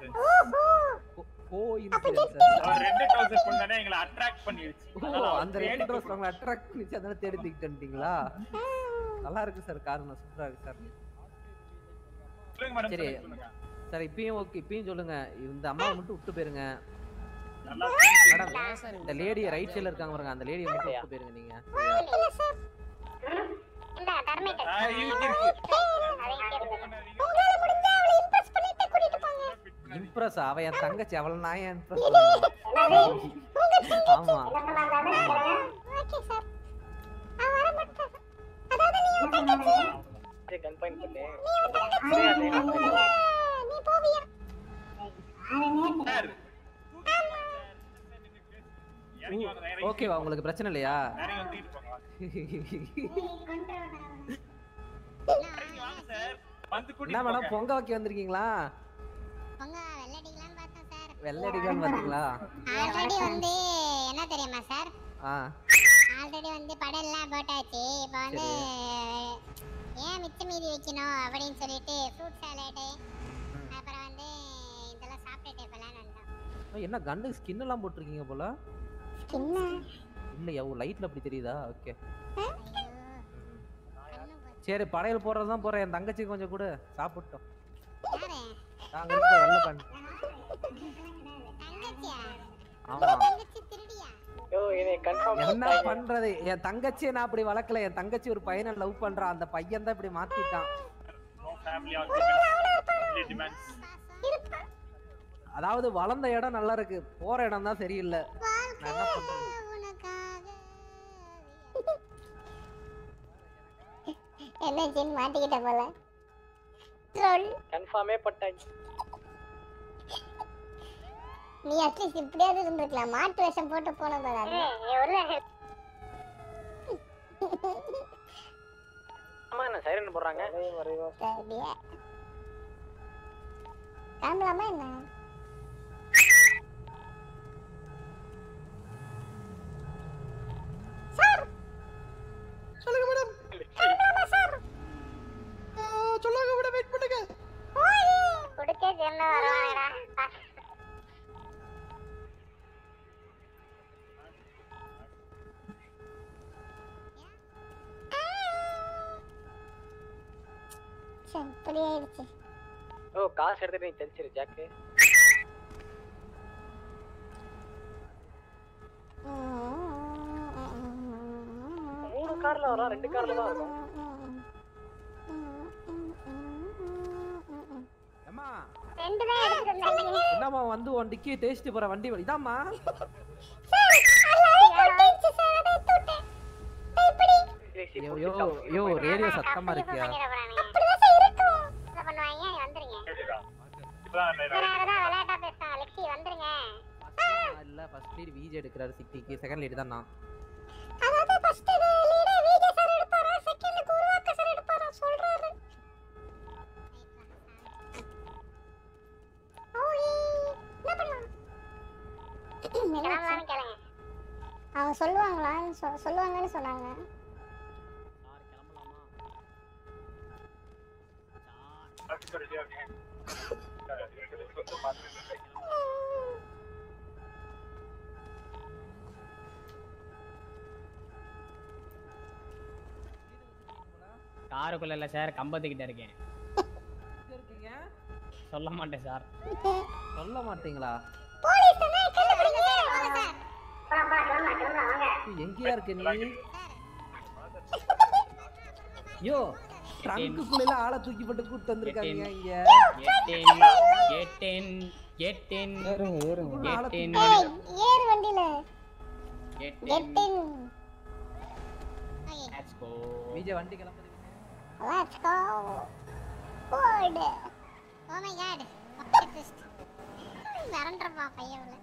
கோ அவர் ரெண்டு trouser போட்டானே எங்களை attract பண்ணிருச்சு. அதனால அவர் அந்த தேடி ரெட் ட்ரெஸ் உங்களை அட்ராக்ட் பண்ணிச்சு அதனால தேடி தூக்கிட்டு வந்துட்டீங்களா நல்லா இருக்கு சார் காரணம் சூப்பரா இருக்கு சார் சொல்லுங்க madam, சரி சொல்லுங்க, சொல்லுங்க. சார் இப்பயும் ஓகே இப்பயும் சொல்லுங்க இந்த அம்மாவை மட்டும் விட்டு போயிருங்க நல்லா மேடம் இந்த லேடி ரைட் சைடுல இருக்காங்க பாருங்க அந்த லேடியை மட்டும் விட்டு போயிருங்க நீங்க இந்த தர்மேட்டர் ஆ, இருக்கு, இருக்கு. இம்ப்ரெஸ் அவ என் தங்கச்சி அவளை நான் ஏன் இம்ப்ரெஸ் ஆமா ஓகே சார் அவ வர மாட்டா அதாவது நீ என் தங்கச்சி கன்ஃபைன் பண்ணு நீ என் தங்கச்சி நீ போவியா சார், இறங்கி வாங்க, இறங்கி ஓகேவா உங்களுக்கு பிரச்சனை இல்லையா இறங்கி வந்துட்டு போங்க. இறங்கி வாங்க சார். வந்து என்ன கூட்டிட்டு மேடம் போங்க. பொங்க வைக்க வந்திருக்கீங்களா பொங்க வெள்ளடிக்கலாம்னு பார்த்தோம் சார் வெள்ளடிக்கான்னு பாத்தீங்களா ஆல்ரெடி வந்து என்ன தெரியுமா சார் ஆ ஆல்ரெடி வந்து படம்லாம் போட்டாச்சு இப்போ வந்து ஏன் மிச்ச மீதி வைக்கணும் அப்படின்னு சொல்லிட்டு ஃப்ரூட் சாலடு அப்புறம் வந்து இதெல்லாம் சாப்பிட்டுட்டு போலான்னு வந்தோம் ஓ, என்ன கண்டு ஸ்கின் எல்லாம் போட்டிருக்கீங்க போல என்ன இல்லையா ஓ லைட்ல அப்படி தெரியுதா ஓகே சரி படையல் போடுறது தான் போறேன் என் தங்கச்சி கொஞ்சம் கூட சாப்பிட்டோம் யாரு நாங்க இருக்க வெள்ளை பண்ணு தங்கச்சியா ஆமா தங்கச்சி திருடியா யோ என்னை கன்ஃபார்ம் என்ன பண்றது என் தங்கச்சியை நான் அப்படி வளர்க்கல என் தங்கச்சி ஒரு பையனை லவ் பண்றான் அந்த பையன் தான் இப்படி மாத்திட்டான் No family arguments, only demands. அதாவது வளர்ந்த இடம் நல்லா இருக்கு போற இடம் தான் சரியில்லை நான் என்ன பண்றது என்ன ஜின் மாட்டிக்கிட்ட போல ட்ரோல் கன்ஃபார்மே பட்டாச்சு நீ அட்லீஸ்ட் இப்படியாவது இருந்திருக்கலாம் மாட்டு வேஷம் போட்டு போன போல ஆமா என்ன சைரன் போடுறாங்க சரியா கிளம்பலாமா என்ன சொல்லுங்க மேடம் சொல்லுங்க மேடம் வெயிட் பண்ணுங்க குடிச்சே ஜென்ன வருவாங்கடா சரி இப்படி ஆயிடுச்சு ஓ காசு எடுத்துட்டு நீ தெளிச்சிரு ஜாக்கு மூணு கார்ல வரும் ரெண்டு கார்ல தான் வரும் அம்மா ரெண்டு தான் எடுத்துட்டு வந்தாங்க என்னம்மா வந்து உன் டிக்கியை தேய்ச்சிட்டு போற வண்டி வலி இதாம்மா யோ யோ யோ ரேடியோ சத்தமா இருக்கியா என்ன பண்ணுவாங்க வந்துருங்க இப்பதான் வேற யாராவது விளையாட்டா பேசுறாங்க லெக்ஸி வந்துருங்க இல்ல ஃபர்ஸ்ட் லீட் விஜய் எடுக்கிறாரு சிட்டிக்கு செகண்ட் லீட் தான் நான் அதாவது ஃபர்ஸ்ட் லீடர் விஜய் சார் எடுப்பாரா செகண்ட் குருவாக்க சார் எடுப்பாரா சொல்றாரு ஓய் என்ன பண்ணலாம் கிளம்பலாம்னு கேளுங்க அவங்க சொல்லுவாங்களா சொ- சொல்லுவாங்கன்னு சொன்னாங்க காருக்குள்ள இல்ல சார் கம்பத்துக்கிட்ட இருக்கேன் சொல்ல மாட்டேன் சார் சொல்ல மாட்டீங்களா போலீஸ் தானே கண்டுபிடிங்க எங்கேயா இருக்க நீ யோ ட்ரங்குக்குள்ள ஆளை தூக்கி போட்டு கூட்டு வந்திருக்காங்க இங்க எட்டேன் எட்டேன் எட்டேன் ஏறுங்க ஏறுங்க எட்டேன் ஏய் ஏறு வண்டியில எட்டேன் கெட்டின் லெட்ஸ் கோ விஜய் வண்டி கிளம்புது let's go board oh my god twist மறந்துறப்பா பையன் உள்ள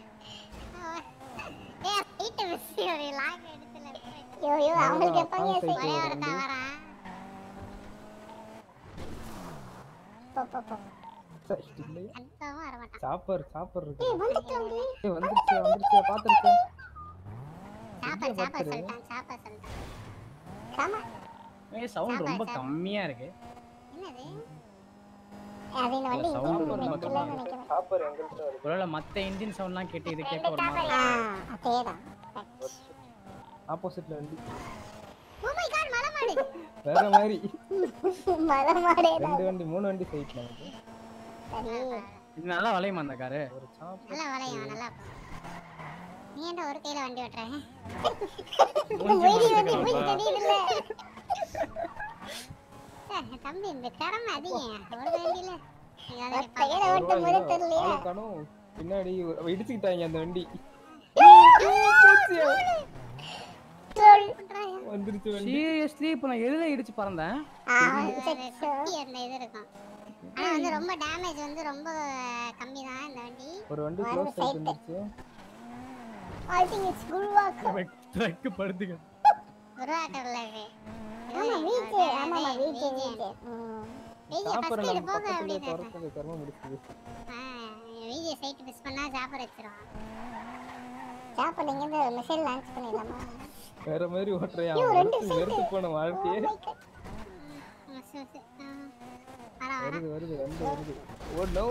ஏய் ஹைட் மிஸ் ஒரு லாக் எடுத்துல யோ யோ அவங்களுக்கு எப்பங்க அவன் ஒரே சைக்கிள் ஒருத்தன் வரான் போ போ போ இல்லையா கன்ஃபார்மா வர மாட்டான் சாப்பர் சாப்பர் இருக்கு ஏய் வந்துட்டோம்டி ஏய் வந்துருச்சு வந்துருச்சு பாத்துருக்கேன் சாப்பர் சாப்பர் சொல்லிட்டான் சாப்பர் சொல்லிட்டான் கமா ஏய் சவுண்ட் ரொம்ப கம்மியா இருக்கு என்னது அது இந்த வண்டி Sound இன்ஜின் ரொம்ப இல்லைன்னு நினைக்கிறேன் சாப்பர் எங்கள்கிட்ட வருது ஒருவேளை மத்த இன்ஜின் சவுண்ட்லாம் கேட்டு இது கேட்க ஒரு மாதிரி ஆ அதேதான் ஆப்போசிட்ல வண்டி ஓ மை காட் மலை மாடு வேற மாதிரி மரமாடே ரெண்டு வண்டி மூணு வண்டி சைட்ல இருக்கு சரி இது நல்லா வளையுமா அந்த காரு ஒரு சாப்பர் நல்லா வளையும் நல்லா போ. நீ ஏன்டா ஒரு கையில வண்டி ஓட்டுற வெடி வந்து போய் தெரியுதுல்ல ஏய், தம்பி இந்த திறமை அதிகம் ஒரு வண்டியில எங்காவது ஒத்த கையில ஓட்டும் போதே தெரியலையா ஆளை காணோம் பின்னாடி ஒரு- இடிச்சுக்கிட்டாங்க அந்த வண்டி ட்ரோல் வந்துருச்சு வண்டி சீரியஸ்லி இப்போ நான் எதுல இடிச்சு பறந்தேன் ஆ நிப்பாட்டு. குட்டி அந்த இது இருக்கும் ஆனா வந்து ரொம்ப டேமேஜ் வந்து ரொம்ப கம்மி தான் இந்த வண்டி ஒரு வண்டி க்ளோஸ் ஆயிட்டு வந்துருச்சு ஐ திங்க் இட்ஸ் குருவாக்கம் ட்ரக் படுத்துக்க உருவாக்கல இது ஆமா வீட்டு ஆமா ஆமா வீட்டு வீட்டு விஜய் சாப்பர் ஃபர்ஸ்ட் இது நம்ம போக பக்கத்துல அப்படின்னு துரத்துது கர்மம் முடிச்சுது விஜய் சைட் மிஸ் பண்ணா சாப்பர் வச்சிரும் சாப்பிட இங்க இருந்து மிசைல் லான்ச் பண்ணிடலாமா வேற மாதிரி ஓட்டுறியா ஐயோ, ரெண்டு வெறுத்து வெறுத்து போன வாழ்க்கையே மிஸ் மிஸ் வர வர வருது வருது வந்து வருது oh no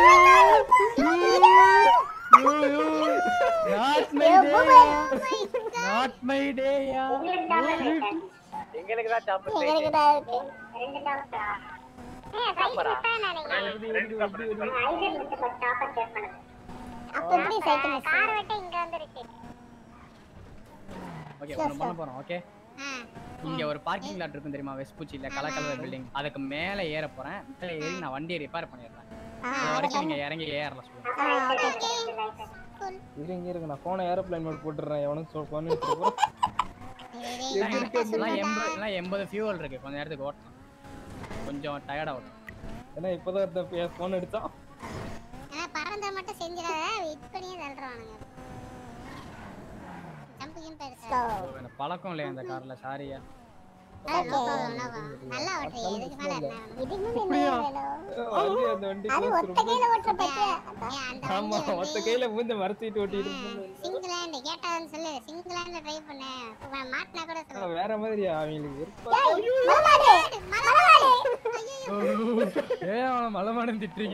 not my day not my day யா எங்களுக்கு தான் சாப்பிட்டு எங்களுக்கு தான் இருக்கு ரெண்டு டாப்பா சாப்பரா அப்ப எப்படி சைட்டு மிஸ் கார் விட்டு இங்க வந்துருச்சு ஓகே ஒன்னு பண்ண போறோம் ஓகே இங்க ஒரு பார்க்கிங் லாட் இருக்கும் தெரியுமா வெஸ்பூச்சில கலர் கலர் பில்டிங் அதுக்கு மேல ஏற போறேன் மேல ஏறி நான் வண்டியை ரிப்பேர் பண்ணிடுறேன் அது வரைக்கும் நீங்க இறங்கி ஏறலாம் சொல்லுங்க இருங்க இருங்க நான் போன ஏரோப்ளேன் மோட் போட்டுறேன் எவனும் சொல் போன் எடுத்துட்டு எல்லாம் எண்பது எல்லாம் எண்பது ஃபியூவல் இருக்கு கொஞ்ச நேரத்துக்கு ஓட்டலாம் கொஞ்சம் டயர்டா ஓட்டும் ஏன்னா இப்பதான் ஒருத்தன் போன் எடுத்தான் ஆனா பறந்த மட்டும் செஞ்சிடாத வெயிட் பண்ணியே தள்ளுறானுங்க ஜம்பிங் பெருசா எனக்கு பழக்கம் இல்லையா இந்த கார்ல சாரியா நல்லா ஓட்டுறீங்க இதுக்கு மேல என்ன வேணும்? இதுக்கு மேல என்ன வேணும் வண்டி அந்த வண்டி அது close ஒத்த கையில ஓட்டுற பத்தியா ஏன் அந்த ஆமா மொத்த கையில மூஞ்ச மறைச்சிட்டு ஓட்டிட்டு சிங்கிள் ஹேண்ட் கேட்டான்னு சொல்லு சிங்கிள் ஹேண்ட் ட்ரை பண்ணு உன் மாட்டினா கூட சொல்லு இருந்தான். வேற மாதிரியா அவங்களுக்கு விருப்பம் ஏ அவன மலமானம் திட்டுறீங்க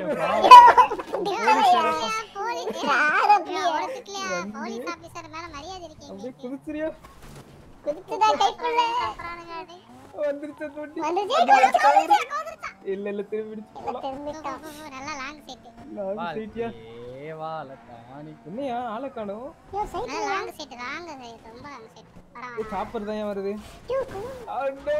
போலீஸ் ஒரு திட்லையா போலீஸ் ஆபீசர் மேல மரியாதை இருக்கீங்க அப்படியே குதிச்சிரியா குதிச்சுதான் கைக்குள்ள வந்துருச்சு அந்த வண்டி வந்துருச்சு இல்ல இல்ல திரும்பி போலாம் திரும்பிட்டோம் நல்லா லாங் செட் நான் சீட்டியா ஏவால தானி என்னையா ஆளை காணோம் லாங் செட் லாங் செட் ரொம்ப லாங் செட் பரவாயில்ல சாப்பர் தான் ஏன் வருது Oh, no.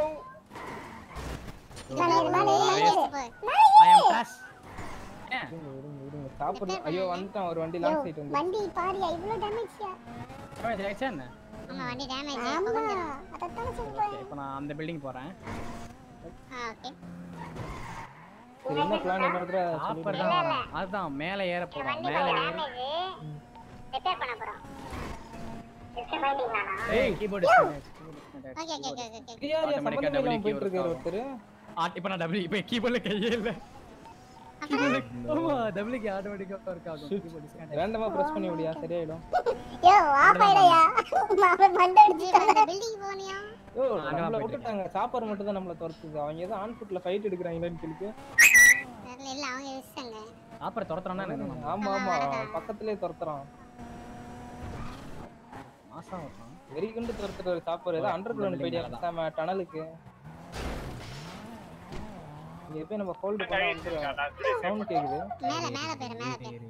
I am class இருங்க, இருங்க, இருங்க. சாப்பர் தான். ஐயோ வந்துட்டான் ஒரு வண்டி லாங் சைட் வந்து வண்டி பாரியா இவ்வளவு டேமேஜ்யா ஆயிடுச்சா என்ன ஆமா வண்டி டேமேஜ் ஆமா அதத்தான சொல்றேன் இப்போ நான் அந்த பில்டிங் போறேன் ஓகே சரி, என்ன பிளான் என்ன இடத்துல சாப்பர் தான் வரும். அதுதான் மேல ஏற போறோம் மேல ஏறி ரிப்பேர் பண்ண போறோம் ரிப்பேர் பண்ணிட்டீங்களா ஏய் keyboard okay okay okay okay யார் யார் சம்பந்தமே இல்லாம போயிட்டு இருக்காரு ஒருத்தர் இப்போ நான் டபிள்யூ இப்போ கீபோர்ட்ல கையே இல்ல keyboard ல- ஆமா டபிள்யூக்கு ஆட்டோமேட்டிக்கா ஒர்க் ஆகும் keyboard ரேண்டமா பிரஸ் பண்ணி விடியா சரியாயிடும் யோ ஆஃப் ஆயிடையா அவன் மண்டை அடிச்சுட்டான் பில்டிங் போனியா ஓ நம்மள விட்டுட்டாங்க சாப்பாடு மட்டும் தான் நம்மள துரத்துது அவங்க ஏதோ ஆன் ஃபுட்ல ஃபைட் எடுக்கறாங்களான்னு சொல்லிட்டு தெரியல இல்ல அவங்க விசிட்டாங்க அப்புறம் துரத்துறோம்னா என்ன ஆமா ஆமா பக்கத்துலயே துரத்துறான் மாசம் வரும் வெறி குண்டு துரத்துற சாப்பாடு ஏதோ அண்டர் கிரவுண்ட் போயிட்டியா பேசாம டனலுக்கு இங்க போய் நம்ம ஹோல்டு பண்ணா வந்துரும் சவுண்ட் கேக்குது மேல மேல போயிரு மேல போயிரு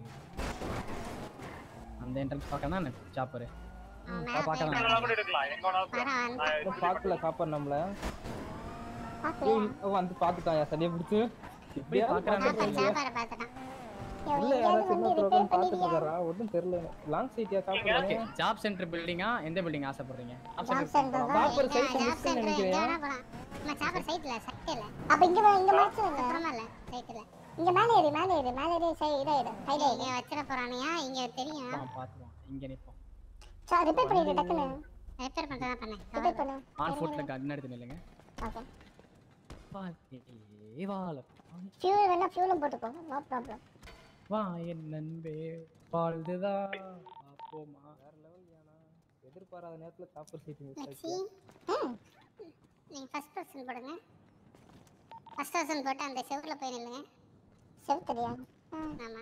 அந்த என்ட்ரன்ஸ் பார்க்கணும் நான் சாப்பரு எங்க வேணாலும் பார்க்கலாம் எடுக்கலாம் எங்க வேணாலும் போலாம். நான் இன்னும் பாக்கல சாப்பாடு நம்மள ஏய், அவன் வந்து பாத்துட்டான் என் சளியை பிடிச்சு எப்படி பார்க்கறான்னு சாப்பாடு சாப்பாடு பார்த்துட்டான் இல்ல யாராச்சும் இன்னொருத்தர் உட்காந்து பாத்துட்டு இருக்காரா ஒன்றும் தெரியல லாங் சைட்டியா ஓகே சாப்பிடுறேன் ஜாப் சென்டர் பில்டிங்கா எந்த பில்டிங் ஆசைப்படுறீங்க ஜாப் Job சென்டர் center தான். சாப்பிடுற சைட் job மிஸ் center எங்க நினைக்கிறேன் வேணா போலாம் நம்ம சாப்பாடு சைட்ல சைட்ல அப்ப இங்க வா, இங்க மாத்துங்க அப்புறமா இல்ல சைட்ல இங்க மேல ஏறு மேல ஏறு மேல ஏறு சை இதாயிடு ஹைட் இங்க வச்சிட போறானுயா இங்க தெரியும் பார்த்துவோம் இங்க நிப்போம் சா ரிப்பேர் பண்ணிடு டக்குனு ரிப்பேர் பண்றதா பண்ணேன் ரிப்பேர் பண்ணு ஆன் ஃபுட்ல கன் எடுத்து நில்லுங்க ஓகே பாத்தே வாழ ஃபியூல் வேணா ஃபியூலும் போட்டுக்கோ நோ ப்ராப்ளம் வா என் நண்பே வாழ்ந்துதான் பார்ப்போமா வேற லெவல் ஏனா எதிர்பாராத நேரத்துல சாப்பிடுற சைட் மிஸ் லட்சி ஆச்சு நீங்க ஃபர்ஸ்ட் பர்சன் போடுங்க ஃபர்ஸ்ட் பர்சன் போட்டு அந்த செவுத்துல போய் நில்லுங்க செவுத்துறியா ஆமா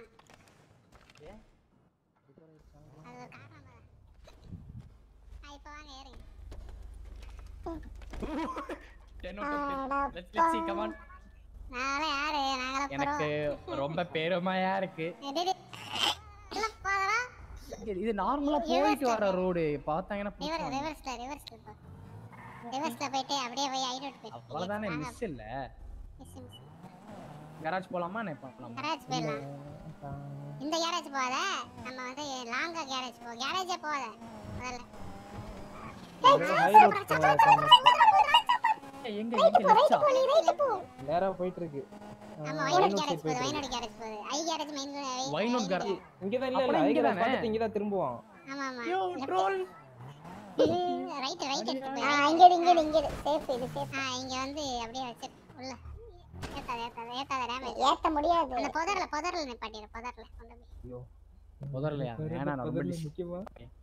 அது ஒரு காரணம் தான். ஆ, இப்போ வாங்க ஏறுங்க let's let's see come on நாங்களே யாரு நாங்களே எனக்கு ரொம்ப பெருமையா இருக்கு இது- இது நார்மலா போயிட்டு வர ரோடு பார்த்தாங்கன்னா ரிவர் பிடிப்பாங்க. ரிவர்ஸ்ல ரிவர்ஸ்ல போ ரிவர்ஸ்ல போயிட்டு அப்படியே போய் ஐரோட் போயிட்டு அவ்வளவுதானே மிஸ் இல்ல மிஸ் மிஸ் கராஜ் போலாமா நான் போலாமா கேரேஜ் போயிடலாம் இந்த கேரேஜ் போகாத நம்ம வந்து லாங்கா கேரேஜ் போ கேரேஜே போகாத முதல்ல ஏய், எங்க எங்க லெஃப்டா நேரா போயிட்டு இருக்கு ஆமா வைனோட் கேரேஜ் போகுது வைனோட் கேரேஜ் போகுது ஐ கேரேஜ் மெயின் வைனோட் கார இங்கதான் இல்ல இல்ல அப்புறம் ஐகரா இங்கதானே? பார்த்துட்டு இங்கதான் திரும்புவோம் ஆமா ஆமா யோ ட்ரோல் ரைட் ரைட் எடுத்து போய் ஆ இங்க இரு, இங்க இரு, இங்க சேஃப் இது சேஃப் ஆ இங்க வந்து அப்படியே வச்சு உள்ள ஏத்தாத ஏத்தாத ஏத்தாத டேமேஜ் ஏத்த முடியாது அந்த புதர்ல புதர்ல நிப்பாட்டிரு புதர்ல கொண்டு போய் ஐயோ முதல்லையா வேணா நான் ரொம்ப முதல்ல dis- முக்கியமா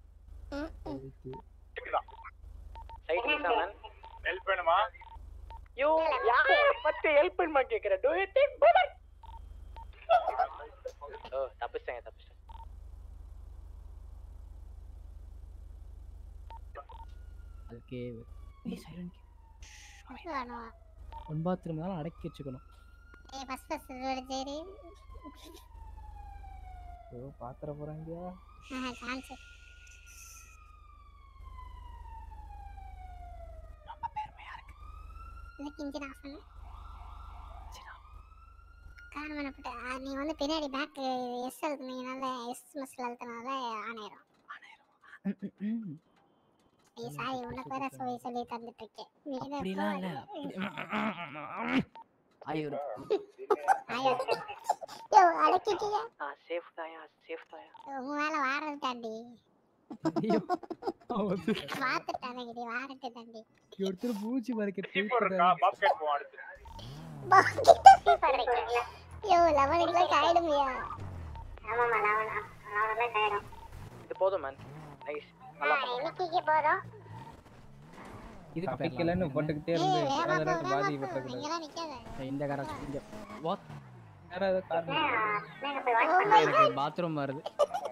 சைட் மிஸ் மேன் ஹெல்ப் வேணுமா யோ யாரை பத்தி ஹெல்ப் பண்ணுமா கேக்குற do you think brother oh தப்பிச்சிட்டேங்க தப்பிச்சிட்டேன் அதுக்கு ஏய் சைலண்ட் வேணும் ஒன் பாத்ரூம் தான் அடக்கி வச்சுக்கணும் ஏய் ஃபர்ஸ்ட் ஃபர்ஸ்ட் சரி ஐயோ பாத்திர போறாங்க ஆஹா சான்ஸ் இதுக்கு இன்ஜின் ஆஃப் பண்ணு காரணம் என்னப்பட்ட நீ வந்து பின்னாடி பேக் எஸ் அழுத்தினீங்கனால எஸ் மஸ்ல அழுத்தினால ஆன் ஆயிரும் ஐயோ சாரி உனக்கு வேற சொல்லி சொல்லி தந்துட்டு இருக்கேன் நீ இதை அப்படிலாம் இல்ல போடு. ஐயோ ஆயா. யோ அடக்கிட்டியா ஆ சேஃப் தாயா சேஃப் தாயா உன் மேல வாரது தாண்டி பாத்துட்டானே கிடி வாரட்டு தாண்டி ஒருத்தர் பூச்சி மறைக்க சீப்பர் இருக்கா பாஸ்கெட் போவோம் அடுத்து யோ லெவனுக்குலாம் ஆயிடுமையா ஆமாமா லவன் லவன் ஆயிடும் இது போதும் மேன் நைஸ் இன்னைக்கு போதும் இதுக்கு தப்பிக்கலன்னு போட்டுக்கிட்டே இருந்து அந்த நேரத்துல பாதி விட்டுறக்கூடாது இங்கெல்லாம் நிக்காத இந்த கராஜ் இங்க வாட் வேற ஏதாவது காரணம் மேல போய் வாட்ச் எனக்கு பாத்ரூம் வருது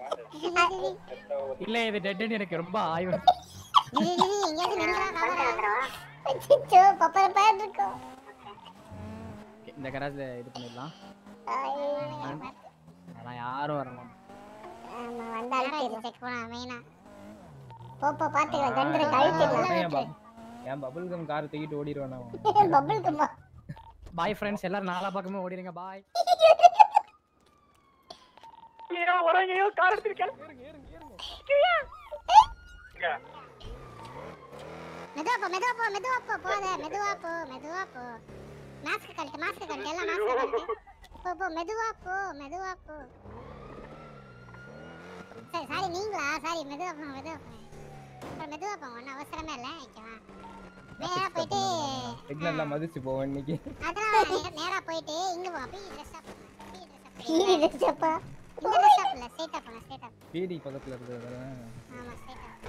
இல்ல இது டெட்னு எனக்கு ரொம்ப ஆய்வு இங்க இருந்து நின்றா கவர் வந்துரும் அச்சோ பப்பர பேர் இருக்கும் Okay, இந்த கராஜ்ல இது பண்ணிடலாம் அதான் யாரும் வரணும் ஆமா வந்தாலும் கேரேஜ் செக் பண்ணா மெயினா போ போ பாத்துக்கலாம் கண்டரை கழுத்திடலாம் என் பப்- என் பபுள் கம் கார் தூக்கிட்டு ஓடிடுவேன் நான் பபிள் கம்மா பாய் ஃப்ரெண்ட்ஸ் எல்லாரும் நாலா பக்கமே ஓடிடுங்க பாய் ஐயோ வராங்க ஐயோ கார் எடுத்துருக்கேன் மெதுவா போ மெதுவா போ மெதுவா போ போத மெதுவா போ மெதுவா போ மாஸ்க் கழட்டு மாஸ்க் கழட்டு எல்லாம் மாஸ்க் கழட்டு போ போ மெதுவா போ மெதுவா போ சரி சாரி நீங்களா சாரி மெதுவா போ மெதுவா போ அப்புறம் மெதுவா போங்க ஒன்றும் அவசரமே இல்லை ஓகேவா நேரா போயிட்டு சிக்னல்ல மதிச்சு போவேன் இன்னைக்கு அதெல்லாம் வேணாம். நேரா- நேரா போயிட்டு இங்க போ அப்படியே ட்ரெஸ் அப் கீழே வச்சப்பா இந்த ட்ரெஸ் அப் இல்ல ஸ்ட்ரைட் அப் பண்ண ஸ்ட்ரைட் அப் பீடி பக்கத்துல இருக்கிறது ஆமா ஸ்ட்ரைட் அப்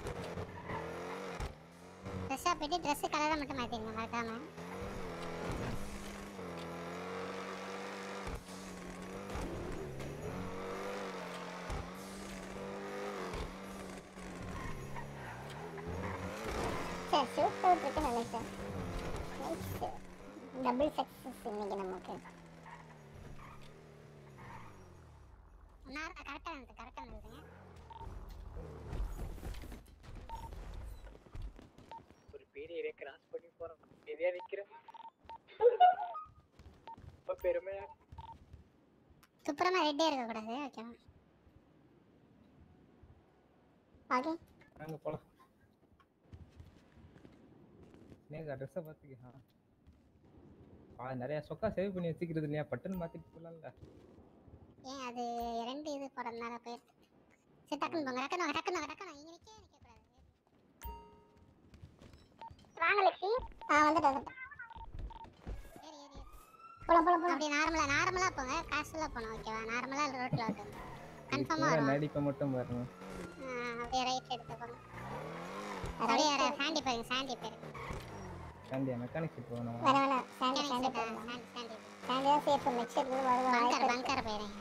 ட்ரெஸ் அப் போயிட்டு ட்ரெஸ் கலரை மட்டும் மாத்திருங்க மறக்காம சரி ஷூட் அவுட் இருக்குன்னு நினைச்சேன் Nice. டபுள் சக்சஸ் இன்னைக்கு நமக்கு கரெக்டாக இருந்தது கரெக்டாக இருந்ததுங்க ஒரு பீரியடே கிராஸ் பண்ணி போறோம் எதையா நிக்கிறேன் ரொம்ப பெருமையா சுப்புறமா ரெட்டே இருக்கக்கூடாது ஓகேவா ஓகே வாங்க போலாம் நேகா ட்ரெஸ்ஸை பார்த்துக்க ஆ நிறைய சொக்கா சேவ் பண்ணி வச்சுக்கிறது இல்லையா பட்டுன்னு மாத்திட்டு போலாம்ல ஏன் அது ரெண்டு இது போடுறதுனால போயிருக்கு சரி டக்குன்னு போங்க டக்குன்னு வாங்க, டக்குன்னு வாங்க, டக்குன்னு வாங்க. இங்க நிக்க நிக்க கூடாது வாங்க லட்சுமி ஆ வந்துட்டு வந்துட்டு ஏறி ஏறி ஏறி. போலாம் போலாம் போலாம் அப்படி நார்மலா நார்மலா போங்க காசுல போனோம் ஓகேவா நார்மலா ரோட்ல ஓட்டுங்க கன்ஃபார்மா பூரா வரும் நடிப்பை மட்டும் பாருங்க அப்படியே ரைட் எடுத்து போங்க அப்படியே சாண்டி போயிருங்க சாண்டி போயிருங்க சாண்டியா மெக்கானிக் ஷிப் போகணும் வேணா வேணா சாண்டி சாண்டி சாண்டி போகலாம் சாண்டி சாண்டி சாண்டி தான் சேஃப் மிக்சர் வருவா பங்கர் பங்கர் போயிருங்க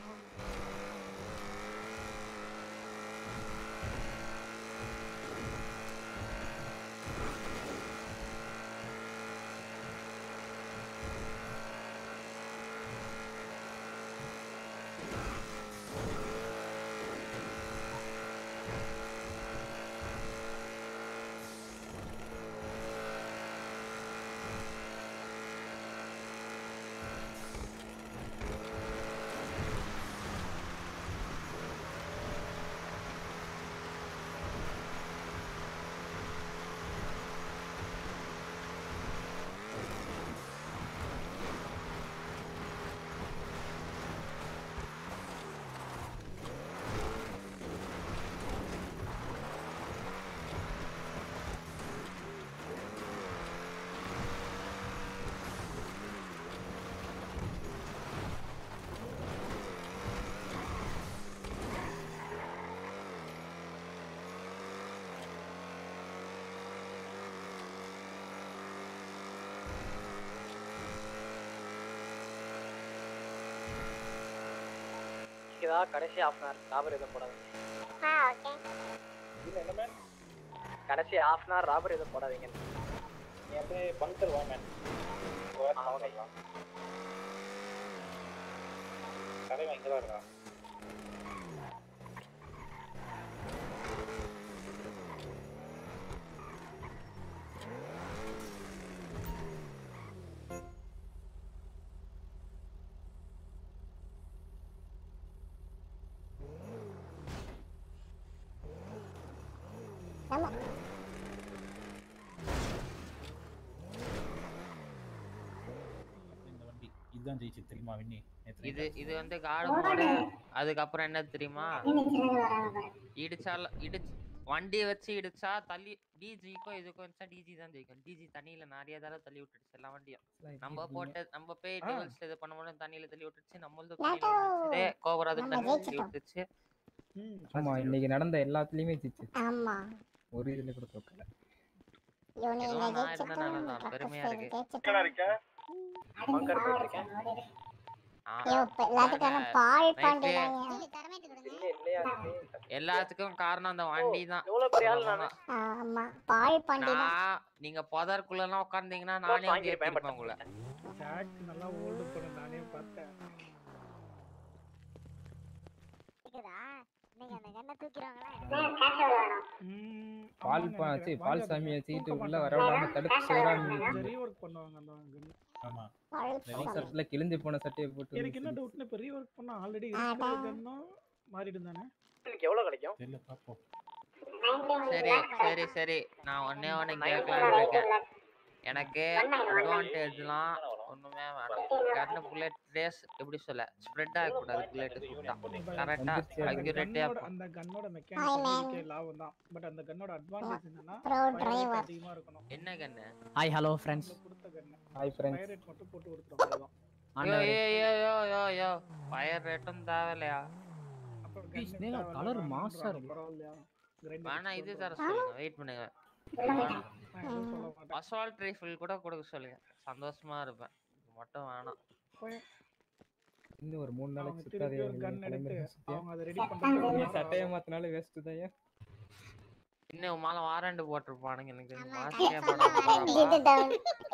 இதா கடைசி ஆஃப் அன் ஹவர் ராபர் எதுவும் போடாதீங்க ஆ ஓகே என்ன மேன் கடைசி ஆஃப் அன் ஹவர் ராபர் எதுவும் போடாதீங்க நீ அப்படியே பங்கர் வா மேன் தலைவன் இங்கே தான் இருக்கான் ஆமா இந்த வண்டி இதுதான் ஜெயிச்சு தெரியுமா வின்னி நேத்து இது இது வந்து காடு மோடு அதுக்கப்புறம் என்ன தெரியுமா இடிச்சால இடிச்சு வண்டியை வச்சு இடிச்சா தள்ளி டிஜிக்கும் இதுக்கும் வச்சா டிஜி தான் ஜெயிக்கும் டிஜி தண்ணியில நிறைய தடவை தள்ளி விட்டுடுச்சு எல்லா வண்டியும் நம்ம போட்டு நம்ம போய் ஆ. டிவல்ஸ் இது பண்ணும்போது தண்ணியில தள்ளி விட்டுச்சு நம்மளது தண்ணியில விட்டுச்சு கோபுரம் அதுக்கு நம்ம தண்ணி தள்ளி ஜெயிச்சிட்டோம். விட்டுச்சு ஆமா இன்னைக்கு நடந்த எல்லாத்துலயுமே ஜிச்சு ஆமா ஒரு இதுல கூட தோக்கல ஐயோ நீங்க எல்லாம் நான் ஜெயிச்சிட்டோம் இருந்தனால தான் பெருமையா இருக்கு ஜெயிச்சிட்டோம் பங்கர் போயிட்டு இருக்கேன் ஆ, ஐயோ இப்ப எல்லாத்துக்கான பால் Right. பாண்டி இல்ல இல்லையா எல்லாத்துக்கும் காரணம் அந்த வண்டி தான் எவ்வளவு பெரிய ஆள் நானு ஆமா பால் பாண்டி தான் நான் நீங்க புதருக்குள்ள எல்லாம் உட்கார்ந்தீங்கன்னா நானே வந்து வாங்கியிருப்பேன், ஏத்திருப்பேன் உங்களை ஜாக் நல்லா ஓல்டு பண்ண நானே பார்த்தேன் கேக்குதா நீங்க அந்த கண்ணை தூக்கிடுவாங்களா பால் பாச்சு பால் சாமியை வச்சுக்கிட்டு உள்ள வர விடாம தடுப்பு சோறா கொஞ்சம் ரீஒர்க் பண்ணுவாங்க அந்த gun. ஆமா சட்டில கிழிஞ்சு போன சட்டையை போட்டு எனக்கு என்ன டவுட்னா இப்ப ரீஒர்க் பண்ணா ஆல்ரெடி ஆடா. கன்னும் மாறிட்டு தானே எனக்கு எவ்வளவு கிடைக்கும் தெரியல பாப்போம் சரி சரி சரி நான் ஒன்னே ஒண்ணு கேட்கலான்னு இருக்கேன் எனக்கு அட்வான்டேஜ்லாம் ஒண்ணுமே வேணாம் கன்னு புல்லட் ரேஸ் எப்படி சொல்ல ஸ்ப்ரெட் ஆகக்கூடாது புல்லட் சுட்டா கரெக்டா அந்த அக்யூரேட்டா கன்னோட அந்த கன்னோட மெக்கானிக் லாபம் தான் பட் அந்த கன்னோட அட்வான்டேஜ் என்னன்னா Pro fire rate driver. அதிகமா இருக்கணும் என்ன கன்னு ஹாய் ஹலோ ஃப்ரெண்ட்ஸ் கொடுத்த gun hi fire friends rate மட்டும் போட்டு கொடுத்துரும் அவ்வளவுதான் யோ யோ யோ யோ யோ யோ ஃபயர் ரேட்டும் தேவையில்லையா அப்புறம் Please, gun நேகா, தேவையில்ல, colour வேணாம்ன்றாங்க, மாசா இருக்கு. பரவாயில்லையா Grinder வேணா இது சொல்றோம். தர சொல்லுங்க வெயிட் பண்ணுங்க நான் எதுவும் சொல்ல மாட்டேன் அசால்ட் ரைஃபிள் கூட கொடுக்க சொல்லுங்க சந்தோஷமா இருப்பேன் இது மட்டும் வேணாம் போய் இன்னும் ஒரு மூணு அவங்க நாளைக்கு திருப்பி சுத்தாதே ஒரு கன் எடுத்து கிளம்பி அவங்க அதை ரெடி பண்றாங்க நீ சட்டையை மாத்தினாலும் வேஸ்ட் தான் இன்னும் மேல வாரண்ட் போட்டிருப்பானுங்க எனக்கு ஆமா, மாசியா confirm ஆ படம் இது down.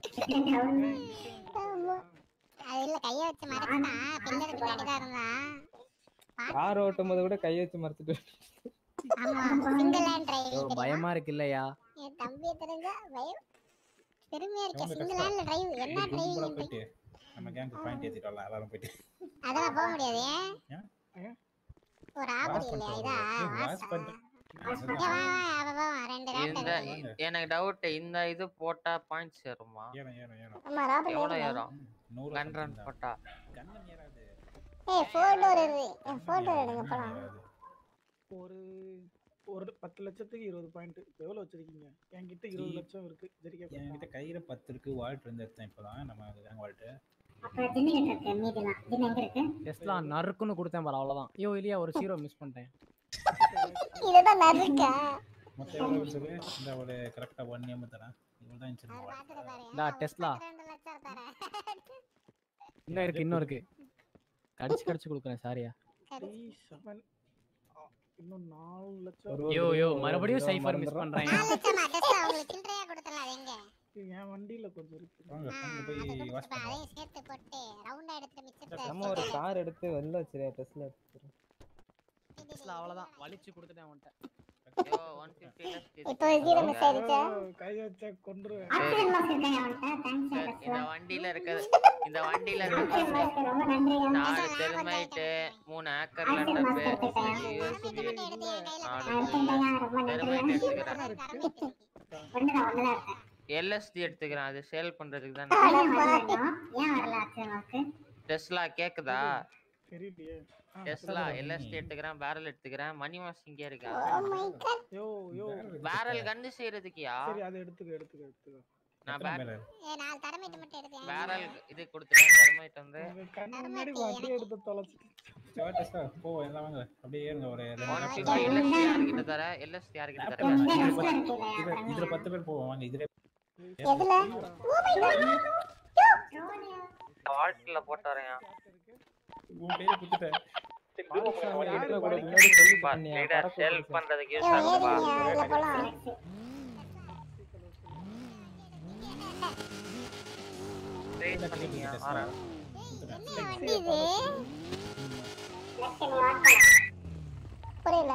அது இல்ல கைய வச்சு மறைச்சிட்டான் பில்லர் பின்னாடி தான் இருந்தான் கார் ஓட்டும் போது கூட கையை வச்சு மறைச்சிட்டு ஆமா சிங்கிள் ஹேண்ட் ஐயோ டிரைவிங் பயமா இருக்கு இல்லையா என் தம்பியை தெரிஞ்சா பயம் பெருமையா இருக்க ரொம்ப சிங்கிள் கஷ்டம். ஹேண்ட்ல டிரைவ் என்ன இப்படி கும்பலா டிரைவிங் போயிட்டு நம்ம கேங்க்கு பாயிண்ட் ஏத்திட்டு வரலாம் எல்லாரும் போயிட்டு அதெல்லாம் போக முடியாது ஏன் ஒரு ஆபத்து வாஷ் இல்லையா பண்ணிட்டு இதா வருவோம். வாஸ் வாஷ் பண்ணிட்டு ஏன் வா வா அவ வா ரெண்டு இந்த ராட்டை எனக்கு டவுட் இந்த இது போட்டா பாயிண்ட்ஸ் ஏறுமா ஏறும் ஏறும் ஏறும் ஆமா ராபர்ட் எவ்வளவு ஏறும். ஏறும் நூறு கன் ரன் போட்டா கண்ணன் ஏறாது ஏய் ஃபோர் டோர் இருக்கு என் ஃபோட்டோ எடுங்க போலாம் ஒரு ஒரு பத்து லட்சத்துக்கு இருபது பாயிண்ட் எவ்வளவு வச்சிருக்கீங்க என்கிட்ட இருபது லட்சம் இருக்கு ஜெரிகா என்கிட்ட கையில பத்து இருக்கு வால்ட் இருந்து எடுத்தேன் இப்பதான் நம்ம கேங் வால்ட் அப்புறம் ஜின்னு கிட்ட இருக்கு மீதிலாம் ஜின்னு எங்க இருக்கு டெஸ்லா நறுக்குன்னு கொடுத்தேன் பாரு அவ்வளவுதான் ஐயோ இல்லையா ஒரு ஜீரோ மிஸ் பண்ணிட்டேன் இதுதான் நறுக்கா மொத்தம் எவ்வளவு சொல்லு இந்த ஒரு கரெக்டா ஒன் நேம் தரேன் இவ்வளவு தான் இருந்துச்சு இந்தா டெஸ்லா இன்னும் இருக்கு இன்னும் இருக்கு கடிச்சு கடிச்சு கொடுக்குறேன் சாரியா த்ரீ செவன் இன்னும் நாலு லட்சம் யோ யோ மறுபடியும் சைஃபர் மிஸ் பண்றேன் லட்சமா டெஸ்ட் அவங்களுக்கு சில்லறையா கொடுத்தலாம் அது எங்க என் வண்டியில கொஞ்சம் இருக்கு வாங்க வாங்க போய் வாஷ் இப்ப பண்ணுவோம் அதையும் சேர்த்து போட்டு ரவுண்டா எடுத்து மிச்சத்தை நம்ம ஒரு கார் எடுத்து வெளில வச்சிருக்கேன் டெஸ்ட்ல எடுத்துக்கிறேன் டெஸ்லா அவ்வளவுதான் வலிச்சு கொடுத்துட்டேன் அவன்கிட்ட ஐயோ 150 இப்போ ஜீரோ மிஸ் ஆயிடுச்சா கை வச்சா கொன்றுவேன் ஆக்சிஜன் மாஸ்க் இருக்கா அவன்கிட்ட தேங்க்ஸ் சரி, இந்த வண்டியில இருக்கிறது இந்த வண்டியில இருக்கிறது ரொம்ப நன்றி நாலு தெர்மைட்டு மூணு ஆக்கர் லேப்டாப்பு யூஎஸ்பி நாலு தெர்மைட் எடுத்துக்கிறேன் ஒண்ணுதான் ஒண்ணுதான் இருக்கு எல்எஸ்டி எடுத்துக்கிறேன் அது சேல் பண்றதுக்கு ஏன் தானே வரல ஏன் வரல ஆக்சிஜன் மாஸ்க் டெஸ்லா கேக்குதா தெரியலையே ஆ, டெஸ்லா எல்எஸ்டி எடுத்துக்கிறேன் பேரல் எடுத்துக்கிறேன் மணி மாஸ் இங்கே இருக்கா யோ யோ பேரல் கன்னு செய்யறதுக்கியா சரி அதை எடுத்துக்க எடுத்துக்க எடுத்துக்க நான் பேரல் ஏ நாலு தரமேட்டு மட்டும் எடுத்து பேரல் இது கொடுத்துட்டேன் தெர்மைட் வந்து உங்க கண்ணு முன்னாடி வண்டியை எடுத்து தொலைச்சிட்டு சரி டெஸ்டா போ எல்லாம் வாங்க அப்படியே ஏறுங்க ஒரு ரெண்டு ஒன் lap ஃபிஃப்டி எல்எஸ்டி யார்கிட்ட தர எல்எஸ்டி யார்கிட்ட தர இதுல பத்து- இதுல- இதுல பத்து பேர் போவோம் வாங்க இதுல எதுல வால்ட்ல போட்டு வரேன் உன் கையில குடுத்துட்டேன் சேல் பண்றதுக்கு யூஸ் ஏய், ஆகும்பா ஏறிங்க அதுல போலாம் ட்ரேட் பண்ணிக்கிங்க வரேன் வண்டி இது புரியல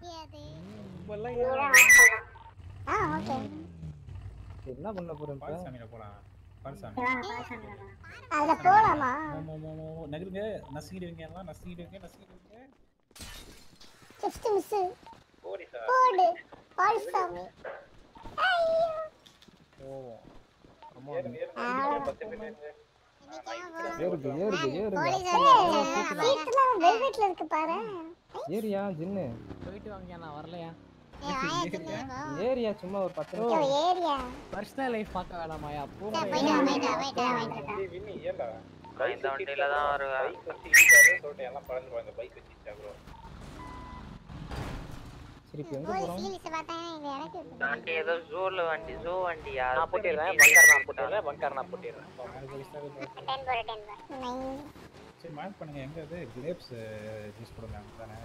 ஆ ஓகே என்ன பண்ண போறேன் இப்ப? பால்சாமியில போலாம் பால்சாமி அதுல போலாமா மோ, மோ, மோ, மோ. நகருங்க நசுங்கிடுவீங்க எல்லாம் நசுங்கிடுவீங்க நசுங்கிடுவீங்க ஜஸ்ட் மிஸ் போடி சார் போடு பால்சாமி போவோம் ஆமா ஏறுது ஏறுது ஏறுது ஏறுது சீட்லாம் வெல்வெட்ல இருக்கு பாரு ஏரியா ஜின்னு போயிட்டு வாங்க நான் வரலையா ஏரியா சும்மா ஒரு பத்து ஐயோ நிமிஷம் ஏரியா பர்சனல் லைஃப் பார்க்க வேணாமாயா போங்க நான் இந்த வண்டியில தான் வருவேன் சொல்லிட்டு எல்லாம் பறந்துருவாங்க பைக் வச்சுட்டா ப்ரோ சரி இப்போ எங்க போறோம் ஃபீல்ஸ் பார்த்தா இந்த இடத்துக்கு இந்த வண்டி ஏதோ ஜூல வண்டி ஜூ வண்டியா நான் போட்டிடுறேன் பங்கர் நான் போட்டிடுறேன் பங்கர் நான் போட்டிடுறேன் டென் போர் டென் போர் சரி மார்க் பண்ணுங்க எங்க அது கிரேப்ஸ் ஜூஸ் கொடுங்க தானே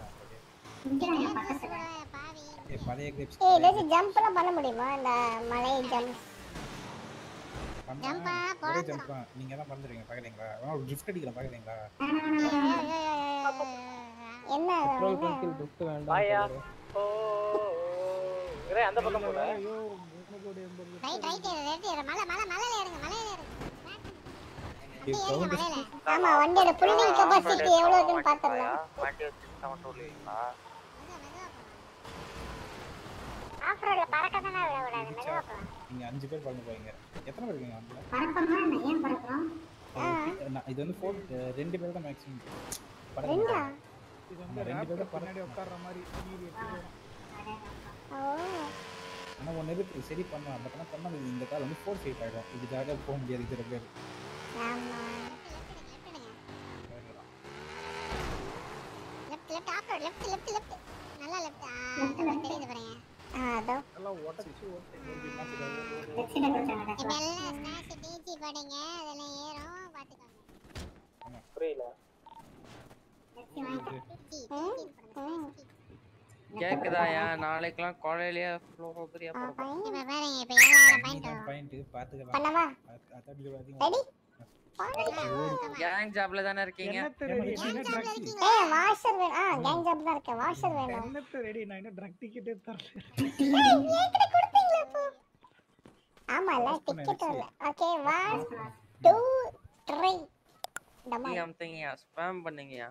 ஏய், பழைய கிரேப்ஸ் ஏய் ஏதாச்சும் ஜம்ப்லாம் பண்ண முடியுமா இந்த மலை ஜம்ப் ஒரே ஜம்ப் தான் நீங்க தான் பறந்துருவீங்க பாக்குறீங்களா வேணா ஒரு ட்ரிஃப்ட் அடிக்கிறேன் பாக்குறீங்களா என்ன பெட்ரோல் பங்கில் ட்ரிஃப்ட் வேண்டாம் பாயா சொல்லுங்க. ஓ ஒரே அந்த பக்கம் போல ஐயோ மூணு கோடி எண்பது ரைட் ரைட் ரைட் ஏறு மலை மலை மலையில ஏறுங்க மலையில ஏறுங்க சவுண்ட் மலையில ஆமா வண்டியோட புல்லிங் கெபாசிட்டி எவ்வளவு இருக்குன்னு பாத்துறலாம் வண்டி வச்சு சவுண்ட் விடுவீங்களா ஆஃப் ரோட்ல பறக்க தானே விட விடாது மெதுவா போலாம் நீங்க அஞ்சு பேர் பறந்து போவீங்க எத்தனை பேர் இருக்கீங்க வண்டியில பறக்கணுமா என்ன? ஏன் பறக்கிறோம் நான் இது வந்து ஃபோர் ரெண்டு பேர் தான் மேக்ஸிமம் ரெண்டா இது வந்து ரெண்டு ரேப்ல பேரும் பின்னாடி உட்கார்ற மாதிரி மீதி எட்டு பேரும் ஓ ஆனா ஒன்று இருக்கு சரி பண்ணலாம் பட் ஆனால் பண்ண முடியாது இந்த கார் வந்து ஃபோர் சீட் ஆகிடும் இதுக்காக போக முடியாது இத்தனை பேர் ஆமா left left off road left left left நல்லா லெஃப்ட் ஆ தெரியுது பாருங்க ஆ அதோ எல்லாம் உடச்சு இப்ப எல்லாம் ஸ்னாக்ஸ் டிஜி போடுங்க அதெல்லாம் ஏறும் பாத்துக்கோங்க புரியல கேக்குதாயா நாளைக்கெல்லாம் காலையிலேயே ஃப்ளோ பிரியா போறோம் இப்ப பாருங்க இப்ப ஏழாயிரம் பாயிண்ட் வரும் பாயிண்ட் பாத்துக்கலாம் பண்ணவா? அத்- அதான் இது அதிகம். ரெடி கேங் ஜாப்ல தானே இருக்கீங்க ஏய் வாஷர் வேணும் ஆ கேங் ஜாப் தான் இருக்கேன் வாஷர் வேணும் என்னத்த ரெடி நான் இன்னும் ட்ரக் டிக்கெட்டே தரல என்கிட்ட கொடுத்தீங்களா இப்போ ஆமால டிக்கெட் வரல ஓகே 1 2 3 டமா அமுத்துங்கயா ஸ்பேம் பண்ணுங்கயா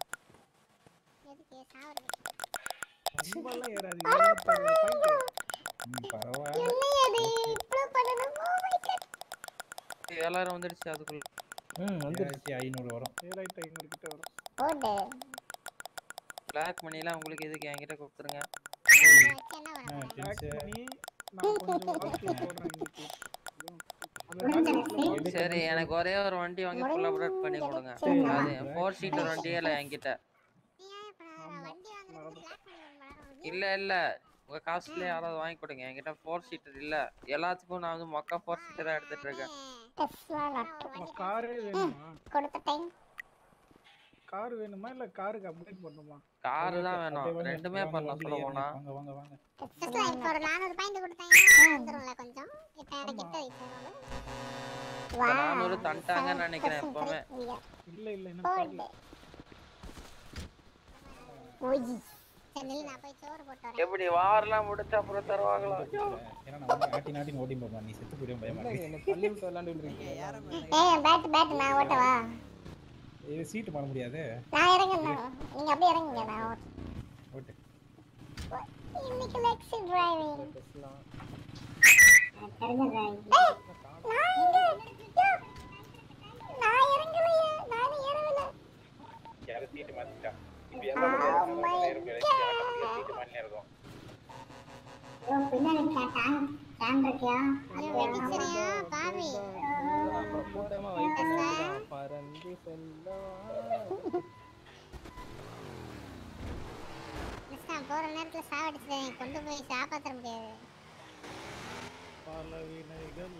ரொம்பலாம் ஏறாது இருபத்தாறு பாயிண்ட் ம், பரவாயில்ல என்னையது இவ்ளோ பண்ணணும் ஓ மை காட் எல்லாரும் வந்துடுச்சு அதுக்குள்ள ம் வந்துருச்சு ஐநூறு வரும் ஏழாயிரத்தி ஐநூறு கிட்ட வரும் போடு பிளாக் மணிலாம் உங்களுக்கு எதுக்கு என்கிட்ட கொடுத்துருங்க ஆ, Black தெரிஞ்சு. money நான் கொஞ்சம் வாழ்க்கை போடுறேன் இன்னைக்கு அந்த நாட்டுல சரி எனக்கு ஒரே ஒரு வண்டி வாங்கி ஃபுல் அப்டேட் பண்ணி கொடுங்க அது ஃபோர் சீட்டர் வண்டியே இல்லை என்கிட்ட இல்ல இல்ல உங்க காசுல யாராவது வாங்கி கொடுங்க என்கிட்ட ஃபோர் சீட்டர் இல்ல எல்லாத்துக்கும் நான் வந்து மொக்க ஃபோர் சீட்டரா எடுத்துட்டு இருக்கேன் டெஸ்லா நட்டு காரே வேணுமா கொடுத்த டைம் கார் வேணுமா இல்ல காருக்கு அப்டேட் பண்ணுமா காரு தான் வேணும் ரெண்டுமே பண்ணலாம் சொல்ல போனா வாங்க வாங்க வாங்க டெஸ்லா இப்போ ஒரு 400 பாயிண்ட் கொடுத்தாங்கன்னா வந்துரும்ல கொஞ்சம் இப்போ எனக்கு கிட்ட இப்போ இப்ப நானூறு தந்துட்டாங்கன்னு நினைக்கிறேன் எப்பவுமே இல்ல இல்ல இன்னும் தரல ஓய் சரி நில்லு நான் போய் சோறு போட்டு வரேன் எப்படி வாரெல்லாம் முடிச்ச அப்புறம் தருவாங்களா ஏன்னா நான் வந்து ஆட்டி நாட்டி ஓடி போவேன் நீ செத்து போயிடும் பயமா இருக்கு என்ன தள்ளி விட்டு விளையாண்டு இருக்கீங்க ஏய் பேட் பேட் நான் ஓட்டவா இது சீட்டு பண்ண முடியாது நான் இறங்கணும் நீங்க அப்படியே இறங்குங்க நான் ஓட்டு ஓட்டு இன்னைக்கு லெக்ஸி டிரைவிங் நான் இங்க நான் இறங்கலையே நானே ஏறவில்லை யாரும் சீட்டு மாத்திட்டா இப்ப Oh யாரும் my சீட்டு மாட்டினே இருக்கும் பின்னாடி டேங்க் டேங்க் இருக்கியா அது வெடிச்சிரியா பாவி கூட்டமா வெயிட் பண்ணாதான் பறந்து செல்லும் மிஸ்டர் போற நேரத்துல சாவடிச்சிட்டேன் கொண்டு போய் காப்பாற்ற முடியாது பல வினைகள்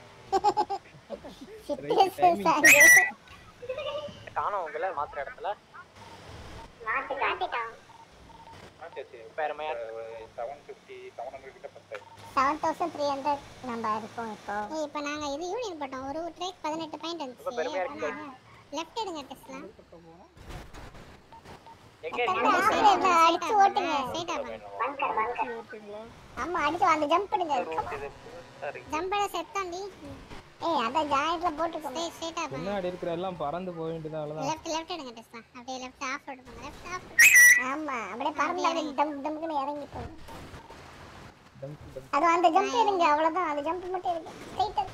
காணோம் உங்களை மாத்திர இடத்துல மாட்டி காட்டிட்டான் பெருமையா செவன் ஃபிஃப்டி செவன் ஹண்ட்ரட் கிட்ட பத்தாயிரம் செவன் தௌசண்ட் த்ரீ ஹண்ட்ரட் நம்ம இருக்கோம் இப்போ ஏய் இப்போ நாங்க இது யூனியன் போட்டோம் ஒரு ட்ரேக் பதினெட்டு பாயிண்ட் ரொம்ப பெருமையா இருக்கு. இருந்துச்சு லெஃப்ட் எடுங்க டெஸ்லா எங்க அடிச்சு ஓட்டுங்க ஓட்டுங்களா ஆமா அடிச்சு அந்த ஜம்ப் பண்ணுங்க ஜம்பட செத்தாண்டி ஏய் அதான் ஜாயிண்ட்ல போட்டுக்கோங்க ஸ்ட்ரைட் ஸ்ட்ரைட்டா பண்ணு பின்னாடி இருக்கிற எல்லாம் பறந்து போக வேண்டியது அவ்வளவுதான் லெஃப்ட் லெஃப்ட் எடுங்க டெஸ்லா அப்படியே லெஃப்ட் ஆஃப் ரோட் போங்க லெஃப்ட் ஆஃப் ஆமா அப்படியே பறந்து அப்படியே டம் டம்க்குன்னு இறங்கி போகும் டம்ப் டம்ப் அது அந்த ஜம்ப் எடுங்க அவ்வளவுதான் அந்த ஜம்ப் மட்டும் எடுங்க ஸ்ட்ரைட்டா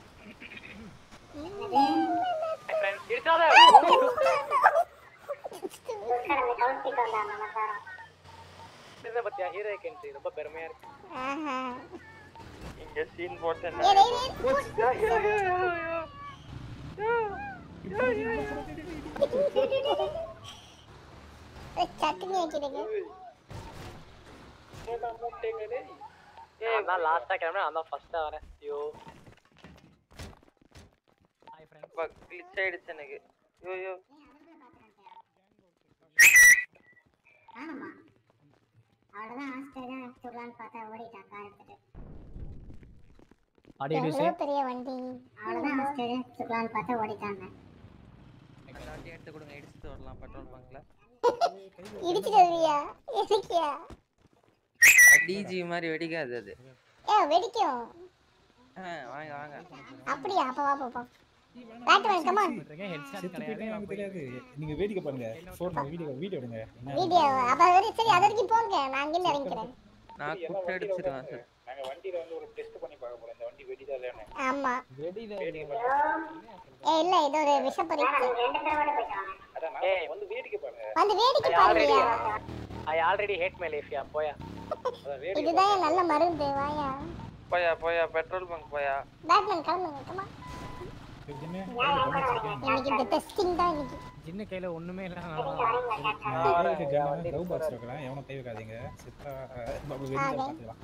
இருக்காத இந்த பத்தியா ஹீரோ கேன்சி ரொம்ப பெருமையா இருக்கு ஆஹா இங்க சீன் போட்டேன் ஏய், ஏய், ஏய், சட்னி வைக்கிறீங்க நான் தான் லாஸ்டா கிளம்புறேன் நான் தான் ஃபர்ஸ்டா வரேன் ஐயோ கிளிச் ஆயிடுச்சு எனக்கு ஐயோ ஆமா அவ்வளவுதான் ஆஸ்திரேலியா எடுத்துடலான்னு பார்த்தா ஓடிட்டான் கார் எடுத்துட்டு ஆடியோ எவ்வளவு பெரிய வண்டி அவ்வளவுதான் ஆஸ்திரேலியா எடுத்துடலான்னு பார்த்தா ஓடிட்டாங்க எல்லாத்தையும் எடுத்து கொடுங்க இடிச்சுட்டு வரலாம் பெட்ரோல் பங்க்ல இடிச்சிட்டு வருவியா எதுக்கியா டிஜி மாதிரி வெடிக்காது அது ஏ வெடிக்கும் ஆ, வாங்க வாங்க அப்படியா அப்ப வா பாப்பா பேட்மேன் கமா செத்து போயிட்டா எனக்கு தெரியாது நீங்க வேடிக்கை பாருங்க போன் வீடியோ வீடியோ எடுங்க என்ன வீடியோ அப்ப வரை சரி அது வரைக்கும் போங்க நான் அங்கிருந்து இறங்கிக்கிறேன் நான் குட்டை அடிச்சிருவேன் சார் நாங்க வண்டியில வந்து ஒரு டெஸ்ட் பண்ணி பார்க்க போறோம் இந்த வண்டி வெடிதா இல்லையான்னு ஆமா வெடியில ஏ இல்ல இது ஒரு விஷப்பறி அதான் நான் வந்து வேடிக்கை பாருங்க வந்து வேடிக்கை பாருங்கயா I already hate my life யா போயா இதுதான் என் நல்ல மருந்து வாயா போயா போயா பெட்ரோல் பங்க் போயா பேட்மேன் கிளம்புங்க கமா இன்னைக்கு இந்த டெஸ்டிங் தான் இன்னைக்கு சின்ன கையில ஒண்ணுமே இல்ல லவ் பாக்ஸ் வைக்கலாம் எவனும் கை வைக்காதீங்க சித்தா பாபு வெளியில பார்த்துக்கலாம்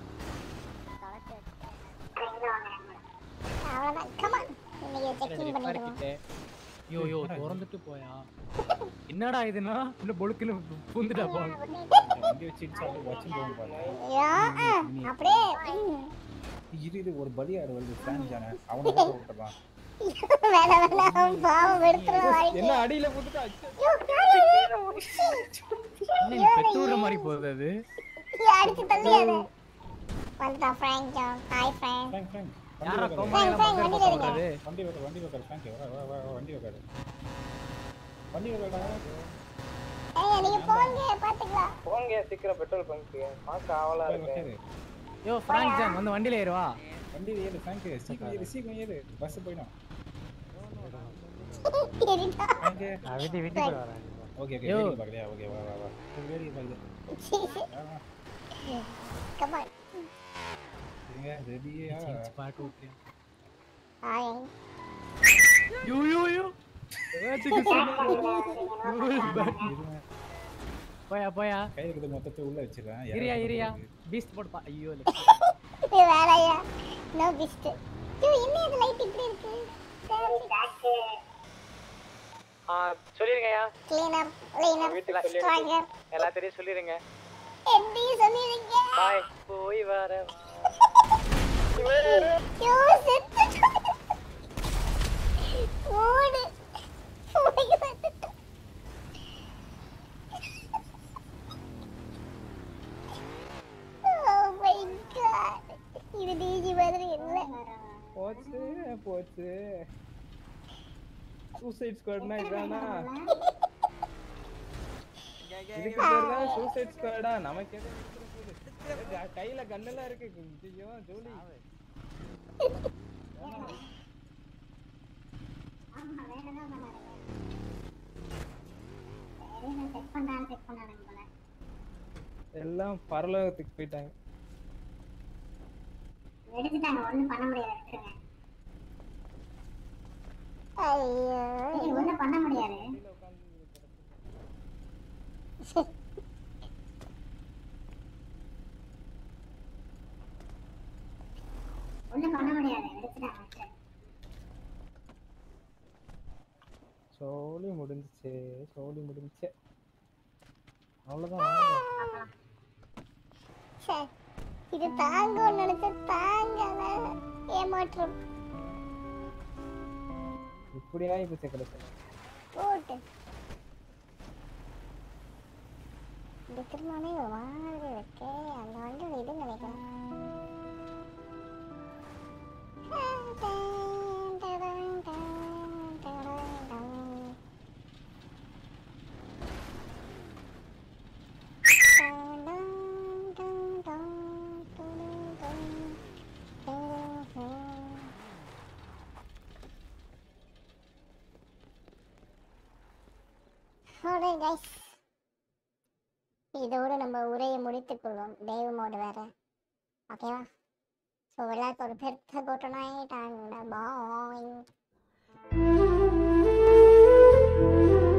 அவ்வளவுதான் கமா இன்னைக்கு செக்கிங் பண்ணிடுவோம் கிட்ட யோ யோ திறந்துட்டு போயா என்னடா இதுனா இல்ல பொழுக்குன்னு பூந்துட்டா போங்க வண்டி வச்சு சாப்பிட்டு வச்சு போகும் பாருங்க யா ஆ, அப்படியே ம். இரு இது ஒரு பலியாடு வருது பிராங்க் தானே அவனை கூட விட்டுறான் வேணாம் வேணாம் பாவம் வெறுத்துருவோம் வாழ்க்கை என்ன அடியில போட்டுட்டா ஐயோ, ஐயோ, ஐயோ. என்ன நீ பெத்து விடுற மாதிரி போகுது அது ஐயோ, அடிச்சு தள்ளியாரு வந்துட்டான் Frank John hi Frank Frank Frank யாரா வண்டி கோமாளி எல்லாம் ஃப்ராங்க் பக்கம் வண்டியில சொல்றது வண்டி வைக்க வண்டி வைக்காரு ஃப்ராங்க் வா வா வா வா, வண்டி வைக்காரு வண்டி வைக்கடா ஏய் நீங்க போங்க பாத்துக்கலாம் போங்க சீக்கிரம் பெட்ரோல் பங்க் பார்க்க ஆவலா இருக்கு வைக்காரு யோ ஃப்ராங்க் ஜான் வந்து வண்டியில ஏறுவா வண்டி ஏறு ஃப்ராங்க் சீக்கிரம் ஏறு சீக்கிரம் ஏறு பஸ் போயிடும் சரிடா ஃப்ராங்க் வீட்டு வீட்டுக்கு வரேன் ஓகே ஓகே யோ. வேடிக்கை பார்க்கலையா ஓகே வா வா வா வேடிக்கை பார்க்குது வா, வா. கம் ஆன் இருங்க ரெடியா பாட்டு விட்டுரு ஹாய் யூ யூ யூ ஏத்துக்கு போயா போயா கை இருக்கிற மொத்தத்தை உள்ள வச்சிடுறேன் இரியா யாராவது இரியா போகுது. பீஸ்ட் போடுப்பா ஐயோ இது வேலையா நோ பிஸ்ட் ஐயோ என்ன இது லைட் இப்படி இருக்கு ஆ சொல்லிருங்கய்யா க்ளீன் அப் க்ளீன் அப் வீட்டுல ஸ்ட்ராங்கர் எல்லாத்தையும் சொல்லிருங்க எப்படி சொல்லிருங்க பாய் போய் வர ஐயோ செத்து ஓடு போய் வந்துட்டோம். Oh my God. இது டிஜி மாதிரி இல்ல போச்சு போச்சு சூசைட் ஸ்குவாட்னா இதானா இதுக்கு பேர் தான் சூசைட் ஸ்குவாடா நமக்கு எது இருக்கிற போது க- கையில கண்ணெல்லாம் இருக்கு ஐயோ ஜோலி செக் பண்றான்னு செக் பண்ணானுங்க போல எல்லாம் பரலோகத்துக்கு போயிட்டாங்க எடுத்துட்டாங்க ஒண்ணும் பண்ண முடியாது விட்டுருங்க ஐயோ சரி, ஒண்ணும் பண்ண முடியாது ஒண்ணும் பண்ண முடியாது எடுத்துட்டாங்க விட்டுரு. சோலி முடிஞ்சுச்சு சோலி முடிஞ்சுச்சு அவ்வளவுதான் வாங்க. ச்சே, இது தாங்கும்னு நினைச்ச தாங்கல ஏமாற்றம் இப்படியா இப்ப கிடைச்சது போட்டு இந்த திருமணமே ஒரு மாதிரி இருக்கே அந்த வண்டியோட இது நினைக்கிறேன் Alright guys. இதோடு நம்ம உரையை முடித்துக் கொள்வோம் டேவ் மோடு வேற ஓகேவா ஸோ எல்லாருக்கும் ஒரு பெருத்த குட் நைட் அண்ட் பாய்